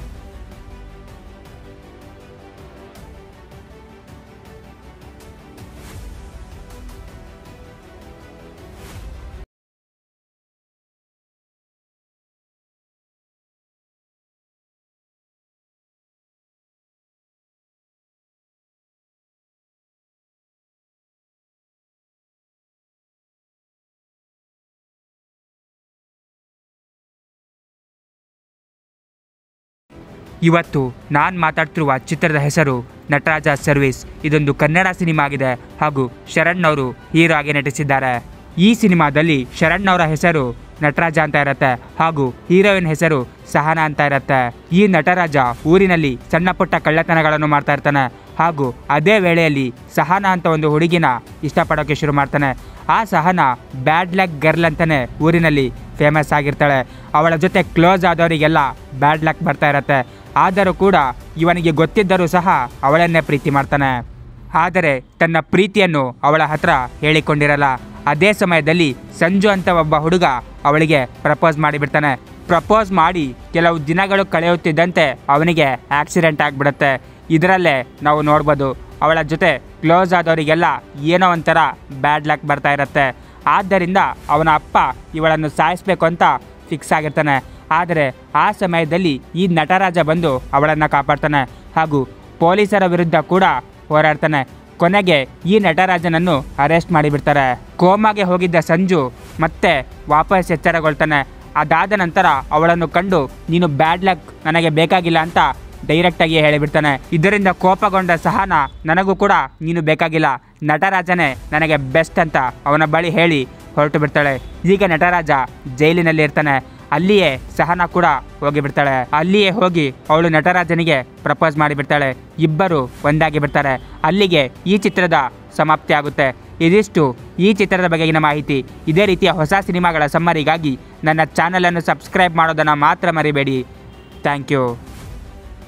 ಇವತ್ತು ನಾನು ಮಾತಾಡ್ತಿರುವ ಚಿತ್ರದ ಹೆಸರು ನಟರಾಜ ಸರ್ವಿಸ್ ಇದೊಂದು ಕನ್ನಡ ಸಿನಿಮಾ ಆಗಿದೆ ಹಾಗೂ ಶರಣ್ ಅವರು ಹೀರೋ ಆಗಿ ನಟಿಸಿದ್ದಾರೆ ಈ ಸಿನಿಮಾದಲ್ಲಿ ಶರಣ್ ಅವರ ಹೆಸರು ನಟರಾಜ ಅಂತ ಇರತ್ತೆ ಹಾಗೂ ಹೀರೋಯಿನ್ ಹೆಸರು ಸಹನ ಅಂತ ಇರತ್ತೆ ಈ ನಟರಾಜ ಊರಿನಲ್ಲಿ ಸಣ್ಣ ಪುಟ್ಟ ಕಳ್ಳತನಗಳನ್ನು ಮಾಡ್ತಾ ಇರ್ತಾನೆ ಹಾಗೂ ಅದೇ ವೇಳೆಯಲ್ಲಿ ಸಹನ ಅಂತ ಒಂದು ಹುಡುಗಿನ ಇಷ್ಟಪಡೋಕೆ ಶುರು ಮಾಡ್ತಾನೆ ಆ ಸಹನ ಬ್ಯಾಡ್ ಲಕ್ ಗರ್ಲ್ ಅಂತಾನೆ ಊರಿನಲ್ಲಿ ಫೇಮಸ್ ಆಗಿರ್ತಾಳೆ ಅವಳ ಜೊತೆ ಕ್ಲೋಸ್ ಆದವರಿಗೆಲ್ಲ ಬ್ಯಾಡ್ ಲಕ್ ಬರ್ತಾ ಇರತ್ತೆ ಆದರೂ ಕೂಡ ಇವನಿಗೆ ಗೊತ್ತಿದ್ದರೂ ಸಹ ಅವಳನ್ನೇ ಪ್ರೀತಿ ಮಾಡ್ತಾನೆ ಆದರೆ ತನ್ನ ಪ್ರೀತಿಯನ್ನು ಅವಳ ಹತ್ರ ಹೇಳಿಕೊಂಡಿರಲ್ಲ ಅದೇ ಸಮಯದಲ್ಲಿ ಸಂಜು ಅಂತ ಒಬ್ಬ ಹುಡುಗ ಅವಳಿಗೆ ಪ್ರಪೋಸ್ ಮಾಡಿಬಿಡ್ತಾನೆ ಪ್ರಪೋಸ್ ಮಾಡಿ ಕೆಲವು ದಿನಗಳು ಕಳೆಯುತ್ತಿದ್ದಂತೆ ಅವನಿಗೆ ಆಕ್ಸಿಡೆಂಟ್ ಆಗಿಬಿಡುತ್ತೆ ಇದರಲ್ಲೇ ನಾವು ನೋಡ್ಬೋದು ಅವಳ ಜೊತೆ ಕ್ಲೋಸ್ ಆದವರಿಗೆಲ್ಲ ಏನೋ ಒಂಥರ ಬ್ಯಾಡ್ ಲಕ್ ಬರ್ತಾ ಇರುತ್ತೆ ಆದ್ದರಿಂದ ಅವನ ಅಪ್ಪ ಇವಳನ್ನು ಸಾಯಿಸ್ಬೇಕು ಅಂತ ಫಿಕ್ಸ್ ಆಗಿರ್ತಾನೆ ಆದರೆ ಆ ಸಮಯದಲ್ಲಿ ಈ ನಟರಾಜ ಬಂದು ಅವಳನ್ನು ಕಾಪಾಡ್ತಾನೆ ಹಾಗೂ ಪೊಲೀಸರ ವಿರುದ್ಧ ಕೂಡ ಹೋರಾಡ್ತಾನೆ ಕೊನೆಗೆ ಈ ನಟರಾಜನನ್ನು ಅರೆಸ್ಟ್ ಮಾಡಿಬಿಡ್ತಾರೆ ಕೋಮಾಗೆ ಹೋಗಿದ್ದ ಸಂಜು ಮತ್ತೆ ವಾಪಸ್ ಎಚ್ಚರಗೊಳ್ತಾನೆ ಅದಾದ ನಂತರ ಅವಳನ್ನು ಕಂಡು ನೀನು ಬ್ಯಾಡ್ ಲಕ್ ನನಗೆ ಬೇಕಾಗಿಲ್ಲ ಅಂತ ಡೈರೆಕ್ಟಾಗಿ ಹೇಳಿಬಿಡ್ತಾನೆ ಇದರಿಂದ ಕೋಪಗೊಂಡ ಸಹನ ನನಗೂ ಕೂಡ ನೀನು ಬೇಕಾಗಿಲ್ಲ ನಟರಾಜನೇ ನನಗೆ ಬೆಸ್ಟ್ ಅಂತ ಅವನ ಬಳಿ ಹೇಳಿ ಹೊರಟು ಬಿಡ್ತಾಳೆ ಈಗ ನಟರಾಜ ಜೈಲಿನಲ್ಲಿ ಇರ್ತಾನೆ ಅಲ್ಲಿಯೇ ಸಹನ ಕೂಡ ಹೋಗಿ ಬಿಡ್ತಾಳೆ ಅಲ್ಲಿಯೇ ಹೋಗಿ ಅವಳು ನಟರಾಜನಿಗೆ ಪ್ರಪೋಸ್ ಮಾಡಿಬಿಡ್ತಾಳೆ ಇಬ್ಬರು ಒಂದಾಗಿ ಬಿಡ್ತಾರೆ ಅಲ್ಲಿಗೆ ಈ ಚಿತ್ರದ ಸಮಾಪ್ತಿ ಆಗುತ್ತೆ ಇದಿಷ್ಟು ಈ ಚಿತ್ರದ ಬಗೆಗಿನ ಮಾಹಿತಿ ಇದೇ ರೀತಿಯ ಹೊಸ ಸಿನಿಮಾಗಳ ಸಮ್ಮರಿಗಾಗಿ ನನ್ನ ಚಾನಲನ್ನು ಸಬ್ಸ್ಕ್ರೈಬ್ ಮಾಡೋದನ್ನು ಮಾತ್ರ ಮರಿಬೇಡಿ ಥ್ಯಾಂಕ್ ಯು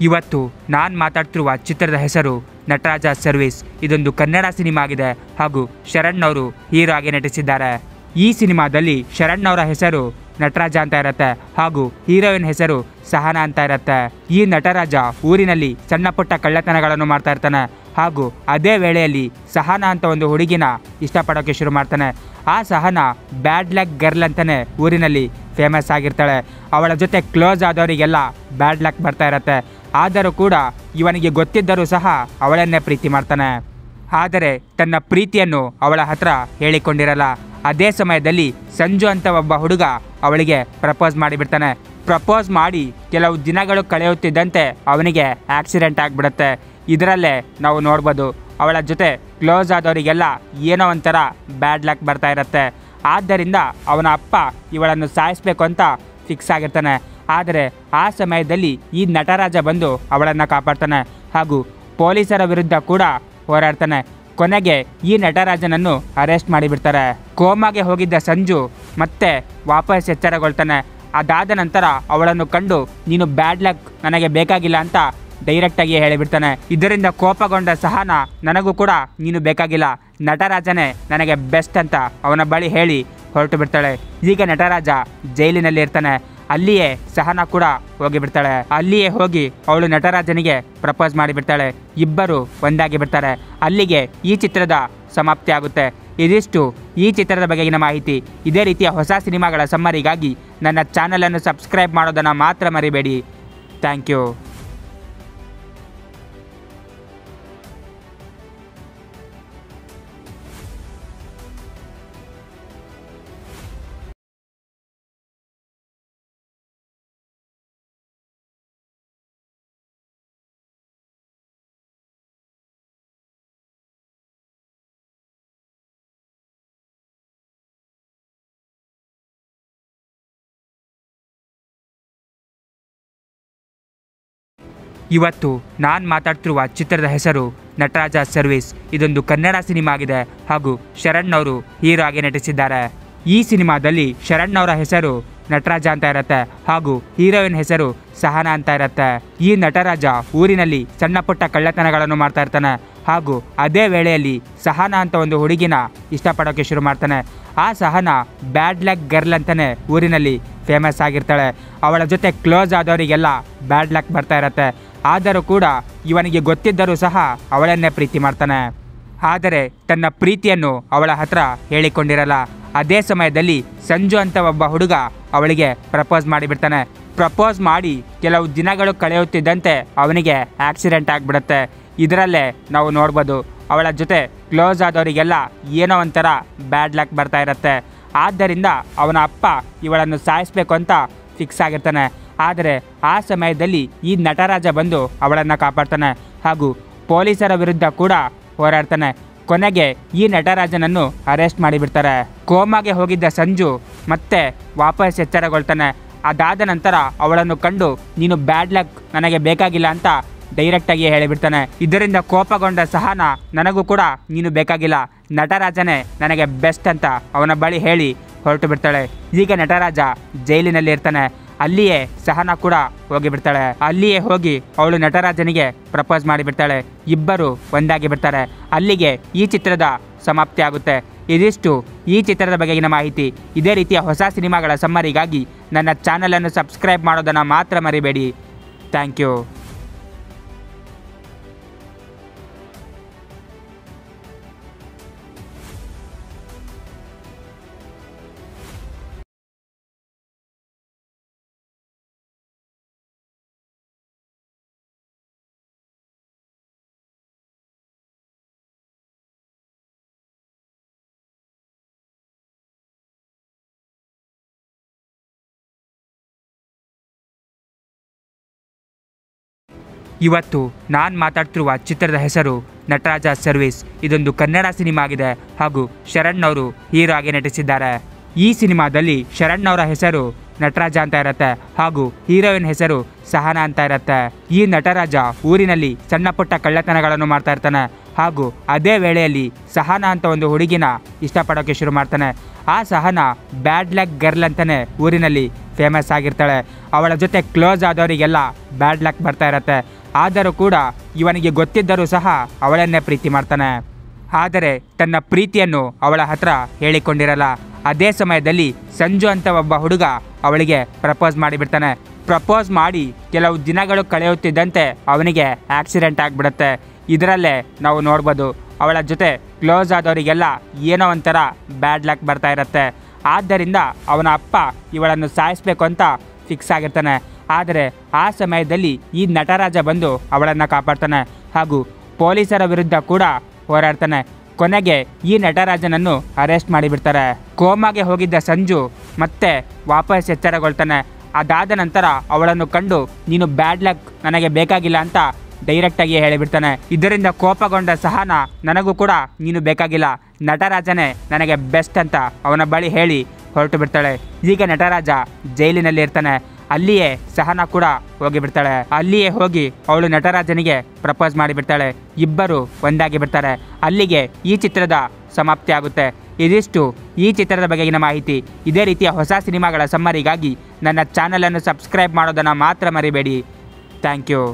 ಇವತ್ತು ನಾನು ಮಾತಾಡ್ತಿರುವ ಚಿತ್ರದ ಹೆಸರು ನಟರಾಜ ಸರ್ವಿಸ್ ಇದೊಂದು ಕನ್ನಡ ಸಿನಿಮಾ ಆಗಿದೆ ಹಾಗೂ ಶರಣ್ ಅವರು ಹೀರೋ ಆಗಿ ನಟಿಸಿದ್ದಾರೆ ಈ ಸಿನಿಮಾದಲ್ಲಿ ಶರಣ್ ಅವರ ಹೆಸರು ನಟರಾಜ ಅಂತ ಇರತ್ತೆ ಹಾಗೂ ಹೀರೋಯಿನ್ ಹೆಸರು ಸಹನಾ ಅಂತ ಇರತ್ತೆ ಈ ನಟರಾಜ ಊರಿನಲ್ಲಿ ಸಣ್ಣ ಪುಟ್ಟ ಕಳ್ಳತನಗಳನ್ನು ಮಾಡ್ತಾ ಇರ್ತಾನೆ ಹಾಗೂ ಅದೇ ವೇಳೆಯಲ್ಲಿ ಸಹನಾ ಅಂತ ಒಂದು ಹುಡುಗಿನ ಇಷ್ಟಪಡೋಕೆ ಶುರು ಮಾಡ್ತಾನೆ ಆ ಸಹನಾ ಬ್ಯಾಡ್ ಲಕ್ ಗರ್ಲ್ ಅಂತಾನೆ ಊರಿನಲ್ಲಿ ಫೇಮಸ್ ಆಗಿರ್ತಾಳೆ ಅವಳ ಜೊತೆ ಕ್ಲೋಸ್ ಆದವರಿಗೆಲ್ಲ ಬ್ಯಾಡ್ ಲಕ್ ಬರ್ತಾ ಇರತ್ತೆ ಆದರೂ ಕೂಡ ಇವನಿಗೆ ಗೊತ್ತಿದ್ದರೂ ಸಹ ಅವಳನ್ನೇ ಪ್ರೀತಿ ಮಾಡ್ತಾನೆ ಆದರೆ ತನ್ನ ಪ್ರೀತಿಯನ್ನು ಅವಳ ಹತ್ರ ಹೇಳಿಕೊಂಡಿರಲ್ಲ ಅದೇ ಸಮಯದಲ್ಲಿ ಸಂಜು ಅಂತ ಒಬ್ಬ ಹುಡುಗ ಅವಳಿಗೆ ಪ್ರಪೋಸ್ ಮಾಡಿಬಿಡ್ತಾನೆ ಪ್ರಪೋಸ್ ಮಾಡಿ ಕೆಲವು ದಿನಗಳು ಕಳೆಯುತ್ತಿದ್ದಂತೆ ಅವನಿಗೆ ಆಕ್ಸಿಡೆಂಟ್ ಆಗಿಬಿಡುತ್ತೆ ಇದರಲ್ಲೇ ನಾವು ನೋಡ್ಬೋದು ಅವಳ ಜೊತೆ ಕ್ಲೋಸ್ ಆದವರಿಗೆಲ್ಲ ಏನೋ ಒಂಥರ ಬ್ಯಾಡ್ ಲಕ್ ಬರ್ತಾ ಇರತ್ತೆ ಆದ್ದರಿಂದ ಅವನ ಅಪ್ಪ ಇವಳನ್ನು ಸಾಯಿಸ್ಬೇಕು ಅಂತ ಫಿಕ್ಸ್ ಆಗಿರ್ತಾನೆ ಆದರೆ ಆ ಸಮಯದಲ್ಲಿ ಈ ನಟರಾಜ ಬಂದು ಅವಳನ್ನು ಕಾಪಾಡ್ತಾನೆ ಹಾಗೂ ಪೊಲೀಸರ ವಿರುದ್ಧ ಕೂಡ ಹೋರಾಡ್ತಾನೆ ಕೊನೆಗೆ ಈ ನಟರಾಜನನ್ನು ಅರೆಸ್ಟ್ ಮಾಡಿಬಿಡ್ತಾರೆ ಕೋಮಾಗೆ ಹೋಗಿದ್ದ ಸಂಜು ಮತ್ತೆ ವಾಪಸ್ ಎಚ್ಚರಗೊಳ್ತಾನೆ ಅದಾದ ನಂತರ ಅವಳನ್ನು ಕಂಡು ನೀನು ಬ್ಯಾಡ್ ಲಕ್ ನನಗೆ ಬೇಕಾಗಿಲ್ಲ ಅಂತ ಡೈರೆಕ್ಟಾಗಿ ಹೇಳಿಬಿಡ್ತಾನೆ ಇದರಿಂದ ಕೋಪಗೊಂಡ ಸಹನ ನನಗೂ ಕೂಡ ನೀನು ಬೇಕಾಗಿಲ್ಲ ನಟರಾಜನೇ ನನಗೆ ಬೆಸ್ಟ್ ಅಂತ ಅವನ ಬಳಿ ಹೇಳಿ ಹೊರಟು ಬಿಡ್ತಾಳೆ ಈಗ ನಟರಾಜ ಜೈಲಿನಲ್ಲಿ ಇರ್ತಾನೆ ಅಲ್ಲಿಯೇ ಸಹನ ಕೂಡ ಹೋಗಿಬಿಡ್ತಾಳೆ ಅಲ್ಲಿಯೇ ಹೋಗಿ ಅವಳು ನಟರಾಜನಿಗೆ ಪ್ರಪೋಸ್ ಮಾಡಿಬಿಡ್ತಾಳೆ ಇಬ್ಬರು ಒಂದಾಗಿ ಬಿಡ್ತಾರೆ ಅಲ್ಲಿಗೆ ಈ ಚಿತ್ರದ ಸಮಾಪ್ತಿ ಆಗುತ್ತೆ ಇದಿಷ್ಟು ಈ ಚಿತ್ರದ ಬಗೆಗಿನ ಮಾಹಿತಿ ಇದೇ ರೀತಿಯ ಹೊಸ ಸಿನಿಮಾಗಳ ಸಮ್ಮರಿಗಾಗಿ ನನ್ನ ಚಾನಲನ್ನು ಸಬ್ಸ್ಕ್ರೈಬ್ ಮಾಡೋದನ್ನು ಮಾತ್ರ ಮರಿಬೇಡಿ ಥ್ಯಾಂಕ್ ಯು ಇವತ್ತು ನಾನು ಮಾತಾಡ್ತಿರುವ ಚಿತ್ರದ ಹೆಸರು ನಟರಾಜ ಸರ್ವಿಸ್ ಇದೊಂದು ಕನ್ನಡ ಸಿನಿಮಾ ಆಗಿದೆ ಹಾಗೂ ಶರಣ್ ಅವರು ಹೀರೋ ಆಗಿ ನಟಿಸಿದ್ದಾರೆ ಈ ಸಿನಿಮಾದಲ್ಲಿ ಶರಣ್ ಅವರ ಹೆಸರು ನಟರಾಜ ಅಂತ ಇರತ್ತೆ ಹಾಗೂ ಹೀರೋಯಿನ್ ಹೆಸರು ಸಹನಾ ಅಂತ ಇರತ್ತೆ ಈ ನಟರಾಜ ಊರಿನಲ್ಲಿ ಸಣ್ಣ ಪುಟ್ಟ ಕಳ್ಳತನಗಳನ್ನು ಮಾಡ್ತಾ ಇರ್ತಾನೆ ಹಾಗೂ ಅದೇ ವೇಳೆಯಲ್ಲಿ ಸಹನಾ ಅಂತ ಒಂದು ಹುಡುಗಿನ ಇಷ್ಟಪಡೋಕೆ ಶುರು ಮಾಡ್ತಾನೆ ಆ ಸಹನಾ ಬ್ಯಾಡ್ ಲಕ್ ಗರ್ಲ್ ಅಂತಾನೆ ಊರಿನಲ್ಲಿ ಫೇಮಸ್ ಆಗಿರ್ತಾಳೆ ಅವಳ ಜೊತೆ ಕ್ಲೋಸ್ ಆದವರಿಗೆಲ್ಲ ಬ್ಯಾಡ್ ಲಕ್ ಬರ್ತಾ ಇರತ್ತೆ ಆದರೂ ಕೂಡ ಇವನಿಗೆ ಗೊತ್ತಿದ್ದರೂ ಸಹ ಅವಳನ್ನೇ ಪ್ರೀತಿ ಮಾಡ್ತಾನೆ ಆದರೆ ತನ್ನ ಪ್ರೀತಿಯನ್ನು ಅವಳ ಹತ್ರ ಹೇಳಿಕೊಂಡಿರಲ್ಲ ಅದೇ ಸಮಯದಲ್ಲಿ ಸಂಜು ಅಂತ ಒಬ್ಬ ಹುಡುಗ ಅವಳಿಗೆ ಪ್ರಪೋಸ್ ಮಾಡಿಬಿಡ್ತಾನೆ ಪ್ರಪೋಸ್ ಮಾಡಿ ಕೆಲವು ದಿನಗಳು ಕಳೆಯುತ್ತಿದ್ದಂತೆ ಅವನಿಗೆ ಆಕ್ಸಿಡೆಂಟ್ ಆಗಿಬಿಡುತ್ತೆ ಇದರಲ್ಲೇ ನಾವು ನೋಡ್ಬೋದು ಅವಳ ಜೊತೆ ಕ್ಲೋಸ್ ಆದವರಿಗೆಲ್ಲ ಏನೋ ಒಂಥರ ಬ್ಯಾಡ್ ಲಕ್ ಬರ್ತಾ ಇರತ್ತೆ ಆದ್ದರಿಂದ ಅವನ ಅಪ್ಪ ಇವಳನ್ನು ಸಾಯಿಸ್ಬೇಕು ಅಂತ ಫಿಕ್ಸ್ ಆಗಿರ್ತಾನೆ ಆದರೆ ಆ ಸಮಯದಲ್ಲಿ ಈ ನಟರಾಜ ಬಂದು ಅವಳನ್ನು ಕಾಪಾಡ್ತಾನೆ ಹಾಗೂ ಪೊಲೀಸರ ವಿರುದ್ಧ ಕೂಡ ಹೋರಾಡ್ತಾನೆ ಕೊನೆಗೆ ಈ ನಟರಾಜನನ್ನು ಅರೆಸ್ಟ್ ಮಾಡಿಬಿಡ್ತಾರೆ ಕೋಮಾಗೆ ಹೋಗಿದ್ದ ಸಂಜು ಮತ್ತೆ ವಾಪಸ್ ಎಚ್ಚರಗೊಳ್ತಾನೆ ಅದಾದ ನಂತರ ಅವಳನ್ನು ಕಂಡು ನೀನು ಬ್ಯಾಡ್ ಲಕ್ ನನಗೆ ಬೇಕಾಗಿಲ್ಲ ಅಂತ ಡೈರೆಕ್ಟಾಗಿ ಹೇಳಿಬಿಡ್ತಾನೆ ಇದರಿಂದ ಕೋಪಗೊಂಡ ಸಹನ ನನಗೂ ಕೂಡ ನೀನು ಬೇಕಾಗಿಲ್ಲ ನಟರಾಜನೇ ನನಗೆ ಬೆಸ್ಟ್ ಅಂತ ಅವನ ಬಳಿ ಹೇಳಿ ಹೊರಟು ಬಿಡ್ತಾಳೆ ಈಗ ನಟರಾಜ ಜೈಲಿನಲ್ಲಿ ಇರ್ತಾನೆ ಅಲ್ಲಿಯೇ ಸಹನ ಕೂಡ ಹೋಗಿಬಿಡ್ತಾಳೆ ಅಲ್ಲಿಯೇ ಹೋಗಿ ಅವಳು ನಟರಾಜನಿಗೆ ಪ್ರಪೋಸ್ ಮಾಡಿಬಿಡ್ತಾಳೆ ಇಬ್ಬರು ಒಂದಾಗಿ ಬಿಡ್ತಾರೆ ಅಲ್ಲಿಗೆ ಈ ಚಿತ್ರದ ಸಮಾಪ್ತಿ ಆಗುತ್ತೆ ಇದಿಷ್ಟು ಈ ಚಿತ್ರದ ಬಗೆಗಿನ ಮಾಹಿತಿ ಇದೇ ರೀತಿಯ ಹೊಸ ಸಿನಿಮಾಗಳ ಸಮ್ಮರಿಗಾಗಿ ನನ್ನ ಚಾನಲನ್ನು ಸಬ್ಸ್ಕ್ರೈಬ್ ಮಾಡೋದನ್ನು ಮಾತ್ರ ಮರಿಬೇಡಿ ಥ್ಯಾಂಕ್ ಯು ಇವತ್ತು ನಾನು ಮಾತಾಡ್ತಿರುವ ಚಿತ್ರದ ಹೆಸರು ನಟರಾಜ ಸರ್ವಿಸ್ ಇದೊಂದು ಕನ್ನಡ ಸಿನಿಮಾ ಆಗಿದೆ ಹಾಗೂ ಶರಣ್ ಅವರು ಹೀರೋ ಆಗಿ ನಟಿಸಿದ್ದಾರೆ ಈ ಸಿನಿಮಾದಲ್ಲಿ ಶರಣ್ ಅವರ ಹೆಸರು ನಟರಾಜ ಅಂತ ಇರತ್ತೆ ಹಾಗೂ ಹೀರೋಯಿನ್ ಹೆಸರು ಸಹನಾ ಅಂತ ಇರತ್ತೆ ಈ ನಟರಾಜ ಊರಿನಲ್ಲಿ ಸಣ್ಣ ಪುಟ್ಟ ಕಳ್ಳತನಗಳನ್ನು ಮಾಡ್ತಾ ಇರ್ತಾನೆ ಹಾಗೂ ಅದೇ ವೇಳೆಯಲ್ಲಿ ಸಹನಾ ಅಂತ ಒಂದು ಹುಡುಗಿನ ಇಷ್ಟಪಡೋಕ್ಕೆ ಶುರು ಮಾಡ್ತಾನೆ ಆ ಸಹನಾ ಬ್ಯಾಡ್ ಲಕ್ ಗರ್ಲ್ ಅಂತಾನೆ ಊರಿನಲ್ಲಿ ಫೇಮಸ್ ಆಗಿರ್ತಾಳೆ ಅವಳ ಜೊತೆ ಕ್ಲೋಸ್ ಆದವರಿಗೆಲ್ಲ ಬ್ಯಾಡ್ ಲಕ್ ಬರ್ತಾ ಇರತ್ತೆ ಆದರೂ ಕೂಡ ಇವನಿಗೆ ಗೊತ್ತಿದ್ದರೂ ಸಹ ಅವಳನ್ನೇ ಪ್ರೀತಿ ಮಾಡ್ತಾನೆ ಆದರೆ ತನ್ನ ಪ್ರೀತಿಯನ್ನು ಅವಳ ಹತ್ರ ಹೇಳಿಕೊಂಡಿರಲ್ಲ ಅದೇ ಸಮಯದಲ್ಲಿ ಸಂಜು ಅಂತ ಒಬ್ಬ ಹುಡುಗ ಅವಳಿಗೆ ಪ್ರಪೋಸ್ ಮಾಡಿಬಿಡ್ತಾನೆ ಪ್ರಪೋಸ್ ಮಾಡಿ ಕೆಲವು ದಿನಗಳು ಕಳೆಯುತ್ತಿದ್ದಂತೆ ಅವನಿಗೆ ಆಕ್ಸಿಡೆಂಟ್ ಆಗಿಬಿಡುತ್ತೆ ಇದರಲ್ಲೇ ನಾವು ನೋಡ್ಬೋದು ಅವಳ ಜೊತೆ ಕ್ಲೋಸ್ ಆದವರಿಗೆಲ್ಲ ಏನೋ ಒಂಥರ ಬ್ಯಾಡ್ ಲಕ್ ಬರ್ತಾ ಇರತ್ತೆ ಆದ್ದರಿಂದ ಅವನ ಅಪ್ಪ ಇವಳನ್ನು ಸಾಯಿಸ್ಬೇಕು ಅಂತ ಫಿಕ್ಸ್ ಆಗಿರ್ತಾನೆ ಆದರೆ ಆ ಸಮಯದಲ್ಲಿ ಈ ನಟರಾಜ ಬಂದು ಅವಳನ್ನು ಕಾಪಾಡ್ತಾನೆ ಹಾಗೂ ಪೊಲೀಸರ ವಿರುದ್ಧ ಕೂಡ ಹೋರಾಡ್ತಾನೆ ಕೊನೆಗೆ ಈ ನಟರಾಜನನ್ನು ಅರೆಸ್ಟ್ ಮಾಡಿಬಿಡ್ತಾರೆ ಕೋಮಾಗೆ ಹೋಗಿದ್ದ ಸಂಜು ಮತ್ತೆ ವಾಪಸ್ ಎಚ್ಚರಗೊಳ್ತಾನೆ ಅದಾದ ನಂತರ ಅವಳನ್ನು ಕಂಡು ನೀನು ಬ್ಯಾಡ್ ಲಕ್ ನನಗೆ ಬೇಕಾಗಿಲ್ಲ ಅಂತ ಡೈರೆಕ್ಟಾಗಿ ಹೇಳಿಬಿಡ್ತಾನೆ ಇದರಿಂದ ಕೋಪಗೊಂಡ ಸಹನ ನನಗೂ ಕೂಡ ನೀನು ಬೇಕಾಗಿಲ್ಲ ನಟರಾಜನೇ ನನಗೆ ಬೆಸ್ಟ್ ಅಂತ ಅವನ ಬಳಿ ಹೇಳಿ ಹೊರಟು ಬಿಡ್ತಾಳೆ ಈಗ ನಟರಾಜ ಜೈಲಿನಲ್ಲಿ ಇರ್ತಾನೆ ಅಲ್ಲಿಯೇ ಸಹನ ಕೂಡ ಹೋಗಿಬಿಡ್ತಾಳೆ ಅಲ್ಲಿಯೇ ಹೋಗಿ ಅವಳು ನಟರಾಜನಿಗೆ ಪ್ರಪೋಸ್ ಮಾಡಿಬಿಡ್ತಾಳೆ ಇಬ್ಬರು ಒಂದಾಗಿ ಬಿಡ್ತಾರೆ ಅಲ್ಲಿಗೆ ಈ ಚಿತ್ರದ ಸಮಾಪ್ತಿ ಆಗುತ್ತೆ ಇದಿಷ್ಟು ಈ ಚಿತ್ರದ ಬಗೆಗಿನ ಮಾಹಿತಿ ಇದೇ ರೀತಿಯ ಹೊಸ ಸಿನಿಮಾಗಳ ಸಮ್ಮರಿಗಾಗಿ ನನ್ನ ಚಾನಲನ್ನು ಸಬ್ಸ್ಕ್ರೈಬ್ ಮಾಡೋದನ್ನು ಮಾತ್ರ ಮರಿಬೇಡಿ ಥ್ಯಾಂಕ್ ಯು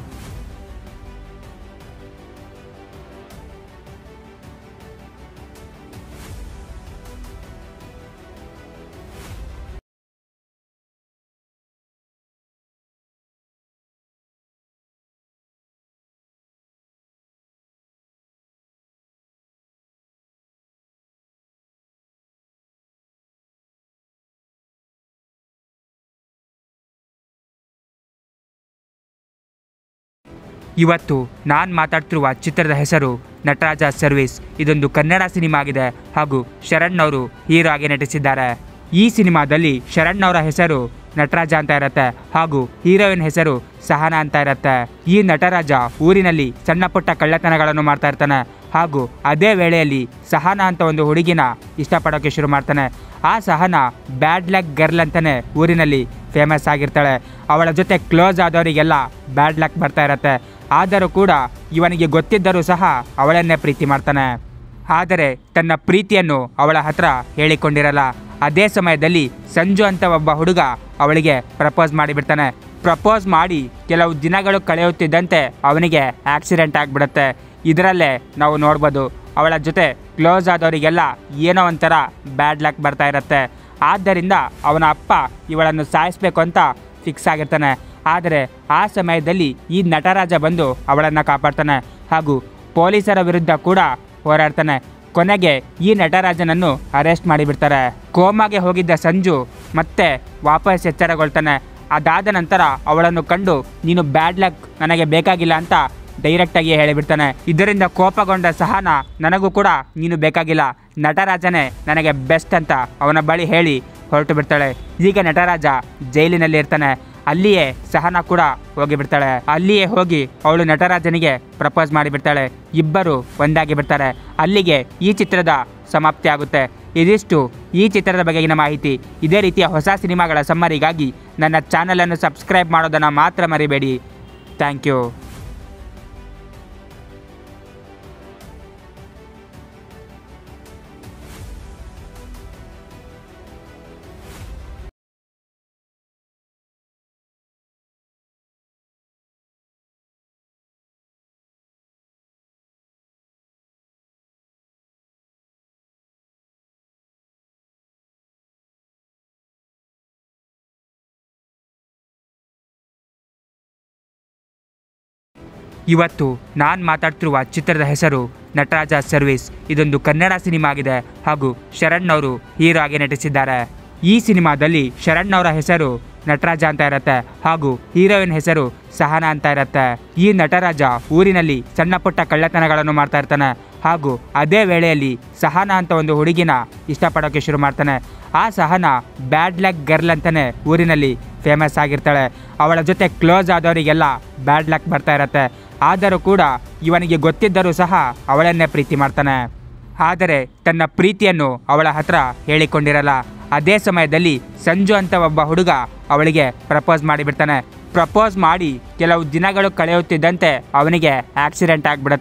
ಇವತ್ತು ನಾನು ಮಾತಾಡ್ತಿರುವ ಚಿತ್ರದ ಹೆಸರು ನಟರಾಜ ಸರ್ವಿಸ್ ಇದೊಂದು ಕನ್ನಡ ಸಿನಿಮಾ ಆಗಿದೆ ಹಾಗೂ ಶರಣ್ ಅವರು ಹೀರೋ ಆಗಿ ನಟಿಸಿದ್ದಾರೆ ಈ ಸಿನಿಮಾದಲ್ಲಿ ಶರಣ್ ಅವರ ಹೆಸರು ನಟರಾಜ ಅಂತ ಇರತ್ತೆ ಹಾಗೂ ಹೀರೋಯಿನ್ ಹೆಸರು ಸಹನಾ ಅಂತ ಇರತ್ತೆ ಈ ನಟರಾಜ ಊರಿನಲ್ಲಿ ಸಣ್ಣ ಪುಟ್ಟ ಕಳ್ಳತನಗಳನ್ನು ಮಾಡ್ತಾ ಇರ್ತಾನೆ ಹಾಗೂ ಅದೇ ವೇಳೆಯಲ್ಲಿ ಸಹನಾ ಅಂತ ಒಂದು ಹುಡುಗಿನ ಇಷ್ಟಪಡೋಕ್ಕೆ ಶುರು ಮಾಡ್ತಾನೆ ಆ ಸಹನಾ ಬ್ಯಾಡ್ ಲಕ್ ಗರ್ಲ್ ಅಂತಾನೆ ಊರಿನಲ್ಲಿ ಫೇಮಸ್ ಆಗಿರ್ತಾಳೆ ಅವಳ ಜೊತೆ ಕ್ಲೋಸ್ ಆದವರಿಗೆಲ್ಲ ಬ್ಯಾಡ್ ಲಕ್ ಬರ್ತಾ ಇರತ್ತೆ ಆದರೂ ಕೂಡ ಇವನಿಗೆ ಗೊತ್ತಿದ್ದರೂ ಸಹ ಅವಳನ್ನೇ ಪ್ರೀತಿ ಮಾಡ್ತಾನೆ ಆದರೆ ತನ್ನ ಪ್ರೀತಿಯನ್ನು ಅವಳ ಹತ್ರ ಹೇಳಿಕೊಂಡಿರಲ್ಲ ಅದೇ ಸಮಯದಲ್ಲಿ ಸಂಜು ಅಂತ ಒಬ್ಬ ಹುಡುಗ ಅವಳಿಗೆ ಪ್ರಪೋಸ್ ಮಾಡಿಬಿಡ್ತಾನೆ ಪ್ರಪೋಸ್ ಮಾಡಿ ಕೆಲವು ದಿನಗಳು ಕಳೆಯುತ್ತಿದ್ದಂತೆ ಅವನಿಗೆ ಆಕ್ಸಿಡೆಂಟ್ ಆಗಿಬಿಡುತ್ತೆ ಇದರಲ್ಲೇ ನಾವು ನೋಡ್ಬೋದು ಅವಳ ಜೊತೆ ಕ್ಲೋಸ್ ಆದವರಿಗೆಲ್ಲ ಏನೋ ಒಂಥರ ಬ್ಯಾಡ್ ಲಕ್ ಬರ್ತಾ ಇರತ್ತೆ ಆದ್ದರಿಂದ ಅವನ ಅಪ್ಪ ಇವಳನ್ನು ಸಾಯಿಸ್ಬೇಕು ಅಂತ ಫಿಕ್ಸ್ ಆಗಿರ್ತಾನೆ ಆದರೆ ಆ ಸಮಯದಲ್ಲಿ ಈ ನಟರಾಜ ಬಂದು ಅವಳನ್ನು ಕಾಪಾಡ್ತಾನೆ ಹಾಗೂ ಪೊಲೀಸರ ವಿರುದ್ಧ ಕೂಡ ಹೋರಾಡ್ತಾನೆ ಕೊನೆಗೆ ಈ ನಟರಾಜನನ್ನು ಅರೆಸ್ಟ್ ಮಾಡಿಬಿಡ್ತಾರೆ ಕೋಮಾಗೆ ಹೋಗಿದ್ದ ಸಂಜು ಮತ್ತೆ ವಾಪಸ್ ಎಚ್ಚರಗೊಳ್ತಾನೆ ಅದಾದ ನಂತರ ಅವಳನ್ನು ಕಂಡು ನೀನು ಬ್ಯಾಡ್ ಲಕ್ ನನಗೆ ಬೇಕಾಗಿಲ್ಲ ಅಂತ ಡೈರೆಕ್ಟಾಗಿ ಹೇಳಿಬಿಡ್ತಾನೆ ಇದರಿಂದ ಕೋಪಗೊಂಡ ಸಹನ ನನಗೂ ಕೂಡ ನೀನು ಬೇಕಾಗಿಲ್ಲ ನಟರಾಜನೇ ನನಗೆ ಬೆಸ್ಟ್ ಅಂತ ಅವನ ಬಳಿ ಹೇಳಿ ಹೊರಟು ಬಿಡ್ತಾಳೆ ಈಗ ನಟರಾಜ ಜೈಲಿನಲ್ಲಿ ಇರ್ತಾನೆ ಅಲ್ಲಿಯೇ ಸಹನ ಕೂಡ ಹೋಗಿಬಿಡ್ತಾಳೆ ಅಲ್ಲಿಯೇ ಹೋಗಿ ಅವಳು ನಟರಾಜನಿಗೆ ಪ್ರಪೋಸ್ ಮಾಡಿಬಿಡ್ತಾಳೆ ಇಬ್ಬರು ಒಂದಾಗಿ ಬಿಡ್ತಾರೆ ಅಲ್ಲಿಗೆ ಈ ಚಿತ್ರದ ಸಮಾಪ್ತಿ ಆಗುತ್ತೆ ಇದಿಷ್ಟು ಈ ಚಿತ್ರದ ಬಗೆಗಿನ ಮಾಹಿತಿ ಇದೇ ರೀತಿಯ ಹೊಸ ಸಿನಿಮಾಗಳ ಸಮ್ಮರಿಗಾಗಿ ನನ್ನ ಚಾನಲನ್ನು ಸಬ್ಸ್ಕ್ರೈಬ್ ಮಾಡೋದನ್ನು ಮಾತ್ರ ಮರಿಬೇಡಿ ಥ್ಯಾಂಕ್ ಯು ಇವತ್ತು ನಾನು ಮಾತಾಡ್ತಿರುವ ಚಿತ್ರದ ಹೆಸರು ನಟರಾಜ ಸರ್ವಿಸ್ ಇದೊಂದು ಕನ್ನಡ ಸಿನಿಮಾ ಆಗಿದೆ ಹಾಗೂ ಶರಣ್ ಅವರು ಹೀರೋ ಆಗಿ ನಟಿಸಿದ್ದಾರೆ ಈ ಸಿನಿಮಾದಲ್ಲಿ ಶರಣ್ ಅವರ ಹೆಸರು ನಟರಾಜ ಅಂತ ಇರತ್ತೆ ಹಾಗೂ ಹೀರೋಯಿನ್ ಹೆಸರು ಸಹನಾ ಅಂತ ಇರತ್ತೆ ಈ ನಟರಾಜ ಊರಿನಲ್ಲಿ ಸಣ್ಣ ಪುಟ್ಟ ಕಳ್ಳತನಗಳನ್ನು ಮಾಡ್ತಾ ಇರ್ತಾನೆ ಹಾಗೂ ಅದೇ ವೇಳೆಯಲ್ಲಿ ಸಹನಾ ಅಂತ ಒಂದು ಹುಡುಗಿನ ಇಷ್ಟಪಡೋಕ್ಕೆ ಶುರು ಮಾಡ್ತಾನೆ ಆ ಸಹನಾ ಬ್ಯಾಡ್ ಲಕ್ ಗರ್ಲ್ ಅಂತಾನೆ ಊರಿನಲ್ಲಿ ಫೇಮಸ್ ಆಗಿರ್ತಾಳೆ ಅವಳ ಜೊತೆ ಕ್ಲೋಸ್ ಆದವರಿಗೆಲ್ಲ ಬ್ಯಾಡ್ ಲಕ್ ಬರ್ತಾ ಇರತ್ತೆ ಆದರೂ ಕೂಡ ಇವನಿಗೆ ಗೊತ್ತಿದ್ದರೂ ಸಹ ಅವಳನ್ನೇ ಪ್ರೀತಿ ಮಾಡ್ತಾನೆ ಆದರೆ ತನ್ನ ಪ್ರೀತಿಯನ್ನು ಅವಳ ಹತ್ರ ಹೇಳಿಕೊಂಡಿರಲ್ಲ ಅದೇ ಸಮಯದಲ್ಲಿ ಸಂಜು ಅಂತ ಒಬ್ಬ ಹುಡುಗ ಅವಳಿಗೆ ಪ್ರಪೋಸ್ ಮಾಡಿಬಿಡ್ತಾನೆ ಪ್ರಪೋಸ್ ಮಾಡಿ ಕೆಲವು ದಿನಗಳು ಕಳೆಯುತ್ತಿದ್ದಂತೆ ಅವನಿಗೆ ಆಕ್ಸಿಡೆಂಟ್ ಆಗಿಬಿಡುತ್ತೆ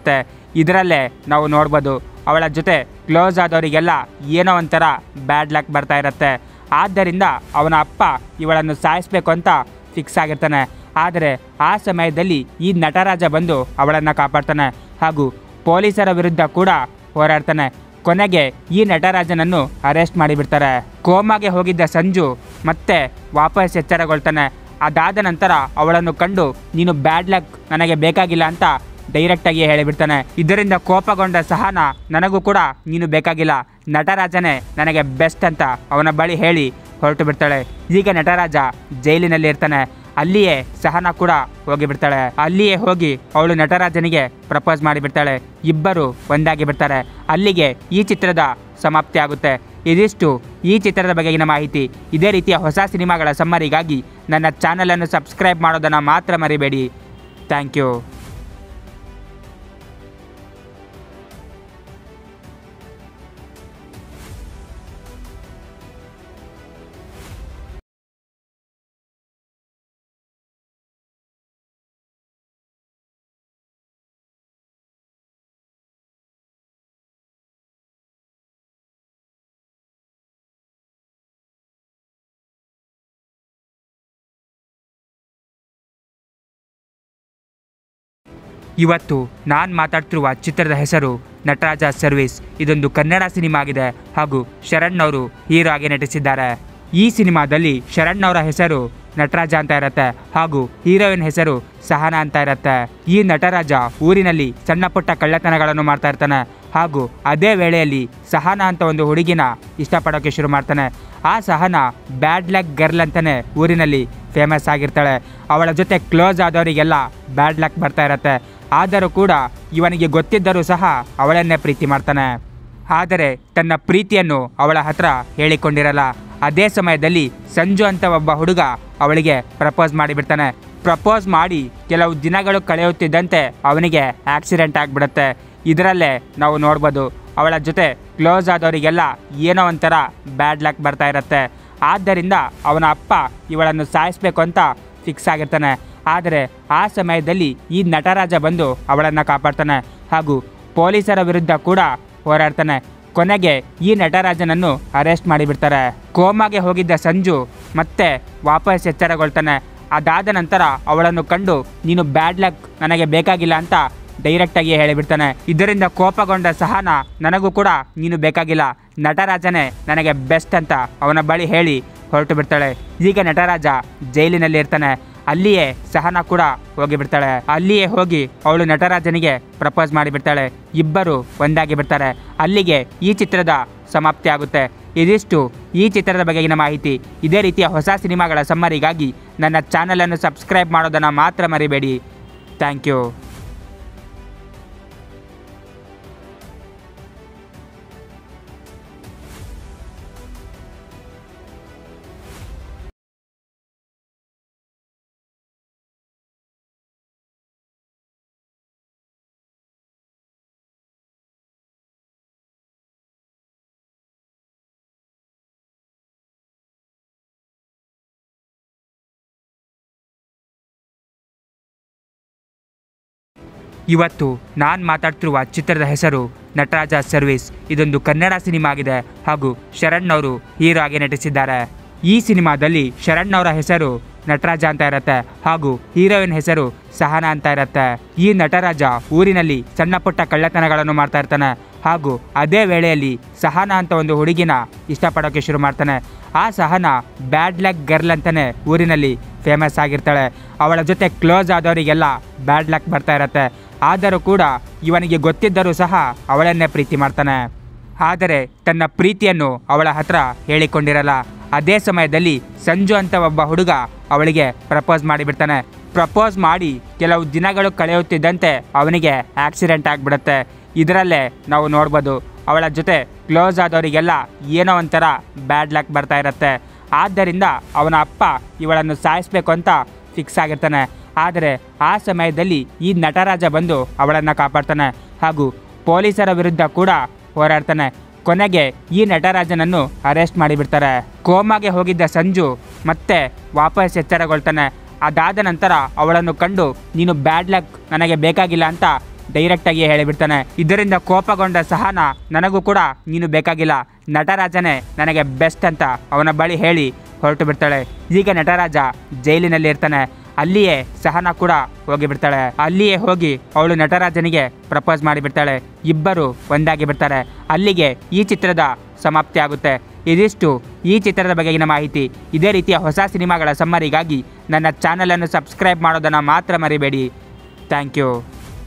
ಇದರಲ್ಲೇ ನಾವು ನೋಡ್ಬೋದು ಅವಳ ಜೊತೆ ಕ್ಲೋಸ್ ಆದವರಿಗೆಲ್ಲ ಏನೋ ಒಂಥರ ಬ್ಯಾಡ್ ಲಕ್ ಬರ್ತಾ ಇರುತ್ತೆ ಆದ್ದರಿಂದ ಅವನ ಅಪ್ಪ ಇವಳನ್ನು ಸಾಯಿಸ್ಬೇಕು ಅಂತ ಫಿಕ್ಸ್ ಆಗಿರ್ತಾನೆ ಆದರೆ ಆ ಸಮಯದಲ್ಲಿ ಈ ನಟರಾಜ ಬಂದು ಅವಳನ್ನು ಕಾಪಾಡ್ತಾನೆ ಹಾಗೂ ಪೊಲೀಸರ ವಿರುದ್ಧ ಕೂಡ ಹೋರಾಡ್ತಾನೆ ಕೊನೆಗೆ ಈ ನಟರಾಜನನ್ನು ಅರೆಸ್ಟ್ ಮಾಡಿಬಿಡ್ತಾರೆ ಕೋಮಾಗೆ ಹೋಗಿದ್ದ ಸಂಜು ಮತ್ತೆ ವಾಪಸ್ ಎಚ್ಚರಗೊಳ್ತಾನೆ ಅದಾದ ನಂತರ ಅವಳನ್ನು ಕಂಡು ನೀನು ಬ್ಯಾಡ್ ಲಕ್ ನನಗೆ ಬೇಕಾಗಿಲ್ಲ ಅಂತ ಡೈರೆಕ್ಟಾಗಿ ಹೇಳಿಬಿಡ್ತಾನೆ ಇದರಿಂದ ಕೋಪಗೊಂಡ ಸಹನ ನನಗೂ ಕೂಡ ನೀನು ಬೇಕಾಗಿಲ್ಲ ನಟರಾಜನೇ ನನಗೆ ಬೆಸ್ಟ್ ಅಂತ ಅವನ ಬಳಿ ಹೇಳಿ ಹೊರಟು ಬಿಡ್ತಾಳೆ ಈಗ ನಟರಾಜ ಜೈಲಿನಲ್ಲಿ ಇರ್ತಾನೆ ಅಲ್ಲಿಯೇ ಸಹನ ಕೂಡ ಹೋಗಿಬಿಡ್ತಾಳೆ ಅಲ್ಲಿಯೇ ಹೋಗಿ ಅವಳು ನಟರಾಜನಿಗೆ ಪ್ರಪೋಸ್ ಮಾಡಿಬಿಡ್ತಾಳೆ ಇಬ್ಬರು ಒಂದಾಗಿ ಬಿಡ್ತಾರೆ ಅಲ್ಲಿಗೆ ಈ ಚಿತ್ರದ ಸಮಾಪ್ತಿ ಆಗುತ್ತೆ ಇದಿಷ್ಟು ಈ ಚಿತ್ರದ ಬಗೆಗಿನ ಮಾಹಿತಿ ಇದೇ ರೀತಿಯ ಹೊಸ ಸಿನಿಮಾಗಳ ಸಮ್ಮರಿಗಾಗಿ ನನ್ನ ಚಾನಲನ್ನು ಸಬ್ಸ್ಕ್ರೈಬ್ ಮಾಡೋದನ್ನು ಮಾತ್ರ ಮರಿಬೇಡಿ ಥ್ಯಾಂಕ್ ಯು ಇವತ್ತು ನಾನು ಮಾತಾಡ್ತಿರುವ ಚಿತ್ರದ ಹೆಸರು ನಟರಾಜ ಸರ್ವಿಸ್ ಇದೊಂದು ಕನ್ನಡ ಸಿನಿಮಾ ಆಗಿದೆ ಹಾಗೂ ಶರಣ್ ಅವರು ಹೀರೋ ಆಗಿ ನಟಿಸಿದ್ದಾರೆ ಈ ಸಿನಿಮಾದಲ್ಲಿ ಶರಣ್ ಅವರ ಹೆಸರು ನಟರಾಜ ಅಂತ ಇರತ್ತೆ ಹಾಗೂ ಹೀರೋಯಿನ್ ಹೆಸರು ಸಹನ ಅಂತ ಇರತ್ತೆ ಈ ನಟರಾಜ ಊರಿನಲ್ಲಿ ಸಣ್ಣ ಪುಟ್ಟ ಕಳ್ಳತನಗಳನ್ನು ಮಾಡ್ತಾ ಇರ್ತಾನೆ ಹಾಗೂ ಅದೇ ವೇಳೆಯಲ್ಲಿ ಸಹನ ಅಂತ ಒಂದು ಹುಡುಗಿನ ಇಷ್ಟಪಡೋಕೆ ಶುರು ಮಾಡ್ತಾನೆ ಆ ಸಹನ ಬ್ಯಾಡ್ ಲಕ್ ಗರ್ಲ್ ಅಂತಾನೆ ಊರಿನಲ್ಲಿ ಫೇಮಸ್ ಆಗಿರ್ತಾಳೆ ಅವಳ ಜೊತೆ ಕ್ಲೋಸ್ ಆದವರಿಗೆಲ್ಲ ಬ್ಯಾಡ್ ಲಕ್ ಬರ್ತಾ ಇರತ್ತೆ ಆದರೂ ಕೂಡ ಇವನಿಗೆ ಗೊತ್ತಿದ್ದರೂ ಸಹ ಅವಳನ್ನೇ ಪ್ರೀತಿ ಮಾಡ್ತಾನೆ ಆದರೆ ತನ್ನ ಪ್ರೀತಿಯನ್ನು ಅವಳ ಹತ್ರ ಹೇಳಿಕೊಂಡಿರಲ್ಲ ಅದೇ ಸಮಯದಲ್ಲಿ ಸಂಜು ಅಂತ ಒಬ್ಬ ಹುಡುಗ ಅವಳಿಗೆ ಪ್ರಪೋಸ್ ಮಾಡಿಬಿಡ್ತಾನೆ ಪ್ರಪೋಸ್ ಮಾಡಿ ಕೆಲವು ದಿನಗಳು ಕಳೆಯುತ್ತಿದ್ದಂತೆ ಅವನಿಗೆ ಆಕ್ಸಿಡೆಂಟ್ ಆಗಿಬಿಡುತ್ತೆ ಇದರಲ್ಲೇ ನಾವು ನೋಡ್ಬೋದು ಅವಳ ಜೊತೆ ಕ್ಲೋಸ್ ಆದವರಿಗೆಲ್ಲ ಏನೋ ಒಂಥರ ಬ್ಯಾಡ್ ಲಕ್ ಬರ್ತಾ ಇರುತ್ತೆ ಆದ್ದರಿಂದ ಅವನ ಅಪ್ಪ ಇವಳನ್ನು ಸಾಯಿಸ್ಬೇಕು ಅಂತ ಫಿಕ್ಸ್ ಆಗಿರ್ತಾನೆ ಆದರೆ ಆ ಸಮಯದಲ್ಲಿ ಈ ನಟರಾಜ ಬಂದು ಅವಳನ್ನು ಕಾಪಾಡ್ತಾನೆ ಹಾಗೂ ಪೊಲೀಸರ ವಿರುದ್ಧ ಕೂಡ ಹೋರಾಡ್ತಾನೆ ಕೊನೆಗೆ ಈ ನಟರಾಜನನ್ನು ಅರೆಸ್ಟ್ ಮಾಡಿಬಿಡ್ತಾರೆ ಕೋಮಾಗೆ ಹೋಗಿದ್ದ ಸಂಜು ಮತ್ತೆ ವಾಪಸ್ ಎಚ್ಚರಗೊಳ್ತಾನೆ ಅದಾದ ನಂತರ ಅವಳನ್ನು ಕಂಡು ನೀನು ಬ್ಯಾಡ್ ಲಕ್ ನನಗೆ ಬೇಕಾಗಿಲ್ಲ ಅಂತ ಡೈರೆಕ್ಟಾಗಿ ಹೇಳಿಬಿಡ್ತಾನೆ ಇದರಿಂದ ಕೋಪಗೊಂಡ ಸಹನ ನನಗೂ ಕೂಡ ನೀನು ಬೇಕಾಗಿಲ್ಲ ನಟರಾಜನೇ ನನಗೆ ಬೆಸ್ಟ್ ಅಂತ ಅವನ ಬಳಿ ಹೇಳಿ ಹೊರಟು ಬಿಡ್ತಾಳೆ ಈಗ ನಟರಾಜ ಜೈಲಿನಲ್ಲಿ ಇರ್ತಾನೆ ಅಲ್ಲಿಯೇ ಸಹನ ಕೂಡ ಹೋಗಿಬಿಡ್ತಾಳೆ ಅಲ್ಲಿಯೇ ಹೋಗಿ ಅವಳು ನಟರಾಜನಿಗೆ ಪ್ರಪೋಸ್ ಮಾಡಿಬಿಡ್ತಾಳೆ ಇಬ್ಬರು ಒಂದಾಗಿ ಬಿಡ್ತಾರೆ ಅಲ್ಲಿಗೆ ಈ ಚಿತ್ರದ ಸಮಾಪ್ತಿ ಆಗುತ್ತೆ ಇದಿಷ್ಟು ಈ ಚಿತ್ರದ ಬಗೆಗಿನ ಮಾಹಿತಿ ಇದೇ ರೀತಿಯ ಹೊಸ ಸಿನಿಮಾಗಳ ಸಮ್ಮರಿಗಾಗಿ ನನ್ನ ಚಾನಲನ್ನು ಸಬ್ಸ್ಕ್ರೈಬ್ ಮಾಡೋದನ್ನು ಮಾತ್ರ ಮರಿಬೇಡಿ ಥ್ಯಾಂಕ್ ಯು ಇವತ್ತು ನಾನು ಮಾತಾಡ್ತಿರುವ ಚಿತ್ರದ ಹೆಸರು ನಟರಾಜ ಸರ್ವಿಸ್ ಇದೊಂದು ಕನ್ನಡ ಸಿನಿಮಾ ಆಗಿದೆ ಹಾಗೂ ಶರಣ್ ಅವರು ಹೀರೋ ಆಗಿ ನಟಿಸಿದ್ದಾರೆ ಈ ಸಿನಿಮಾದಲ್ಲಿ ಶರಣ್ ಅವರ ಹೆಸರು ನಟರಾಜ ಅಂತ ಇರತ್ತೆ ಹಾಗೂ ಹೀರೋಯಿನ್ ಹೆಸರು ಸಹನ ಅಂತ ಇರತ್ತೆ ಈ ನಟರಾಜ ಊರಿನಲ್ಲಿ ಸಣ್ಣ ಪುಟ್ಟ ಕಳ್ಳತನಗಳನ್ನು ಮಾಡ್ತಾ ಇರ್ತಾನೆ ಹಾಗೂ ಅದೇ ವೇಳೆಯಲ್ಲಿ ಸಹನ ಅಂತ ಒಂದು ಹುಡುಗಿನ ಇಷ್ಟಪಡೋಕೆ ಶುರು ಮಾಡ್ತಾನೆ ಆ ಸಹನ ಬ್ಯಾಡ್ ಲಕ್ ಗರ್ಲ್ ಅಂತಾನೆ ಊರಿನಲ್ಲಿ ಫೇಮಸ್ ಆಗಿರ್ತಾಳೆ ಅವಳ ಜೊತೆ ಕ್ಲೋಸ್ ಆದವರಿಗೆಲ್ಲ ಬ್ಯಾಡ್ ಲಕ್ ಬರ್ತಾ ಇರತ್ತೆ ಆದರೂ ಕೂಡ ಇವನಿಗೆ ಗೊತ್ತಿದ್ದರೂ ಸಹ ಅವಳನ್ನೇ ಪ್ರೀತಿ ಮಾಡ್ತಾನೆ ಆದರೆ ತನ್ನ ಪ್ರೀತಿಯನ್ನು ಅವಳ ಹತ್ರ ಹೇಳಿಕೊಂಡಿರಲ್ಲ ಅದೇ ಸಮಯದಲ್ಲಿ ಸಂಜು ಅಂತ ಒಬ್ಬ ಹುಡುಗ ಅವಳಿಗೆ ಪ್ರಪೋಸ್ ಮಾಡಿಬಿಡ್ತಾನೆ ಪ್ರಪೋಸ್ ಮಾಡಿ ಕೆಲವು ದಿನಗಳು ಕಳೆಯುತ್ತಿದ್ದಂತೆ ಅವನಿಗೆ ಆಕ್ಸಿಡೆಂಟ್ ಆಗಿಬಿಡುತ್ತೆ ಇದರಲ್ಲೇ ನಾವು ನೋಡ್ಬೋದು ಅವಳ ಜೊತೆ ಕ್ಲೋಸ್ ಆದವರಿಗೆಲ್ಲ ಏನೋ ಒಂಥರ ಬ್ಯಾಡ್ ಲಕ್ ಬರ್ತಾ ಇರುತ್ತೆ ಆದ್ದರಿಂದ ಅವನ ಅಪ್ಪ ಇವಳನ್ನು ಸಾಯಿಸ್ಬೇಕು ಅಂತ ಫಿಕ್ಸ್ ಆಗಿರ್ತಾನೆ ಆದರೆ ಆ ಸಮಯದಲ್ಲಿ ಈ ನಟರಾಜ ಬಂದು ಅವಳನ್ನು ಕಾಪಾಡ್ತಾನೆ ಹಾಗೂ ಪೊಲೀಸರ ವಿರುದ್ಧ ಕೂಡ ಹೋರಾಡ್ತಾನೆ ಕೊನೆಗೆ ಈ ನಟರಾಜನನ್ನು ಅರೆಸ್ಟ್ ಮಾಡಿಬಿಡ್ತಾರೆ ಕೋಮಾಗೆ ಹೋಗಿದ್ದ ಸಂಜು ಮತ್ತೆ ವಾಪಸ್ ಎಚ್ಚರಗೊಳ್ತಾನೆ ಅದಾದ ನಂತರ ಅವಳನ್ನು ಕಂಡು ನೀನು ಬ್ಯಾಡ್ ಲಕ್ ನನಗೆ ಬೇಕಾಗಿಲ್ಲ ಅಂತ ಡೈರೆಕ್ಟಾಗಿ ಹೇಳಿಬಿಡ್ತಾನೆ ಇದರಿಂದ ಕೋಪಗೊಂಡ ಸಹನ ನನಗೂ ಕೂಡ ನೀನು ಬೇಕಾಗಿಲ್ಲ ನಟರಾಜನೇ ನನಗೆ ಬೆಸ್ಟ್ ಅಂತ ಅವನ ಬಳಿ ಹೇಳಿ ಹೊರಟು ಬಿಡ್ತಾಳೆ ಈಗ ನಟರಾಜ ಜೈಲಿನಲ್ಲಿ ಇರ್ತಾನೆ ಅಲ್ಲಿಯೇ ಸಹನ ಕೂಡ ಹೋಗಿಬಿಡ್ತಾಳೆ ಅಲ್ಲಿಯೇ ಹೋಗಿ ಅವಳು ನಟರಾಜನಿಗೆ ಪ್ರಪೋಸ್ ಮಾಡಿಬಿಡ್ತಾಳೆ ಇಬ್ಬರು ಒಂದಾಗಿ ಬಿಡ್ತಾರೆ ಅಲ್ಲಿಗೆ ಈ ಚಿತ್ರದ ಸಮಾಪ್ತಿ ಆಗುತ್ತೆ ಇದಿಷ್ಟು ಈ ಚಿತ್ರದ ಬಗೆಗಿನ ಮಾಹಿತಿ ಇದೇ ರೀತಿಯ ಹೊಸ ಸಿನಿಮಾಗಳ ಸಮ್ಮರಿಗಾಗಿ ನನ್ನ ಚಾನಲನ್ನು ಸಬ್ಸ್ಕ್ರೈಬ್ ಮಾಡೋದನ್ನು ಮಾತ್ರ ಮರಿಬೇಡಿ ಥ್ಯಾಂಕ್ ಯು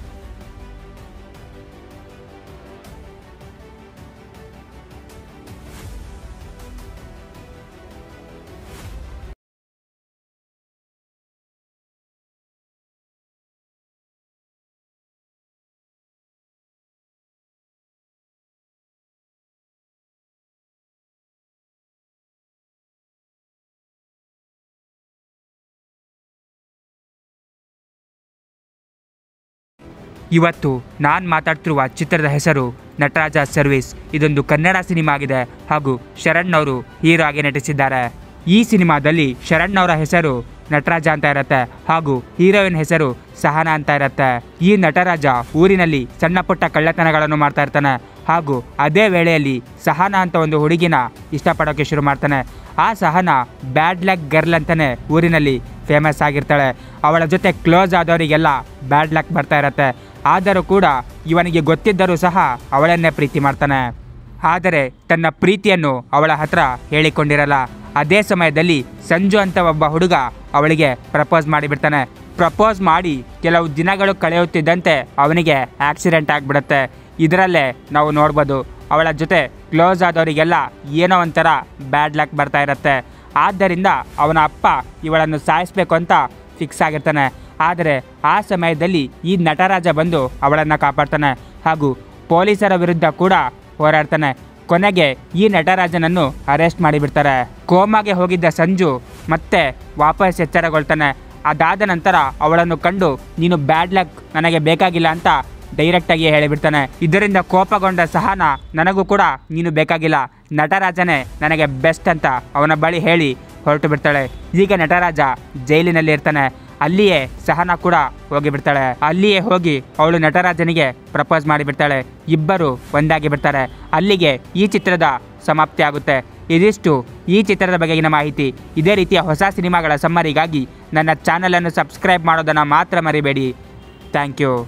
ಇವತ್ತು ನಾನು ಮಾತಾಡ್ತಿರುವ ಚಿತ್ರದ ಹೆಸರು ನಟರಾಜ ಸರ್ವಿಸ್ ಇದೊಂದು ಕನ್ನಡ ಸಿನಿಮಾ ಆಗಿದೆ ಹಾಗೂ ಶರಣ್ ಅವರು ಹೀರೋ ಆಗಿ ನಟಿಸಿದ್ದಾರೆ ಈ ಸಿನಿಮಾದಲ್ಲಿ ಶರಣ್ ಅವರ ಹೆಸರು ನಟರಾಜ ಅಂತ ಇರತ್ತೆ ಹಾಗೂ ಹೀರೋಯಿನ್ ಹೆಸರು ಸಹನ ಅಂತ ಇರತ್ತೆ ಈ ನಟರಾಜ ಊರಿನಲ್ಲಿ ಸಣ್ಣ ಪುಟ್ಟ ಕಳ್ಳತನಗಳನ್ನು ಮಾಡ್ತಾ ಇರ್ತಾನೆ ಹಾಗೂ ಅದೇ ವೇಳೆಯಲ್ಲಿ ಸಹನ ಅಂತ ಒಂದು ಹುಡುಗಿನ ಇಷ್ಟಪಡೋಕೆ ಶುರು ಮಾಡ್ತಾನೆ ಆ ಸಹನ ಬ್ಯಾಡ್ ಲಕ್ ಗರ್ಲ್ ಅಂತಾನೆ ಊರಿನಲ್ಲಿ ಫೇಮಸ್ ಆಗಿರ್ತಾಳೆ ಅವಳ ಜೊತೆ ಕ್ಲೋಸ್ ಆದವರಿಗೆಲ್ಲ ಬ್ಯಾಡ್ ಲಕ್ ಬರ್ತಾ ಇರತ್ತೆ ಆದರೂ ಕೂಡ ಇವನಿಗೆ ಗೊತ್ತಿದ್ದರೂ ಸಹ ಅವಳನ್ನೇ ಪ್ರೀತಿ ಮಾಡ್ತಾನೆ ಆದರೆ ತನ್ನ ಪ್ರೀತಿಯನ್ನು ಅವಳ ಹತ್ರ ಹೇಳಿಕೊಂಡಿರಲ್ಲ ಅದೇ ಸಮಯದಲ್ಲಿ ಸಂಜು ಅಂತ ಒಬ್ಬ ಹುಡುಗ ಅವಳಿಗೆ ಪ್ರಪೋಸ್ ಮಾಡಿಬಿಡ್ತಾನೆ ಪ್ರಪೋಸ್ ಮಾಡಿ ಕೆಲವು ದಿನಗಳು ಕಳೆಯುತ್ತಿದ್ದಂತೆ ಅವನಿಗೆ ಆಕ್ಸಿಡೆಂಟ್ ಆಗಿಬಿಡುತ್ತೆ ಇದರಲ್ಲೇ ನಾವು ನೋಡ್ಬೋದು ಅವಳ ಜೊತೆ ಕ್ಲೋಸ್ ಆದವರಿಗೆಲ್ಲ ಏನೋ ಒಂಥರ ಬ್ಯಾಡ್ ಲಕ್ ಬರ್ತಾ ಇರುತ್ತೆ ಆದ್ದರಿಂದ ಅವನ ಅಪ್ಪ ಇವಳನ್ನು ಸಾಯಿಸ್ಬೇಕು ಅಂತ ಫಿಕ್ಸ್ ಆಗಿರ್ತಾನೆ ಆದರೆ ಆ ಸಮಯದಲ್ಲಿ ಈ ನಟರಾಜ ಬಂದು ಅವಳನ್ನು ಕಾಪಾಡ್ತಾನೆ ಹಾಗೂ ಪೊಲೀಸರ ವಿರುದ್ಧ ಕೂಡ ಹೋರಾಡ್ತಾನೆ ಕೊನೆಗೆ ಈ ನಟರಾಜನನ್ನು ಅರೆಸ್ಟ್ ಮಾಡಿಬಿಡ್ತಾರೆ ಕೋಮಾಗೆ ಹೋಗಿದ್ದ ಸಂಜು ಮತ್ತೆ ವಾಪಸ್ ಎಚ್ಚರಗೊಳ್ತಾನೆ ಅದಾದ ನಂತರ ಅವಳನ್ನು ಕಂಡು ನೀನು ಬ್ಯಾಡ್ ಲಕ್ ನನಗೆ ಬೇಕಾಗಿಲ್ಲ ಅಂತ ಡೈರೆಕ್ಟಾಗಿ ಹೇಳಿಬಿಡ್ತಾನೆ ಇದರಿಂದ ಕೋಪಗೊಂಡ ಸಹನ ನನಗೂ ಕೂಡ ನೀನು ಬೇಕಾಗಿಲ್ಲ ನಟರಾಜನೇ ನನಗೆ ಬೆಸ್ಟ್ ಅಂತ ಅವನ ಬಳಿ ಹೇಳಿ ಹೊರಟು ಬಿಡ್ತಾಳೆ ಈಗ ನಟರಾಜ ಜೈಲಿನಲ್ಲಿ ಇರ್ತಾನೆ ಅಲ್ಲಿಯೇ ಸಹನ ಕೂಡ ಹೋಗಿಬಿಡ್ತಾಳೆ ಅಲ್ಲಿಯೇ ಹೋಗಿ ಅವಳು ನಟರಾಜನಿಗೆ ಪ್ರಪೋಸ್ ಮಾಡಿಬಿಡ್ತಾಳೆ ಇಬ್ಬರು ಒಂದಾಗಿ ಬಿಡ್ತಾರೆ ಅಲ್ಲಿಗೆ ಈ ಚಿತ್ರದ ಸಮಾಪ್ತಿ ಆಗುತ್ತೆ ಇದಿಷ್ಟು ಈ ಚಿತ್ರದ ಬಗೆಗಿನ ಮಾಹಿತಿ ಇದೇ ರೀತಿಯ ಹೊಸ ಸಿನಿಮಾಗಳ ಸಮ್ಮರಿಗಾಗಿ ನನ್ನ ಚಾನಲನ್ನು ಸಬ್ಸ್ಕ್ರೈಬ್ ಮಾಡೋದನ್ನು ಮಾತ್ರ ಮರಿಬೇಡಿ ಥ್ಯಾಂಕ್ ಯು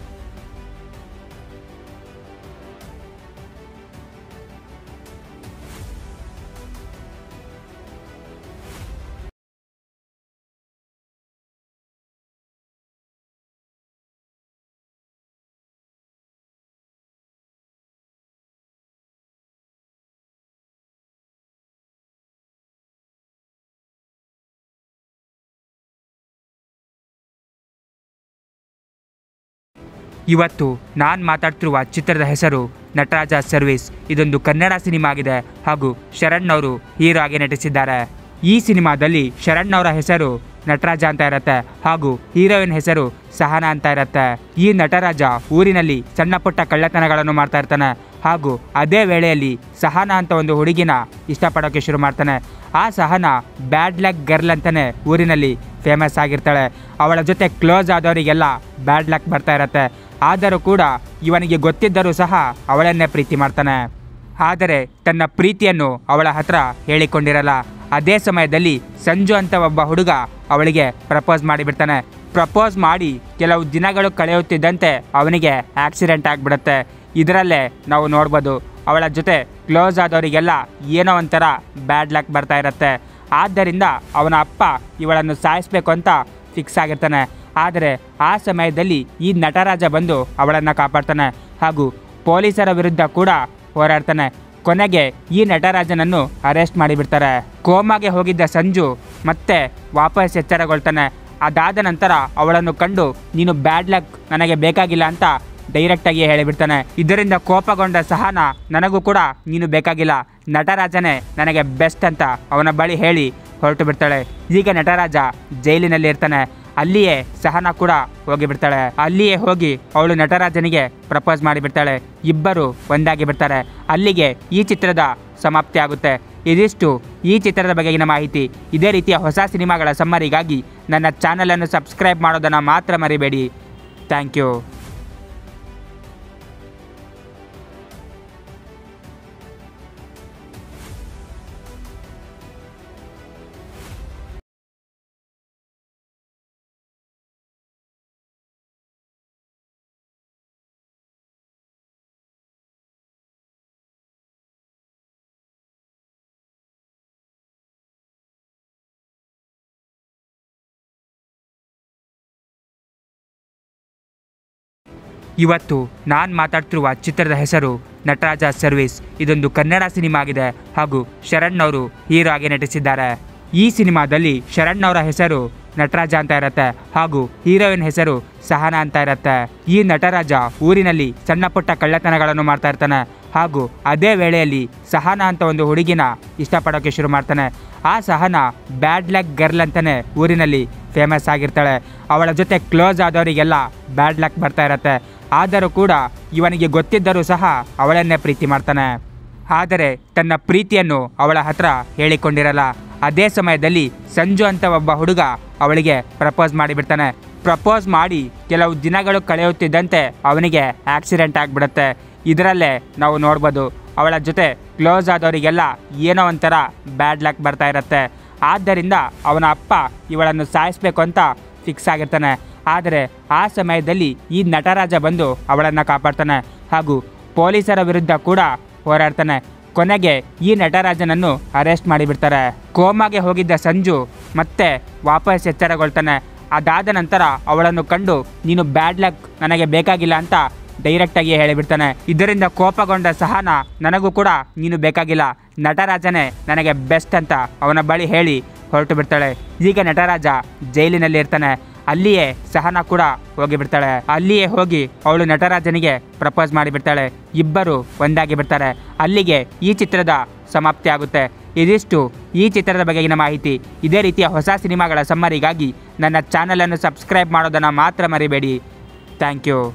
ಇವತ್ತು ನಾನು ಮಾತಾಡ್ತಿರುವ ಚಿತ್ರದ ಹೆಸರು ನಟರಾಜ ಸರ್ವಿಸ್ ಇದೊಂದು ಕನ್ನಡ ಸಿನಿಮಾ ಆಗಿದೆ ಹಾಗೂ ಶರಣ್ ಅವರು ಹೀರೋ ಆಗಿ ನಟಿಸಿದ್ದಾರೆ ಈ ಸಿನಿಮಾದಲ್ಲಿ ಶರಣ್ ಅವರ ಹೆಸರು ನಟರಾಜ ಅಂತ ಇರತ್ತೆ ಹಾಗೂ ಹೀರೋಯಿನ್ ಹೆಸರು ಸಹನ ಅಂತ ಇರತ್ತೆ ಈ ನಟರಾಜ ಊರಿನಲ್ಲಿ ಸಣ್ಣ ಪುಟ್ಟ ಕಳ್ಳತನಗಳನ್ನು ಮಾಡ್ತಾ ಇರ್ತಾನೆ ಹಾಗೂ ಅದೇ ವೇಳೆಯಲ್ಲಿ ಸಹನ ಅಂತ ಒಂದು ಹುಡುಗಿನ ಇಷ್ಟಪಡೋಕೆ ಶುರು ಮಾಡ್ತಾನೆ ಆ ಸಹನ ಬ್ಯಾಡ್ ಲಕ್ ಗರ್ಲ್ ಅಂತಾನೆ ಊರಿನಲ್ಲಿ ಫೇಮಸ್ ಆಗಿರ್ತಾಳೆ ಅವಳ ಜೊತೆ ಕ್ಲೋಸ್ ಆದವರಿಗೆಲ್ಲ ಬ್ಯಾಡ್ ಲಕ್ ಬರ್ತಾ ಇರತ್ತೆ ಆದರೂ ಕೂಡ ಇವನಿಗೆ ಗೊತ್ತಿದ್ದರೂ ಸಹ ಅವಳನ್ನೇ ಪ್ರೀತಿ ಮಾಡ್ತಾನೆ ಆದರೆ ತನ್ನ ಪ್ರೀತಿಯನ್ನು ಅವಳ ಹತ್ರ ಹೇಳಿಕೊಂಡಿರಲ್ಲ ಅದೇ ಸಮಯದಲ್ಲಿ ಸಂಜು ಅಂತ ಒಬ್ಬ ಹುಡುಗ ಅವಳಿಗೆ ಪ್ರಪೋಸ್ ಮಾಡಿಬಿಡ್ತಾನೆ ಪ್ರಪೋಸ್ ಮಾಡಿ ಕೆಲವು ದಿನಗಳು ಕಳೆಯುತ್ತಿದ್ದಂತೆ ಅವನಿಗೆ ಆಕ್ಸಿಡೆಂಟ್ ಆಗಿಬಿಡುತ್ತೆ ಇದರಲ್ಲೇ ನಾವು ನೋಡ್ಬೋದು ಅವಳ ಜೊತೆ ಕ್ಲೋಸ್ ಆದವರಿಗೆಲ್ಲ ಏನೋ ಒಂಥರ ಬ್ಯಾಡ್ ಲಕ್ ಬರ್ತಾ ಇರುತ್ತೆ ಆದ್ದರಿಂದ ಅವನ ಅಪ್ಪ ಇವಳನ್ನು ಸಾಯಿಸ್ಬೇಕು ಅಂತ ಫಿಕ್ಸ್ ಆಗಿರ್ತಾನೆ ಆದರೆ ಆ ಸಮಯದಲ್ಲಿ ಈ ನಟರಾಜ ಬಂದು ಅವಳನ್ನು ಕಾಪಾಡ್ತಾನೆ ಹಾಗೂ ಪೊಲೀಸರ ವಿರುದ್ಧ ಕೂಡ ಹೋರಾಡ್ತಾನೆ ಕೊನೆಗೆ ಈ ನಟರಾಜನನ್ನು ಅರೆಸ್ಟ್ ಮಾಡಿಬಿಡ್ತಾರೆ ಕೋಮಾಗೆ ಹೋಗಿದ್ದ ಸಂಜು ಮತ್ತೆ ವಾಪಸ್ ಎಚ್ಚರಗೊಳ್ತಾನೆ ಅದಾದ ನಂತರ ಅವಳನ್ನು ಕಂಡು ನೀನು ಬ್ಯಾಡ್ ಲಕ್ ನನಗೆ ಬೇಕಾಗಿಲ್ಲ ಅಂತ ಡೈರೆಕ್ಟಾಗಿ ಹೇಳಿಬಿಡ್ತಾನೆ ಇದರಿಂದ ಕೋಪಗೊಂಡ ಸಹನ ನನಗೂ ಕೂಡ ನೀನು ಬೇಕಾಗಿಲ್ಲ ನಟರಾಜನೇ ನನಗೆ ಬೆಸ್ಟ್ ಅಂತ ಅವನ ಬಳಿ ಹೇಳಿ ಹೊರಟು ಬಿಡ್ತಾಳೆ ಈಗ ನಟರಾಜ ಜೈಲಿನಲ್ಲಿ ಇರ್ತಾನೆ ಅಲ್ಲಿಯೇ ಸಹನ ಕೂಡ ಹೋಗಿಬಿಡ್ತಾಳೆ ಅಲ್ಲಿಯೇ ಹೋಗಿ ಅವಳು ನಟರಾಜನಿಗೆ ಪ್ರಪೋಸ್ ಮಾಡಿಬಿಡ್ತಾಳೆ ಇಬ್ಬರು ಒಂದಾಗಿ ಬಿಡ್ತಾರೆ ಅಲ್ಲಿಗೆ ಈ ಚಿತ್ರದ ಸಮಾಪ್ತಿ ಆಗುತ್ತೆ ಇದಿಷ್ಟು ಈ ಚಿತ್ರದ ಬಗೆಗಿನ ಮಾಹಿತಿ ಇದೇ ರೀತಿಯ ಹೊಸ ಸಿನಿಮಾಗಳ ಸಮ್ಮರಿಗಾಗಿ ನನ್ನ ಚಾನಲನ್ನು ಸಬ್ಸ್ಕ್ರೈಬ್ ಮಾಡೋದನ್ನು ಮಾತ್ರ ಮರಿಬೇಡಿ ಥ್ಯಾಂಕ್ ಯು ಇವತ್ತು ನಾನು ಮಾತಾಡ್ತಿರುವ ಚಿತ್ರದ ಹೆಸರು ನಟರಾಜ ಸರ್ವಿಸ್ ಇದೊಂದು ಕನ್ನಡ ಸಿನಿಮಾ ಆಗಿದೆ ಹಾಗೂ ಶರಣ್ ಅವರು ಹೀರೋ ಆಗಿ ನಟಿಸಿದ್ದಾರೆ ಈ ಸಿನಿಮಾದಲ್ಲಿ ಶರಣ್ ಅವರ ಹೆಸರು ನಟರಾಜ ಅಂತ ಇರತ್ತೆ ಹಾಗೂ ಹೀರೋಯಿನ್ ಹೆಸರು ಸಹನಾ ಅಂತ ಇರತ್ತೆ ಈ ನಟರಾಜ ಊರಿನಲ್ಲಿ ಸಣ್ಣ ಪುಟ್ಟ ಕಳ್ಳತನಗಳನ್ನು ಮಾಡ್ತಾ ಇರ್ತಾನೆ ಹಾಗೂ ಅದೇ ವೇಳೆಯಲ್ಲಿ ಸಹನಾ ಅಂತ ಒಂದು ಹುಡುಗಿನ ಇಷ್ಟಪಡೋಕೆ ಶುರು ಮಾಡ್ತಾನೆ ಆ ಸಹನಾ ಬ್ಯಾಡ್ ಲಕ್ ಗರ್ಲ್ ಅಂತಾನೆ ಊರಿನಲ್ಲಿ ಫೇಮಸ್ ಆಗಿರ್ತಾಳೆ ಅವಳ ಜೊತೆ ಕ್ಲೋಸ್ ಆದವರಿಗೆಲ್ಲ ಬ್ಯಾಡ್ ಲಕ್ ಬರ್ತಾ ಇರತ್ತೆ ಆದರೂ ಕೂಡ ಇವನಿಗೆ ಗೊತ್ತಿದ್ದರೂ ಸಹ ಅವಳನ್ನೇ ಪ್ರೀತಿ ಮಾಡ್ತಾನೆ ಆದರೆ ತನ್ನ ಪ್ರೀತಿಯನ್ನು ಅವಳ ಹತ್ರ ಹೇಳಿಕೊಂಡಿರಲ್ಲ ಅದೇ ಸಮಯದಲ್ಲಿ ಸಂಜು ಅಂತ ಒಬ್ಬ ಹುಡುಗ ಅವಳಿಗೆ ಪ್ರಪೋಸ್ ಮಾಡಿಬಿಡ್ತಾನೆ ಪ್ರಪೋಸ್ ಮಾಡಿ ಕೆಲವು ದಿನಗಳು ಕಳೆಯುತ್ತಿದ್ದಂತೆ ಅವನಿಗೆ ಆಕ್ಸಿಡೆಂಟ್ ಆಗಿಬಿಡುತ್ತೆ ಇದರಲ್ಲೇ ನಾವು ನೋಡ್ಬೋದು ಅವಳ ಜೊತೆ ಕ್ಲೋಸ್ ಆದವರಿಗೆಲ್ಲ ಏನೋ ಒಂಥರ ಬ್ಯಾಡ್ ಲಕ್ ಬರ್ತಾ ಇರುತ್ತೆ ಆದ್ದರಿಂದ ಅವನ ಅಪ್ಪ ಇವಳನ್ನು ಸಾಯಿಸ್ಬೇಕು ಅಂತ ಫಿಕ್ಸ್ ಆಗಿರ್ತಾನೆ ಆದರೆ ಆ ಸಮಯದಲ್ಲಿ ಈ ನಟರಾಜ ಬಂದು ಅವಳನ್ನು ಕಾಪಾಡ್ತಾನೆ ಹಾಗೂ ಪೊಲೀಸರ ವಿರುದ್ಧ ಕೂಡ ಹೋರಾಡ್ತಾನೆ ಕೊನೆಗೆ ಈ ನಟರಾಜನನ್ನು ಅರೆಸ್ಟ್ ಮಾಡಿಬಿಡ್ತಾರೆ ಕೋಮಾಗೆ ಹೋಗಿದ್ದ ಸಂಜು ಮತ್ತೆ ವಾಪಸ್ ಎಚ್ಚರಗೊಳ್ತಾನೆ ಅದಾದ ನಂತರ ಅವಳನ್ನು ಕಂಡು ನೀನು ಬ್ಯಾಡ್ ಲಕ್ ನನಗೆ ಬೇಕಾಗಿಲ್ಲ ಅಂತ ಡೈರೆಕ್ಟಾಗಿ ಹೇಳಿಬಿಡ್ತಾನೆ ಇದರಿಂದ ಕೋಪಗೊಂಡ ಸಹನ ನನಗೂ ಕೂಡ ನೀನು ಬೇಕಾಗಿಲ್ಲ ನಟರಾಜನೇ ನನಗೆ ಬೆಸ್ಟ್ ಅಂತ ಅವನ ಬಳಿ ಹೇಳಿ ಹೊರಟು ಬಿಡ್ತಾಳೆ ಈಗ ನಟರಾಜ ಜೈಲಿನಲ್ಲಿ ಇರ್ತಾನೆ ಅಲ್ಲಿಯೇ ಸಹನ ಕೂಡ ಹೋಗಿಬಿಡ್ತಾಳೆ ಅಲ್ಲಿಯೇ ಹೋಗಿ ಅವಳು ನಟರಾಜನಿಗೆ ಪ್ರಪೋಸ್ ಮಾಡಿಬಿಡ್ತಾಳೆ ಇಬ್ಬರು ಒಂದಾಗಿ ಬಿಡ್ತಾರೆ ಅಲ್ಲಿಗೆ ಈ ಚಿತ್ರದ ಸಮಾಪ್ತಿ ಆಗುತ್ತೆ ಇದಿಷ್ಟು ಈ ಚಿತ್ರದ ಬಗೆಗಿನ ಮಾಹಿತಿ ಇದೇ ರೀತಿಯ ಹೊಸ ಸಿನಿಮಾಗಳ ಸಮ್ಮರಿಗಾಗಿ ನನ್ನ ಚಾನಲನ್ನು ಸಬ್ಸ್ಕ್ರೈಬ್ ಮಾಡೋದನ್ನು ಮಾತ್ರ ಮರಿಬೇಡಿ ಥ್ಯಾಂಕ್ ಯು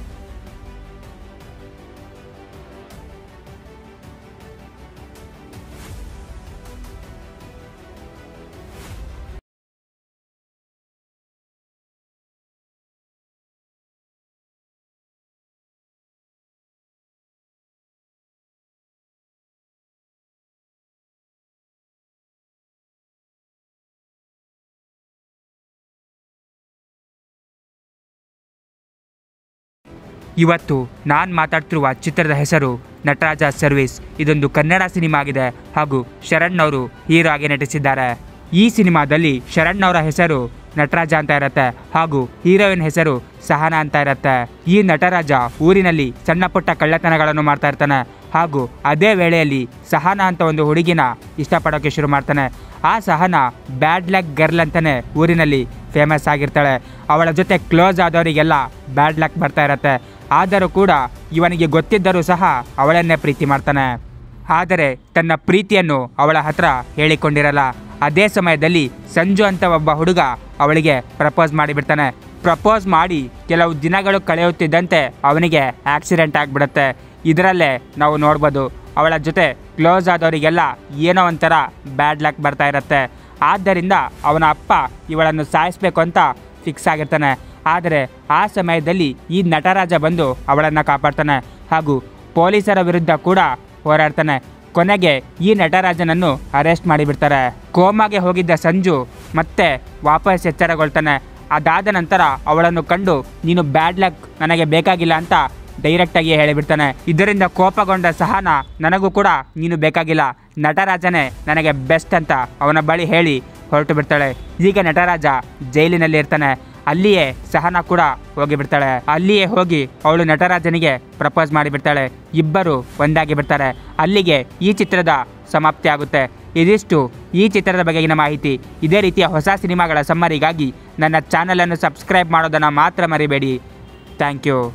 ಇವತ್ತು ನಾನು ಮಾತಾಡ್ತಿರುವ ಚಿತ್ರದ ಹೆಸರು ನಟರಾಜ ಸರ್ವಿಸ್ ಇದೊಂದು ಕನ್ನಡ ಸಿನಿಮಾ ಆಗಿದೆ ಹಾಗೂ ಶರಣ್ ಅವರು ಹೀರೋ ಆಗಿ ನಟಿಸಿದ್ದಾರೆ ಈ ಸಿನಿಮಾದಲ್ಲಿ ಶರಣ್ ಅವರ ಹೆಸರು ನಟರಾಜ ಅಂತ ಇರತ್ತೆ ಹಾಗೂ ಹೀರೋಯಿನ್ ಹೆಸರು ಸಹನಾ ಅಂತ ಇರತ್ತೆ ಈ ನಟರಾಜ ಊರಿನಲ್ಲಿ ಸಣ್ಣ ಪುಟ್ಟ ಕಳ್ಳತನಗಳನ್ನು ಮಾಡ್ತಾ ಇರ್ತಾನೆ ಹಾಗೂ ಅದೇ ವೇಳೆಯಲ್ಲಿ ಸಹನಾ ಅಂತ ಒಂದು ಹುಡುಗಿನ ಇಷ್ಟಪಡೋಕೆ ಶುರು ಮಾಡ್ತಾನೆ ಆ ಸಹನಾ ಬ್ಯಾಡ್ ಲಕ್ ಗರ್ಲ್ ಅಂತಾನೆ ಊರಿನಲ್ಲಿ ಫೇಮಸ್ ಆಗಿರ್ತಾಳೆ ಅವಳ ಜೊತೆ ಕ್ಲೋಸ್ ಆದವರಿಗೆಲ್ಲ ಬ್ಯಾಡ್ ಲಕ್ ಬರ್ತಾ ಇರತ್ತೆ ಆದರೂ ಕೂಡ ಇವನಿಗೆ ಗೊತ್ತಿದ್ದರೂ ಸಹ ಅವಳನ್ನೇ ಪ್ರೀತಿ ಮಾಡ್ತಾನೆ ಆದರೆ ತನ್ನ ಪ್ರೀತಿಯನ್ನು ಅವಳ ಹತ್ರ ಹೇಳಿಕೊಂಡಿರಲ್ಲ ಅದೇ ಸಮಯದಲ್ಲಿ ಸಂಜು ಅಂತ ಒಬ್ಬ ಹುಡುಗ ಅವಳಿಗೆ ಪ್ರಪೋಸ್ ಮಾಡಿಬಿಡ್ತಾನೆ ಪ್ರಪೋಸ್ ಮಾಡಿ ಕೆಲವು ದಿನಗಳು ಕಳೆಯುತ್ತಿದ್ದಂತೆ ಅವನಿಗೆ ಆಕ್ಸಿಡೆಂಟ್ ಆಗಿಬಿಡುತ್ತೆ ಇದರಲ್ಲೇ ನಾವು ನೋಡ್ಬೋದು ಅವಳ ಜೊತೆ ಕ್ಲೋಸ್ ಆದವರಿಗೆಲ್ಲ ಏನೋ ಒಂಥರ ಬ್ಯಾಡ್ ಲಕ್ ಬರ್ತಾ ಇರುತ್ತೆ ಆದ್ದರಿಂದ ಅವನ ಅಪ್ಪ ಇವಳನ್ನು ಸಾಯಿಸ್ಬೇಕು ಅಂತ ಫಿಕ್ಸ್ ಆಗಿರ್ತಾನೆ ಆದರೆ ಆ ಸಮಯದಲ್ಲಿ ಈ ನಟರಾಜ ಬಂದು ಅವಳನ್ನು ಕಾಪಾಡ್ತಾನೆ ಹಾಗೂ ಪೊಲೀಸರ ವಿರುದ್ಧ ಕೂಡ ಹೋರಾಡ್ತಾನೆ ಕೊನೆಗೆ ಈ ನಟರಾಜನನ್ನು ಅರೆಸ್ಟ್ ಮಾಡಿಬಿಡ್ತಾರೆ ಕೋಮಾಗೆ ಹೋಗಿದ್ದ ಸಂಜು ಮತ್ತೆ ವಾಪಸ್ ಎಚ್ಚರಗೊಳ್ತಾನೆ ಅದಾದ ನಂತರ ಅವಳನ್ನು ಕಂಡು ನೀನು ಬ್ಯಾಡ್ ಲಕ್ ನನಗೆ ಬೇಕಾಗಿಲ್ಲ ಅಂತ ಡೈರೆಕ್ಟಾಗಿ ಹೇಳಿಬಿಡ್ತಾನೆ ಇದರಿಂದ ಕೋಪಗೊಂಡ ಸಹನ ನನಗೂ ಕೂಡ ನೀನು ಬೇಕಾಗಿಲ್ಲ ನಟರಾಜನೇ ನನಗೆ ಬೆಸ್ಟ್ ಅಂತ ಅವನ ಬಳಿ ಹೇಳಿ ಹೊರಟು ಬಿಡ್ತಾಳೆ ಈಗ ನಟರಾಜ ಜೈಲಿನಲ್ಲಿ ಇರ್ತಾನೆ ಅಲ್ಲಿಯೇ ಸಹನ ಕೂಡ ಹೋಗಿಬಿಡ್ತಾಳೆ ಅಲ್ಲಿಯೇ ಹೋಗಿ ಅವಳು ನಟರಾಜನಿಗೆ ಪ್ರಪೋಸ್ ಮಾಡಿಬಿಡ್ತಾಳೆ ಇಬ್ಬರು ಒಂದಾಗಿ ಬಿಡ್ತಾರೆ ಅಲ್ಲಿಗೆ ಈ ಚಿತ್ರದ ಸಮಾಪ್ತಿ ಆಗುತ್ತೆ ಇದಿಷ್ಟು ಈ ಚಿತ್ರದ ಬಗೆಗಿನ ಮಾಹಿತಿ ಇದೇ ರೀತಿಯ ಹೊಸ ಸಿನಿಮಾಗಳ ಸಮ್ಮರಿಗಾಗಿ ನನ್ನ ಚಾನಲನ್ನು ಸಬ್ಸ್ಕ್ರೈಬ್ ಮಾಡೋದನ್ನು ಮಾತ್ರ ಮರಿಬೇಡಿ ಥ್ಯಾಂಕ್ ಯು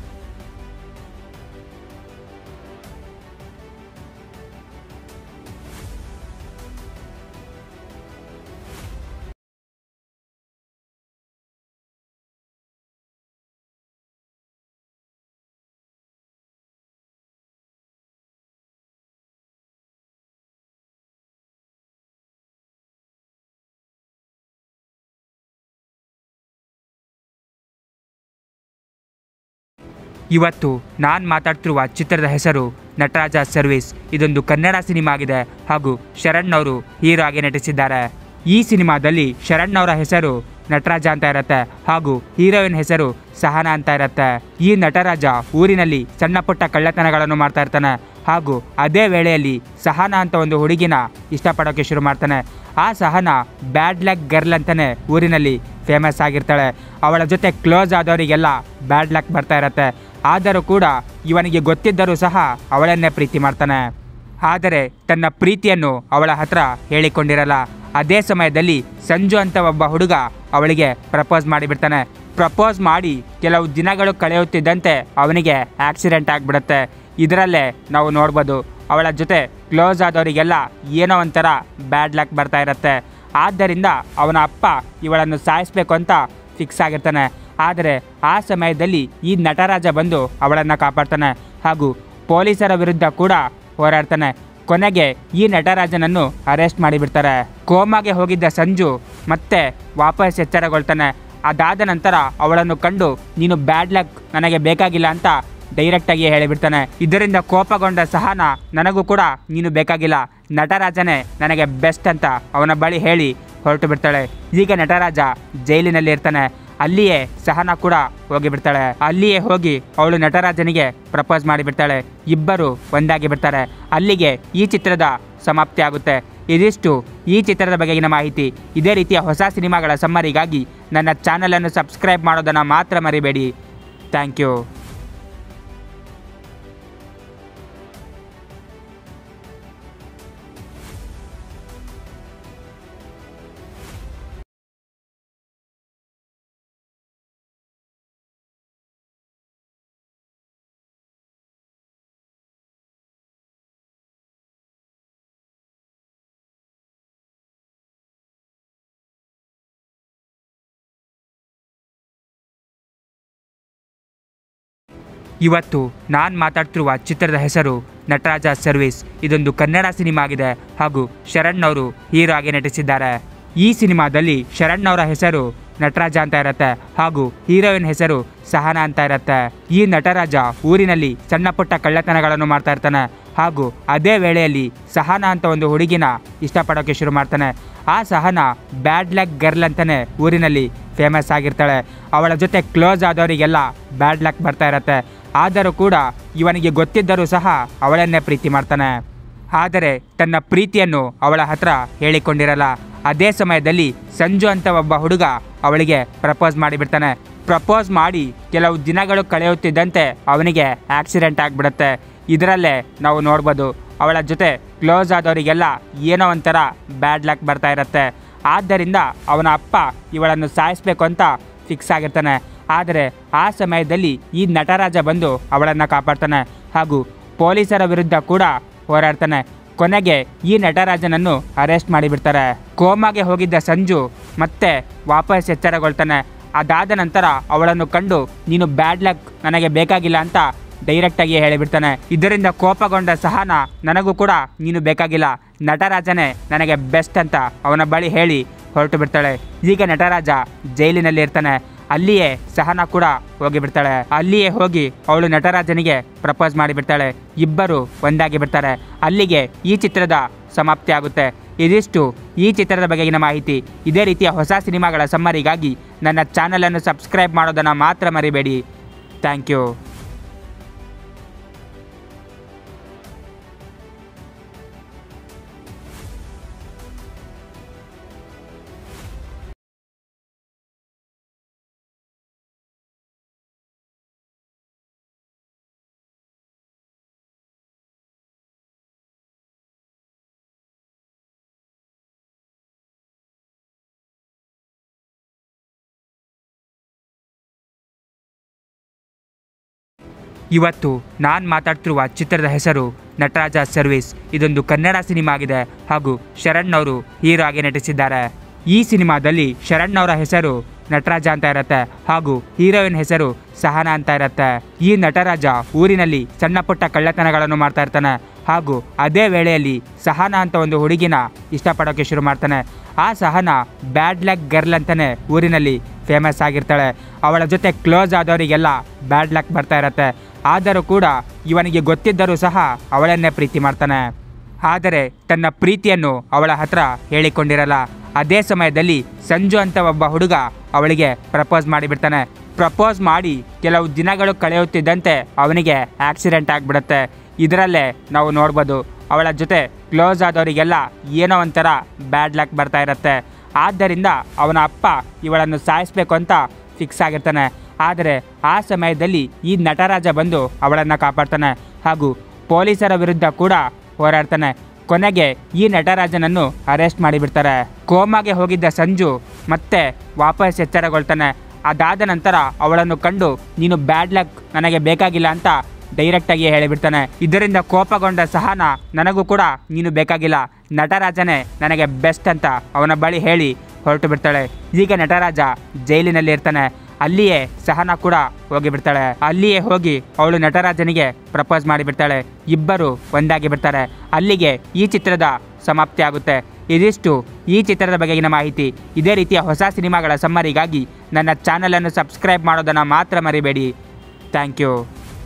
ಇವತ್ತು ನಾನು ಮಾತಾಡ್ತಿರುವ ಚಿತ್ರದ ಹೆಸರು ನಟರಾಜ ಸರ್ವಿಸ್ ಇದೊಂದು ಕನ್ನಡ ಸಿನಿಮಾ ಆಗಿದೆ ಹಾಗೂ ಶರಣ್ ಅವರು ಹೀರೋ ಆಗಿ ನಟಿಸಿದ್ದಾರೆ ಈ ಸಿನಿಮಾದಲ್ಲಿ ಶರಣ್ ಅವರ ಹೆಸರು ನಟರಾಜ ಅಂತ ಇರತ್ತೆ ಹಾಗೂ ಹೀರೋಯಿನ್ ಹೆಸರು ಸಹನಾ ಅಂತ ಇರತ್ತೆ ಈ ನಟರಾಜ ಊರಿನಲ್ಲಿ ಸಣ್ಣ ಪುಟ್ಟ ಕಳ್ಳತನಗಳನ್ನು ಮಾಡ್ತಾ ಇರ್ತಾನೆ ಹಾಗೂ ಅದೇ ವೇಳೆಯಲ್ಲಿ ಸಹನಾ ಅಂತ ಒಂದು ಹುಡುಗಿನ ಇಷ್ಟಪಡೋಕೆ ಶುರು ಮಾಡ್ತಾನೆ ಆ ಸಹನ ಬ್ಯಾಡ್ ಲಕ್ ಗರ್ಲ್ ಅಂತಾನೆ ಊರಿನಲ್ಲಿ ಫೇಮಸ್ ಆಗಿರ್ತಾಳೆ ಅವಳ ಜೊತೆ ಕ್ಲೋಸ್ ಆದವರಿಗೆಲ್ಲ ಬ್ಯಾಡ್ ಲಕ್ ಬರ್ತಾ ಇರತ್ತೆ ಆದರೂ ಕೂಡ ಇವನಿಗೆ ಗೊತ್ತಿದ್ದರೂ ಸಹ ಅವಳನ್ನೇ ಪ್ರೀತಿ ಮಾಡ್ತಾನೆ ಆದರೆ ತನ್ನ ಪ್ರೀತಿಯನ್ನು ಅವಳ ಹತ್ರ ಹೇಳಿಕೊಂಡಿರಲ್ಲ ಅದೇ ಸಮಯದಲ್ಲಿ ಸಂಜು ಅಂತ ಒಬ್ಬ ಹುಡುಗ ಅವಳಿಗೆ ಪ್ರಪೋಸ್ ಮಾಡಿಬಿಡ್ತಾನೆ ಪ್ರಪೋಸ್ ಮಾಡಿ ಕೆಲವು ದಿನಗಳು ಕಳೆಯುತ್ತಿದ್ದಂತೆ ಅವನಿಗೆ ಆಕ್ಸಿಡೆಂಟ್ ಆಗಿಬಿಡುತ್ತೆ ಇದರಲ್ಲೇ ನಾವು ನೋಡ್ಬೋದು ಅವಳ ಜೊತೆ ಕ್ಲೋಸ್ ಆದವರಿಗೆಲ್ಲ ಏನೋ ಒಂಥರ ಬ್ಯಾಡ್ ಲಕ್ ಬರ್ತಾ ಇರತ್ತೆ ಆದ್ದರಿಂದ ಅವನ ಅಪ್ಪ ಇವಳನ್ನು ಸಾಯಿಸ್ಬೇಕು ಅಂತ ಫಿಕ್ಸ್ ಆಗಿರ್ತಾನೆ ಆದರೆ ಆ ಸಮಯದಲ್ಲಿ ಈ ನಟರಾಜ ಬಂದು ಅವಳನ್ನು ಕಾಪಾಡ್ತಾನೆ ಹಾಗೂ ಪೊಲೀಸರ ವಿರುದ್ಧ ಕೂಡ ಹೋರಾಡ್ತಾನೆ ಕೊನೆಗೆ ಈ ನಟರಾಜನನ್ನು ಅರೆಸ್ಟ್ ಮಾಡಿಬಿಡ್ತಾರೆ ಕೋಮಾಗೆ ಹೋಗಿದ್ದ ಸಂಜು ಮತ್ತೆ ವಾಪಸ್ ಎಚ್ಚರಗೊಳ್ತಾನೆ ಅದಾದ ನಂತರ ಅವಳನ್ನು ಕಂಡು ನೀನು ಬ್ಯಾಡ್ ಲಕ್ ನನಗೆ ಬೇಕಾಗಿಲ್ಲ ಅಂತ ಡೈರೆಕ್ಟಾಗಿ ಹೇಳಿಬಿಡ್ತಾನೆ ಇದರಿಂದ ಕೋಪಗೊಂಡ ಸಹನ ನನಗೂ ಕೂಡ ನೀನು ಬೇಕಾಗಿಲ್ಲ ನಟರಾಜನೇ ನನಗೆ ಬೆಸ್ಟ್ ಅಂತ ಅವನ ಬಳಿ ಹೇಳಿ ಹೊರಟು ಬಿಡ್ತಾಳೆ ಈಗ ನಟರಾಜ ಜೈಲಿನಲ್ಲಿ ಇರ್ತಾನೆ ಅಲ್ಲಿಯೇ ಸಹನ ಕೂಡ ಹೋಗಿಬಿಡ್ತಾಳೆ ಅಲ್ಲಿಯೇ ಹೋಗಿ ಅವಳು ನಟರಾಜನಿಗೆ ಪ್ರಪೋಸ್ ಮಾಡಿಬಿಡ್ತಾಳೆ ಇಬ್ಬರು ಒಂದಾಗಿ ಬಿಡ್ತಾರೆ ಅಲ್ಲಿಗೆ ಈ ಚಿತ್ರದ ಸಮಾಪ್ತಿ ಆಗುತ್ತೆ ಇದಿಷ್ಟು ಈ ಚಿತ್ರದ ಬಗೆಗಿನ ಮಾಹಿತಿ ಇದೇ ರೀತಿಯ ಹೊಸ ಸಿನಿಮಾಗಳ ಸಮ್ಮರಿಗಾಗಿ ನನ್ನ ಚಾನಲನ್ನು ಸಬ್ಸ್ಕ್ರೈಬ್ ಮಾಡೋದನ್ನು ಮಾತ್ರ ಮರಿಬೇಡಿ ಥ್ಯಾಂಕ್ ಯು ಇವತ್ತು ನಾನು ಮಾತಾಡ್ತಿರುವ ಚಿತ್ರದ ಹೆಸರು ನಟರಾಜ ಸರ್ವಿಸ್ ಇದೊಂದು ಕನ್ನಡ ಸಿನಿಮಾ ಆಗಿದೆ ಹಾಗೂ ಶರಣ್ ಅವರು ಹೀರೋ ಆಗಿ ನಟಿಸಿದ್ದಾರೆ ಈ ಸಿನಿಮಾದಲ್ಲಿ ಶರಣ್ ಅವರ ಹೆಸರು ನಟರಾಜ ಅಂತ ಇರತ್ತೆ ಹಾಗೂ ಹೀರೋಯಿನ್ ಹೆಸರು ಸಹನ ಅಂತ ಇರತ್ತೆ ಈ ನಟರಾಜ ಊರಿನಲ್ಲಿ ಸಣ್ಣ ಪುಟ್ಟ ಕಳ್ಳತನಗಳನ್ನು ಮಾಡ್ತಾ ಇರ್ತಾನೆ ಹಾಗೂ ಅದೇ ವೇಳೆಯಲ್ಲಿ ಸಹನ ಅಂತ ಒಂದು ಹುಡುಗಿನ ಇಷ್ಟಪಡೋಕೆ ಶುರು ಮಾಡ್ತಾನೆ ಆ ಸಹನ ಬ್ಯಾಡ್ ಲಕ್ ಗರ್ಲ್ ಅಂತಾನೆ ಊರಿನಲ್ಲಿ ಫೇಮಸ್ ಆಗಿರ್ತಾಳೆ ಅವಳ ಜೊತೆ ಕ್ಲೋಸ್ ಆದವರಿಗೆಲ್ಲ ಬ್ಯಾಡ್ ಲಕ್ ಬರ್ತಾ ಇರತ್ತೆ ಆದರೂ ಕೂಡ ಇವನಿಗೆ ಗೊತ್ತಿದ್ದರೂ ಸಹ ಅವಳನ್ನೇ ಪ್ರೀತಿ ಮಾಡ್ತಾನೆ ಆದರೆ ತನ್ನ ಪ್ರೀತಿಯನ್ನು ಅವಳ ಹತ್ರ ಹೇಳಿಕೊಂಡಿರಲ್ಲ ಅದೇ ಸಮಯದಲ್ಲಿ ಸಂಜು ಅಂತ ಒಬ್ಬ ಹುಡುಗ ಅವಳಿಗೆ ಪ್ರಪೋಸ್ ಮಾಡಿಬಿಡ್ತಾನೆ ಪ್ರಪೋಸ್ ಮಾಡಿ ಕೆಲವು ದಿನಗಳು ಕಳೆಯುತ್ತಿದ್ದಂತೆ ಅವನಿಗೆ ಆಕ್ಸಿಡೆಂಟ್ ಆಗಿಬಿಡುತ್ತೆ ಇದರಲ್ಲೇ ನಾವು ನೋಡ್ಬೋದು ಅವಳ ಜೊತೆ ಕ್ಲೋಸ್ ಆದವರಿಗೆಲ್ಲ ಏನೋ ಒಂಥರ ಬ್ಯಾಡ್ ಲಕ್ ಬರ್ತಾ ಇರತ್ತೆ ಆದ್ದರಿಂದ ಅವನ ಅಪ್ಪ ಇವಳನ್ನು ಸಾಯಿಸ್ಬೇಕು ಅಂತ ಫಿಕ್ಸ್ ಆಗಿರ್ತಾನೆ ಆದರೆ ಆ ಸಮಯದಲ್ಲಿ ಈ ನಟರಾಜ ಬಂದು ಅವಳನ್ನು ಕಾಪಾಡ್ತಾನೆ ಹಾಗೂ ಪೊಲೀಸರ ವಿರುದ್ಧ ಕೂಡ ಹೋರಾಡ್ತಾನೆ ಕೊನೆಗೆ ಈ ನಟರಾಜನನ್ನು ಅರೆಸ್ಟ್ ಮಾಡಿಬಿಡ್ತಾರೆ ಕೋಮಾಗೆ ಹೋಗಿದ್ದ ಸಂಜು ಮತ್ತೆ ವಾಪಸ್ ಎಚ್ಚರಗೊಳ್ತಾನೆ ಅದಾದ ನಂತರ ಅವಳನ್ನು ಕಂಡು ನೀನು ಬ್ಯಾಡ್ ಲಕ್ ನನಗೆ ಬೇಕಾಗಿಲ್ಲ ಅಂತ ಡೈರೆಕ್ಟಾಗಿ ಹೇಳಿಬಿಡ್ತಾನೆ ಇದರಿಂದ ಕೋಪಗೊಂಡ ಸಹನ ನನಗೂ ಕೂಡ ನೀನು ಬೇಕಾಗಿಲ್ಲ ನಟರಾಜನೇ ನನಗೆ ಬೆಸ್ಟ್ ಅಂತ ಅವನ ಬಳಿ ಹೇಳಿ ಹೊರಟು ಬಿಡ್ತಾಳೆ ಈಗ ನಟರಾಜ ಜೈಲಿನಲ್ಲಿ ಇರ್ತಾನೆ ಅಲ್ಲಿಯೇ ಸಹನ ಕೂಡ ಹೋಗಿಬಿಡ್ತಾಳೆ ಅಲ್ಲಿಯೇ ಹೋಗಿ ಅವಳು ನಟರಾಜನಿಗೆ ಪ್ರಪೋಸ್ ಮಾಡಿಬಿಡ್ತಾಳೆ ಇಬ್ಬರು ಒಂದಾಗಿ ಬಿಡ್ತಾರೆ ಅಲ್ಲಿಗೆ ಈ ಚಿತ್ರದ ಸಮಾಪ್ತಿ ಆಗುತ್ತೆ ಇದಿಷ್ಟು ಈ ಚಿತ್ರದ ಬಗೆಗಿನ ಮಾಹಿತಿ ಇದೇ ರೀತಿಯ ಹೊಸ ಸಿನಿಮಾಗಳ ಸಮ್ಮರಿಗಾಗಿ ನನ್ನ ಚಾನಲನ್ನು ಸಬ್ಸ್ಕ್ರೈಬ್ ಮಾಡೋದನ್ನು ಮಾತ್ರ ಮರಿಬೇಡಿ ಥ್ಯಾಂಕ್ ಯು ಇವತ್ತು ನಾನು ಮಾತಾಡ್ತಿರುವ ಚಿತ್ರದ ಹೆಸರು ನಟರಾಜ ಸರ್ವಿಸ್ ಇದೊಂದು ಕನ್ನಡ ಸಿನಿಮಾ ಆಗಿದೆ ಹಾಗೂ ಶರಣ್ ಅವರು ಹೀರೋ ಆಗಿ ನಟಿಸಿದ್ದಾರೆ ಈ ಸಿನಿಮಾದಲ್ಲಿ ಶರಣ್ ಅವರ ಹೆಸರು ನಟರಾಜ ಅಂತ ಇರತ್ತೆ ಹಾಗೂ ಹೀರೋಯಿನ್ ಹೆಸರು ಸಹನ ಅಂತ ಇರತ್ತೆ ಈ ನಟರಾಜ ಊರಿನಲ್ಲಿ ಸಣ್ಣ ಪುಟ್ಟ ಕಳ್ಳತನಗಳನ್ನು ಮಾಡ್ತಾ ಇರ್ತಾನೆ ಹಾಗೂ ಅದೇ ವೇಳೆಯಲ್ಲಿ ಸಹನ ಅಂತ ಒಂದು ಹುಡುಗಿನ ಇಷ್ಟಪಡೋಕೆ ಶುರು ಮಾಡ್ತಾನೆ ಆ ಸಹನ ಬ್ಯಾಡ್ ಲಕ್ ಗರ್ಲ್ ಅಂತಾನೆ ಊರಿನಲ್ಲಿ ಫೇಮಸ್ ಆಗಿರ್ತಾಳೆ ಅವಳ ಜೊತೆ ಕ್ಲೋಸ್ ಆದವರಿಗೆಲ್ಲ ಬ್ಯಾಡ್ ಲಕ್ ಬರ್ತಾ ಇರತ್ತೆ ಆದರೂ ಕೂಡ ಇವನಿಗೆ ಗೊತ್ತಿದ್ದರೂ ಸಹ ಅವಳನ್ನೇ ಪ್ರೀತಿ ಮಾಡ್ತಾನೆ ಆದರೆ ತನ್ನ ಪ್ರೀತಿಯನ್ನು ಅವಳ ಹತ್ರ ಹೇಳಿಕೊಂಡಿರಲ್ಲ ಅದೇ ಸಮಯದಲ್ಲಿ ಸಂಜು ಅಂತ ಒಬ್ಬ ಹುಡುಗ ಅವಳಿಗೆ ಪ್ರಪೋಸ್ ಮಾಡಿಬಿಡ್ತಾನೆ ಪ್ರಪೋಸ್ ಮಾಡಿ ಕೆಲವು ದಿನಗಳು ಕಳೆಯುತ್ತಿದ್ದಂತೆ ಅವನಿಗೆ ಆಕ್ಸಿಡೆಂಟ್ ಆಗಿಬಿಡುತ್ತೆ ಇದರಲ್ಲೇ ನಾವು ನೋಡ್ಬೋದು ಅವಳ ಜೊತೆ ಕ್ಲೋಸ್ ಆದವರಿಗೆಲ್ಲ ಏನೋ ಒಂಥರ ಬ್ಯಾಡ್ ಲಕ್ ಬರ್ತಾ ಇರುತ್ತೆ ಆದ್ದರಿಂದ ಅವನ ಅಪ್ಪ ಇವಳನ್ನು ಸಾಯಿಸ್ಬೇಕು ಅಂತ ಫಿಕ್ಸ್ ಆಗಿರ್ತಾನೆ ಆದರೆ ಆ ಸಮಯದಲ್ಲಿ ಈ ನಟರಾಜ ಬಂದು ಅವಳನ್ನು ಕಾಪಾಡ್ತಾನೆ ಹಾಗೂ ಪೊಲೀಸರ ವಿರುದ್ಧ ಕೂಡ ಹೋರಾಡ್ತಾನೆ ಕೊನೆಗೆ ಈ ನಟರಾಜನನ್ನು ಅರೆಸ್ಟ್ ಮಾಡಿಬಿಡ್ತಾರೆ ಕೋಮಾಗೆ ಹೋಗಿದ್ದ ಸಂಜು ಮತ್ತೆ ವಾಪಸ್ ಎಚ್ಚರಗೊಳ್ತಾನೆ ಅದಾದ ನಂತರ ಅವಳನ್ನು ಕಂಡು ನೀನು ಬ್ಯಾಡ್ ಲಕ್ ನನಗೆ ಬೇಕಾಗಿಲ್ಲ ಅಂತ ಡೈರೆಕ್ಟಾಗಿ ಹೇಳಿಬಿಡ್ತಾನೆ ಇದರಿಂದ ಕೋಪಗೊಂಡ ಸಹನ ನನಗೂ ಕೂಡ ನೀನು ಬೇಕಾಗಿಲ್ಲ ನಟರಾಜನೇ ನನಗೆ ಬೆಸ್ಟ್ ಅಂತ ಅವನ ಬಳಿ ಹೇಳಿ ಹೊರಟು ಬಿಡ್ತಾಳೆ ಈಗ ನಟರಾಜ ಜೈಲಿನಲ್ಲಿ ಇರ್ತಾನೆ ಅಲ್ಲಿಯೇ ಸಹನ ಕೂಡ ಹೋಗಿಬಿಡ್ತಾಳೆ ಅಲ್ಲಿಯೇ ಹೋಗಿ ಅವಳು ನಟರಾಜನಿಗೆ ಪ್ರಪೋಸ್ ಮಾಡಿಬಿಡ್ತಾಳೆ ಇಬ್ಬರು ಒಂದಾಗಿ ಬಿಡ್ತಾರೆ ಅಲ್ಲಿಗೆ ಈ ಚಿತ್ರದ ಸಮಾಪ್ತಿ ಆಗುತ್ತೆ ಇದಿಷ್ಟು ಈ ಚಿತ್ರದ ಬಗೆಗಿನ ಮಾಹಿತಿ ಇದೇ ರೀತಿಯ ಹೊಸ ಸಿನಿಮಾಗಳ ಸಮ್ಮರಿಗಾಗಿ ನನ್ನ ಚಾನಲನ್ನು ಸಬ್ಸ್ಕ್ರೈಬ್ ಮಾಡೋದನ್ನು ಮಾತ್ರ ಮರಿಬೇಡಿ ಥ್ಯಾಂಕ್ ಯು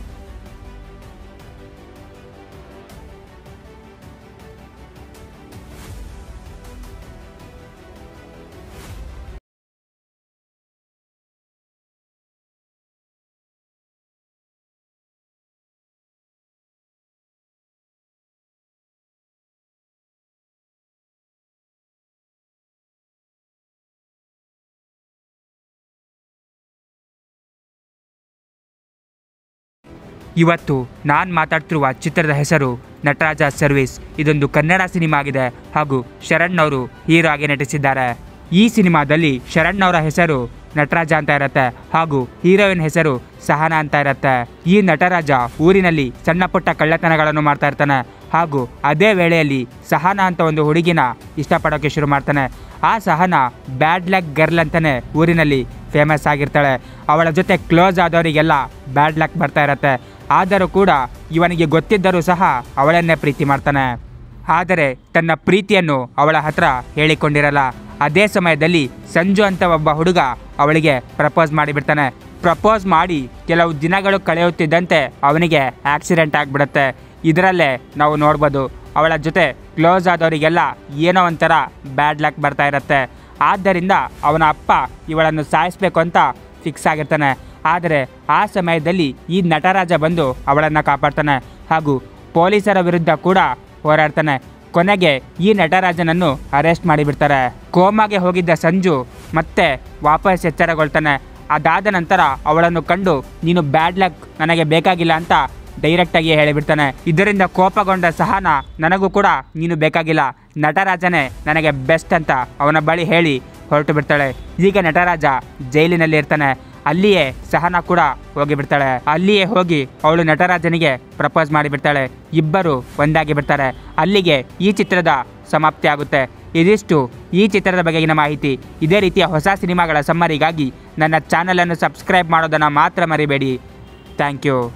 ಇವತ್ತು ನಾನು ಮಾತಾಡ್ತಿರುವ ಚಿತ್ರದ ಹೆಸರು ನಟರಾಜ ಸರ್ವಿಸ್ ಇದೊಂದು ಕನ್ನಡ ಸಿನಿಮಾ ಆಗಿದೆ ಹಾಗೂ ಶರಣ್ ಅವರು ಹೀರೋ ಆಗಿ ನಟಿಸಿದ್ದಾರೆ ಈ ಸಿನಿಮಾದಲ್ಲಿ ಶರಣ್ ಅವರ ಹೆಸರು ನಟರಾಜ ಅಂತ ಇರುತ್ತೆ ಹಾಗೂ ಹೀರೋಯಿನ್ ಹೆಸರು ಸಹನಾ ಅಂತ ಇರುತ್ತೆ ಈ ನಟರಾಜ ಊರಿನಲ್ಲಿ ಸಣ್ಣ ಪುಟ್ಟ ಕಳ್ಳತನಗಳನ್ನು ಮಾಡ್ತಾ ಇರ್ತಾನೆ ಹಾಗೂ ಅದೇ ವೇಳೆಯಲ್ಲಿ ಸಹನಾ ಅಂತ ಒಂದು ಹುಡುಗಿನ ಇಷ್ಟಪಡೋಕೆ ಶುರು ಮಾಡ್ತಾನೆ ಆ ಸಹನಾ ಬ್ಯಾಡ್ ಲಕ್ ಗರ್ಲ್ ಅಂತಾನೆ ಊರಿನಲ್ಲಿ ಫೇಮಸ್ ಆಗಿರ್ತಾಳೆ ಅವಳ ಜೊತೆ ಕ್ಲೋಸ್ ಆದವರಿಗೆಲ್ಲ ಬ್ಯಾಡ್ ಲಕ್ ಬರ್ತಾ ಇರತ್ತೆ ಆದರೂ ಕೂಡ ಇವನಿಗೆ ಗೊತ್ತಿದ್ದರೂ ಸಹ ಅವಳನ್ನೇ ಪ್ರೀತಿ ಮಾಡ್ತಾನೆ ಆದರೆ ತನ್ನ ಪ್ರೀತಿಯನ್ನು ಅವಳ ಹತ್ರ ಹೇಳಿಕೊಂಡಿರಲ್ಲ ಅದೇ ಸಮಯದಲ್ಲಿ ಸಂಜು ಅಂತ ಒಬ್ಬ ಹುಡುಗ ಅವಳಿಗೆ ಪ್ರಪೋಸ್ ಮಾಡಿಬಿಡ್ತಾನೆ ಪ್ರಪೋಸ್ ಮಾಡಿ ಕೆಲವು ದಿನಗಳು ಕಳೆಯುತ್ತಿದ್ದಂತೆ ಅವನಿಗೆ ಆಕ್ಸಿಡೆಂಟ್ ಆಗಿಬಿಡುತ್ತೆ ಇದರಲ್ಲೇ ನಾವು ನೋಡ್ಬೋದು ಅವಳ ಜೊತೆ ಕ್ಲೋಸ್ ಆದವರಿಗೆಲ್ಲ ಏನೋ ಒಂಥರ ಬ್ಯಾಡ್ ಲಕ್ ಬರ್ತಾ ಇರುತ್ತೆ ಆದ್ದರಿಂದ ಅವನ ಅಪ್ಪ ಇವಳನ್ನು ಸಾಯಿಸ್ಬೇಕು ಅಂತ ಫಿಕ್ಸ್ ಆಗಿರ್ತಾನೆ ಆದರೆ ಆ ಸಮಯದಲ್ಲಿ ಈ ನಟರಾಜ ಬಂದು ಅವಳನ್ನು ಕಾಪಾಡ್ತಾನೆ ಹಾಗೂ ಪೊಲೀಸರ ವಿರುದ್ಧ ಕೂಡ ಹೋರಾಡ್ತಾನೆ ಕೊನೆಗೆ ಈ ನಟರಾಜನನ್ನು ಅರೆಸ್ಟ್ ಮಾಡಿಬಿಡ್ತಾರೆ ಕೋಮಾಗೆ ಹೋಗಿದ್ದ ಸಂಜು ಮತ್ತೆ ವಾಪಸ್ ಎಚ್ಚರಗೊಳ್ತಾನೆ ಅದಾದ ನಂತರ ಅವಳನ್ನು ಕಂಡು ನೀನು ಬ್ಯಾಡ್ ಲಕ್ ನನಗೆ ಬೇಕಾಗಿಲ್ಲ ಅಂತ ಡೈರೆಕ್ಟಾಗಿ ಹೇಳಿಬಿಡ್ತಾನೆ ಇದರಿಂದ ಕೋಪಗೊಂಡ ಸಹನ ನನಗೂ ಕೂಡ ನೀನು ಬೇಕಾಗಿಲ್ಲ ನಟರಾಜನೇ ನನಗೆ ಬೆಸ್ಟ್ ಅಂತ ಅವನ ಬಳಿ ಹೇಳಿ ಹೊರಟು ಬಿಡ್ತಾಳೆ ಈಗ ನಟರಾಜ ಜೈಲಿನಲ್ಲಿ ಇರ್ತಾನೆ ಅಲ್ಲಿಯೇ ಸಹನ ಕೂಡ ಹೋಗಿಬಿಡ್ತಾಳೆ ಅಲ್ಲಿಯೇ ಹೋಗಿ ಅವಳು ನಟರಾಜನಿಗೆ ಪ್ರಪೋಸ್ ಮಾಡಿಬಿಡ್ತಾಳೆ ಇಬ್ಬರು ಒಂದಾಗಿ ಬಿಡ್ತಾರೆ ಅಲ್ಲಿಗೆ ಈ ಚಿತ್ರದ ಸಮಾಪ್ತಿ ಆಗುತ್ತೆ ಇದಿಷ್ಟು ಈ ಚಿತ್ರದ ಬಗೆಗಿನ ಮಾಹಿತಿ ಇದೇ ರೀತಿಯ ಹೊಸ ಸಿನಿಮಾಗಳ ಸಮ್ಮರಿಗಾಗಿ ನನ್ನ ಚಾನಲನ್ನು ಸಬ್ಸ್ಕ್ರೈಬ್ ಮಾಡೋದನ್ನು ಮಾತ್ರ ಮರಿಬೇಡಿ ಥ್ಯಾಂಕ್ ಯು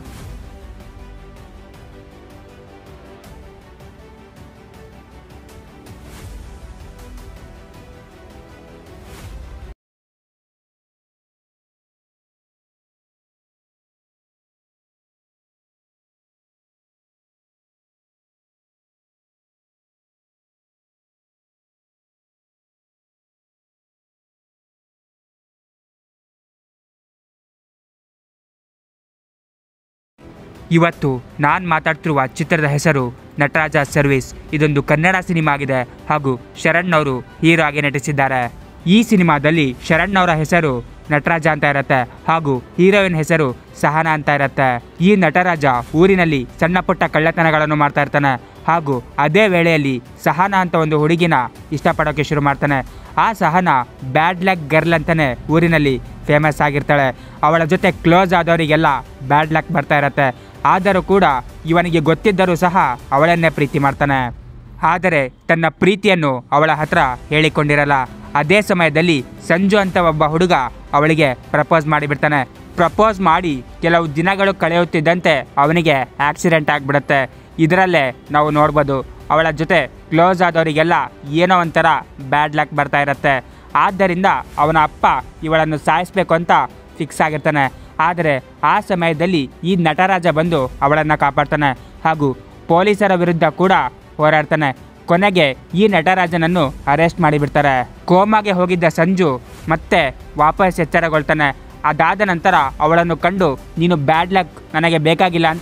ಇವತ್ತು ನಾನು ಮಾತಾಡ್ತಿರುವ ಚಿತ್ರದ ಹೆಸರು ನಟರಾಜ ಸರ್ವಿಸ್ ಇದೊಂದು ಕನ್ನಡ ಸಿನಿಮಾ ಆಗಿದೆ ಹಾಗೂ ಶರಣ್ ಅವರು ಹೀರೋ ಆಗಿ ನಟಿಸಿದ್ದಾರೆ ಈ ಸಿನಿಮಾದಲ್ಲಿ ಶರಣ್ ಅವರ ಹೆಸರು ನಟರಾಜ ಅಂತ ಇರುತ್ತೆ ಹಾಗೂ ಹೀರೋಯಿನ್ ಹೆಸರು ಸಹನಾ ಅಂತ ಇರುತ್ತೆ ಈ ನಟರಾಜ ಊರಿನಲ್ಲಿ ಸಣ್ಣ ಪುಟ್ಟ ಕಳ್ಳತನಗಳನ್ನು ಮಾಡ್ತಾ ಇರ್ತಾನೆ ಹಾಗೂ ಅದೇ ವೇಳೆಯಲ್ಲಿ ಸಹನಾ ಅಂತ ಒಂದು ಹುಡುಗಿನ ಇಷ್ಟಪಡೋಕೆ ಶುರು ಮಾಡ್ತಾನೆ ಆ ಸಹನಾ ಬ್ಯಾಡ್ ಲಕ್ ಗರ್ಲ್ ಅಂತಾನೆ ಊರಿನಲ್ಲಿ ಫೇಮಸ್ ಆಗಿರ್ತಾಳೆ ಅವಳ ಜೊತೆ ಕ್ಲೋಸ್ ಆದವರಿಗೆಲ್ಲ ಬ್ಯಾಡ್ ಲಕ್ ಬರ್ತಾ ಇರತ್ತೆ ಆದರೂ ಕೂಡ ಇವನಿಗೆ ಗೊತ್ತಿದ್ದರೂ ಸಹ ಅವಳನ್ನೇ ಪ್ರೀತಿ ಮಾಡ್ತಾನೆ ಆದರೆ ತನ್ನ ಪ್ರೀತಿಯನ್ನು ಅವಳ ಹತ್ರ ಹೇಳಿಕೊಂಡಿರಲ್ಲ ಅದೇ ಸಮಯದಲ್ಲಿ ಸಂಜು ಅಂತ ಒಬ್ಬ ಹುಡುಗ ಅವಳಿಗೆ ಪ್ರಪೋಸ್ ಮಾಡಿಬಿಡ್ತಾನೆ ಪ್ರಪೋಸ್ ಮಾಡಿ ಕೆಲವು ದಿನಗಳು ಕಳೆಯುತ್ತಿದ್ದಂತೆ ಅವನಿಗೆ ಆಕ್ಸಿಡೆಂಟ್ ಆಗಿಬಿಡುತ್ತೆ ಇದರಲ್ಲೇ ನಾವು ನೋಡ್ಬೋದು ಅವಳ ಜೊತೆ ಕ್ಲೋಸ್ ಆದವರಿಗೆಲ್ಲ ಏನೋ ಒಂಥರ ಬ್ಯಾಡ್ ಲಕ್ ಬರ್ತಾ ಇರುತ್ತೆ ಆದ್ದರಿಂದ ಅವನ ಅಪ್ಪ ಇವಳನ್ನು ಸಾಯಿಸ್ಬೇಕು ಅಂತ ಫಿಕ್ಸ್ ಆಗಿರ್ತಾನೆ ಆದರೆ ಆ ಸಮಯದಲ್ಲಿ ಈ ನಟರಾಜ ಬಂದು ಅವಳನ್ನು ಕಾಪಾಡ್ತಾನೆ ಹಾಗೂ ಪೊಲೀಸರ ವಿರುದ್ಧ ಕೂಡ ಹೋರಾಡ್ತಾನೆ ಕೊನೆಗೆ ಈ ನಟರಾಜನನ್ನು ಅರೆಸ್ಟ್ ಮಾಡಿಬಿಡ್ತಾರೆ ಕೋಮಾಗೆ ಹೋಗಿದ್ದ ಸಂಜು ಮತ್ತೆ ವಾಪಸ್ ಎಚ್ಚರಗೊಳ್ತಾನೆ ಅದಾದ ನಂತರ ಅವಳನ್ನು ಕಂಡು ನೀನು ಬ್ಯಾಡ್ ಲಕ್ ನನಗೆ ಬೇಕಾಗಿಲ್ಲ ಅಂತ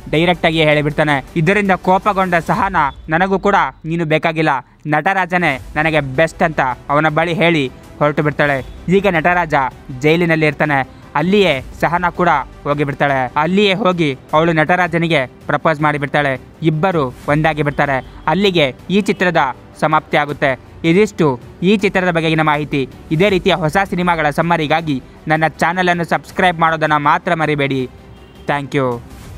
ಡೈರೆಕ್ಟಾಗಿ ಹೇಳಿಬಿಡ್ತಾನೆ ಇದರಿಂದ ಕೋಪಗೊಂಡ ಸಹನ ನನಗೂ ಕೂಡ ನೀನು ಬೇಕಾಗಿಲ್ಲ ನಟರಾಜನೇ ನನಗೆ ಬೆಸ್ಟ್ ಅಂತ ಅವನ ಬಳಿ ಹೇಳಿ ಹೊರಟು ಬಿಡ್ತಾಳೆ ಈಗ ನಟರಾಜ ಜೈಲಿನಲ್ಲಿ ಇರ್ತಾನೆ ಅಲ್ಲಿಯೇ ಸಹನ ಕೂಡ ಹೋಗಿ ಬಿಡ್ತಾಳೆ ಅಲ್ಲಿಯೇ ಹೋಗಿ ಅವಳು ನಟರಾಜನಿಗೆ ಪ್ರಪೋಸ್ ಮಾಡಿಬಿಡ್ತಾಳೆ ಇಬ್ಬರು ಒಂದಾಗಿ ಬಿಡ್ತಾರೆ ಅಲ್ಲಿಗೆ ಈ ಚಿತ್ರದ ಸಮಾಪ್ತಿ ಆಗುತ್ತೆ ಇದಿಷ್ಟು ಈ ಚಿತ್ರದ ಬಗೆಗಿನ ಮಾಹಿತಿ ಇದೇ ರೀತಿಯ ಹೊಸ ಸಿನಿಮಾಗಳ ಸಮ್ಮರಿಗಾಗಿ ನನ್ನ ಚಾನಲನ್ನು ಸಬ್ಸ್ಕ್ರೈಬ್ ಮಾಡೋದನ್ನು ಮಾತ್ರ ಮರಿಬೇಡಿ ಥ್ಯಾಂಕ್ ಯು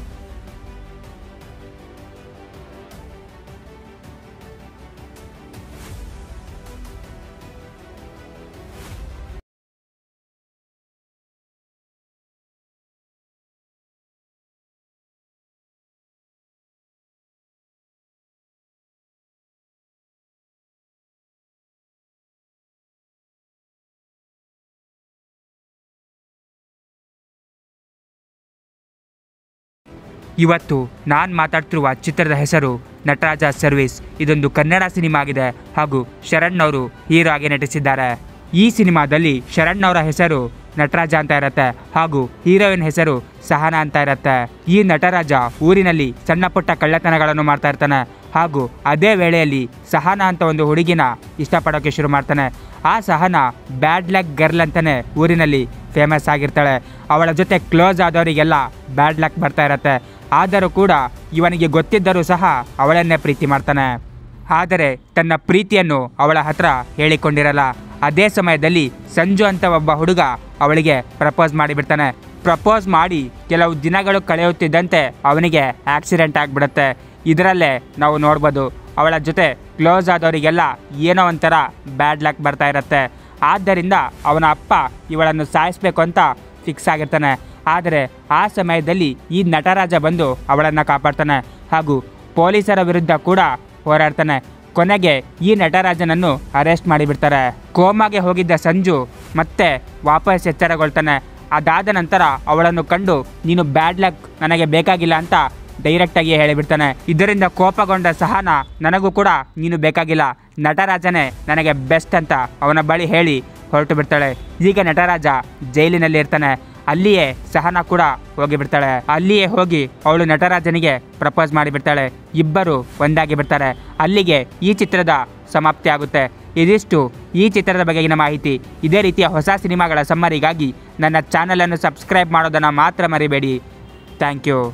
ಇವತ್ತು ನಾನು ಮಾತಾಡ್ತಿರುವ ಚಿತ್ರದ ಹೆಸರು ನಟರಾಜ ಸರ್ವಿಸ್ ಇದೊಂದು ಕನ್ನಡ ಸಿನಿಮಾ ಆಗಿದೆ ಹಾಗೂ ಶರಣ್ ಅವರು ಹೀರೋ ಆಗಿ ನಟಿಸಿದ್ದಾರೆ ಈ ಸಿನಿಮಾದಲ್ಲಿ ಶರಣ್ ಅವರ ಹೆಸರು ನಟರಾಜ ಅಂತ ಇರುತ್ತೆ ಹಾಗೂ ಹೀರೋಯಿನ್ ಹೆಸರು ಸಹನಾ ಅಂತ ಇರುತ್ತೆ ಈ ನಟರಾಜ ಊರಿನಲ್ಲಿ ಸಣ್ಣ ಪುಟ್ಟ ಕಳ್ಳತನಗಳನ್ನು ಮಾಡ್ತಾ ಇರ್ತಾನೆ ಹಾಗೂ ಅದೇ ವೇಳೆಯಲ್ಲಿ ಸಹನಾ ಅಂತ ಒಂದು ಹುಡುಗಿನ ಇಷ್ಟಪಡೋಕೆ ಶುರು ಮಾಡ್ತಾನೆ ಆ ಸಹನಾ ಬ್ಯಾಡ್ ಲಕ್ ಗರ್ಲ್ ಅಂತಾನೆ ಊರಿನಲ್ಲಿ ಫೇಮಸ್ ಆಗಿರ್ತಾಳೆ ಅವಳ ಜೊತೆ ಕ್ಲೋಸ್ ಆದವರಿಗೆಲ್ಲ ಬ್ಯಾಡ್ ಲಕ್ ಬರ್ತಾ ಇರತ್ತೆ ಆದರೂ ಕೂಡ ಇವನಿಗೆ ಗೊತ್ತಿದ್ದರೂ ಸಹ ಅವಳನ್ನೇ ಪ್ರೀತಿ ಮಾಡ್ತಾನೆ ಆದರೆ ತನ್ನ ಪ್ರೀತಿಯನ್ನು ಅವಳ ಹತ್ರ ಹೇಳಿಕೊಂಡಿರಲ್ಲ ಅದೇ ಸಮಯದಲ್ಲಿ ಸಂಜು ಅಂತ ಒಬ್ಬ ಹುಡುಗ ಅವಳಿಗೆ ಪ್ರಪೋಸ್ ಮಾಡಿಬಿಡ್ತಾನೆ ಪ್ರಪೋಸ್ ಮಾಡಿ ಕೆಲವು ದಿನಗಳು ಕಳೆಯುತ್ತಿದ್ದಂತೆ ಅವನಿಗೆ ಆಕ್ಸಿಡೆಂಟ್ ಆಗಿಬಿಡುತ್ತೆ ಇದರಲ್ಲೇ ನಾವು ನೋಡ್ಬೋದು ಅವಳ ಜೊತೆ ಕ್ಲೋಸ್ ಆದವರಿಗೆಲ್ಲ ಏನೋ ಒಂಥರ ಬ್ಯಾಡ್ ಲಕ್ ಬರ್ತಾ ಇರತ್ತೆ ಆದ್ದರಿಂದ ಅವನ ಅಪ್ಪ ಇವಳನ್ನು ಸಾಯಿಸ್ಬೇಕು ಅಂತ ಫಿಕ್ಸ್ ಆಗಿರ್ತಾನೆ ಆದರೆ ಆ ಸಮಯದಲ್ಲಿ ಈ ನಟರಾಜ ಬಂದು ಅವಳನ್ನು ಕಾಪಾಡ್ತಾನೆ ಹಾಗೂ ಪೊಲೀಸರ ವಿರುದ್ಧ ಕೂಡ ಹೋರಾಡ್ತಾನೆ ಕೊನೆಗೆ ಈ ನಟರಾಜನನ್ನು ಅರೆಸ್ಟ್ ಮಾಡಿಬಿಡ್ತಾರೆ ಕೋಮಾಗೆ ಹೋಗಿದ್ದ ಸಂಜು ಮತ್ತೆ ವಾಪಸ್ ಎಚ್ಚರಗೊಳ್ತಾನೆ ಅದಾದ ನಂತರ ಅವಳನ್ನು ಕಂಡು ನೀನು ಬ್ಯಾಡ್ ಲಕ್ ನನಗೆ ಬೇಕಾಗಿಲ್ಲ ಅಂತ ಡೈರೆಕ್ಟಾಗಿ ಹೇಳಿಬಿಡ್ತಾನೆ ಇದರಿಂದ ಕೋಪಗೊಂಡ ಸಹನ ನನಗೂ ಕೂಡ ನೀನು ಬೇಕಾಗಿಲ್ಲ ನಟರಾಜನೇ ನನಗೆ ಬೆಸ್ಟ್ ಅಂತ ಅವನ ಬಳಿ ಹೇಳಿ ಹೊರಟು ಬಿಡ್ತಾಳೆ ಈಗ ನಟರಾಜ ಜೈಲಿನಲ್ಲಿ ಇರ್ತಾನೆ ಅಲ್ಲಿಯೇ ಸಹನ ಕೂಡ ಹೋಗಿ ಬಿಡ್ತಾಳೆ ಅಲ್ಲಿಯೇ ಹೋಗಿ ಅವಳು ನಟರಾಜನಿಗೆ ಪ್ರಪೋಸ್ ಮಾಡಿಬಿಡ್ತಾಳೆ ಇಬ್ಬರು ಒಂದಾಗಿ ಬಿಡ್ತಾರೆ ಅಲ್ಲಿಗೆ ಈ ಚಿತ್ರದ ಸಮಾಪ್ತಿ ಆಗುತ್ತೆ ಇದಿಷ್ಟು ಈ ಚಿತ್ರದ ಬಗೆಗಿನ ಮಾಹಿತಿ ಇದೇ ರೀತಿಯ ಹೊಸ ಸಿನಿಮಾಗಳ ಸಮ್ಮರಿಗಾಗಿ ನನ್ನ ಚಾನಲನ್ನು ಸಬ್ಸ್ಕ್ರೈಬ್ ಮಾಡೋದನ್ನು ಮಾತ್ರ ಮರಿಬೇಡಿ ಥ್ಯಾಂಕ್ ಯು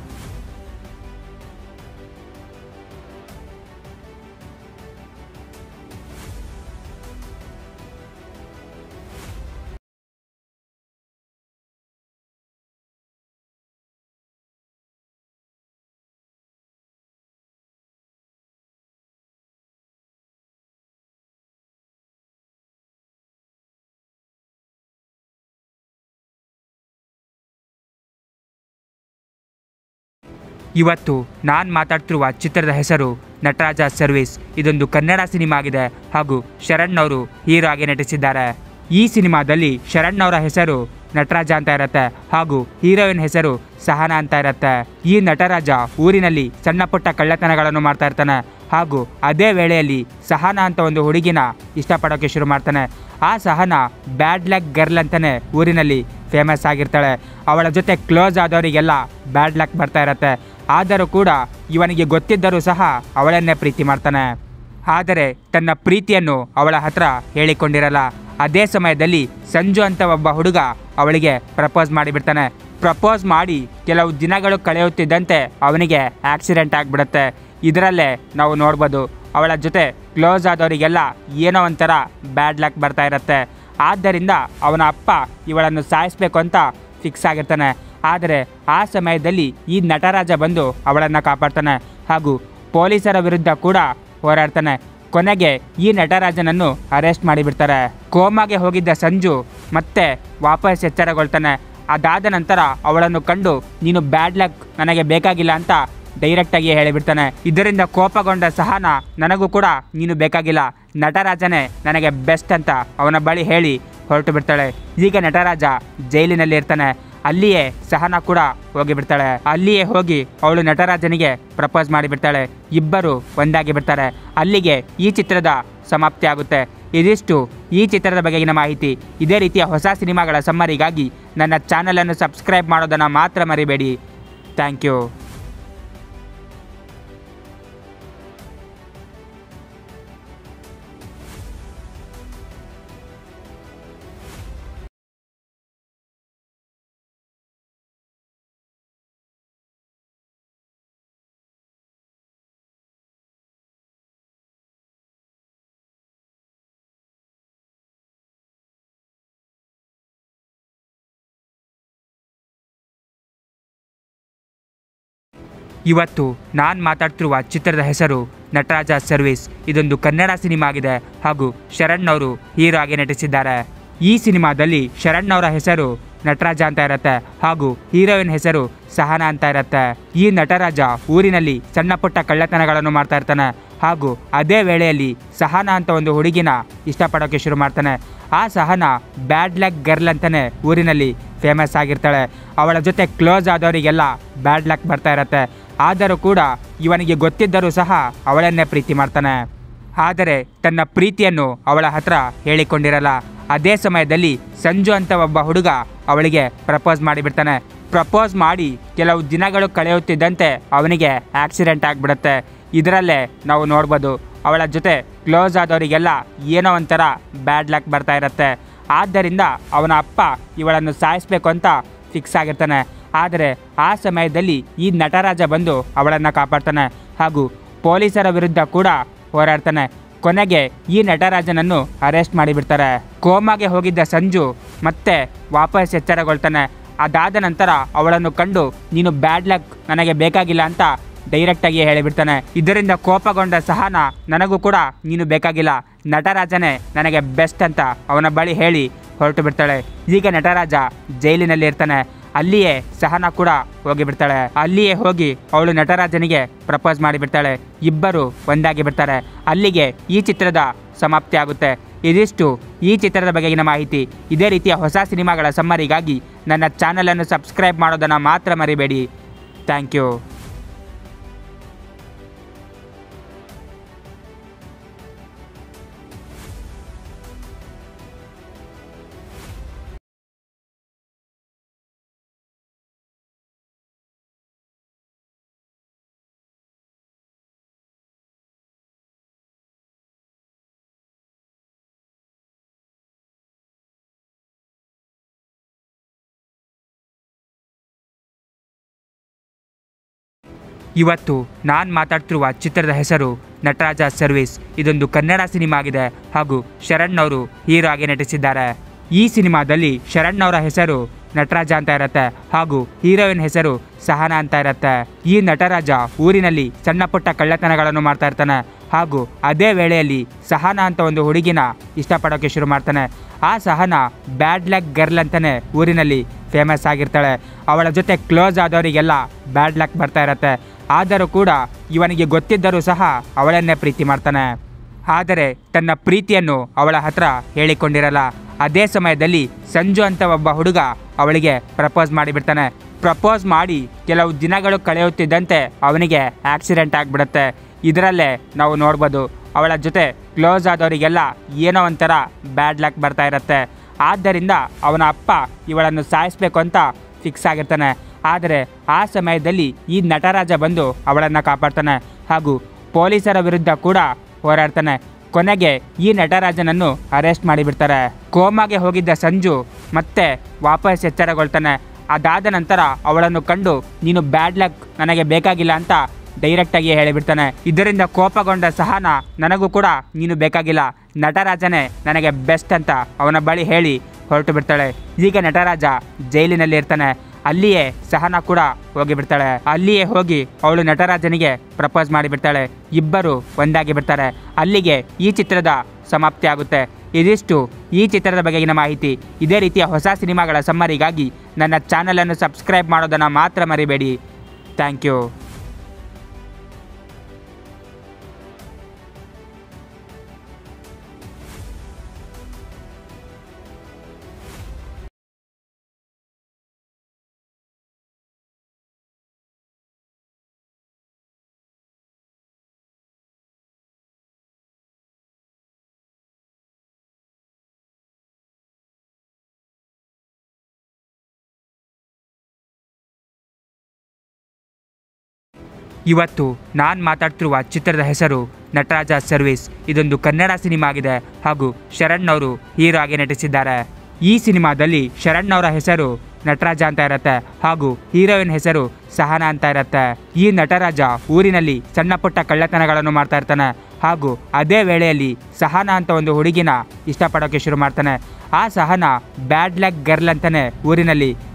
ಇವತ್ತು ನಾನು ಮಾತಾಡ್ತಿರುವ ಚಿತ್ರದ ಹೆಸರು ನಟರಾಜ ಸರ್ವಿಸ್ ಇದೊಂದು ಕನ್ನಡ ಸಿನಿಮಾ ಆಗಿದೆ ಹಾಗೂ ಶರಣ್ ಅವರು ಹೀರೋ ಆಗಿ ನಟಿಸಿದ್ದಾರೆ ಈ ಸಿನಿಮಾದಲ್ಲಿ ಶರಣ್ ಅವರ ಹೆಸರು ನಟರಾಜ ಅಂತ ಇರುತ್ತೆ ಹಾಗೂ ಹೀರೋಯಿನ್ ಹೆಸರು ಸಹನಾ ಅಂತ ಇರುತ್ತೆ ಈ ನಟರಾಜ ಊರಿನಲ್ಲಿ ಸಣ್ಣ ಪುಟ್ಟ ಕಳ್ಳತನಗಳನ್ನು ಮಾಡ್ತಾ ಇರ್ತಾನೆ ಹಾಗೂ ಅದೇ ವೇಳೆಯಲ್ಲಿ ಸಹನಾ ಅಂತ ಒಂದು ಹುಡುಗಿನ ಇಷ್ಟಪಡೋಕೆ ಶುರು ಮಾಡ್ತಾನೆ ಆ ಸಹನಾ ಬ್ಯಾಡ್ ಲಕ್ ಗರ್ಲ್ ಅಂತಾನೆ ಊರಿನಲ್ಲಿ ಫೇಮಸ್ ಆಗಿರ್ತಾಳೆ ಅವಳ ಜೊತೆ ಕ್ಲೋಸ್ ಆದವರಿಗೆಲ್ಲ ಬ್ಯಾಡ್ ಲಕ್ ಬರ್ತಾ ಇರತ್ತೆ ಆದರೂ ಕೂಡ ಇವನಿಗೆ ಗೊತ್ತಿದ್ದರೂ ಸಹ ಅವಳನ್ನೇ ಪ್ರೀತಿ ಮಾಡ್ತಾನೆ ಆದರೆ ತನ್ನ ಪ್ರೀತಿಯನ್ನು ಅವಳ ಹತ್ರ ಹೇಳಿಕೊಂಡಿರಲ್ಲ ಅದೇ ಸಮಯದಲ್ಲಿ ಸಂಜು ಅಂತ ಒಬ್ಬ ಹುಡುಗ ಅವಳಿಗೆ ಪ್ರಪೋಸ್ ಮಾಡಿಬಿಡ್ತಾನೆ ಪ್ರಪೋಸ್ ಮಾಡಿ ಕೆಲವು ದಿನಗಳು ಕಳೆಯುತ್ತಿದ್ದಂತೆ ಅವನಿಗೆ ಆಕ್ಸಿಡೆಂಟ್ ಆಗಿಬಿಡುತ್ತೆ ಇದರಲ್ಲೇ ನಾವು ನೋಡ್ಬೋದು ಅವಳ ಜೊತೆ ಕ್ಲೋಸ್ ಆದವರಿಗೆಲ್ಲ ಏನೋ ಒಂಥರ ಬ್ಯಾಡ್ ಲಕ್ ಬರ್ತಾ ಇರತ್ತೆ ಆದ್ದರಿಂದ ಅವನ ಅಪ್ಪ ಇವಳನ್ನು ಸಾಯಿಸ್ಬೇಕು ಅಂತ ಫಿಕ್ಸ್ ಆಗಿರ್ತಾನೆ ಆದರೆ ಆ ಸಮಯದಲ್ಲಿ ಈ ನಟರಾಜ ಬಂದು ಅವಳನ್ನು ಕಾಪಾಡ್ತಾನೆ ಹಾಗೂ ಪೊಲೀಸರ ವಿರುದ್ಧ ಕೂಡ ಹೋರಾಡ್ತಾನೆ ಕೊನೆಗೆ ಈ ನಟರಾಜನನ್ನು ಅರೆಸ್ಟ್ ಮಾಡಿಬಿಡ್ತಾರೆ ಕೋಮಾಗೆ ಹೋಗಿದ್ದ ಸಂಜು ಮತ್ತೆ ವಾಪಸ್ ಎಚ್ಚರಗೊಳ್ತಾನೆ ಅದಾದ ನಂತರ ಅವಳನ್ನು ಕಂಡು ನೀನು ಬ್ಯಾಡ್ ಲಕ್ ನನಗೆ ಬೇಕಾಗಿಲ್ಲ ಅಂತ ಡೈರೆಕ್ಟಾಗಿ ಹೇಳಿಬಿಡ್ತಾನೆ ಇದರಿಂದ ಕೋಪಗೊಂಡ ಸಹನ ನನಗೂ ಕೂಡ ನೀನು ಬೇಕಾಗಿಲ್ಲ ನಟರಾಜನೇ ನನಗೆ ಬೆಸ್ಟ್ ಅಂತ ಅವನ ಬಳಿ ಹೇಳಿ ಹೊರಟು ಬಿಡ್ತಾಳೆ ಈಗ ನಟರಾಜ ಜೈಲಿನಲ್ಲಿ ಇರ್ತಾನೆ ಅಲ್ಲಿಯೇ ಸಹನ ಕೂಡ ಹೋಗಿ ಬಿಡ್ತಾಳೆ ಅಲ್ಲಿಯೇ ಹೋಗಿ ಅವಳು ನಟರಾಜನಿಗೆ ಪ್ರಪೋಸ್ ಮಾಡಿಬಿಡ್ತಾಳೆ ಇಬ್ಬರು ಒಂದಾಗಿ ಬಿಡ್ತಾರೆ ಅಲ್ಲಿಗೆ ಈ ಚಿತ್ರದ ಸಮಾಪ್ತಿ ಆಗುತ್ತೆ ಇದಿಷ್ಟು ಈ ಚಿತ್ರದ ಬಗೆಗಿನ ಮಾಹಿತಿ ಇದೇ ರೀತಿಯ ಹೊಸ ಸಿನಿಮಾಗಳ ಸಮ್ಮರಿಗಾಗಿ ನನ್ನ ಚಾನಲನ್ನು ಸಬ್ಸ್ಕ್ರೈಬ್ ಮಾಡೋದನ್ನು ಮಾತ್ರ ಮರಿಬೇಡಿ ಥ್ಯಾಂಕ್ ಯು ಇವತ್ತು ನಾನು ಮಾತಾಡ್ತಿರುವ ಚಿತ್ರದ ಹೆಸರು ನಟರಾಜ ಸರ್ವಿಸ್ ಇದೊಂದು ಕನ್ನಡ ಸಿನಿಮಾ ಆಗಿದೆ ಹಾಗೂ ಶರಣ್ ಅವರು ಹೀರೋ ಆಗಿ ನಟಿಸಿದ್ದಾರೆ ಈ ಸಿನಿಮಾದಲ್ಲಿ ಶರಣ್ ಅವರ ಹೆಸರು ನಟರಾಜ ಅಂತ ಇರುತ್ತೆ ಹಾಗೂ ಹೀರೋಯಿನ್ ಹೆಸರು ಸಹನಾ ಅಂತ ಇರುತ್ತೆ ಈ ನಟರಾಜ ಊರಿನಲ್ಲಿ ಸಣ್ಣ ಪುಟ್ಟ ಕಳ್ಳತನಗಳನ್ನು ಮಾಡ್ತಾ ಇರ್ತಾನೆ ಹಾಗೂ ಅದೇ ವೇಳೆಯಲ್ಲಿ ಸಹನಾ ಅಂತ ಒಂದು ಹುಡುಗಿನ ಇಷ್ಟಪಡೋಕೆ ಶುರು ಮಾಡ್ತಾನೆ ಆ ಸಹನಾ ಬ್ಯಾಡ್ ಲಕ್ ಗರ್ಲ್ ಅಂತಾನೆ ಊರಿನಲ್ಲಿ ಫೇಮಸ್ ಆಗಿರ್ತಾಳೆ ಅವಳ ಜೊತೆ ಕ್ಲೋಸ್ ಆದವರಿಗೆಲ್ಲ ಬ್ಯಾಡ್ ಲಕ್ ಬರ್ತಾ ಇರತ್ತೆ ಆದರೂ ಕೂಡ ಇವನಿಗೆ ಗೊತ್ತಿದ್ದರೂ ಸಹ ಅವಳನ್ನೇ ಪ್ರೀತಿ ಮಾಡ್ತಾನೆ ಆದರೆ ತನ್ನ ಪ್ರೀತಿಯನ್ನು ಅವಳ ಹತ್ರ ಹೇಳಿಕೊಂಡಿರಲ್ಲ ಅದೇ ಸಮಯದಲ್ಲಿ ಸಂಜು ಅಂತ ಒಬ್ಬ ಹುಡುಗ ಅವಳಿಗೆ ಪ್ರಪೋಸ್ ಮಾಡಿಬಿಡ್ತಾನೆ ಪ್ರಪೋಸ್ ಮಾಡಿ ಕೆಲವು ದಿನಗಳು ಕಳೆಯುತ್ತಿದ್ದಂತೆ ಅವನಿಗೆ ಆಕ್ಸಿಡೆಂಟ್ ಆಗಿಬಿಡುತ್ತೆ ಇದರಲ್ಲೇ ನಾವು ನೋಡ್ಬೋದು ಅವಳ ಜೊತೆ ಕ್ಲೋಸ್ ಆದವರಿಗೆಲ್ಲ ಏನೋ ಒಂಥರ ಬ್ಯಾಡ್ ಲಕ್ ಬರ್ತಾ ಇರತ್ತೆ ಆದ್ದರಿಂದ ಅವನ ಅಪ್ಪ ಇವಳನ್ನು ಸಾಯಿಸ್ಬೇಕು ಅಂತ ಫಿಕ್ಸ್ ಆಗಿರ್ತಾನೆ ಆದರೆ ಆ ಸಮಯದಲ್ಲಿ ಈ ನಟರಾಜ ಬಂದು ಅವಳನ್ನು ಕಾಪಾಡ್ತಾನೆ ಹಾಗೂ ಪೊಲೀಸರ ವಿರುದ್ಧ ಕೂಡ ಹೋರಾಡ್ತಾನೆ ಕೊನೆಗೆ ಈ ನಟರಾಜನನ್ನು ಅರೆಸ್ಟ್ ಮಾಡಿಬಿಡ್ತಾರೆ ಕೋಮಾಗೆ ಹೋಗಿದ್ದ ಸಂಜು ಮತ್ತೆ ವಾಪಸ್ ಎಚ್ಚರಗೊಳ್ತಾನೆ ಅದಾದ ನಂತರ ಅವಳನ್ನು ಕಂಡು ನೀನು ಬ್ಯಾಡ್ ಲಕ್ ನನಗೆ ಬೇಕಾಗಿಲ್ಲ ಅಂತ ಡೈರೆಕ್ಟಾಗಿ ಹೇಳಿಬಿಡ್ತಾನೆ ಇದರಿಂದ ಕೋಪಗೊಂಡ ಸಹನ ನನಗೂ ಕೂಡ ನೀನು ಬೇಕಾಗಿಲ್ಲ ನಟರಾಜನೇ ನನಗೆ ಬೆಸ್ಟ್ ಅಂತ ಅವನ ಬಳಿ ಹೇಳಿ ಹೊರಟು ಬಿಡ್ತಾಳೆ ಈಗ ನಟರಾಜ ಜೈಲಿನಲ್ಲಿ ಇರ್ತಾನೆ ಅಲ್ಲಿಯೇ ಸಹನ ಕೂಡ ಹೋಗಿಬಿಡ್ತಾಳೆ ಅಲ್ಲಿಯೇ ಹೋಗಿ ಅವಳು ನಟರಾಜನಿಗೆ ಪ್ರಪೋಸ್ ಮಾಡಿಬಿಡ್ತಾಳೆ ಇಬ್ಬರು ಒಂದಾಗಿ ಬಿಡ್ತಾರೆ ಅಲ್ಲಿಗೆ ಈ ಚಿತ್ರದ ಸಮಾಪ್ತಿ ಆಗುತ್ತೆ ಇದಿಷ್ಟು ಈ ಚಿತ್ರದ ಬಗೆಗಿನ ಮಾಹಿತಿ ಇದೇ ರೀತಿಯ ಹೊಸ ಸಿನಿಮಾಗಳ ಸಮ್ಮರಿಗಾಗಿ ನನ್ನ ಚಾನಲನ್ನು ಸಬ್ಸ್ಕ್ರೈಬ್ ಮಾಡೋದನ್ನು ಮಾತ್ರ ಮರಿಬೇಡಿ ಥ್ಯಾಂಕ್ ಯು ಇವತ್ತು ನಾನು ಮಾತಾಡ್ತಿರುವ ಚಿತ್ರದ ಹೆಸರು ನಟರಾಜ ಸರ್ವಿಸ್ ಇದೊಂದು ಕನ್ನಡ ಸಿನಿಮಾ ಆಗಿದೆ ಹಾಗೂ ಶರಣ್ ಅವರು ಹೀರೋ ಆಗಿ ನಟಿಸಿದ್ದಾರೆ ಈ ಸಿನಿಮಾದಲ್ಲಿ ಶರಣ್ ಅವರ ಹೆಸರು ನಟರಾಜ ಅಂತ ಇರುತ್ತೆ ಹಾಗೂ ಹೀರೋಯಿನ್ ಹೆಸರು ಸಹನಾ ಅಂತ ಇರುತ್ತೆ ಈ ನಟರಾಜ ಊರಿನಲ್ಲಿ ಸಣ್ಣ ಪುಟ್ಟ ಕಳ್ಳತನಗಳನ್ನು ಮಾಡ್ತಾ ಇರ್ತಾನೆ ಹಾಗೂ ಅದೇ ವೇಳೆಯಲ್ಲಿ ಸಹನಾ ಅಂತ ಒಂದು ಹುಡುಗಿನ ಇಷ್ಟಪಡೋಕೆ ಶುರು ಮಾಡ್ತಾನೆ ಆ ಸಹನಾ ಬ್ಯಾಡ್ ಲಕ್ ಗರ್ಲ್ ಅಂತಾನೆ ಊರಿನಲ್ಲಿ ಫೇಮಸ್ ಆಗಿರ್ತಾಳೆ ಅವಳ ಜೊತೆ ಕ್ಲೋಸ್ ಆದವರಿಗೆಲ್ಲ ಬ್ಯಾಡ್ ಲಕ್ ಬರ್ತಾ ಇರತ್ತೆ ಆದರೂ ಕೂಡ ಇವನಿಗೆ ಗೊತ್ತಿದ್ದರೂ ಸಹ ಅವಳನ್ನೇ ಪ್ರೀತಿ ಮಾಡ್ತಾನೆ ಆದರೆ ತನ್ನ ಪ್ರೀತಿಯನ್ನು ಅವಳ ಹತ್ರ ಹೇಳಿಕೊಂಡಿರಲ್ಲ ಅದೇ ಸಮಯದಲ್ಲಿ ಸಂಜು ಅಂತ ಒಬ್ಬ ಹುಡುಗ ಅವಳಿಗೆ ಪ್ರಪೋಸ್ ಮಾಡಿಬಿಡ್ತಾನೆ ಪ್ರಪೋಸ್ ಮಾಡಿ ಕೆಲವು ದಿನಗಳು ಕಳೆಯುತ್ತಿದ್ದಂತೆ ಅವನಿಗೆ ಆಕ್ಸಿಡೆಂಟ್ ಆಗಿಬಿಡುತ್ತೆ ಇದರಲ್ಲೇ ನಾವು ನೋಡ್ಬೋದು ಅವಳ ಜೊತೆ ಕ್ಲೋಸ್ ಆದವರಿಗೆಲ್ಲ ಏನೋ ಒಂಥರ ಬ್ಯಾಡ್ ಲಕ್ ಬರ್ತಾ ಇರತ್ತೆ ಆದ್ದರಿಂದ ಅವನ ಅಪ್ಪ ಇವಳನ್ನು ಸಾಯಿಸ್ಬೇಕು ಅಂತ ಫಿಕ್ಸ್ ಆಗಿರ್ತಾನೆ ಆದರೆ ಆ ಸಮಯದಲ್ಲಿ ಈ ನಟರಾಜ ಬಂದು ಅವಳನ್ನು ಕಾಪಾಡ್ತಾನೆ ಹಾಗೂ ಪೊಲೀಸರ ವಿರುದ್ಧ ಕೂಡ ಹೋರಾಡ್ತಾನೆ ಕೊನೆಗೆ ಈ ನಟರಾಜನನ್ನು ಅರೆಸ್ಟ್ ಮಾಡಿಬಿಡ್ತಾರೆ ಕೋಮಾಗೆ ಹೋಗಿದ್ದ ಸಂಜು ಮತ್ತೆ ವಾಪಸ್ ಎಚ್ಚರಗೊಳ್ತಾನೆ ಅದಾದ ನಂತರ ಅವಳನ್ನು ಕಂಡು ನೀನು ಬ್ಯಾಡ್ ಲಕ್ ನನಗೆ ಬೇಕಾಗಿಲ್ಲ ಅಂತ ಡೈರೆಕ್ಟಾಗಿ ಹೇಳಿಬಿಡ್ತಾನೆ ಇದರಿಂದ ಕೋಪಗೊಂಡ ಸಹನ ನನಗೂ ಕೂಡ ನೀನು ಬೇಕಾಗಿಲ್ಲ ನಟರಾಜನೇ ನನಗೆ ಬೆಸ್ಟ್ ಅಂತ ಅವನ ಬಳಿ ಹೇಳಿ ಹೊರಟು ಬಿಡ್ತಾಳೆ ಈಗ ನಟರಾಜ ಜೈಲಿನಲ್ಲಿ ಇರ್ತಾನೆ ಅಲ್ಲಿಯೇ ಸಹನ ಕೂಡ ಹೋಗಿಬಿಡ್ತಾಳೆ ಅಲ್ಲಿಯೇ ಹೋಗಿ ಅವಳು ನಟರಾಜನಿಗೆ ಪ್ರಪೋಸ್ ಮಾಡಿಬಿಡ್ತಾಳೆ ಇಬ್ಬರು ಒಂದಾಗಿ ಬಿಡ್ತಾರೆ ಅಲ್ಲಿಗೆ ಈ ಚಿತ್ರದ ಸಮಾಪ್ತಿ ಆಗುತ್ತೆ ಇದಿಷ್ಟು ಈ ಚಿತ್ರದ ಬಗೆಗಿನ ಮಾಹಿತಿ ಇದೇ ರೀತಿಯ ಹೊಸ ಸಿನಿಮಾಗಳ ಸಮ್ಮರಿಗಾಗಿ ನನ್ನ ಚಾನಲನ್ನು ಸಬ್ಸ್ಕ್ರೈಬ್ ಮಾಡೋದನ್ನು ಮಾತ್ರ ಮರಿಬೇಡಿ ಥ್ಯಾಂಕ್ ಯು ಇವತ್ತು ನಾನು ಮಾತಾಡ್ತಿರುವ ಚಿತ್ರದ ಹೆಸರು ನಟರಾಜ ಸರ್ವಿಸ್ ಇದೊಂದು ಕನ್ನಡ ಸಿನಿಮಾ ಆಗಿದೆ ಹಾಗೂ ಶರಣ್ ಅವರು ಹೀರೋ ಆಗಿ ನಟಿಸಿದ್ದಾರೆ ಈ ಸಿನಿಮಾದಲ್ಲಿ ಶರಣ್ ಅವರ ಹೆಸರು ನಟರಾಜ ಅಂತ ಇರುತ್ತೆ ಹಾಗೂ ಹೀರೋಯಿನ್ ಹೆಸರು ಸಹನಾ ಅಂತ ಇರುತ್ತೆ ಈ ನಟರಾಜ ಊರಿನಲ್ಲಿ ಸಣ್ಣ ಪುಟ್ಟ ಕಳ್ಳತನಗಳನ್ನು ಮಾಡ್ತಾ ಇರ್ತಾನೆ ಹಾಗೂ ಅದೇ ವೇಳೆಯಲ್ಲಿ ಸಹನಾ ಅಂತ ಒಂದು ಹುಡುಗಿನ ಇಷ್ಟಪಡೋಕೆ ಶುರು ಮಾಡ್ತಾನೆ ಆ ಸಹನಾ ಬ್ಯಾಡ್ ಲಕ್ ಗರ್ಲ್ ಅಂತಾನೆ ಊರಿನಲ್ಲಿ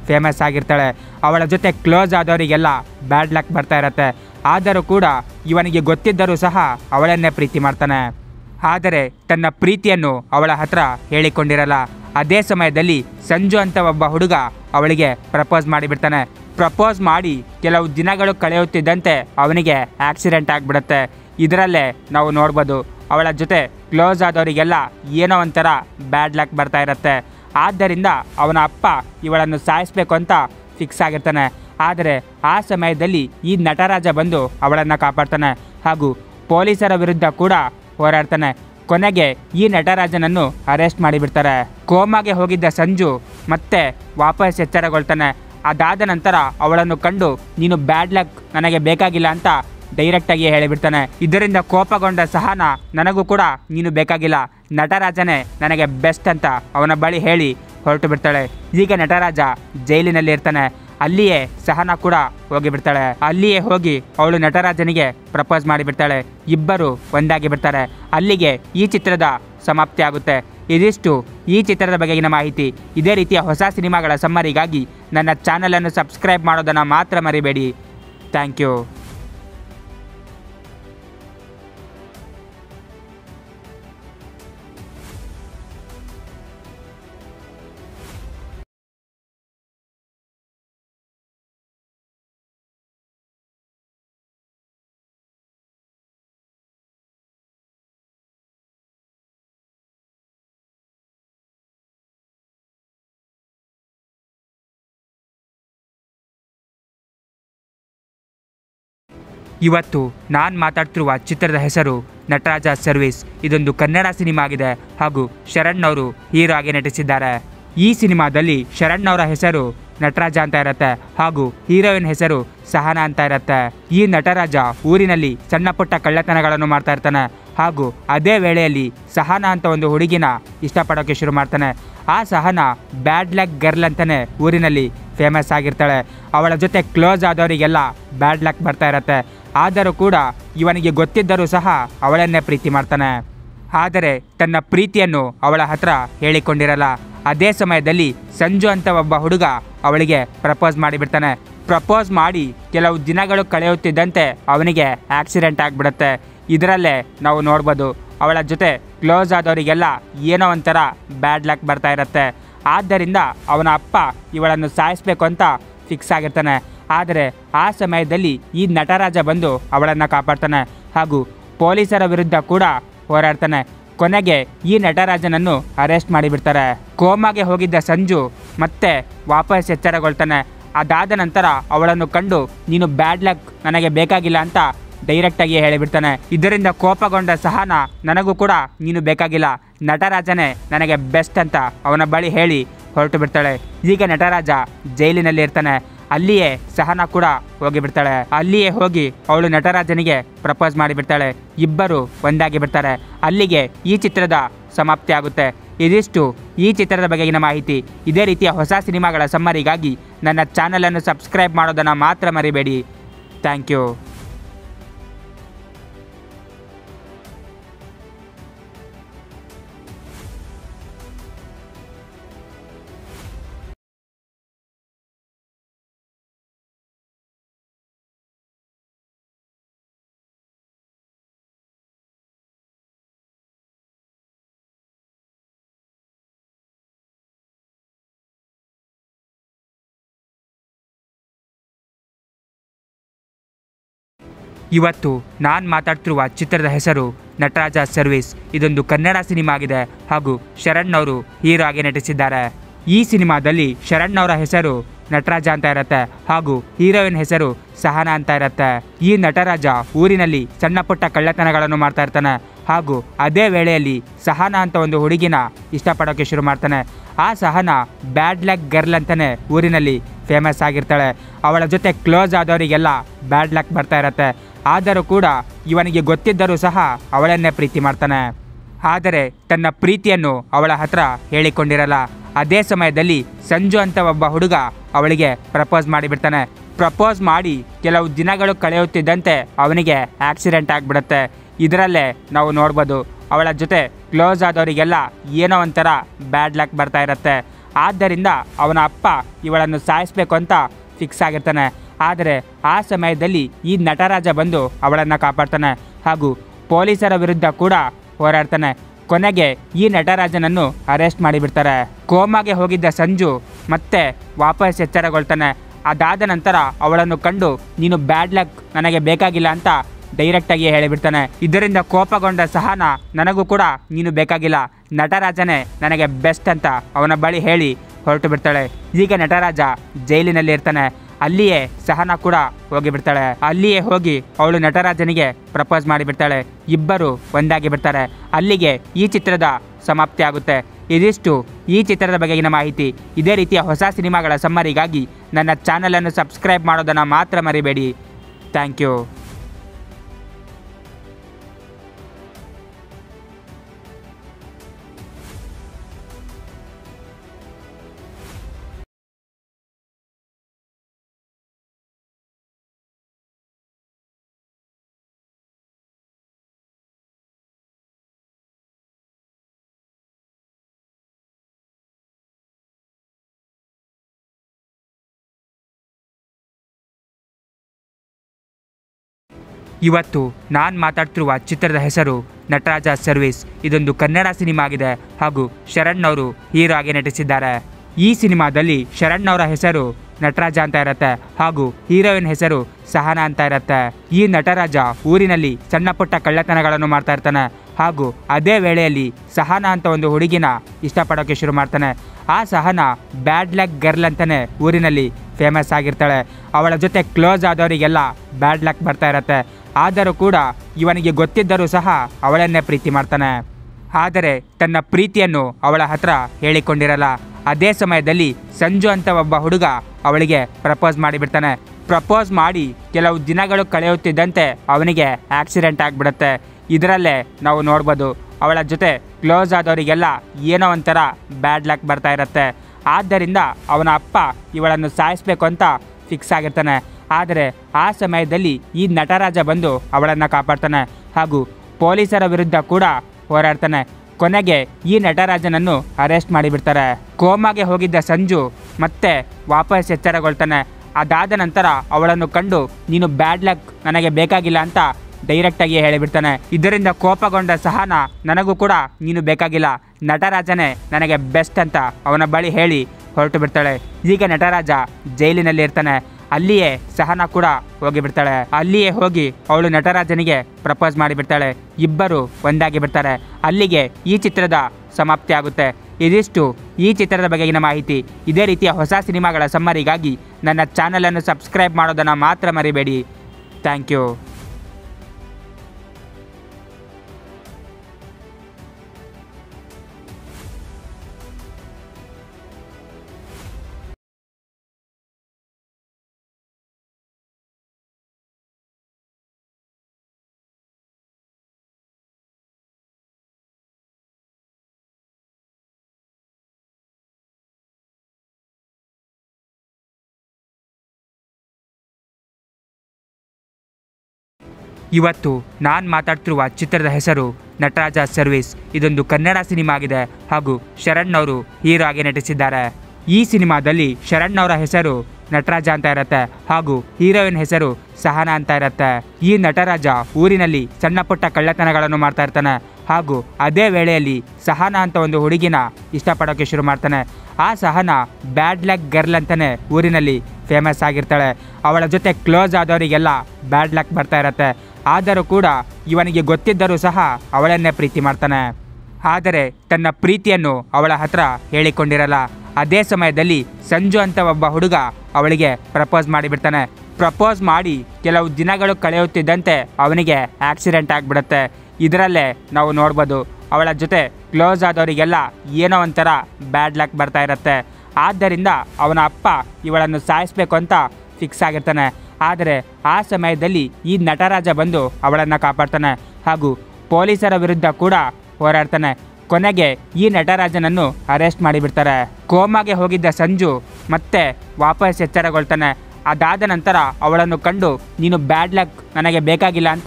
ಫೇಮಸ್ ಆಗಿರ್ತಾಳೆ ಅವಳ ಜೊತೆ ಕ್ಲೋಸ್ ಆದವರಿಗೆಲ್ಲ ಬ್ಯಾಡ್ ಲಕ್ ಬರ್ತಾ ಇರತ್ತೆ ಆದರೂ ಕೂಡ ಇವನಿಗೆ ಗೊತ್ತಿದ್ದರೂ ಸಹ ಅವಳನ್ನೇ ಪ್ರೀತಿ ಮಾಡ್ತಾನೆ ಆದರೆ ತನ್ನ ಪ್ರೀತಿಯನ್ನು ಅವಳ ಹತ್ರ ಹೇಳಿಕೊಂಡಿರಲ್ಲ ಅದೇ ಸಮಯದಲ್ಲಿ ಸಂಜು ಅಂತ ಒಬ್ಬ ಹುಡುಗ ಅವಳಿಗೆ ಪ್ರಪೋಸ್ ಮಾಡಿಬಿಡ್ತಾನೆ ಪ್ರಪೋಸ್ ಮಾಡಿ ಕೆಲವು ದಿನಗಳು ಕಳೆಯುತ್ತಿದ್ದಂತೆ ಅವನಿಗೆ ಆಕ್ಸಿಡೆಂಟ್ ಆಗಿಬಿಡುತ್ತೆ ಇದರಲ್ಲೇ ನಾವು ನೋಡ್ಬೋದು ಅವಳ ಜೊತೆ ಕ್ಲೋಸ್ ಆದವರಿಗೆಲ್ಲ ಏನೋ ಒಂಥರ ಬ್ಯಾಡ್ ಲಕ್ ಬರ್ತಾ ಇರತ್ತೆ ಆದ್ದರಿಂದ ಅವನ ಅಪ್ಪ ಇವಳನ್ನು ಸಾಯಿಸ್ಬೇಕು ಅಂತ ಫಿಕ್ಸ್ ಆಗಿರ್ತಾನೆ ಆದರೆ ಆ ಸಮಯದಲ್ಲಿ ಈ ನಟರಾಜ ಬಂದು ಅವಳನ್ನು ಕಾಪಾಡ್ತಾನೆ ಹಾಗೂ ಪೊಲೀಸರ ವಿರುದ್ಧ ಕೂಡ ಹೋರಾಡ್ತಾನೆ ಕೊನೆಗೆ ಈ ನಟರಾಜನನ್ನು ಅರೆಸ್ಟ್ ಮಾಡಿಬಿಡ್ತಾರೆ ಕೋಮಾಗೆ ಹೋಗಿದ್ದ ಸಂಜು ಮತ್ತೆ ವಾಪಸ್ ಎಚ್ಚರಗೊಳ್ತಾನೆ ಅದಾದ ನಂತರ ಅವಳನ್ನು ಕಂಡು ನೀನು ಬ್ಯಾಡ್ ಲಕ್ ನನಗೆ ಬೇಕಾಗಿಲ್ಲ ಅಂತ ಡೈರೆಕ್ಟಾಗಿ ಹೇಳಿಬಿಡ್ತಾನೆ ಇದರಿಂದ ಕೋಪಗೊಂಡ ಸಹನ ನನಗೂ ಕೂಡ ನೀನು ಬೇಕಾಗಿಲ್ಲ ನಟರಾಜನೇ ನನಗೆ ಬೆಸ್ಟ್ ಅಂತ ಅವನ ಬಳಿ ಹೇಳಿ ಹೊರಟು ಬಿಡ್ತಾಳೆ ಈಗ ನಟರಾಜ ಜೈಲಿನಲ್ಲಿ ಇರ್ತಾನೆ ಅಲ್ಲಿಯೇ ಸಹನ ಕೂಡ ಹೋಗಿಬಿಡ್ತಾಳೆ ಅಲ್ಲಿಯೇ ಹೋಗಿ ಅವಳು ನಟರಾಜನಿಗೆ ಪ್ರಪೋಸ್ ಮಾಡಿಬಿಡ್ತಾಳೆ ಇಬ್ಬರು ಒಂದಾಗಿ ಬಿಡ್ತಾರೆ ಅಲ್ಲಿಗೆ ಈ ಚಿತ್ರದ ಸಮಾಪ್ತಿ ಆಗುತ್ತೆ ಇದಿಷ್ಟು ಈ ಚಿತ್ರದ ಬಗೆಗಿನ ಮಾಹಿತಿ ಇದೇ ರೀತಿಯ ಹೊಸ ಸಿನಿಮಾಗಳ ಸಮ್ಮರಿಗಾಗಿ ನನ್ನ ಚಾನಲನ್ನು ಸಬ್ಸ್ಕ್ರೈಬ್ ಮಾಡೋದನ್ನು ಮಾತ್ರ ಮರಿಬೇಡಿ ಥ್ಯಾಂಕ್ ಯು ಇವತ್ತು ನಾನು ಮಾತಾಡ್ತಿರುವ ಚಿತ್ರದ ಹೆಸರು ನಟರಾಜ ಸರ್ವಿಸ್ ಇದೊಂದು ಕನ್ನಡ ಸಿನಿಮಾ ಆಗಿದೆ ಹಾಗೂ ಶರಣ್ ಅವರು ಹೀರೋ ಆಗಿ ನಟಿಸಿದ್ದಾರೆ ಈ ಸಿನಿಮಾದಲ್ಲಿ ಶರಣ್ ಅವರ ಹೆಸರು ನಟರಾಜ ಅಂತ ಇರತ್ತೆ ಹಾಗೂ ಹೀರೋಯಿನ್ ಹೆಸರು ಸಹನಾ ಅಂತ ಇರತ್ತೆ ಈ ನಟರಾಜ ಊರಿನಲ್ಲಿ ಸಣ್ಣ ಪುಟ್ಟ ಕಳ್ಳತನಗಳನ್ನು ಮಾಡ್ತಾ ಇರ್ತಾನೆ ಹಾಗೂ ಅದೇ ವೇಳೆಯಲ್ಲಿ ಸಹನಾ ಅಂತ ಒಂದು ಹುಡುಗಿನ ಇಷ್ಟಪಡೋಕೆ ಶುರು ಮಾಡ್ತಾನೆ ಆ ಸಹನಾ ಬ್ಯಾಡ್ ಲಕ್ ಗರ್ಲ್ ಅಂತಾನೆ ಊರಿನಲ್ಲಿ ಫೇಮಸ್ ಆಗಿರ್ತಾಳೆ ಅವಳ ಜೊತೆ ಕ್ಲೋಸ್ ಆದವರಿಗೆಲ್ಲ ಬ್ಯಾಡ್ ಲಕ್ ಬರ್ತಾ ಇರತ್ತೆ ಆದರೂ ಕೂಡ ಇವನಿಗೆ ಗೊತ್ತಿದ್ದರೂ ಸಹ ಅವಳನ್ನೇ ಪ್ರೀತಿ ಮಾಡ್ತಾನೆ ಆದರೆ ತನ್ನ ಪ್ರೀತಿಯನ್ನು ಅವಳ ಹತ್ರ ಹೇಳಿಕೊಂಡಿರಲ್ಲ ಅದೇ ಸಮಯದಲ್ಲಿ ಸಂಜು ಅಂತ ಒಬ್ಬ ಹುಡುಗ ಅವಳಿಗೆ ಪ್ರಪೋಸ್ ಮಾಡಿಬಿಡ್ತಾನೆ ಪ್ರಪೋಸ್ ಮಾಡಿ ಕೆಲವು ದಿನಗಳು ಕಳೆಯುತ್ತಿದ್ದಂತೆ ಅವನಿಗೆ ಆಕ್ಸಿಡೆಂಟ್ ಆಗಿಬಿಡುತ್ತೆ ಇದರಲ್ಲೇ ನಾವು ನೋಡ್ಬೋದು ಅವಳ ಜೊತೆ ಕ್ಲೋಸ್ ಆದವರಿಗೆಲ್ಲ ಏನೋ ಒಂಥರ ಬ್ಯಾಡ್ ಲಕ್ ಬರ್ತಾ ಇರತ್ತೆ ಆದ್ದರಿಂದ ಅವನ ಅಪ್ಪ ಇವಳನ್ನು ಸಾಯಿಸ್ಬೇಕು ಅಂತ ಫಿಕ್ಸ್ ಆಗಿರ್ತಾನೆ ಆದರೆ ಆ ಸಮಯದಲ್ಲಿ ಈ ನಟರಾಜ ಬಂದು ಅವಳನ್ನು ಕಾಪಾಡ್ತಾನೆ ಹಾಗೂ ಪೊಲೀಸರ ವಿರುದ್ಧ ಕೂಡ ಹೋರಾಡ್ತಾನೆ ಕೊನೆಗೆ ಈ ನಟರಾಜನನ್ನು ಅರೆಸ್ಟ್ ಮಾಡಿಬಿಡ್ತಾರೆ ಕೋಮಾಗೆ ಹೋಗಿದ್ದ ಸಂಜು ಮತ್ತೆ ವಾಪಸ್ ಎಚ್ಚರಗೊಳ್ತಾನೆ ಅದಾದ ನಂತರ ಅವಳನ್ನು ಕಂಡು ನೀನು ಬ್ಯಾಡ್ ಲಕ್ ನನಗೆ ಬೇಕಾಗಿಲ್ಲ ಅಂತ ಡೈರೆಕ್ಟಾಗಿ ಹೇಳಿಬಿಡ್ತಾನೆ ಇದರಿಂದ ಕೋಪಗೊಂಡ ಸಹನ ನನಗೂ ಕೂಡ ನೀನು ಬೇಕಾಗಿಲ್ಲ ನಟರಾಜನೇ ನನಗೆ ಬೆಸ್ಟ್ ಅಂತ ಅವನ ಬಳಿ ಹೇಳಿ ಹೊರಟು ಬಿಡ್ತಾಳೆ ಈಗ ನಟರಾಜ ಜೈಲಿನಲ್ಲಿ ಇರ್ತಾನೆ ಅಲ್ಲಿಯೇ ಸಹನ ಕೂಡ ಹೋಗಿಬಿಡ್ತಾಳೆ ಅಲ್ಲಿಯೇ ಹೋಗಿ ಅವಳು ನಟರಾಜನಿಗೆ ಪ್ರಪೋಸ್ ಮಾಡಿಬಿಡ್ತಾಳೆ ಇಬ್ಬರು ಒಂದಾಗಿ ಬಿಡ್ತಾರೆ ಅಲ್ಲಿಗೆ ಈ ಚಿತ್ರದ ಸಮಾಪ್ತಿ ಆಗುತ್ತೆ ಇದಿಷ್ಟು ಈ ಚಿತ್ರದ ಬಗೆಗಿನ ಮಾಹಿತಿ ಇದೇ ರೀತಿಯ ಹೊಸ ಸಿನಿಮಾಗಳ ಸಮ್ಮರಿಗಾಗಿ ನನ್ನ ಚಾನಲನ್ನು ಸಬ್ಸ್ಕ್ರೈಬ್ ಮಾಡೋದನ್ನು ಮಾತ್ರ ಮರಿಬೇಡಿ ಥ್ಯಾಂಕ್ ಯು ಇವತ್ತು ನಾನು ಮಾತಾಡ್ತಿರುವ ಚಿತ್ರದ ಹೆಸರು ನಟರಾಜ ಸರ್ವಿಸ್ ಇದೊಂದು ಕನ್ನಡ ಸಿನಿಮಾ ಆಗಿದೆ ಹಾಗೂ ಶರಣ್ ಅವರು ಹೀರೋ ಆಗಿ ನಟಿಸಿದ್ದಾರೆ ಈ ಸಿನಿಮಾದಲ್ಲಿ ಶರಣ್ ಅವರ ಹೆಸರು ನಟರಾಜ ಅಂತ ಇರತ್ತೆ ಹಾಗೂ ಹೀರೋಯಿನ್ ಹೆಸರು ಸಹನಾ ಅಂತ ಇರತ್ತೆ ಈ ನಟರಾಜ ಊರಿನಲ್ಲಿ ಸಣ್ಣ ಪುಟ್ಟ ಕಳ್ಳತನಗಳನ್ನು ಮಾಡ್ತಾ ಇರ್ತಾನೆ ಹಾಗೂ ಅದೇ ವೇಳೆಯಲ್ಲಿ ಸಹನಾ ಅಂತ ಒಂದು ಹುಡುಗಿನ ಇಷ್ಟಪಡೋಕೆ ಶುರು ಮಾಡ್ತಾನೆ ಆ ಸಹನಾ ಬ್ಯಾಡ್ ಲಕ್ ಗರ್ಲ್ ಅಂತಾನೆ ಊರಿನಲ್ಲಿ ಫೇಮಸ್ ಆಗಿರ್ತಾಳೆ ಅವಳ ಜೊತೆ ಕ್ಲೋಸ್ ಆದವರಿಗೆಲ್ಲ ಬ್ಯಾಡ್ ಲಕ್ ಬರ್ತಾ ಇರತ್ತೆ ಆದರೂ ಕೂಡ ಇವನಿಗೆ ಗೊತ್ತಿದ್ದರೂ ಸಹ ಅವಳನ್ನೇ ಪ್ರೀತಿ ಮಾಡ್ತಾನೆ ಆದರೆ ತನ್ನ ಪ್ರೀತಿಯನ್ನು ಅವಳ ಹತ್ರ ಹೇಳಿಕೊಂಡಿರಲ್ಲ ಅದೇ ಸಮಯದಲ್ಲಿ ಸಂಜು ಅಂತ ಒಬ್ಬ ಹುಡುಗ ಅವಳಿಗೆ ಪ್ರಪೋಸ್ ಮಾಡಿಬಿಡ್ತಾನೆ ಪ್ರಪೋಸ್ ಮಾಡಿ ಕೆಲವು ದಿನಗಳು ಕಳೆಯುತ್ತಿದ್ದಂತೆ ಅವನಿಗೆ ಆಕ್ಸಿಡೆಂಟ್ ಆಗಿಬಿಡುತ್ತೆ ಇದರಲ್ಲೇ ನಾವು ನೋಡ್ಬೋದು ಅವಳ ಜೊತೆ ಕ್ಲೋಸ್ ಆದವರಿಗೆಲ್ಲ ಏನೋ ಒಂಥರ ಬ್ಯಾಡ್ ಲಕ್ ಬರ್ತಾ ಇರತ್ತೆ ಆದ್ದರಿಂದ ಅವನ ಅಪ್ಪ ಇವಳನ್ನು ಸಾಯಿಸಬೇಕು ಅಂತ ಫಿಕ್ಸ್ ಆಗಿರ್ತಾನೆ ಆದರೆ ಆ ಸಮಯದಲ್ಲಿ ಈ ನಟರಾಜ ಬಂದು ಅವಳನ್ನು ಕಾಪಾಡ್ತಾನೆ ಹಾಗೂ ಪೊಲೀಸರ ವಿರುದ್ಧ ಕೂಡ ಹೋರಾಡ್ತಾನೆ ಕೊನೆಗೆ ಈ ನಟರಾಜನನ್ನು ಅರೆಸ್ಟ್ ಮಾಡಿಬಿಡ್ತಾರೆ ಕೋಮಾಗೆ ಹೋಗಿದ್ದ ಸಂಜು ಮತ್ತೆ ವಾಪಸ್ ಎಚ್ಚರಗೊಳ್ತಾನೆ ಅದಾದ ನಂತರ ಅವಳನ್ನು ಕಂಡು ನೀನು ಬ್ಯಾಡ್ ಲಕ್ ನನಗೆ ಬೇಕಾಗಿಲ್ಲ ಅಂತ ಡೈರೆಕ್ಟಾಗಿ ಹೇಳಿಬಿಡ್ತಾನೆ ಇದರಿಂದ ಕೋಪಗೊಂಡ ಸಹನ ನನಗೂ ಕೂಡ ನೀನು ಬೇಕಾಗಿಲ್ಲ ನಟರಾಜನೇ ನನಗೆ ಬೆಸ್ಟ್ ಅಂತ ಅವನ ಬಳಿ ಹೇಳಿ ಹೊರಟು ಬಿಡ್ತಾಳೆ ಈಗ ನಟರಾಜ ಜೈಲಿನಲ್ಲಿ ಇರ್ತಾನೆ ಅಲ್ಲಿಯೇ ಸಹನ ಕೂಡ ಹೋಗಿಬಿಡ್ತಾಳೆ ಅಲ್ಲಿಯೇ ಹೋಗಿ ಅವಳು ನಟರಾಜನಿಗೆ ಪ್ರಪೋಸ್ ಮಾಡಿಬಿಡ್ತಾಳೆ ಇಬ್ಬರು ಒಂದಾಗಿ ಬಿಡ್ತಾರೆ ಅಲ್ಲಿಗೆ ಈ ಚಿತ್ರದ ಸಮಾಪ್ತಿ ಆಗುತ್ತೆ ಇದಿಷ್ಟು ಈ ಚಿತ್ರದ ಬಗೆಗಿನ ಮಾಹಿತಿ ಇದೇ ರೀತಿಯ ಹೊಸ ಸಿನಿಮಾಗಳ ಸಮ್ಮರಿಗಾಗಿ ನನ್ನ ಚಾನಲನ್ನು ಸಬ್ಸ್ಕ್ರೈಬ್ ಮಾಡೋದನ್ನು ಮಾತ್ರ ಮರಿಬೇಡಿ ಥ್ಯಾಂಕ್ ಯು ಇವತ್ತು ನಾನು ಮಾತಾಡ್ತಿರುವ ಚಿತ್ರದ ಹೆಸರು ನಟರಾಜ ಸರ್ವಿಸ್ ಇದೊಂದು ಕನ್ನಡ ಸಿನಿಮಾ ಆಗಿದೆ ಹಾಗೂ ಶರಣ್ ಅವರು ಹೀರೋ ಆಗಿ ನಟಿಸಿದ್ದಾರೆ ಈ ಸಿನಿಮಾದಲ್ಲಿ ಶರಣ್ ಅವರ ಹೆಸರು ನಟರಾಜ ಅಂತ ಇರುತ್ತೆ ಹಾಗೂ ಹೀರೋಯಿನ್ ಹೆಸರು ಸಹನಾ ಅಂತ ಇರುತ್ತೆ ಈ ನಟರಾಜ ಊರಿನಲ್ಲಿ ಸಣ್ಣ ಪುಟ್ಟ ಕಳ್ಳತನಗಳನ್ನು ಮಾಡ್ತಾ ಇರ್ತಾನೆ ಹಾಗೂ ಅದೇ ವೇಳೆಯಲ್ಲಿ ಸಹನಾ ಅಂತ ಒಂದು ಹುಡುಗಿನ ಇಷ್ಟಪಡೋಕೆ ಶುರು ಮಾಡ್ತಾನೆ ಆ ಸಹನಾ ಬ್ಯಾಡ್ ಲಕ್ ಗರ್ಲ್ ಅಂತಾನೆ ಊರಿನಲ್ಲಿ ಫೇಮಸ್ ಆಗಿರ್ತಾಳೆ ಅವಳ ಜೊತೆ ಕ್ಲೋಸ್ ಆದವರಿಗೆಲ್ಲ ಬ್ಯಾಡ್ ಲಕ್ ಬರ್ತಾ ಇರತ್ತೆ ಆದರೂ ಕೂಡ ಇವನಿಗೆ ಗೊತ್ತಿದ್ದರೂ ಸಹ ಅವಳನ್ನೇ ಪ್ರೀತಿ ಮಾಡ್ತಾನೆ ಆದರೆ ತನ್ನ ಪ್ರೀತಿಯನ್ನು ಅವಳ ಹತ್ರ ಹೇಳಿಕೊಂಡಿರಲ್ಲ ಅದೇ ಸಮಯದಲ್ಲಿ ಸಂಜು ಅಂತ ಒಬ್ಬ ಹುಡುಗ ಅವಳಿಗೆ ಪ್ರಪೋಸ್ ಮಾಡಿಬಿಡ್ತಾನೆ ಪ್ರಪೋಸ್ ಮಾಡಿ ಕೆಲವು ದಿನಗಳು ಕಳೆಯುತ್ತಿದ್ದಂತೆ ಅವನಿಗೆ ಆಕ್ಸಿಡೆಂಟ್ ಆಗಿಬಿಡುತ್ತೆ ಇದರಲ್ಲೇ ನಾವು ನೋಡ್ಬೋದು ಅವಳ ಜೊತೆ ಕ್ಲೋಸ್ ಆದವರಿಗೆಲ್ಲ ಏನೋ ಒಂಥರ ಬ್ಯಾಡ್ ಲಕ್ ಬರ್ತಾ ಇರತ್ತೆ ಆದ್ದರಿಂದ ಅವನ ಅಪ್ಪ ಇವಳನ್ನು ಸಾಯಿಸಬೇಕು ಅಂತ ಫಿಕ್ಸ್ ಆಗಿರ್ತಾನೆ ಆದರೆ ಆ ಸಮಯದಲ್ಲಿ ಈ ನಟರಾಜ ಬಂದು ಅವಳನ್ನು ಕಾಪಾಡ್ತಾನೆ ಹಾಗೂ ಪೊಲೀಸರ ವಿರುದ್ಧ ಕೂಡ ಹೋರಾಡ್ತಾನೆ ಕೊನೆಗೆ ಈ ನಟರಾಜನನ್ನು ಅರೆಸ್ಟ್ ಮಾಡಿಬಿಡ್ತಾರೆ ಕೋಮಾಗೆ ಹೋಗಿದ್ದ ಸಂಜು ಮತ್ತೆ ವಾಪಸ್ ಎಚ್ಚರಗೊಳ್ತಾನೆ ಅದಾದ ನಂತರ ಅವಳನ್ನು ಕಂಡು ನೀನು ಬ್ಯಾಡ್ ಲಕ್ ನನಗೆ ಬೇಕಾಗಿಲ್ಲ ಅಂತ ಡೈರೆಕ್ಟಾಗಿ ಹೇಳಿಬಿಡ್ತಾನೆ ಇದರಿಂದ ಕೋಪಗೊಂಡ ಸಹನ ನನಗೂ ಕೂಡ ನೀನು ಬೇಕಾಗಿಲ್ಲ ನಟರಾಜನೇ ನನಗೆ ಬೆಸ್ಟ್ ಅಂತ ಅವನ ಬಳಿ ಹೇಳಿ ಹೊರಟು ಬಿಡ್ತಾಳೆ ಈಗ ನಟರಾಜ ಜೈಲಿನಲ್ಲಿ ಇರ್ತಾನೆ ಅಲ್ಲಿಯೇ ಸಹನ ಕೂಡ ಹೋಗಿಬಿಡ್ತಾಳೆ ಅಲ್ಲಿಯೇ ಹೋಗಿ ಅವಳು ನಟರಾಜನಿಗೆ ಪ್ರಪೋಸ್ ಮಾಡಿಬಿಡ್ತಾಳೆ ಇಬ್ಬರು ಒಂದಾಗಿ ಬಿಡ್ತಾರೆ ಅಲ್ಲಿಗೆ ಈ ಚಿತ್ರದ ಸಮಾಪ್ತಿ ಆಗುತ್ತೆ ಇದಿಷ್ಟು ಈ ಚಿತ್ರದ ಬಗೆಗಿನ ಮಾಹಿತಿ ಇದೇ ರೀತಿಯ ಹೊಸ ಸಿನಿಮಾಗಳ ಸಮ್ಮರಿಗಾಗಿ ನನ್ನ ಚಾನಲನ್ನು ಸಬ್ಸ್ಕ್ರೈಬ್ ಮಾಡೋದನ್ನು ಮಾತ್ರ ಮರಿಬೇಡಿ ಥ್ಯಾಂಕ್ ಯು ಇವತ್ತು ನಾನು ಮಾತಾಡ್ತಿರುವ ಚಿತ್ರದ ಹೆಸರು ನಟರಾಜ ಸರ್ವಿಸ್ ಇದೊಂದು ಕನ್ನಡ ಸಿನಿಮಾ ಆಗಿದೆ ಹಾಗೂ ಶರಣ್ ಅವರು ಹೀರೋ ಆಗಿ ನಟಿಸಿದ್ದಾರೆ ಈ ಸಿನಿಮಾದಲ್ಲಿ ಶರಣ್ ಅವರ ಹೆಸರು ನಟರಾಜ ಅಂತ ಇರುತ್ತೆ ಹಾಗೂ ಹೀರೋಯಿನ್ ಹೆಸರು ಸಹನಾ ಅಂತ ಇರುತ್ತೆ ಈ ನಟರಾಜ ಊರಿನಲ್ಲಿ ಸಣ್ಣ ಪುಟ್ಟ ಕಳ್ಳತನಗಳನ್ನು ಮಾಡ್ತಾ ಇರ್ತಾನೆ ಹಾಗೂ ಅದೇ ವೇಳೆಯಲ್ಲಿ ಸಹನಾ ಅಂತ ಒಂದು ಹುಡುಗಿನ ಇಷ್ಟಪಡೋಕೆ ಶುರು ಮಾಡ್ತಾನೆ ಆ ಸಹನಾ ಬ್ಯಾಡ್ ಲಕ್ ಗರ್ಲ್ ಅಂತಾನೆ ಊರಿನಲ್ಲಿ ಫೇಮಸ್ ಆಗಿರ್ತಾಳೆ ಅವಳ ಜೊತೆ ಕ್ಲೋಸ್ ಆದವರಿಗೆಲ್ಲ ಬ್ಯಾಡ್ ಲಕ್ ಬರ್ತಾ ಇರತ್ತೆ ಆದರೂ ಕೂಡ ಇವನಿಗೆ ಗೊತ್ತಿದ್ದರೂ ಸಹ ಅವಳನ್ನೇ ಪ್ರೀತಿ ಮಾಡ್ತಾನೆ ಆದರೆ ತನ್ನ ಪ್ರೀತಿಯನ್ನು ಅವಳ ಹತ್ರ ಹೇಳಿಕೊಂಡಿರಲ್ಲ ಅದೇ ಸಮಯದಲ್ಲಿ ಸಂಜು ಅಂತ ಒಬ್ಬ ಹುಡುಗ ಅವಳಿಗೆ ಪ್ರಪೋಸ್ ಮಾಡಿಬಿಡ್ತಾನೆ ಪ್ರಪೋಸ್ ಮಾಡಿ ಕೆಲವು ದಿನಗಳು ಕಳೆಯುತ್ತಿದ್ದಂತೆ ಅವನಿಗೆ ಆಕ್ಸಿಡೆಂಟ್ ಆಗಿಬಿಡುತ್ತೆ ಇದರಲ್ಲೇ ನಾವು ನೋಡ್ಬೋದು ಅವಳ ಜೊತೆ ಕ್ಲೋಸ್ ಆದವರಿಗೆಲ್ಲ ಏನೋ ಒಂಥರ ಬ್ಯಾಡ್ ಲಕ್ ಬರ್ತಾ ಇರತ್ತೆ ಆದ್ದರಿಂದ ಅವನ ಅಪ್ಪ ಇವಳನ್ನು ಸಾಯಿಸಬೇಕು ಅಂತ ಫಿಕ್ಸ್ ಆಗಿರ್ತಾನೆ ಆದರೆ ಆ ಸಮಯದಲ್ಲಿ ಈ ನಟರಾಜ ಬಂದು ಅವಳನ್ನು ಕಾಪಾಡ್ತಾನೆ ಹಾಗೂ ಪೊಲೀಸರ ವಿರುದ್ಧ ಕೂಡ ಹೋರಾಡ್ತಾನೆ ಕೊನೆಗೆ ಈ ನಟರಾಜನನ್ನು ಅರೆಸ್ಟ್ ಮಾಡಿಬಿಡ್ತಾರೆ ಕೋಮಾಗೆ ಹೋಗಿದ್ದ ಸಂಜು ಮತ್ತೆ ವಾಪಸ್ ಎಚ್ಚರಗೊಳ್ತಾನೆ ಅದಾದ ನಂತರ ಅವಳನ್ನು ಕಂಡು ನೀನು ಬ್ಯಾಡ್ ಲಕ್ ನನಗೆ ಬೇಕಾಗಿಲ್ಲ ಅಂತ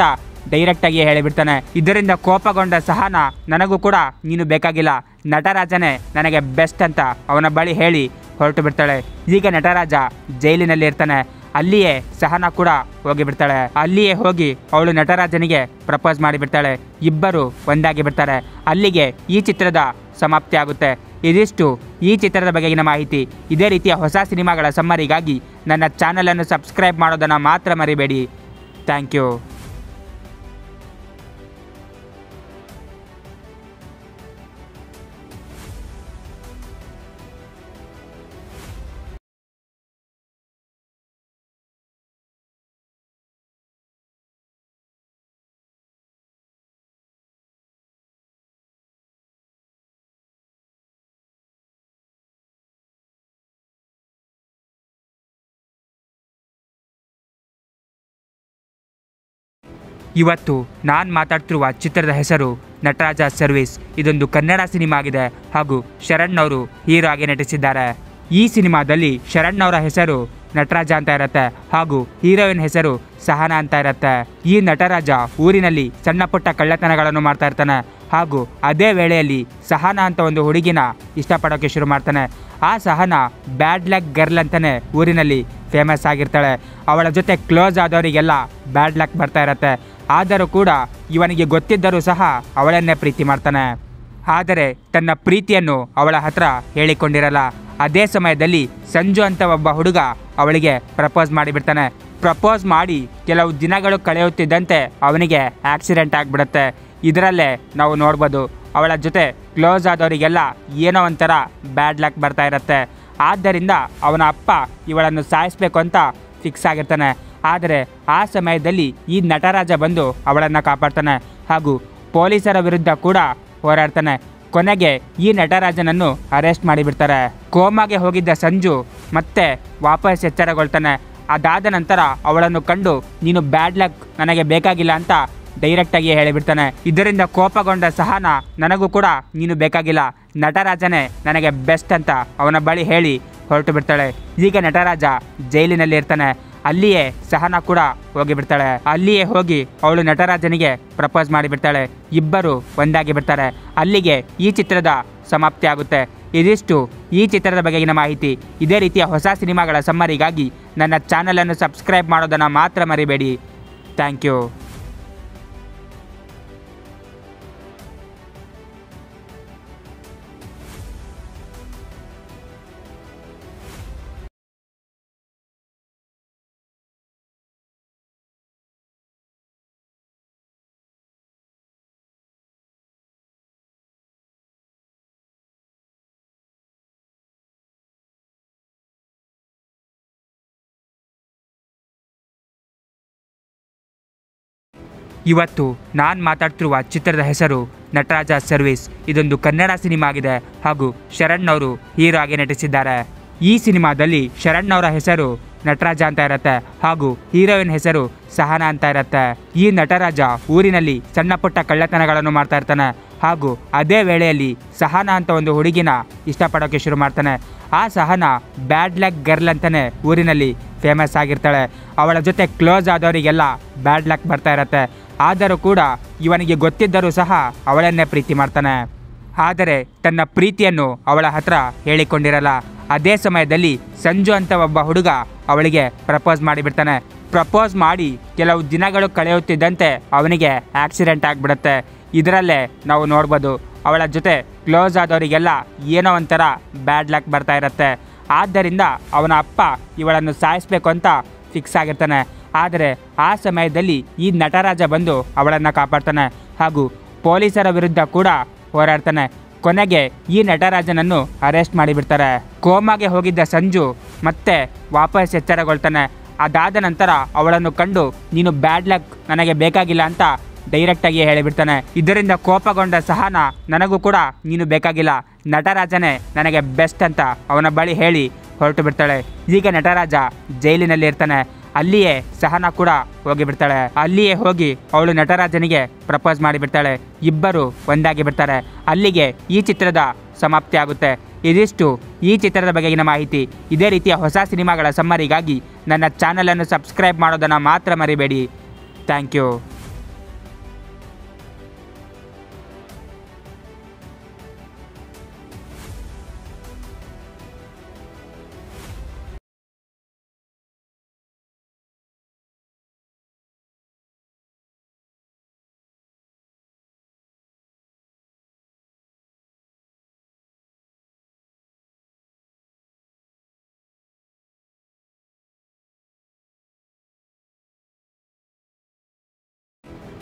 ಡೈರೆಕ್ಟಾಗಿ ಹೇಳಿಬಿಡ್ತಾನೆ ಇದರಿಂದ ಕೋಪಗೊಂಡ ಸಹನ ನನಗೂ ಕೂಡ ನೀನು ಬೇಕಾಗಿಲ್ಲ ನಟರಾಜನೇ ನನಗೆ ಬೆಸ್ಟ್ ಅಂತ ಅವನ ಬಳಿ ಹೇಳಿ ಹೊರಟು ಬಿಡ್ತಾಳೆ ಈಗ ನಟರಾಜ ಜೈಲಿನಲ್ಲಿ ಇರ್ತಾನೆ ಅಲ್ಲಿಯೇ ಸಹನ ಕೂಡ ಹೋಗಿಬಿಡ್ತಾಳೆ ಅಲ್ಲಿಯೇ ಹೋಗಿ ಅವಳು ನಟರಾಜನಿಗೆ ಪ್ರಪೋಸ್ ಮಾಡಿಬಿಡ್ತಾಳೆ ಇಬ್ಬರು ಒಂದಾಗಿ ಬಿಡ್ತಾರೆ ಅಲ್ಲಿಗೆ ಈ ಚಿತ್ರದ ಸಮಾಪ್ತಿ ಆಗುತ್ತೆ ಇದಿಷ್ಟು ಈ ಚಿತ್ರದ ಬಗೆಗಿನ ಮಾಹಿತಿ ಇದೇ ರೀತಿಯ ಹೊಸ ಸಿನಿಮಾಗಳ ಸಮ್ಮರಿಗಾಗಿ ನನ್ನ ಚಾನಲನ್ನು ಸಬ್ಸ್ಕ್ರೈಬ್ ಮಾಡೋದನ್ನು ಮಾತ್ರ ಮರಿಬೇಡಿ ಥ್ಯಾಂಕ್ ಯು ಇವತ್ತು ನಾನು ಮಾತಾಡ್ತಿರುವ ಚಿತ್ರದ ಹೆಸರು ನಟರಾಜ ಸರ್ವಿಸ್ ಇದೊಂದು ಕನ್ನಡ ಸಿನಿಮಾ ಆಗಿದೆ ಹಾಗೂ ಶರಣ್ ಅವರು ಹೀರೋ ಆಗಿ ನಟಿಸಿದ್ದಾರೆ ಈ ಸಿನಿಮಾದಲ್ಲಿ ಶರಣ್ ಅವರ ಹೆಸರು ನಟರಾಜ ಅಂತ ಇರುತ್ತೆ ಹಾಗೂ ಹೀರೋಯಿನ್ ಹೆಸರು ಸಹನಾ ಅಂತ ಇರುತ್ತೆ ಈ ನಟರಾಜ ಊರಿನಲ್ಲಿ ಸಣ್ಣ ಪುಟ್ಟ ಕಳ್ಳತನಗಳನ್ನು ಮಾಡ್ತಾ ಇರ್ತಾನೆ ಹಾಗೂ ಅದೇ ವೇಳೆಯಲ್ಲಿ ಸಹನಾ ಅಂತ ಒಂದು ಹುಡುಗಿನ ಇಷ್ಟಪಡೋಕೆ ಶುರು ಮಾಡ್ತಾನೆ ಆ ಸಹನಾ ಬ್ಯಾಡ್ ಲಕ್ ಗರ್ಲ್ ಅಂತಾನೆ ಊರಿನಲ್ಲಿ ಫೇಮಸ್ ಆಗಿರ್ತಾಳೆ ಅವಳ ಜೊತೆ ಕ್ಲೋಸ್ ಆದವರಿಗೆಲ್ಲ ಬ್ಯಾಡ್ ಲಕ್ ಬರ್ತಾ ಇರತ್ತೆ ಆದರೂ ಕೂಡ ಇವನಿಗೆ ಗೊತ್ತಿದ್ದರೂ ಸಹ ಅವಳನ್ನೇ ಪ್ರೀತಿ ಮಾಡ್ತಾನೆ ಆದರೆ ತನ್ನ ಪ್ರೀತಿಯನ್ನು ಅವಳ ಹತ್ರ ಹೇಳಿಕೊಂಡಿರಲ್ಲ ಅದೇ ಸಮಯದಲ್ಲಿ ಸಂಜು ಅಂತ ಒಬ್ಬ ಹುಡುಗ ಅವಳಿಗೆ ಪ್ರಪೋಸ್ ಮಾಡಿಬಿಡ್ತಾನೆ ಪ್ರಪೋಸ್ ಮಾಡಿ ಕೆಲವು ದಿನಗಳು ಕಳೆಯುತ್ತಿದ್ದಂತೆ ಅವನಿಗೆ ಆಕ್ಸಿಡೆಂಟ್ ಆಗಿಬಿಡುತ್ತೆ ಇದರಲ್ಲೇ ನಾವು ನೋಡ್ಬೋದು ಅವಳ ಜೊತೆ ಕ್ಲೋಸ್ ಆದವರಿಗೆಲ್ಲ ಏನೋ ಒಂಥರ ಬ್ಯಾಡ್ ಲಕ್ ಬರ್ತಾ ಇರತ್ತೆ ಆದ್ದರಿಂದ ಅವನ ಅಪ್ಪ ಇವಳನ್ನು ಸಾಯಿಸ್ಬೇಕು ಅಂತ ಫಿಕ್ಸ್ ಆಗಿರ್ತಾನೆ ಆದರೆ ಆ ಸಮಯದಲ್ಲಿ ಈ ನಟರಾಜ ಬಂದು ಅವಳನ್ನು ಕಾಪಾಡ್ತಾನೆ ಹಾಗೂ ಪೊಲೀಸರ ವಿರುದ್ಧ ಕೂಡ ಹೋರಾಡ್ತಾನೆ ಕೊನೆಗೆ ಈ ನಟರಾಜನನ್ನು ಅರೆಸ್ಟ್ ಮಾಡಿಬಿಡ್ತಾರೆ ಕೋಮಾಗೆ ಹೋಗಿದ್ದ ಸಂಜು ಮತ್ತೆ ವಾಪಸ್ ಎಚ್ಚರಗೊಳ್ತಾನೆ ಅದಾದ ನಂತರ ಅವಳನ್ನು ಕಂಡು ನೀನು ಬ್ಯಾಡ್ ಲಕ್ ನನಗೆ ಬೇಕಾಗಿಲ್ಲ ಅಂತ ಡೈರೆಕ್ಟಾಗಿ ಹೇಳಿಬಿಡ್ತಾನೆ ಇದರಿಂದ ಕೋಪಗೊಂಡ ಸಹನ ನನಗೂ ಕೂಡ ನೀನು ಬೇಕಾಗಿಲ್ಲ ನಟರಾಜನೇ ನನಗೆ ಬೆಸ್ಟ್ ಅಂತ ಅವನ ಬಳಿ ಹೇಳಿ ಹೊರಟು ಬಿಡ್ತಾಳೆ ಈಗ ನಟರಾಜ ಜೈಲಿನಲ್ಲಿ ಇರ್ತಾನೆ ಅಲ್ಲಿಯೇ ಸಹನ ಕೂಡ ಹೋಗಿಬಿಡ್ತಾಳೆ ಅಲ್ಲಿಯೇ ಹೋಗಿ ಅವಳು ನಟರಾಜನಿಗೆ ಪ್ರಪೋಸ್ ಮಾಡಿಬಿಡ್ತಾಳೆ ಇಬ್ಬರು ಒಂದಾಗಿ ಬಿಡ್ತಾರೆ ಅಲ್ಲಿಗೆ ಈ ಚಿತ್ರದ ಸಮಾಪ್ತಿ ಆಗುತ್ತೆ ಇದಿಷ್ಟು ಈ ಚಿತ್ರದ ಬಗೆಗಿನ ಮಾಹಿತಿ ಇದೇ ರೀತಿಯ ಹೊಸ ಸಿನಿಮಾಗಳ ಸಮ್ಮರಿಗಾಗಿ ನನ್ನ ಚಾನಲನ್ನು ಸಬ್ಸ್ಕ್ರೈಬ್ ಮಾಡೋದನ್ನು ಮಾತ್ರ ಮರಿಬೇಡಿ ಥ್ಯಾಂಕ್ ಯು ಇವತ್ತು ನಾನು ಮಾತಾಡ್ತಿರುವ ಚಿತ್ರದ ಹೆಸರು ನಟರಾಜ ಸರ್ವಿಸ್ ಇದೊಂದು ಕನ್ನಡ ಸಿನಿಮಾ ಆಗಿದೆ ಹಾಗೂ ಶರಣ್ ಅವರು ಹೀರೋ ಆಗಿ ನಟಿಸಿದ್ದಾರೆ ಈ ಸಿನಿಮಾದಲ್ಲಿ ಶರಣ್ ಅವರ ಹೆಸರು ನಟರಾಜ ಅಂತ ಇರುತ್ತೆ ಹಾಗೂ ಹೀರೋಯಿನ್ ಹೆಸರು ಸಹನಾ ಅಂತ ಇರುತ್ತೆ ಈ ನಟರಾಜ ಊರಿನಲ್ಲಿ ಸಣ್ಣ ಪುಟ್ಟ ಕಳ್ಳತನಗಳನ್ನು ಮಾಡ್ತಾ ಇರ್ತಾನೆ ಹಾಗೂ ಅದೇ ವೇಳೆಯಲ್ಲಿ ಸಹನಾ ಅಂತ ಒಂದು ಹುಡುಗಿನ ಇಷ್ಟಪಡೋಕೆ ಶುರು ಮಾಡ್ತಾನೆ ಆ ಸಹನಾ ಬ್ಯಾಡ್ ಲಕ್ ಗರ್ಲ್ ಅಂತಾನೆ ಊರಿನಲ್ಲಿ ಫೇಮಸ್ ಆಗಿರ್ತಾಳೆ ಅವಳ ಜೊತೆ ಕ್ಲೋಸ್ ಆದವರಿಗೆಲ್ಲ ಬ್ಯಾಡ್ ಲಕ್ ಬರ್ತಾ ಇರತ್ತೆ ಆದರೂ ಕೂಡ ಇವನಿಗೆ ಗೊತ್ತಿದ್ದರೂ ಸಹ ಅವಳನ್ನೇ ಪ್ರೀತಿ ಮಾಡ್ತಾನೆ ಆದರೆ ತನ್ನ ಪ್ರೀತಿಯನ್ನು ಅವಳ ಹತ್ರ ಹೇಳಿಕೊಂಡಿರಲ್ಲ ಅದೇ ಸಮಯದಲ್ಲಿ ಸಂಜು ಅಂತ ಒಬ್ಬ ಹುಡುಗ ಅವಳಿಗೆ ಪ್ರಪೋಸ್ ಮಾಡಿಬಿಡ್ತಾನೆ ಪ್ರಪೋಸ್ ಮಾಡಿ ಕೆಲವು ದಿನಗಳು ಕಳೆಯುತ್ತಿದ್ದಂತೆ ಅವನಿಗೆ ಆಕ್ಸಿಡೆಂಟ್ ಆಗಿಬಿಡುತ್ತೆ ಇದರಲ್ಲೇ ನಾವು ನೋಡ್ಬೋದು ಅವಳ ಜೊತೆ ಕ್ಲೋಸ್ ಆದವರಿಗೆಲ್ಲ ಏನೋ ಒಂಥರ ಬ್ಯಾಡ್ ಲಕ್ ಬರ್ತಾ ಇರತ್ತೆ ಆದ್ದರಿಂದ ಅವನ ಅಪ್ಪ ಇವಳನ್ನು ಸಾಯಿಸ್ಬೇಕು ಅಂತ ಫಿಕ್ಸ್ ಆಗಿರ್ತಾನೆ ಆದರೆ ಆ ಸಮಯದಲ್ಲಿ ಈ ನಟರಾಜ ಬಂದು ಅವಳನ್ನು ಕಾಪಾಡ್ತಾನೆ ಹಾಗೂ ಪೊಲೀಸರ ವಿರುದ್ಧ ಕೂಡ ಹೋರಾಡ್ತಾನೆ ಕೊನೆಗೆ ಈ ನಟರಾಜನನ್ನು ಅರೆಸ್ಟ್ ಮಾಡಿಬಿಡ್ತಾರೆ ಕೋಮಾಗೆ ಹೋಗಿದ್ದ ಸಂಜು ಮತ್ತೆ ವಾಪಸ್ ಎಚ್ಚರಗೊಳ್ತಾನೆ ಅದಾದ ನಂತರ ಅವಳನ್ನು ಕಂಡು ನೀನು ಬ್ಯಾಡ್ ಲಕ್ ನನಗೆ ಬೇಕಾಗಿಲ್ಲ ಅಂತ ಡೈರೆಕ್ಟಾಗಿ ಹೇಳಿಬಿಡ್ತಾನೆ ಇದರಿಂದ ಕೋಪಗೊಂಡ ಸಹನ ನನಗೂ ಕೂಡ ನೀನು ಬೇಕಾಗಿಲ್ಲ ನಟರಾಜನೇ ನನಗೆ ಬೆಸ್ಟ್ ಅಂತ ಅವನ ಬಳಿ ಹೇಳಿ ಹೊರಟು ಬಿಡ್ತಾಳೆ ಈಗ ನಟರಾಜ ಜೈಲಿನಲ್ಲಿ ಇರ್ತಾನೆ ಅಲ್ಲಿಯೇ ಸಹನ ಕೂಡ ಹೋಗಿಬಿಡ್ತಾಳೆ ಅಲ್ಲಿಯೇ ಹೋಗಿ ಅವಳು ನಟರಾಜನಿಗೆ ಪ್ರಪೋಸ್ ಮಾಡಿಬಿಡ್ತಾಳೆ ಇಬ್ಬರು ಒಂದಾಗಿ ಬಿಡ್ತಾರೆ ಅಲ್ಲಿಗೆ ಈ ಚಿತ್ರದ ಸಮಾಪ್ತಿ ಆಗುತ್ತೆ ಇದಿಷ್ಟು ಈ ಚಿತ್ರದ ಬಗೆಗಿನ ಮಾಹಿತಿ ಇದೇ ರೀತಿಯ ಹೊಸ ಸಿನಿಮಾಗಳ ಸಮ್ಮರಿಗಾಗಿ ನನ್ನ ಚಾನಲನ್ನು ಸಬ್ಸ್ಕ್ರೈಬ್ ಮಾಡೋದನ್ನು ಮಾತ್ರ ಮರಿಬೇಡಿ ಥ್ಯಾಂಕ್ ಯು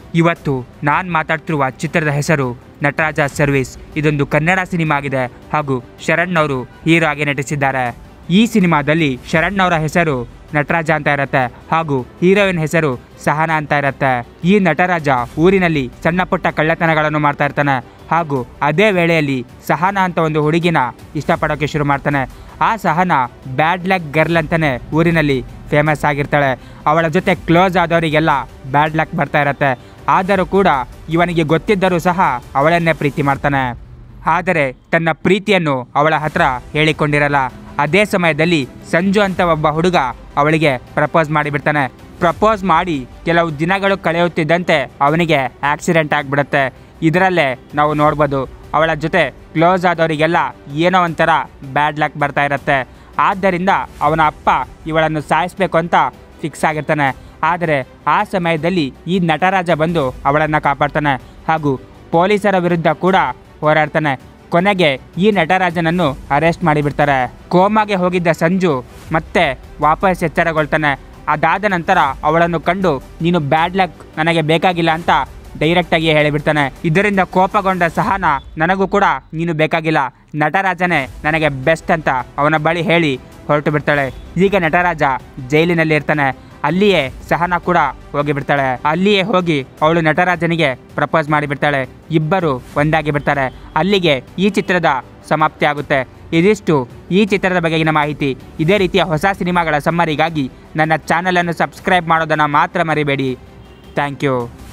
ಇವತ್ತು ನಾನು ಮಾತಾಡ್ತಿರುವ ಚಿತ್ರದ ಹೆಸರು ನಟರಾಜ ಸರ್ವಿಸ್ ಇದೊಂದು ಕನ್ನಡ ಸಿನಿಮಾ ಆಗಿದೆ ಹಾಗೂ ಶರಣ್ ಅವರು ಹೀರೋ ಆಗಿ ನಟಿಸಿದ್ದಾರೆ ಈ ಸಿನಿಮಾದಲ್ಲಿ ಶರಣ್ ಅವರ ಹೆಸರು ನಟರಾಜ ಅಂತ ಇರುತ್ತೆ ಹಾಗೂ ಹೀರೋಯಿನ್ ಹೆಸರು ಸಹನಾ ಅಂತ ಇರುತ್ತೆ ಈ ನಟರಾಜ ಊರಿನಲ್ಲಿ ಸಣ್ಣ ಪುಟ್ಟ ಕಳ್ಳತನಗಳನ್ನು ಮಾಡ್ತಾ ಇರ್ತಾನೆ ಹಾಗೂ ಅದೇ ವೇಳೆಯಲ್ಲಿ ಸಹನಾ ಅಂತ ಒಂದು ಹುಡುಗಿನ ಇಷ್ಟಪಡೋಕೆ ಶುರು ಮಾಡ್ತಾನೆ ಆ ಸಹನಾ ಬ್ಯಾಡ್ ಲಕ್ ಗರ್ಲ್ ಅಂತಾನೆ ಊರಿನಲ್ಲಿ ಫೇಮಸ್ ಆಗಿರ್ತಾಳೆ ಅವಳ ಜೊತೆ ಕ್ಲೋಸ್ ಆದವರಿಗೆಲ್ಲ ಬ್ಯಾಡ್ ಲಕ್ ಬರ್ತಾ ಇರತ್ತೆ ಆದರೂ ಕೂಡ ಇವನಿಗೆ ಗೊತ್ತಿದ್ದರೂ ಸಹ ಅವಳನ್ನೇ ಪ್ರೀತಿ ಮಾಡ್ತಾನೆ ಆದರೆ ತನ್ನ ಪ್ರೀತಿಯನ್ನು ಅವಳ ಹತ್ರ ಹೇಳಿಕೊಂಡಿರಲ್ಲ ಅದೇ ಸಮಯದಲ್ಲಿ ಸಂಜು ಅಂತ ಒಬ್ಬ ಹುಡುಗ ಅವಳಿಗೆ ಪ್ರಪೋಸ್ ಮಾಡಿಬಿಡ್ತಾನೆ ಪ್ರಪೋಸ್ ಮಾಡಿ ಕೆಲವು ದಿನಗಳು ಕಳೆಯುತ್ತಿದ್ದಂತೆ ಅವನಿಗೆ ಆಕ್ಸಿಡೆಂಟ್ ಆಗಿಬಿಡುತ್ತೆ ಇದರಲ್ಲೇ ನಾವು ನೋಡ್ಬೋದು ಅವಳ ಜೊತೆ ಕ್ಲೋಸ್ ಆದವರಿಗೆಲ್ಲ ಏನೋ ಒಂಥರ ಬ್ಯಾಡ್ ಲಕ್ ಬರ್ತಾ ಇರತ್ತೆ ಆದ್ದರಿಂದ ಅವನ ಅಪ್ಪ ಇವಳನ್ನು ಸಾಯಿಸ್ಬೇಕು ಅಂತ ಫಿಕ್ಸ್ ಆಗಿರ್ತಾನೆ ಆದರೆ ಆ ಸಮಯದಲ್ಲಿ ಈ ನಟರಾಜ ಬಂದು ಅವಳನ್ನು ಕಾಪಾಡ್ತಾನೆ ಹಾಗೂ ಪೊಲೀಸರ ವಿರುದ್ಧ ಕೂಡ ಹೋರಾಡ್ತಾನೆ ಕೊನೆಗೆ ಈ ನಟರಾಜನನ್ನು ಅರೆಸ್ಟ್ ಮಾಡಿಬಿಡ್ತಾರೆ ಕೋಮಾಗೆ ಹೋಗಿದ್ದ ಸಂಜು ಮತ್ತೆ ವಾಪಸ್ ಎಚ್ಚರಗೊಳ್ತಾನೆ ಅದಾದ ನಂತರ ಅವಳನ್ನು ಕಂಡು ನೀನು ಬ್ಯಾಡ್ ಲಕ್ ನನಗೆ ಬೇಕಾಗಿಲ್ಲ ಅಂತ ಡೈರೆಕ್ಟಾಗಿ ಹೇಳಿಬಿಡ್ತಾನೆ ಇದರಿಂದ ಕೋಪಗೊಂಡ ಸಹನ ನನಗೂ ಕೂಡ ನೀನು ಬೇಕಾಗಿಲ್ಲ ನಟರಾಜನೇ ನನಗೆ ಬೆಸ್ಟ್ ಅಂತ ಅವನ ಬಳಿ ಹೇಳಿ ಹೊರಟು ಬಿಡ್ತಾಳೆ ಈಗ ನಟರಾಜ ಜೈಲಿನಲ್ಲಿ ಇರ್ತಾನೆ ಅಲ್ಲಿಯೇ ಸಹನ ಕೂಡ ಹೋಗಿಬಿಡ್ತಾಳೆ ಅಲ್ಲಿಯೇ ಹೋಗಿ ಅವಳು ನಟರಾಜನಿಗೆ ಪ್ರಪೋಸ್ ಮಾಡಿಬಿಡ್ತಾಳೆ ಇಬ್ಬರು ಒಂದಾಗಿ ಬಿಡ್ತಾರೆ ಅಲ್ಲಿಗೆ ಈ ಚಿತ್ರದ ಸಮಾಪ್ತಿ ಆಗುತ್ತೆ ಇದಿಷ್ಟು ಈ ಚಿತ್ರದ ಬಗೆಗಿನ ಮಾಹಿತಿ ಇದೇ ರೀತಿಯ ಹೊಸ ಸಿನಿಮಾಗಳ ಸಮ್ಮರಿಗಾಗಿ ನನ್ನ ಚಾನಲನ್ನು ಸಬ್ಸ್ಕ್ರೈಬ್ ಮಾಡೋದನ್ನು ಮಾತ್ರ ಮರಿಬೇಡಿ ಥ್ಯಾಂಕ್ ಯು